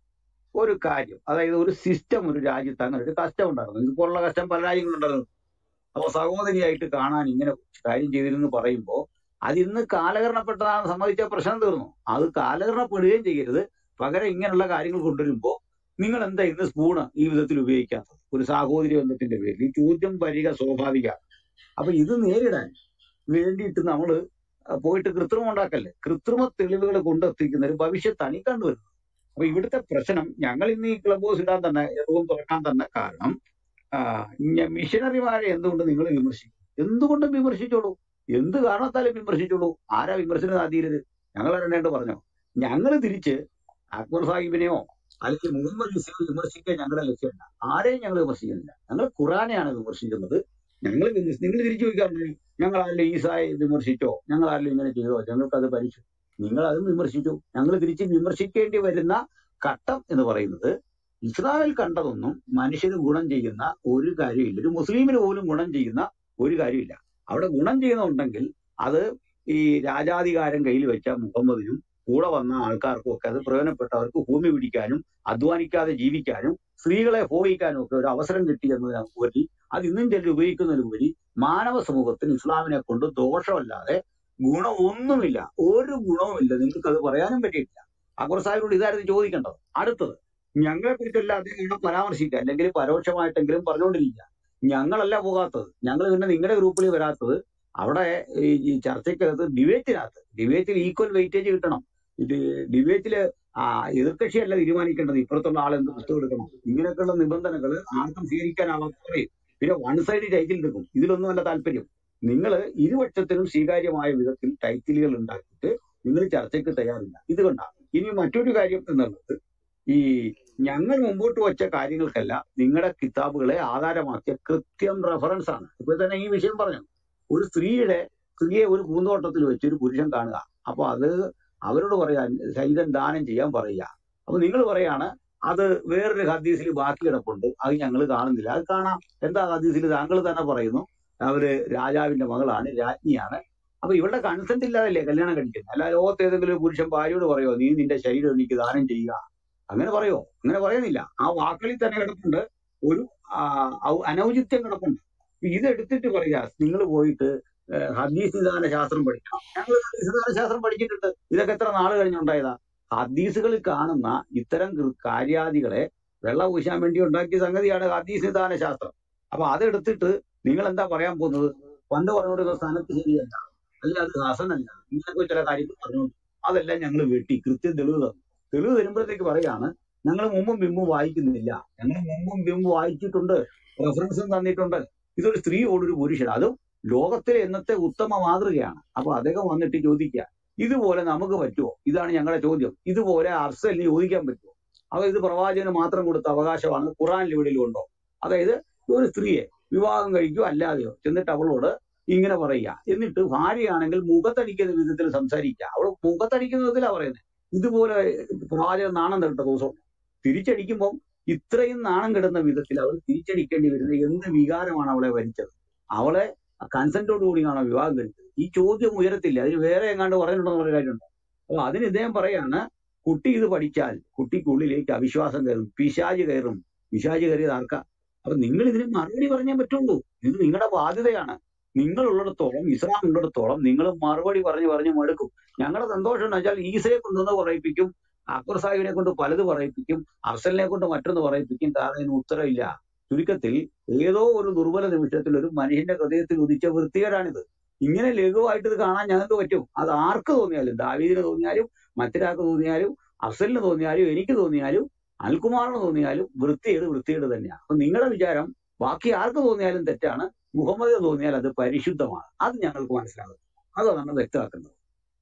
ഒരു കാര്യം അതായത് ഒരു സിസ്റ്റം ഒരു രാജ്യത്ത് അങ്ങനെ ഒരു കഷ്ടം ഉണ്ടായിരുന്നു ഇതുപോലുള്ള കഷ്ടം പല രാജ്യങ്ങളുണ്ടായിരുന്നു അപ്പൊ സഹോദരിയായിട്ട് കാണാൻ ഇങ്ങനെ കാര്യം ചെയ്തിരുന്നു പറയുമ്പോൾ അത് ഇന്ന് കാലഹരണപ്പെട്ടതാണെന്ന് സമ്മതിച്ച പ്രശ്നം തീർന്നു അത് കാലഹരണപ്പെടുകയും ചെയ്യരുത് പകരം ഇങ്ങനെയുള്ള കാര്യങ്ങൾ കൊണ്ടുവരുമ്പോൾ നിങ്ങൾ എന്താ ഇന്ന് സ്പൂണ് ഈ വിധത്തിൽ ഉപയോഗിക്കാത്തത് ഒരു സാഹോദര്യ ബന്ധത്തിന്റെ പേരിൽ ഈ ചോദ്യം വരിക സ്വാഭാവികമാണ് അപ്പൊ ഇത് നേരിടാൻ വേണ്ടിയിട്ട് നമ്മൾ പോയിട്ട് കൃത്രിമം ഉണ്ടാക്കല്ലേ കൃത്രിമ തെളിവുകൾ കൊണ്ടെത്തിക്കുന്ന ഒരു ഭവിഷ്യത്താണ് ഈ കണ്ടുവരുന്നത് അപ്പൊ ഇവിടുത്തെ പ്രശ്നം ഞങ്ങൾ ഇന്ന് ഈ ക്ലബ് ഹൗസ് ഇടാൻ തന്നെ റൂം തുറക്കാൻ തന്നെ കാരണം ആ, ഞ- മിഷനറിമാരെ എന്തുകൊണ്ട് നിങ്ങൾ വിമർശിക്കും എന്തുകൊണ്ടും വിമർശിച്ചോളൂ എന്ത് കാരണത്താലും വിമർശിച്ചോളൂ ആരാ വിമർശനം ആദ്യരുത് ഞങ്ങൾ അറിയേണ്ടത് പറഞ്ഞോ ഞങ്ങൾ തിരിച്ച് അക്ബർ സാഹിബിനെയോ അല്ലെങ്കിൽ മുഹമ്മദ് ഇസ്ലാം വിമർശിക്കാൻ ഞങ്ങളുടെ ലക്ഷ്യമല്ല ആരെയും ഞങ്ങൾ വിമർശിക്കുന്നില്ല ഞങ്ങൾ ഖുറാനെയാണ് വിമർശിക്കുന്നത് ഞങ്ങൾ വിമർശി- നിങ്ങൾ തിരിച്ചു ചോദിക്കാറുണ്ട് ഞങ്ങൾ ആരിലും ഈസായെ വിമർശിച്ചോ ഞങ്ങൾ ആരിലും ഇങ്ങനെ ചെയ്തോ ഞങ്ങൾക്ക് അത് ഭരിച്ചു നിങ്ങൾ അതും വിമർശിച്ചു ഞങ്ങൾ തിരിച്ച് വിമർശിക്കേണ്ടി വരുന്ന ഘട്ടം എന്ന് പറയുന്നത് ഇസ്രായേൽ കണ്ടതൊന്നും മനുഷ്യന് ഗുണം ചെയ്യുന്ന ഒരു കാര്യമില്ല ഒരു മുസ്ലിമിന് പോലും ഗുണം ചെയ്യുന്ന ഒരു കാര്യമില്ല അവിടെ ഗുണം ചെയ്യുന്നുണ്ടെങ്കിൽ അത് ഈ രാജാധികാരം കയ്യിൽ വെച്ച മുഹമ്മദിനും കൂടെ വന്ന ആൾക്കാർക്കും ഒക്കെ അത് പ്രയോജനപ്പെട്ടവർക്ക് ഭൂമി പിടിക്കാനും അധ്വാനിക്കാതെ ജീവിക്കാനും സ്ത്രീകളെ ഭോഗിക്കാനും ഒക്കെ ഒരു അവസരം കിട്ടിയെന്നതിനുപരി അത് ഇന്നും ചിലർ ഉപയോഗിക്കുന്നതിനുപരി മാനവ സമൂഹത്തിന് ഇസ്ലാമിനെ കൊണ്ട് ദോഷമല്ലാതെ ഗുണമൊന്നുമില്ല ഒരു ഗുണവുമില്ല നിങ്ങൾക്ക് അത് പറയാനും പറ്റിയിട്ടില്ല അക്ബർ സാഹിബിനോട് ഇതായിരുന്നു ചോദിക്കേണ്ടത് അടുത്തത് ഞങ്ങളെ കുറിച്ചല്ല അദ്ദേഹം ഇവിടെ പരാമർശിക്കുക അല്ലെങ്കിൽ പരോക്ഷമായിട്ടെങ്കിലും പറഞ്ഞുകൊണ്ടിരിക്കുക ഞങ്ങളല്ല പോകാത്തത് ഞങ്ങൾ പിന്നെ നിങ്ങളുടെ ഗ്രൂപ്പിൽ വരാത്തത് അവിടെ ഈ ഈ ചർച്ചയ്ക്കകത്ത് ഡിബേറ്റിനകത്ത് ഡിബേറ്റിൽ ഈക്വൽ വെയിറ്റേജ് കിട്ടണം ഇത് ഡിബേറ്റില് ആ എതിർകക്ഷിയല്ല തീരുമാനിക്കേണ്ടത് ഇപ്പുറത്തുള്ള ആൾ എന്ത് പുസ്തകം എടുക്കണം ഇങ്ങനെയൊക്കെയുള്ള നിബന്ധനകൾ ആർക്കും സ്വീകരിക്കാനാവാത്ത പറയും പിന്നെ വൺ സൈഡ് ടൈറ്റിൽ എടുക്കും ഇതിലൊന്നുമല്ല താല്പര്യം നിങ്ങൾ ഇരുപക്ഷത്തിനും സ്വീകാര്യമായ വിധത്തിൽ ടൈറ്റിലുകൾ ഉണ്ടാക്കിയിട്ട് നിങ്ങൾ ചർച്ചയ്ക്ക് തയ്യാറില്ല ഇത് കൊണ്ടാണ് ഇനി മറ്റൊരു കാര്യം എന്നുള്ളത് ഈ ഞങ്ങൾ മുമ്പോട്ട് വെച്ച കാര്യങ്ങൾക്കല്ല നിങ്ങളുടെ കിതാബുകളെ ആധാരമാക്കിയ കൃത്യം റെഫറൻസ് ആണ് ഇപ്പൊ തന്നെ ഈ വിഷയം പറഞ്ഞു ഒരു സ്ത്രീയുടെ സ്ത്രീയെ ഒരു പൂന്തോട്ടത്തിൽ വെച്ച് ഒരു പുരുഷൻ കാണുക അപ്പൊ അത് അവരോട് പറയാ ശരീരം ദാനം ചെയ്യാൻ പറയുക അപ്പൊ നിങ്ങൾ പറയാണ് അത് വേറൊരു ഹദീസിൽ ബാക്കി കിടപ്പുണ്ട് അത് ഞങ്ങൾ കാണുന്നില്ല അത് കാണാം എന്താ ഹദീസിൽ താങ്കൾ തന്നെ പറയുന്നു അവര് രാജാവിന്റെ മകളാണ് രാജ്ഞിയാണ് അപ്പൊ ഇവളുടെ കൺസെന്റ് ഇല്ലാതല്ലേ കല്യാണം കഴിക്കുന്നത് അല്ല ലോകത്ത് ഏതെങ്കിലും ഒരു പുരുഷൻ ഭാര്യയോട് പറയോ നീ നിന്റെ ശരീരം എനിക്ക് ദാനം ചെയ്യുക അങ്ങനെ പറയോ അങ്ങനെ പറയുന്നില്ല ആ വാക്കുകളിൽ തന്നെ കിടപ്പുണ്ട് ഒരു ആ, ഔ- അനൗചിത്യം കിടപ്പുണ്ട് ഇത് എടുത്തിട്ട് പറയുക നിങ്ങൾ പോയിട്ട് ഏഹ്, ഹദീസ് നിദാന ശാസ്ത്രം പഠിക്കണം ഞങ്ങൾ ഹദീസ് നിദാന ശാസ്ത്രം പഠിച്ചിട്ടുണ്ട് ഇതൊക്കെ എത്ര നാൾ കഴിഞ്ഞുണ്ടായതാ ഹദീസുകളിൽ കാണുന്ന ഇത്തരം കൃ- കാര്യാദികളെ വെള്ളം പൂശാൻ വേണ്ടി ഉണ്ടാക്കിയ സംഗതിയാണ് ഹദീസ് നിദാന ശാസ്ത്രം അപ്പൊ അതെടുത്തിട്ട് നിങ്ങൾ എന്താ പറയാൻ പോകുന്നത് പണ്ട് പറഞ്ഞുകൊടുക്കുന്ന സ്ഥാനത്ത് ശരിയല്ല അല്ല അത് ഹസനല്ല ഇങ്ങനൊക്കെ ചില കാര്യങ്ങൾ പറഞ്ഞുകൊണ്ട് അതെല്ലാം ഞങ്ങൾ വെട്ടി കൃത്യം തെളിവ് തന്നു തെളിവ് വരുമ്പോഴത്തേക്ക് പറയാണ് ഞങ്ങൾ മുമ്പും ബിമ്പും വായിക്കുന്നില്ല ഞങ്ങൾ മുമ്പും ബിമ്പും വായിച്ചിട്ടുണ്ട് റെഫറൻസും തന്നിട്ടുണ്ട് ഇതൊരു സ്ത്രീയോട് ഒരു പുരുഷൻ അതും ലോകത്തിലെ ഇന്നത്തെ ഉത്തമ മാതൃകയാണ് അപ്പൊ അദ്ദേഹം വന്നിട്ട് ചോദിക്കുക ഇതുപോലെ നമുക്ക് പറ്റുമോ ഇതാണ് ഞങ്ങളുടെ ചോദ്യം ഇതുപോലെ അർസലിന് ചോദിക്കാൻ പറ്റുമോ അതായത് ഇത് പ്രവാചകന് മാത്രം കൊടുത്ത അവകാശമാണ് ഖുറാനിൽ എവിടെയും ഉണ്ടോ അതായത് ഒരു സ്ത്രീയെ വിവാഹം കഴിക്കുകയോ അല്ലാതെയോ ചെന്നിട്ട് അവളോട് ഇങ്ങനെ പറയുക എന്നിട്ട് ഭാര്യയാണെങ്കിൽ മുഖത്തടിക്കുന്ന വിധത്തിൽ സംസാരിക്കുക അവൾ മുഖത്തടിക്കുന്ന വിധത്തിലാണ് പറയുന്നത് ഇതുപോലെ പ്രവാചകൻ നാണം തരേണ്ട ദിവസം തിരിച്ചടിക്കുമ്പോൾ ഇത്രയും നാണം കെടുന്ന വിധത്തിൽ അവൾ തിരിച്ചടിക്കേണ്ടി വരുന്ന എന്ത് വികാരമാണ് അവളെ ഭരിച്ചത് അവളെ കൺസെന്റോട് കൂടിയാണോ വിവാഹം കഴിച്ചത് ഈ ചോദ്യം ഉയരത്തില്ല അതിന് വേറെ എങ്ങാണ്ട് പറഞ്ഞിട്ടുണ്ടെന്ന് പറഞ്ഞ കാര്യമുണ്ട് അപ്പൊ അതിന് ഇദ്ദേഹം പറയാണ് കുട്ടി ഇത് പഠിച്ചാൽ കുട്ടിക്കുള്ളിലേക്ക് അവിശ്വാസം കയറും പിശാജ് കയറും പിശാജ് കയറിയത് ആർക്കാ അപ്പൊ നിങ്ങൾ ഇതിന് മറുപടി പറഞ്ഞേ പറ്റുള്ളൂ ഇത് നിങ്ങളുടെ ബാധ്യതയാണ് നിങ്ങൾ ഉള്ളിടത്തോളം ഇസ്ലാം ഉള്ളിടത്തോളം നിങ്ങൾ മറുപടി പറഞ്ഞു പറഞ്ഞു മടുക്കും ഞങ്ങളുടെ സന്തോഷം എന്ന് വെച്ചാൽ ഈസയെ കൊണ്ടുവന്ന് പറയിപ്പിക്കും അക്ബർ സാഹിബിനെ കൊണ്ട് പലത് പറയിപ്പിക്കും അഫ്സലിനെ കൊണ്ട് മറ്റൊന്ന് പറയിപ്പിക്കും കാരണം ഇതിന് ഉത്തരവില്ല ചുരുക്കത്തിൽ ഏതോ ഒരു ദുർബല നിമിഷത്തിൽ ഒരു മനുഷ്യന്റെ ഹൃദയത്തിൽ ഉദിച്ച വൃത്തികേടാണിത് ഇങ്ങനെ ലഘുവായിട്ട് ഇത് കാണാൻ ഞങ്ങൾക്ക് പറ്റും അത് ആർക്ക് തോന്നിയാലും ദാവീദിന് തോന്നിയാലും മറ്റൊരാൾക്ക് തോന്നിയാലും അഫ്സലിന് തോന്നിയാലും എനിക്ക് തോന്നിയാലും അൽകുമാറിന് തോന്നിയാലും വൃത്തികേട് വൃത്തികേട് തന്നെയാണ് അപ്പൊ നിങ്ങളുടെ വിചാരം ബാക്കി ആർക്ക് തോന്നിയാലും തെറ്റാണ് മുഹമ്മദിന് തോന്നിയാൽ അത് പരിശുദ്ധമാണ് അത് ഞങ്ങൾക്ക് മനസ്സിലാകും അതാണ് നമ്മൾ വ്യക്തമാക്കുന്നത്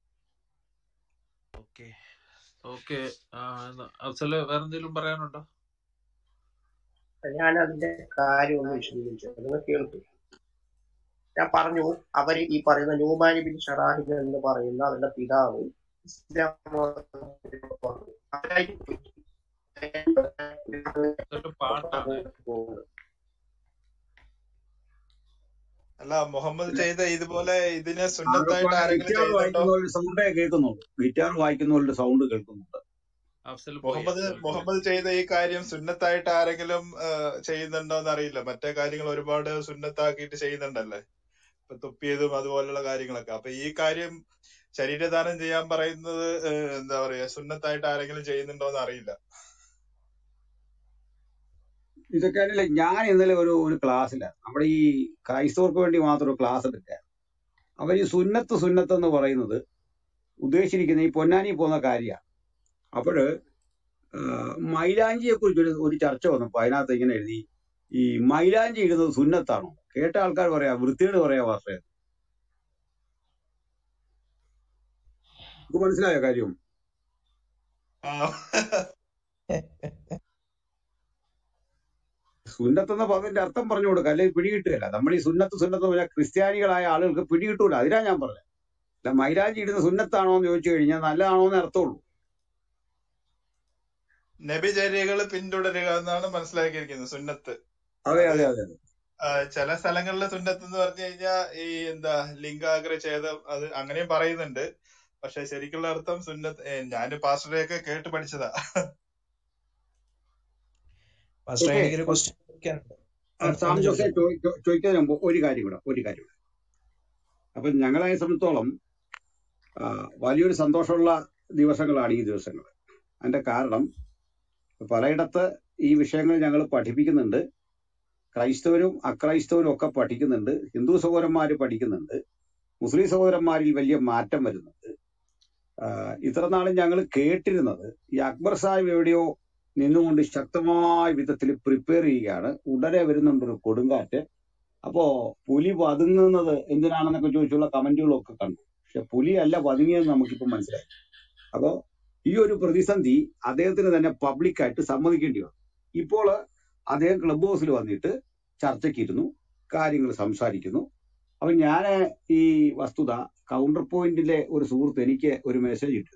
ഓക്കെ ഓക്കെ അഫ്സല് വേറെ എന്തെങ്കിലും പറയാനുണ്ടോ ഞാൻ അതിന്റെ കാര്യം ഒന്ന് വിശദീകരിച്ചു നിങ്ങൾ കേൾക്കും ഞാൻ പറഞ്ഞു അവര് ഈ പറയുന്ന നൂമാനി ബിൻ ഷറാഹിദ് എന്ന് പറയുന്ന അവരുടെ പിതാവ് ഇസ്ലാം മതത്തിൽ വന്നു. അവരായി ഇതൊരു പാട്ടാണ് പോകുന്നത്. അല്ല മുഹമ്മദ് ചെയ്ത ഇതുപോലെ ഇതിനെ അവിടെ സുന്നത്തായിട്ട് ആരെങ്കിലും ഗിറ്റാർ ചെയ്യുന്നുണ്ടോ വായിക്കുന്നവരുടെ സൗണ്ടേ കേൾക്കുന്നുള്ളൂ ഗിറ്റാർ വായിക്കുന്നവരുടെ സൗണ്ട് കേൾക്കുന്നുണ്ട് അഫ്സൽ പോയി മുഹമ്മദ് അഫ്സൽ പോയി മുഹമ്മദ് ചെയ്ത ഈ കാര്യം സുന്നത്തായിട്ട് ആരെങ്കിലും ചെയ്യുന്നുണ്ടോ എന്ന് അറിയില്ല മറ്റേ കാര്യങ്ങൾ ഒരുപാട് സുന്നത്താക്കിയിട്ട് ചെയ്യുന്നുണ്ടല്ലേ ഇപ്പൊ തുപ്പിയതും അതുപോലുള്ള കാര്യങ്ങളൊക്കെ അപ്പൊ ഈ കാര്യം ശരീരദാനം ചെയ്യാൻ പറയുന്നത് ഏഹ്, എന്താ പറയാ സുന്നത്തായിട്ട് ആരെങ്കിലും ചെയ്യുന്നുണ്ടോ എന്ന് അറിയില്ല ഇതൊക്കെ ആണല്ലേ ഞാൻ ഇന്നലെ ഒരു ഒരു ക്ലാസ്സിലാണ് നമ്മുടെ ഈ ക്രൈസ്തവർക്ക് വേണ്ടി മാത്രം ഒരു ക്ലാസ് എടുക്കുക അവർ ഈ സുന്നത്ത് സുന്നത്ത് എന്ന് പറയുന്നത് ഉദ്ദേശിച്ചിരിക്കുന്ന ഈ പൊന്നാനി പോകുന്ന കാര്യമാണ് അപ്പോഴ് മൈലാഞ്ചിയെ കുറിച്ച് ഒരു ഒരു ചർച്ച വന്നപ്പോ അതിനകത്ത് ഇങ്ങനെ എഴുതി ഈ മൈലാഞ്ചി ഇടുന്നത് സുന്നത്താണോ കേട്ട ആൾക്കാർ പറയാ വൃത്തിയോട് പറയാ വാസേ നമുക്ക് മനസ്സിലായ കാര്യം ആ സുന്നത്ത് എന്ന പദത്തിന്റെ അർത്ഥം പറഞ്ഞു കൊടുക്കുക അല്ലെങ്കിൽ പിടികിട്ടുകയല്ല നമ്മൾ ഈ സുന്നത്ത് സുന്നത്ത് എന്ന് പറഞ്ഞാൽ ക്രിസ്ത്യാനികളായ ആളുകൾക്ക് പിടികിട്ടൂല അതിനാ ഞാൻ പറഞ്ഞത് അല്ല മൈലാഞ്ചി ഇടുന്ന സുന്നത്താണോ എന്ന് ചോദിച്ചു കഴിഞ്ഞാൽ നല്ലതാണോ എന്ന് അർത്ഥമുള്ളൂ നബിചര്യകൾ പിന്തുടരുക എന്നാണ് മനസ്സിലാക്കിയിരിക്കുന്നത് സുന്നത്ത് അതെ അത് അതെ അതെ അതെ ആ, ചില സ്ഥലങ്ങളിലെ സുന്നത്ത് എന്ന് പറഞ്ഞു കഴിഞ്ഞാൽ ഈ എന്താ ലിംഗാഗ്ര ഛേദം അത് അങ്ങനെയും പറയുന്നുണ്ട് പക്ഷെ ശരിക്കുള്ള അർത്ഥം സുന്നത്ത് ഏ, ഞാന് പാസ്റ്ററെയൊക്കെ കേട്ട് പഠിച്ചതാ പാസ്റ്റർ ഓക്കെ എനിക്കൊരു ക്വസ്റ്റ്യൻ ചോദിക്കാനുണ്ട് ഒന്ന് സാം ഒന്ന് ജോസെ ചോദിച്ചോട്ടെ ചോ- ചോ- ചോദിക്കുന്നതിന് മുമ്പ് ഒരു കാര്യം കൂടെ ഒരു കാര്യം കൂടെ അപ്പൊ ഞങ്ങളെ സംബന്ധിച്ചോളം ആ, വലിയൊരു സന്തോഷമുള്ള ദിവസങ്ങളാണ് ഈ ദിവസങ്ങൾ അതിന്റെ കാരണം പലയിടത്ത് ഈ വിഷയങ്ങൾ ഞങ്ങൾ പഠിപ്പിക്കുന്നുണ്ട് ക്രൈസ്തവരും അക്രൈസ്തവരും ഒക്കെ പഠിക്കുന്നുണ്ട് ഹിന്ദു സഹോദരന്മാർ പഠിക്കുന്നുണ്ട് മുസ്ലിം സഹോദരന്മാരിൽ വലിയ മാറ്റം വരുന്നുണ്ട് ആഹ് ഇത്ര നാളും ഞങ്ങൾ കേട്ടിരുന്നത് ഈ അക്ബർ സാഹിബ് എവിടെയോ നിന്നുകൊണ്ട് ശക്തമായ വിധത്തിൽ പ്രിപ്പയർ ചെയ്യുകയാണ് ഉടനെ വരുന്നുണ്ട് ഒരു കൊടുങ്കാറ്റ് അപ്പോ പുലി പതുങ്ങുന്നത് എന്തിനാണെന്നൊക്കെ ചോദിച്ചുള്ള കമന്റുകളൊക്കെ കണ്ടു പക്ഷെ പുലി അല്ല പതുങ്ങിയെന്ന് നമുക്കിപ്പോ മനസ്സിലായി അപ്പോ ഈ ഒരു പ്രതിസന്ധി അദ്ദേഹത്തിന് തന്നെ പബ്ലിക്കായിട്ട് സമ്മതിക്കേണ്ടി വന്നു ഇപ്പോൾ അദ്ദേഹം ക്ലബ് ഹൗസിൽ വന്നിട്ട് ചർച്ചയ്ക്കിരുന്നു കാര്യങ്ങൾ സംസാരിക്കുന്നു അപ്പൊ ഞാൻ ഈ വസ്തുത കൗണ്ടർ പോയിന്റിലെ ഒരു സുഹൃത്ത് എനിക്ക് ഒരു മെസ്സേജ് ഇട്ടു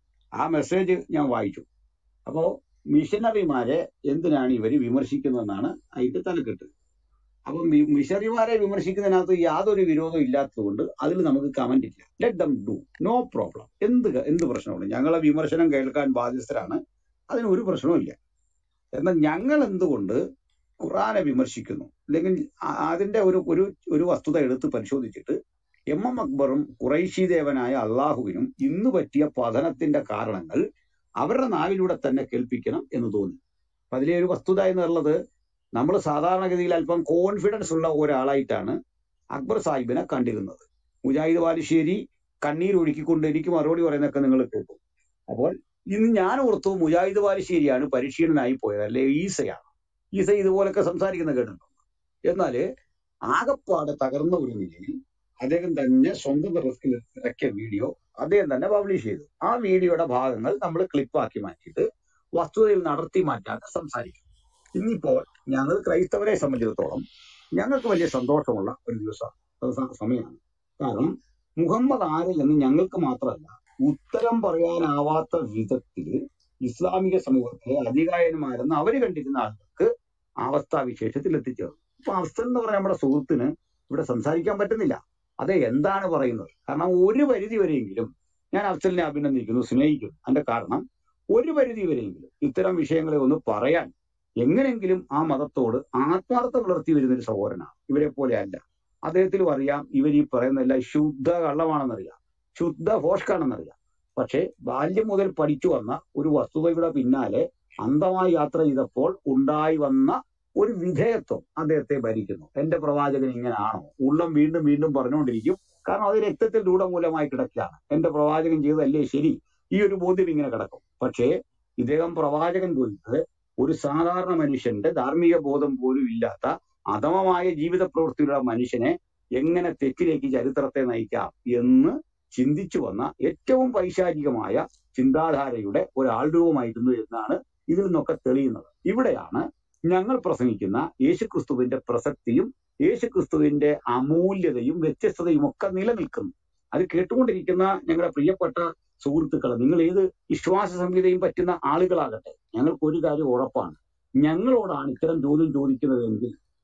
ആ മെസ്സേജ് ഞാൻ വായിച്ചു അപ്പോ മിഷനറിമാരെ എന്തിനാണ് ഇവർ വിമർശിക്കുന്നതെന്നാണ് അതിന്റെ തലക്കെട്ട് അപ്പം മി- മിഷനറിമാരെ വിമർശിക്കുന്നതിനകത്ത് യാതൊരു വിരോധവും ഇല്ലാത്തതുകൊണ്ട് അതിൽ നമുക്ക് കമന്റ് ഇല്ല let them do no problem എന്ത് ക- എന്ത് പ്രശ്നമുണ്ട് ഞങ്ങളെ വിമർശനം കേൾക്കാൻ ബാധ്യസ്ഥരാണ് അതിന് ഒരു പ്രശ്നവും ഇല്ല എന്നാൽ ഞങ്ങൾ എന്തുകൊണ്ട് ഖുറാനെ വിമർശിക്കുന്നു അല്ലെങ്കിൽ ആ- അതിന്റെ ഒരു ഒരു ഒരു വസ്തുത എടുത്ത് പരിശോധിച്ചിട്ട് എം എം അക്ബറും ഖുറൈശി ദേവനായ അള്ളാഹുവിനും ഇന്ന് പറ്റിയ പതനത്തിന്റെ കാരണങ്ങൾ അവരുടെ നാവിലൂടെ തന്നെ കേൾപ്പിക്കണം എന്ന് തോന്നി അപ്പൊ അതിലെ ഒരു വസ്തുത എന്നുള്ളത് നമ്മൾ സാധാരണഗതിയിൽ അല്പം കോൺഫിഡൻസ് ഉള്ള ഒരാളായിട്ടാണ് അക്ബർ സാഹിബിനെ കണ്ടിരുന്നത് മുജാഹിദ് ബാലുശ്ശേരി കണ്ണീരൊഴുക്കിക്കൊണ്ട് എനിക്ക് മറുപടി പറയുന്നതൊക്കെ നിങ്ങൾ കേട്ടു അപ്പോൾ ഇന്ന് ഞാൻ ഓർത്തു മുജാഹിദ് ബാലുശ്ശേരിയാണ് പരിശീലനായി പോയത് അല്ലെ ഈസയാണ് ഈസ ഇതുപോലൊക്കെ സംസാരിക്കുന്നത് കേട്ടിട്ടുണ്ട് എന്നാല് ആകപ്പാടെ തകർന്ന ഒരു നിലയിൽ അദ്ദേഹം തന്നെ സ്വന്തം റിസ്കിൽ ഇറക്കിയ വീഡിയോ അദ്ദേഹം തന്നെ പബ്ലിഷ് ചെയ്തു ആ വീഡിയോയുടെ ഭാഗങ്ങൾ നമ്മൾ ക്ലിപ്പാക്കി മാറ്റിയിട്ട് വസ്തുതയിൽ നടത്തി മാറ്റാതെ സംസാരിക്കും ഇന്നിപ്പോൾ ഞങ്ങൾ ക്രൈസ്തവരെ സംബന്ധിച്ചിടത്തോളം ഞങ്ങൾക്ക് വലിയ സന്തോഷമുള്ള ഒരു ദിവസം ഒരു സ- സമയമാണ് കാരണം മുഹമ്മദ് ആര് എന്ന് ഞങ്ങൾക്ക് മാത്രമല്ല ഉത്തരം പറയാനാവാത്ത വിധത്തിൽ ഇസ്ലാമിക സമൂഹത്തിലെ അധികായന്മാരെന്ന് അവര് കണ്ടിരുന്ന ആളുകൾക്ക് അവസ്ഥാവിശേഷത്തിൽ എത്തിച്ചേർന്നു അപ്പൊ അഫ്സൽ എന്ന് പറഞ്ഞ നമ്മുടെ സുഹൃത്തിന് ഇവിടെ സംസാരിക്കാൻ പറ്റുന്നില്ല അതെ എന്താണ് പറയുന്നത് കാരണം ഒരു പരിധി വരെയെങ്കിലും ഞാൻ അഫ്സലിനെ അഭിനന്ദിക്കുന്നു സ്നേഹിക്കുന്നു അതിന്റെ കാരണം ഒരു പരിധി വരെയെങ്കിലും ഇത്തരം വിഷയങ്ങളെ ഒന്ന് പറയാൻ എങ്ങനെങ്കിലും ആ മതത്തോട് ആത്മാർത്ഥ പുലർത്തി വരുന്ന ഒരു സഹോദരനാണ് ഇവരെ പോലെ അല്ല അദ്ദേഹത്തിലും അറിയാം ഇവർ ഈ പറയുന്നതെല്ലാം ശുദ്ധ കള്ളമാണെന്നറിയാം ശുദ്ധ ഫോഷ്കാണെന്നറിയാം പക്ഷേ ബാല്യം മുതൽ പഠിച്ചു വന്ന ഒരു വസ്തുതയുടെ പിന്നാലെ അന്ധമായി യാത്ര ചെയ്തപ്പോൾ ഉണ്ടായി വന്ന ഒരു വിധേയത്വം അദ്ദേഹത്തെ ഭരിക്കുന്നു എന്റെ പ്രവാചകൻ ഇങ്ങനാണോ ഉള്ളം വീണ്ടും വീണ്ടും പറഞ്ഞുകൊണ്ടിരിക്കും കാരണം അത് രക്തത്തിൽ രൂഢമൂലമായി കിടക്കുകയാണ് എന്റെ പ്രവാചകൻ ചെയ്തതല്ലേ ശരി ഈ ഒരു ബോധ്യം ഇങ്ങനെ കിടക്കും പക്ഷേ ഇദ്ദേഹം പ്രവാചകൻ പോയിട്ട് ഒരു സാധാരണ മനുഷ്യന്റെ ധാർമ്മിക ബോധം പോലും ഇല്ലാത്ത അധമമായ ജീവിത പ്രവൃത്തിയുള്ള മനുഷ്യനെ എങ്ങനെ തെറ്റിലേക്ക് ചരിത്രത്തെ നയിക്കാം എന്ന് ചിന്തിച്ചു വന്ന ഏറ്റവും പൈശാചികമായ ചിന്താധാരയുടെ ഒരാൾരൂപമായിരുന്നു എന്നാണ് ഇതിൽ നിന്നൊക്കെ തെളിയുന്നത് ഇവിടെയാണ് ഞങ്ങൾ പ്രസംഗിക്കുന്ന യേശുക്രിസ്തുവിന്റെ പ്രസക്തിയും യേശുക്രിസ്തുവിന്റെ അമൂല്യതയും വ്യത്യസ്തതയും ഒക്കെ നിലനിൽക്കുന്നു അത് കേട്ടുകൊണ്ടിരിക്കുന്ന ഞങ്ങളുടെ പ്രിയപ്പെട്ട സുഹൃത്തുക്കൾ നിങ്ങൾ ഏത് വിശ്വാസ സംഹിതയും പറ്റുന്ന ആളുകളാകട്ടെ ഞങ്ങൾക്ക് ഒരു കാര്യം ഉറപ്പാണ് ഞങ്ങളോടാണ് ഇത്തരം ചോദ്യം ചോദിക്കുന്നതെങ്കിൽ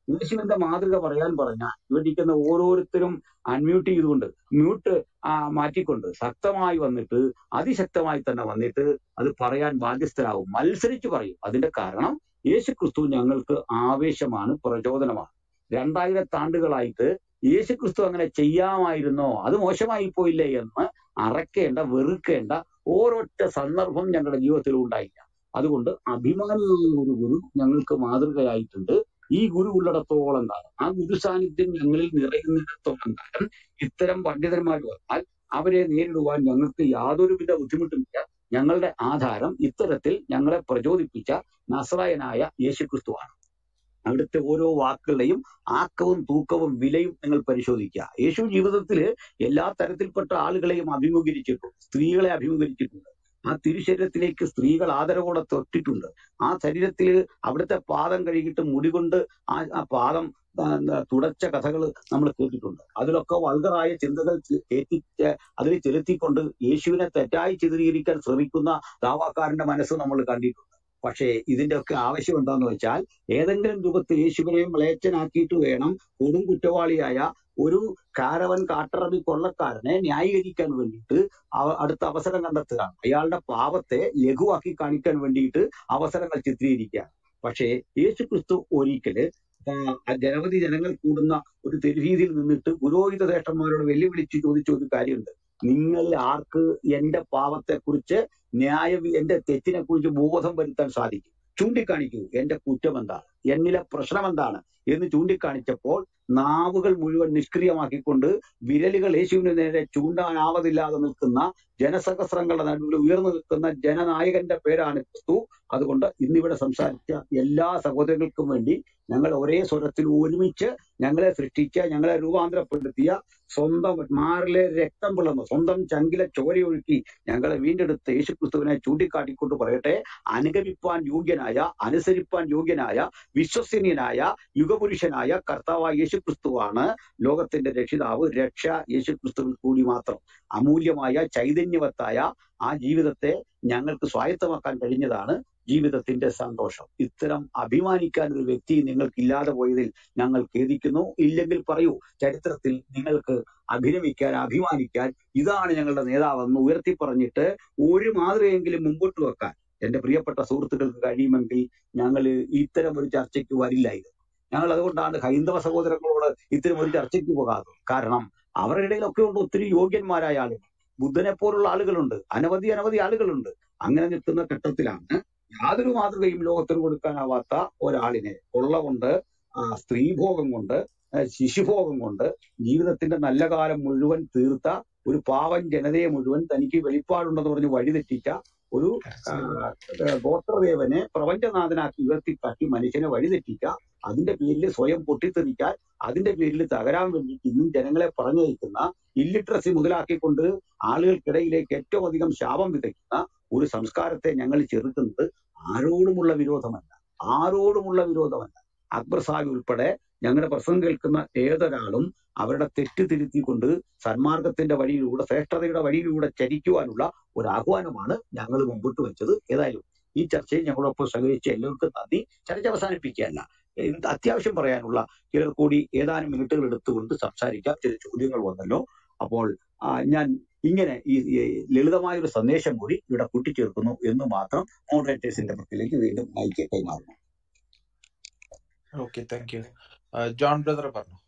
യേശുവിന്റെ മാതൃക പറയാൻ പറഞ്ഞാൽ ഇവിടെ ഇരിക്കുന്ന ഓരോരുത്തരും അൺമ്യൂട്ട് ചെയ്തുകൊണ്ട് മ്യൂട്ട് ആ മാറ്റിക്കൊണ്ട് ശക്തമായി വന്നിട്ട് അതിശക്തമായി തന്നെ വന്നിട്ട് അത് പറയാൻ ബാധ്യസ്ഥരാകും മത്സരിച്ച് പറയും അതിന്റെ കാരണം യേശു ക്രിസ്തു ഞങ്ങൾക്ക് ആവേശമാണ് പ്രചോദനമാണ് രണ്ടായിരത്താണ്ടുകളായിട്ട് യേശു ക്രിസ്തു അങ്ങനെ ചെയ്യാമായിരുന്നോ അത് മോശമായി പോയില്ലേ എന്ന് അറക്കേണ്ട വെറുക്കേണ്ട ഓരൊറ്റ സന്ദർഭം ഞങ്ങളുടെ ജീവിതത്തിൽ ഉണ്ടായില്ല അതുകൊണ്ട് അഭിമാനിയായ ഒരു ഗുരു ഞങ്ങൾക്ക് മാതൃകയായിട്ടുണ്ട് ഈ ഗുരു ഉള്ളിടത്തോളം കാലം ആ ഗുരു സാന്നിധ്യം ഞങ്ങളിൽ നിറയുന്നിടത്തോളം കാലം ഇത്തരം പണ്ഡിതന്മാർ വന്നാൽ അവരെ നേരിടുവാൻ ഞങ്ങൾക്ക് യാതൊരുവിധ ബുദ്ധിമുട്ടുമില്ല ഞങ്ങളുടെ ആധാരം ഇത്തരത്തിൽ ഞങ്ങളെ പ്രചോദിപ്പിച്ച നസ്രായനായ യേശുക്രിസ്തുവാണ് അവിടുത്തെ ഓരോ വാക്കുകളുടെയും ആക്കവും തൂക്കവും വിലയും നിങ്ങൾ പരിശോധിക്കുക യേശു ജീവിതത്തിൽ എല്ലാ തരത്തിൽപ്പെട്ട ആളുകളെയും അഭിമുഖീകരിച്ചിട്ടുണ്ട് സ്ത്രീകളെ അഭിമുഖീകരിച്ചിട്ടുണ്ട് ആ തിരുശരീരത്തിലേക്ക് സ്ത്രീകൾ ആദരവോടെ തൊട്ടിട്ടുണ്ട് ആ ശരീരത്തിൽ അവിടുത്തെ പാദം കഴുകിയിട്ട് മുടി കൊണ്ട് ആ ആ പാദം ആ, എന്താ, തുടച്ച കഥകൾ നമ്മൾ കേട്ടിട്ടുണ്ട് അതിലൊക്കെ വൾഗറായ ചിന്തകൾ ചെ- ഏറ്റി ചെ- അതിൽ ചെലുത്തിക്കൊണ്ട് യേശുവിനെ തെറ്റായി ചിത്രീകരിക്കാൻ ശ്രമിക്കുന്ന ദാവാക്കാരന്റെ മനസ്സ് നമ്മൾ കണ്ടിട്ടുണ്ട് പക്ഷേ ഇതിന്റെ ഒക്കെ ആവശ്യം എന്താന്ന് വെച്ചാൽ ഏതെങ്കിലും രൂപത്തിൽ യേശുവിനെ മ്ലേച്ഛനാക്കിയിട്ട് വേണം കൊടും കുറ്റവാളിയായ ഒരു കാരവൻ കാട്ടറബി കൊള്ളക്കാരനെ ന്യായീകരിക്കാൻ വേണ്ടിയിട്ട് അവ- അടുത്ത അവസരം കണ്ടെത്തുകയാണ് അയാളുടെ പാപത്തെ ലഘുവാക്കി കാണിക്കാൻ വേണ്ടിയിട്ട് അവസരങ്ങൾ ചിത്രീകരിക്കുക പക്ഷേ യേശു ക്രിസ്തു ഒരിക്കല് ആ, ജനവധി ജനങ്ങൾ കൂടുന്ന ഒരു തെരുവീതിയിൽ നിന്നിട്ട് പുരോഹിത ദേഷ്ടന്മാരോട് വെല്ലുവിളിച്ച് ചോദിച്ച ഒരു കാര്യമുണ്ട് നിങ്ങൾ ആർക്ക് എന്റെ പാപത്തെക്കുറിച്ച് ന്യായ എന്റെ തെറ്റിനെ കുറിച്ച് ബോധം വരുത്താൻ സാധിക്കും ചൂണ്ടിക്കാണിക്കൂ എന്റെ കുറ്റം എന്താണ് എന്നിലെ പ്രശ്നം എന്താണ് എന്ന് ചൂണ്ടിക്കാണിച്ചപ്പോൾ നാവുകൾ മുഴുവൻ നിഷ്ക്രിയമാക്കിക്കൊണ്ട് വിരലുകൾ യേശുവിന് നേരെ ചൂണ്ടാനാവതില്ലാതെ നിൽക്കുന്ന ജനസഹസ്രങ്ങളുടെ നടുവിൽ ഉയർന്നു നിൽക്കുന്ന ജനനായകന്റെ പേരാണ് ക്രിസ്തു അതുകൊണ്ട് ഇന്നിവിടെ സംസാരിച്ച എല്ലാ സഹോദരങ്ങൾക്കും വേണ്ടി ഞങ്ങൾ ഒരേ സ്വരത്തിൽ ഒരുമിച്ച് ഞങ്ങളെ സൃഷ്ടിച്ച ഞങ്ങളെ രൂപാന്തരപ്പെടുത്തിയ സ്വന്തം മാറിലെ രക്തം പിളർന്ന് സ്വന്തം ചങ്കിലെ ചോരയൊഴുക്കി ഞങ്ങളെ വീണ്ടെടുത്ത യേശുക്രിസ്തുവിനെ ചൂണ്ടിക്കാട്ടിക്കൊണ്ട് പറയട്ടെ അനുഗമിപ്പാൻ യോഗ്യനായ അനുസരിപ്പാൻ യോഗ്യനായ വിശ്വസനീയനായ യുഗപുരുഷനായ കർത്താവായ യേശുക്രിസ്തുവാണ് ലോകത്തിന്റെ രക്ഷിതാവ് രക്ഷ യേശുക്രിസ്തുവിൽ കൂടി മാത്രം അമൂല്യമായ ചൈതന്യവത്തായ ആ ജീവിതത്തെ ഞങ്ങൾക്ക് സ്വായത്തമാക്കാൻ കഴിഞ്ഞതാണ് ജീവിതത്തിന്റെ സന്തോഷം ഇത്തരം അഭിമാനിക്കാൻ ഒരു വ്യക്തി നിങ്ങൾക്ക് ഇല്ലാതെ പോയതിൽ ഞങ്ങൾ ഖേദിക്കുന്നു ഇല്ലെങ്കിൽ പറയൂ ചരിത്രത്തിൽ നിങ്ങൾക്ക് അഭിനമിക്കാൻ അഭിമാനിക്കാൻ ഇതാണ് ഞങ്ങളുടെ നേതാവെന്ന് ഉയർത്തി പറഞ്ഞിട്ട് ഒരു മാതൃകയെങ്കിലും മുമ്പോട്ട് വെക്കാൻ എന്റെ പ്രിയപ്പെട്ട സുഹൃത്തുക്കൾക്ക് കഴിയുമെങ്കിൽ ഞങ്ങൾ ഇത്തരം ഒരു ചർച്ചയ്ക്ക് വരില്ലായിരുന്നു ഞങ്ങൾ അതുകൊണ്ടാണ് ഹൈന്ദവ സഹോദരങ്ങളോട് ഇത്തരം ഒരു ചർച്ചയ്ക്ക് പോകാത്തത് കാരണം അവരുടെ ഇടയിലൊക്കെ ഉണ്ട് ഒത്തിരി യോഗ്യന്മാരായ ആളുകൾ ബുദ്ധനെ പോലുള്ള ആളുകളുണ്ട് അനവധി അനവധി ആളുകളുണ്ട് അങ്ങനെ നിൽക്കുന്ന ഘട്ടത്തിലാണ് യാതൊരു മാതൃകയും ലോകത്തിന് കൊടുക്കാനാവാത്ത ഒരാളിനെ കൊള്ള കൊണ്ട് ആ, സ്ത്രീഭോഗം കൊണ്ട് ആ, ശിശുഭോഗം കൊണ്ട് ജീവിതത്തിന്റെ നല്ല കാലം മുഴുവൻ തീർത്ത ഒരു പാവൻ ജനതയെ മുഴുവൻ തനിക്ക് വെളിപ്പാടുണ്ടെന്ന് പറഞ്ഞ് വഴിതെറ്റിച്ച ഒരു ആ, ആ, ഗോത്രദേവനെ പ്രപഞ്ചനാഥനാക്കി ഉയർത്തിക്കാട്ടി മനുഷ്യനെ വഴിതെറ്റിച്ച അതിന്റെ പേരിൽ സ്വയം പൊട്ടിത്തെറിക്കാൻ അതിന്റെ പേരിൽ തകരാൻ വേണ്ടിയിട്ട് ഇന്നും ജനങ്ങളെ പറഞ്ഞയക്കുന്ന ഇല്ലിട്രസി മുതലാക്കിക്കൊണ്ട് ആളുകൾക്കിടയിലേക്ക് ഏറ്റവും അധികം ശാപം വിതയ്ക്കുന്ന ഒരു സംസ്കാരത്തെ ഞങ്ങൾ ചെറുക്കുന്നത് ആരോടുമുള്ള വിരോധമല്ല ആരോടുമുള്ള വിരോധമല്ല അക്ബർ സാഹിബ് ഉൾപ്പെടെ ഞങ്ങളുടെ പ്രസംഗം കേൾക്കുന്ന ഏതൊരാളും അവരുടെ തെറ്റ് തിരുത്തിക്കൊണ്ട് സന്മാർഗത്തിന്റെ വഴിയിലൂടെ ശ്രേഷ്ഠതയുടെ വഴിയിലൂടെ ചരിക്കുവാനുള്ള ഒരു ആഹ്വാനമാണ് ഞങ്ങൾ മുമ്പോട്ട് വെച്ചത് ഏതായാലും ഈ ചർച്ചയിൽ ഞങ്ങളോടൊപ്പം സഹകരിച്ച എല്ലാവർക്കും നന്ദി ചർച്ച അവസാനിപ്പിക്കുകയല്ല എന്ത് അത്യാവശ്യം പറയാനുള്ള ചിലർ കൂടി ഏതാനും മിനിറ്റുകൾ എടുത്തുകൊണ്ട് സംസാരിക്കാം ചില ചോദ്യങ്ങൾ വന്നല്ലോ അപ്പോൾ ആ, ഞാൻ ഇങ്ങനെ ഈ ഈ ലളിതമായ ഒരു സന്ദേശം കൂടി ഇവിടെ കൂട്ടിച്ചേർക്കുന്നു എന്ന് മാത്രം മോഡറേറ്റേഴ്സിന്റെ പക്കലേക്ക് വീണ്ടും മൈക്ക് കൈമാറുന്നു okay thank you John brother പറഞ്ഞു